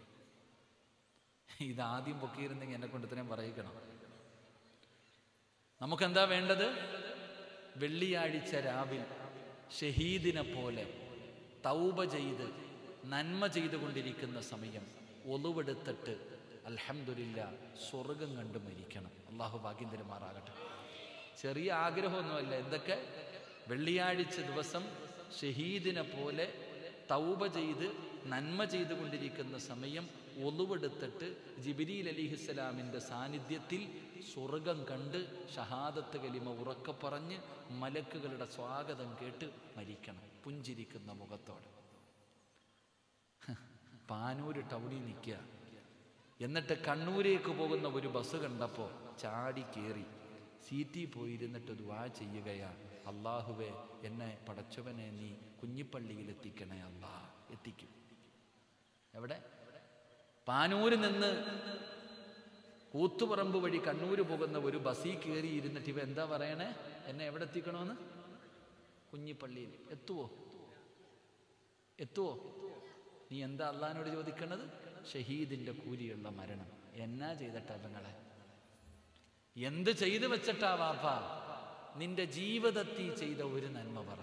ഇത് ആദ്യം പൊക്കിയിരുന്നെങ്കിൽ എന്നെ കൊണ്ട് ഇത്രയും പറയിക്കണം നമുക്കെന്താ വേണ്ടത് വെള്ളിയാഴ്ച രാവിൽ ഷഹീദിനെ പോലെ തൗബ ചെയ്ത് നന്മ ചെയ്തുകൊണ്ടിരിക്കുന്ന സമയം ഒളിവെടുത്തിട്ട് അൽഹംദുലില്ല സ്വർഗം കണ്ട് മരിക്കണം അള്ളാഹു ഭാഗ്യം തരുമാറാകട്ടെ ചെറിയ ആഗ്രഹമൊന്നുമല്ല എന്തൊക്കെ വെള്ളിയാഴ്ച ദിവസം ഷഹീദിനെ പോലെ തൗബ ചെയ്ത് നന്മ ചെയ്തുകൊണ്ടിരിക്കുന്ന സമയം ഒളിവെടുത്തിട്ട് ജിബിരിൽ അലിഹിസ്സലാമിൻ്റെ സാന്നിധ്യത്തിൽ സ്വർഗം കണ്ട് ഷഹാദത്ത് കലിമ ഉറക്കെ പറഞ്ഞ് മലക്കുകളുടെ സ്വാഗതം കേട്ട് മരിക്കണം പുഞ്ചിരിക്കുന്ന മുഖത്തോടെ പാനൂര് ടൗണിൽ നിൽക്കുക എന്നിട്ട് കണ്ണൂരേക്ക് പോകുന്ന ഒരു ബസ് കണ്ടപ്പോൾ ചാടി കയറി സീറ്റിൽ പോയിരുന്നിട്ട് ദുവാ ചെയ്യുകയാ അള്ളാഹുവെ എന്നെ പടച്ചവനെ നീ കുഞ്ഞിപ്പള്ളിയിൽ എത്തിക്കണേ അല്ലാ എത്തിക്കും എവിടെ പാനൂര് നിന്ന് കൂത്തുപറമ്പ് വഴി കണ്ണൂര് പോകുന്ന ഒരു ബസ്സിൽ കയറി ഇരുന്നിട്ട് ഇവ എന്താ പറയണേ എന്നെ എവിടെ എത്തിക്കണമെന്ന് കുഞ്ഞിപ്പള്ളിയിൽ എത്തുവോ എത്തുവോ നീ എന്താ അള്ളഹാനോട് ചോദിക്കണത് ഷഹീദിന്റെ കൂലിയുള്ള മരണം എന്നാ ചെയ്തിട്ടാ പെങ്ങളെ എന്ത് ചെയ്തു വെച്ചിട്ടാ വാപ്പ നിന്റെ ജീവിതത്തിൽ ചെയ്ത ഒരു നന്മ പറ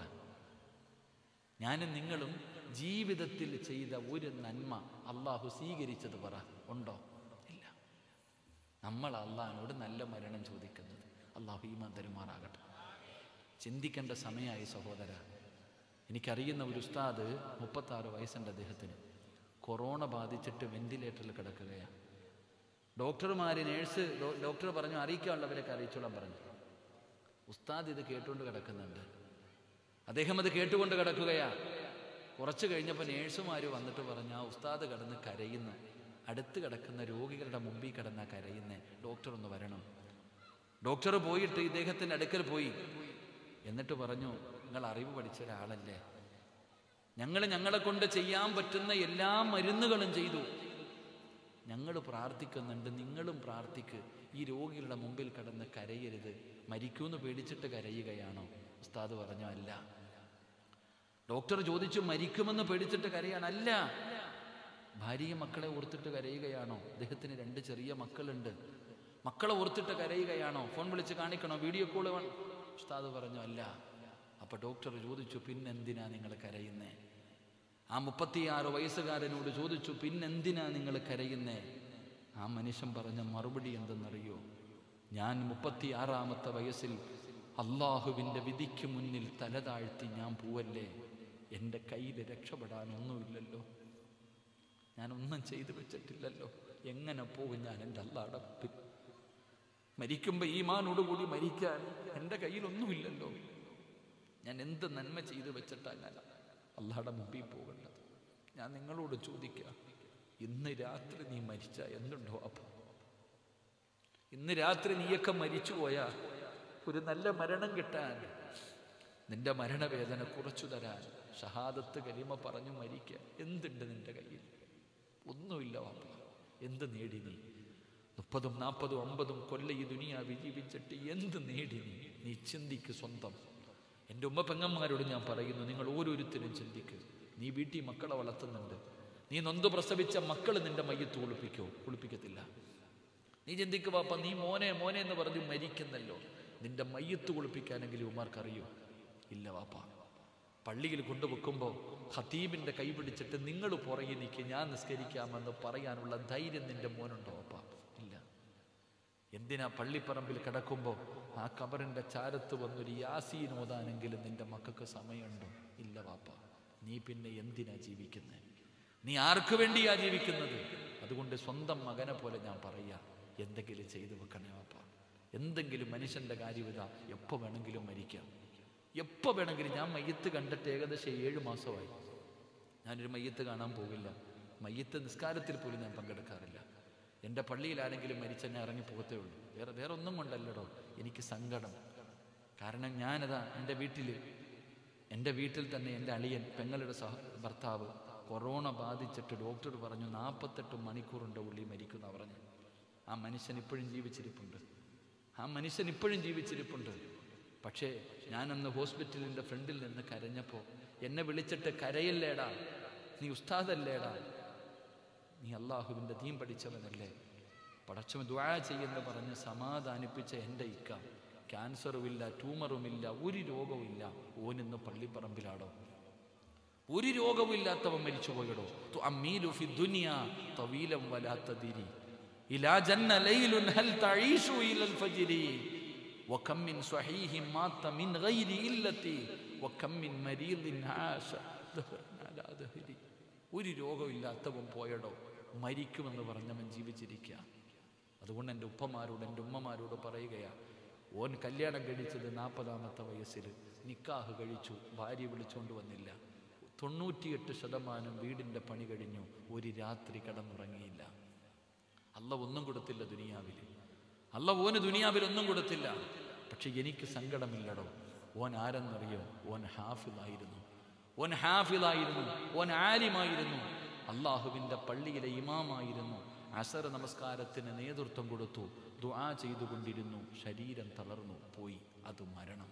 ഞാനും നിങ്ങളും ജീവിതത്തിൽ ചെയ്ത ഒരു നന്മ അള്ളാഹു സ്വീകരിച്ചത് പറ ഉണ്ടോ ഇല്ല നമ്മൾ അള്ളഹാനോട് നല്ല മരണം ചോദിക്കുന്നത് അള്ളാഹു ഈമാൻ തരുമാറാകട്ടെ ചിന്തിക്കേണ്ട സമയമായി സഹോദര എനിക്കറിയുന്ന ഒരു ഉസ്താദ് മുപ്പത്താറ് വയസ്സുണ്ട് അദ്ദേഹത്തിന് കൊറോണ ബാധിച്ചിട്ട് വെന്റിലേറ്ററിൽ കിടക്കുകയാണ് ഡോക്ടർമാർ നേഴ്സ് ഡോക്ടർ പറഞ്ഞു അറിയിക്കാനുള്ളവരൊക്കെ അറിയിച്ചോളാൻ പറഞ്ഞു ഉസ്താദ് ഇത് കേട്ടുകൊണ്ട് കിടക്കുന്നുണ്ട് അദ്ദേഹം അത് കേട്ടുകൊണ്ട് കിടക്കുകയാ കുറച്ച് കഴിഞ്ഞപ്പോൾ നേഴ്സുമാർ വന്നിട്ട് പറഞ്ഞു ആ ഉസ്താദ് കിടന്ന് കരയുന്ന അടുത്ത് കിടക്കുന്ന രോഗികളുടെ മുമ്പിൽ കിടന്ന കരയുന്ന ഡോക്ടർ ഒന്ന് വരണം ഡോക്ടർ പോയിട്ട് ഇദ്ദേഹത്തിൻ്റെ അടുക്കൽ പോയി എന്നിട്ട് പറഞ്ഞു നിങ്ങൾ അറിവ് പഠിച്ച ഒരാളല്ലേ ഞങ്ങൾ ഞങ്ങളെ കൊണ്ട് ചെയ്യാൻ പറ്റുന്ന എല്ലാ മരുന്നുകളും ചെയ്തു ഞങ്ങൾ പ്രാർത്ഥിക്കുന്നുണ്ട് നിങ്ങളും പ്രാർത്ഥിക്ക് ഈ രോഗികളുടെ മുമ്പിൽ കിടന്ന് കരയരുത് മരിക്കൂന്ന് പേടിച്ചിട്ട് കരയുകയാണോ ഉസ്താദ് പറഞ്ഞു അല്ല ഡോക്ടർ ചോദിച്ചു മരിക്കുമെന്ന് പേടിച്ചിട്ട് കരയാണ് അല്ല ഭാര്യയും മക്കളെ ഓർത്തിട്ട് കരയുകയാണോ അദ്ദേഹത്തിന് രണ്ട് ചെറിയ മക്കളുണ്ട് മക്കളെ ഓർത്തിട്ട് കരയുകയാണോ ഫോൺ വിളിച്ച് കാണിക്കണോ വീഡിയോ കോള് ഉസ്താദ് പറഞ്ഞു അല്ല അപ്പൊ ഡോക്ടർ ചോദിച്ചു പിന്നെന്തിനാ നിങ്ങൾ കരയുന്നേ ആ മുപ്പത്തിയാറ് വയസ്സുകാരനോട് ചോദിച്ചു പിന്നെന്തിനാ നിങ്ങൾ കരയുന്നേ ആ മനുഷ്യൻ പറഞ്ഞ മറുപടി എന്തെന്നറിയോ ഞാൻ മുപ്പത്തിയാറാമത്തെ വയസ്സിൽ അള്ളാഹുവിൻ്റെ വിധിക്ക് മുന്നിൽ തല താഴ്ത്തി ഞാൻ പോവല്ലേ എൻ്റെ കയ്യിൽ രക്ഷപ്പെടാൻ ഒന്നുമില്ലല്ലോ ഞാനൊന്നും ചെയ്തു വെച്ചിട്ടില്ലല്ലോ എങ്ങനെ പോകും ഞാൻ എൻ്റെ അള്ളാടപ്പിൽ മരിക്കുമ്പോൾ ഈമാനോടുകൂടി മരിക്കാൻ എൻ്റെ കയ്യിലൊന്നുമില്ലല്ലോ ഞാൻ എന്ത് നന്മ ചെയ്തു വെച്ചിട്ടാണ് ഞാൻ അള്ളാഹയുടെ മുമ്പിൽ പോകേണ്ടത് ഞാൻ നിങ്ങളോട് ചോദിക്കുക ഇന്ന് രാത്രി നീ മരിച്ച എന്തുണ്ടോ അപ്പം ഇന്ന് രാത്രി നീയൊക്കെ മരിച്ചു പോയാ ഒരു നല്ല മരണം കിട്ടാൻ നിന്റെ മരണവേദന കുറച്ചു തരാൻ ഷഹാദത്ത് കലിമ പറഞ്ഞു മരിക്കുക എന്തുണ്ട് നിന്റെ കയ്യിൽ ഒന്നുമില്ല വാപ്പ എന്ത് നേടി നീ മുപ്പതും നാൽപ്പതും അമ്പതും കൊല്ല ഈ ദുനിയാവി ജീവിച്ചിട്ട് എന്ത് നേടി നീ നീ ചിന്തിക്ക് സ്വന്തം എൻ്റെ ഉമ്മ പെങ്ങന്മാരോട് ഞാൻ പറയുന്നു നിങ്ങൾ ഓരോരുത്തരും ചിന്തിക്ക് നീ വീട്ടിൽ മക്കളെ വളർത്തുന്നുണ്ട് നീ നൊന്ത് പ്രസവിച്ച മക്കൾ നിന്റെ മയ്യത്ത് കുളിപ്പിക്കോ കുളിപ്പിക്കത്തില്ല നീ ചിന്തിക്ക് പാപ്പ നീ മോനെ മോനെ എന്ന് പറഞ്ഞ് മരിക്കുന്നല്ലോ നിന്റെ മയ്യത്ത് കുളിപ്പിക്കാനെങ്കിലും ഉമാർക്കറിയോ ഇല്ല വാപ്പ പള്ളിയിൽ കൊണ്ടുവെക്കുമ്പോൾ ഹത്തീബിൻ്റെ കൈ പിടിച്ചിട്ട് നിങ്ങൾ പുറകെ നിൽക്കുക ഞാൻ നിസ്കരിക്കാമെന്ന് പറയാനുള്ള ധൈര്യം നിന്റെ മോനുണ്ടോ വാപ്പ ഇല്ല എന്തിനാ പള്ളിപ്പറമ്പിൽ കിടക്കുമ്പോൾ ആ കബറിൻ്റെ ചാരത്ത് വന്നൊരു യാസീൻ ഓതാനെങ്കിലും നിന്റെ മക്കൾക്ക് സമയമുണ്ടോ ഇല്ല വാപ്പ നീ പിന്നെ എന്തിനാ ജീവിക്കുന്നത് നീ ആർക്കു വേണ്ടിയാ ജീവിക്കുന്നത് അതുകൊണ്ട് സ്വന്തം മകനെ പോലെ ഞാൻ പറയാ എന്തെങ്കിലും ചെയ്തു വെക്കണേ വാപ്പ എന്തെങ്കിലും മനുഷ്യൻ്റെ കാര്യം ഇതാ എപ്പോൾ വേണമെങ്കിലും മരിക്കാം എപ്പോൾ വേണമെങ്കിലും ഞാൻ മയ്യത്ത് കണ്ടിട്ട് ഏകദേശം ഏഴ് മാസമായി ഞാനൊരു മയ്യത്ത് കാണാൻ പോകില്ല മയ്യത്ത് നിസ്കാരത്തിൽ പോലും ഞാൻ പങ്കെടുക്കാറില്ല എൻ്റെ പള്ളിയിൽ ആരെങ്കിലും മരിച്ചെന്നെ ഇറങ്ങി പോകത്തേ ഉള്ളൂ വേറെ വേറെ ഒന്നും കൊണ്ടല്ലടോ എനിക്ക് സങ്കടം കാരണം ഞാനതാ എൻ്റെ വീട്ടിൽ എൻ്റെ വീട്ടിൽ തന്നെ എൻ്റെ അളിയൻ പെങ്ങളുടെ സഹ ഭർത്താവ് കൊറോണ ബാധിച്ചിട്ട് ഡോക്ടർ പറഞ്ഞു നാൽപ്പത്തെട്ട് മണിക്കൂറിൻ്റെ ഉള്ളിൽ മരിക്കുന്ന പറഞ്ഞു ആ മനുഷ്യൻ ഇപ്പോഴും ജീവിച്ചിരിപ്പുണ്ട് ആ മനുഷ്യൻ ഇപ്പോഴും ജീവിച്ചിരിപ്പുണ്ട് പക്ഷേ ഞാനന്ന് ഹോസ്പിറ്റലിൻ്റെ ഫ്രണ്ടിൽ നിന്ന് കരഞ്ഞപ്പോൾ എന്നെ വിളിച്ചിട്ട് കരയല്ലേടാ നീ ഉസ്താദല്ലേടാ നീ അള്ളാഹുവിൻ്റെ ദീൻ പഠിച്ചവനല്ലേ പടച്ചവൻ ദ്വാ ചെയ്യുന്ന പറഞ്ഞ് സമാധാനിപ്പിച്ച എൻ്റെ ഇക്ക ക്യാൻസറുമില്ല ട്യൂമറുമില്ല ഒരു രോഗവുമില്ല ഓനിന്ന് പള്ളിപ്പറമ്പിലാടോ ഒരു രോഗവുമില്ലാത്തവൻ മരിച്ചു പോയടോ തു അമ്മീലു ഫി ദുനിയ തവീലം വലാത്തതിരി ഇലാ ജന്ന ലൈലുൻ ഹൽ തഈഷു ഇലൽ ഫജ്രി وكم من صحيح مات من غير إلتي وكم من مريض عاش دهرا على دهري ഒരു രോഗമില്ലാത്തവൻ പോയടോ മരിക്കുമെന്ന് പറഞ്ഞവൻ ജീവിച്ചിരിക്കുക അതുകൊണ്ട് എൻ്റെ ഉപ്പമാരോട് എൻ്റെ ഉമ്മമാരോട് പറയുകയാണ് ഓൻ കല്യാണം കഴിച്ചത് നാൽപ്പതാമത്തെ വയസ്സിൽ നിക്കാഹ് കഴിച്ചു ഭാര്യ വിളിച്ചുകൊണ്ട് വന്നില്ല തൊണ്ണൂറ്റിയെട്ട് ശതമാനം വീടിൻ്റെ പണി കഴിഞ്ഞു ഒരു രാത്രി കിടന്നുറങ്ങിയില്ല അല്ല ഒന്നും കൊടുത്തില്ല ദുനിയാവിൽ അല്ല ഓന് ദുനിയാവിൽ ഒന്നും കൊടുത്തില്ല പക്ഷെ എനിക്ക് സങ്കടമില്ലടോ ഓൻ ആരെന്നറിയോ ഓൻ ഹാഫിലായിരുന്നു ഓൻ ഹാഫിലായിരുന്നു ഓൻ ആലിമായിരുന്നു അള്ളാഹുവിൻ്റെ പള്ളിയിലെ ഇമാമായിരുന്നു അസർ നമസ്കാരത്തിന് നേതൃത്വം കൊടുത്തു ദുആ ചെയ്തുകൊണ്ടിരുന്നു ശരീരം തളർന്നു പോയി അത് മരണം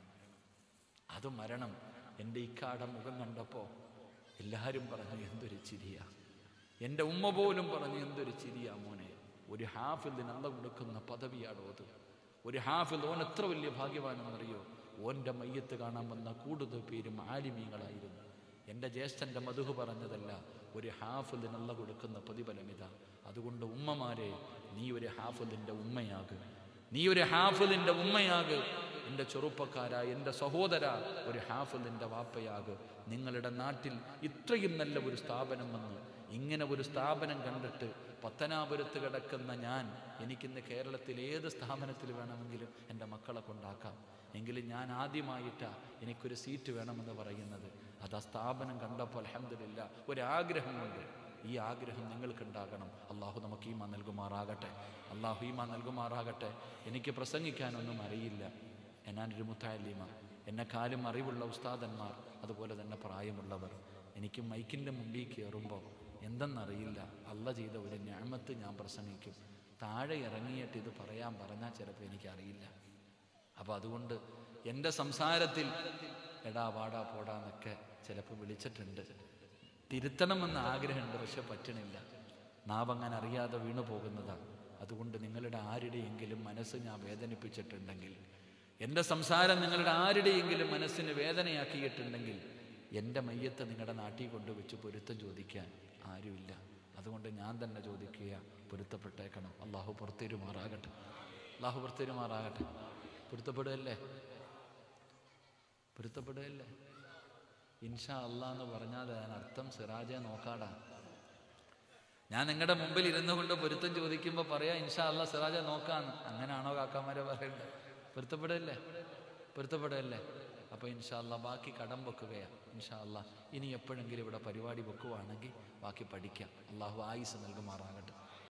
അത് മരണം എൻ്റെ ഇക്കാട മുഖം കണ്ടപ്പോൾ എല്ലാവരും പറഞ്ഞു എന്തൊരു ചിരിയാ എൻ്റെ ഉമ്മ പോലും പറഞ്ഞു എന്തൊരു ചിരിയാ മോനെ ഒരു ഹാഫിൽ നല്ല കൊടുക്കുന്ന പദവിയാടോ അത് ഒരു ഹാഫിൽ ഓൻ എത്ര വലിയ ഭാഗ്യവാനെന്നറിയോ ഓൻ്റെ മയ്യത്ത് കാണാൻ വന്ന കൂടുതൽ പേരും ആലിമീങ്ങളായിരുന്നു എൻ്റെ ജ്യേഷ്ഠൻ്റെ മധുഹ് പറഞ്ഞതല്ല ഒരു ഹാഫിൽ നല്ല കൊടുക്കുന്ന പ്രതിഫലമിത അതുകൊണ്ട് ഉമ്മമാരെ നീ ഒരു ഹാഫിലിൻ്റെ ഉമ്മയാകുക നീ ഒരു ഹാഫിലിൻ്റെ ഉമ്മയാക് എൻ്റെ ചെറുപ്പക്കാര എൻ്റെ സഹോദര ഒരു ഹാഫിലിൻ്റെ വാപ്പയാക് നിങ്ങളുടെ നാട്ടിൽ ഇത്രയും നല്ല ഒരു സ്ഥാപനം വന്ന് ഇങ്ങനെ ഒരു സ്ഥാപനം കണ്ടിട്ട് പത്തനാപുരത്ത് കിടക്കുന്ന ഞാൻ എനിക്കിന്ന് കേരളത്തിൽ ഏത് സ്ഥാപനത്തിൽ വേണമെങ്കിലും എൻ്റെ മക്കളെ കൊണ്ടാക്കാം എങ്കിലും ഞാൻ ആദ്യമായിട്ടാണ് എനിക്കൊരു സീറ്റ് വേണമെന്ന് പറയുന്നത് അത് ആ സ്ഥാപനം കണ്ടപ്പോൾ അലഹമില്ല ഒരാഗ്രഹം കൊണ്ട് ഈ ആഗ്രഹം നിങ്ങൾക്കുണ്ടാകണം അള്ളാഹു നമുക്ക് ഈമാ നൽകുമാറാകട്ടെ അള്ളാഹു ഈമാ നൽകുമാറാകട്ടെ എനിക്ക് പ്രസംഗിക്കാനൊന്നും അറിയില്ല ഞാനൊരു മുത്തായല്ലീമ എന്നെക്കാലും അറിവുള്ള ഉസ്താദന്മാർ അതുപോലെ തന്നെ പ്രായമുള്ളവർ എനിക്ക് മൈക്കിൻ്റെ മുമ്പിൽ കയറുമ്പോൾ എന്തെന്നറിയില്ല അല്ല ചെയ്ത ഒരു ഞാമത്ത് ഞാൻ പ്രസംഗിക്കും താഴെ ഇറങ്ങിയിട്ട് ഇത് പറയാൻ പറഞ്ഞാൽ ചിലപ്പോൾ എനിക്കറിയില്ല അപ്പോൾ അതുകൊണ്ട് എൻ്റെ സംസാരത്തിൽ എടാ വാടാ പോടാന്നൊക്കെ ചിലപ്പോൾ വിളിച്ചിട്ടുണ്ട് തിരുത്തണമെന്ന് ആഗ്രഹമുണ്ട് പക്ഷെ പറ്റണില്ല നാവങ്ങനെ അറിയാതെ വീണു പോകുന്നതാണ് അതുകൊണ്ട് നിങ്ങളുടെ ആരുടെയെങ്കിലും മനസ്സ് ഞാൻ വേദനിപ്പിച്ചിട്ടുണ്ടെങ്കിൽ എൻ്റെ സംസാരം നിങ്ങളുടെ ആരുടെയെങ്കിലും മനസ്സിന് വേദനയാക്കിയിട്ടുണ്ടെങ്കിൽ എൻ്റെ മയ്യത്ത് നിങ്ങളുടെ നാട്ടിൽ കൊണ്ടുവച്ച് പൊരുത്തം ചോദിക്കാൻ ആരുമില്ല അതുകൊണ്ട് ഞാൻ തന്നെ ചോദിക്കുക പൊരുത്തപ്പെട്ടേക്കണം അള്ളാഹു പുറത്തേരുമാറാകട്ടെ അള്ളാഹു പുറത്തേരുമാറാകട്ടെ പൊരുത്തപ്പെടുകയല്ലേ പൊരുത്തപ്പെടുകയല്ലേ ഇൻഷാ അള്ളാ എന്ന് പറഞ്ഞാൽ അതിനർത്ഥം സിറാജെ നോക്കാടാ ഞാൻ നിങ്ങളുടെ മുമ്പിൽ ഇരുന്നു കൊണ്ട് പൊരുത്തം ചോദിക്കുമ്പോൾ പറയാം ഇൻഷാ അള്ളാ സിറാജെ നോക്കാന്ന് അങ്ങനെയാണോ കാക്കാമാരെ പറയണ്ടത് പൊരുത്തപ്പെടല്ലേ പൊരുത്തപ്പെടല്ലേ അപ്പോൾ ഇൻഷാ അള്ളാ ബാക്കി കടം വെക്കുകയാണ് ഇൻഷാ അള്ളാ ഇനി എപ്പോഴെങ്കിലും ഇവിടെ പരിപാടി വെക്കുവാണെങ്കിൽ ബാക്കി പഠിക്കാം അള്ളാഹു ആയുസ് നൽകുമാറാകട്ടെ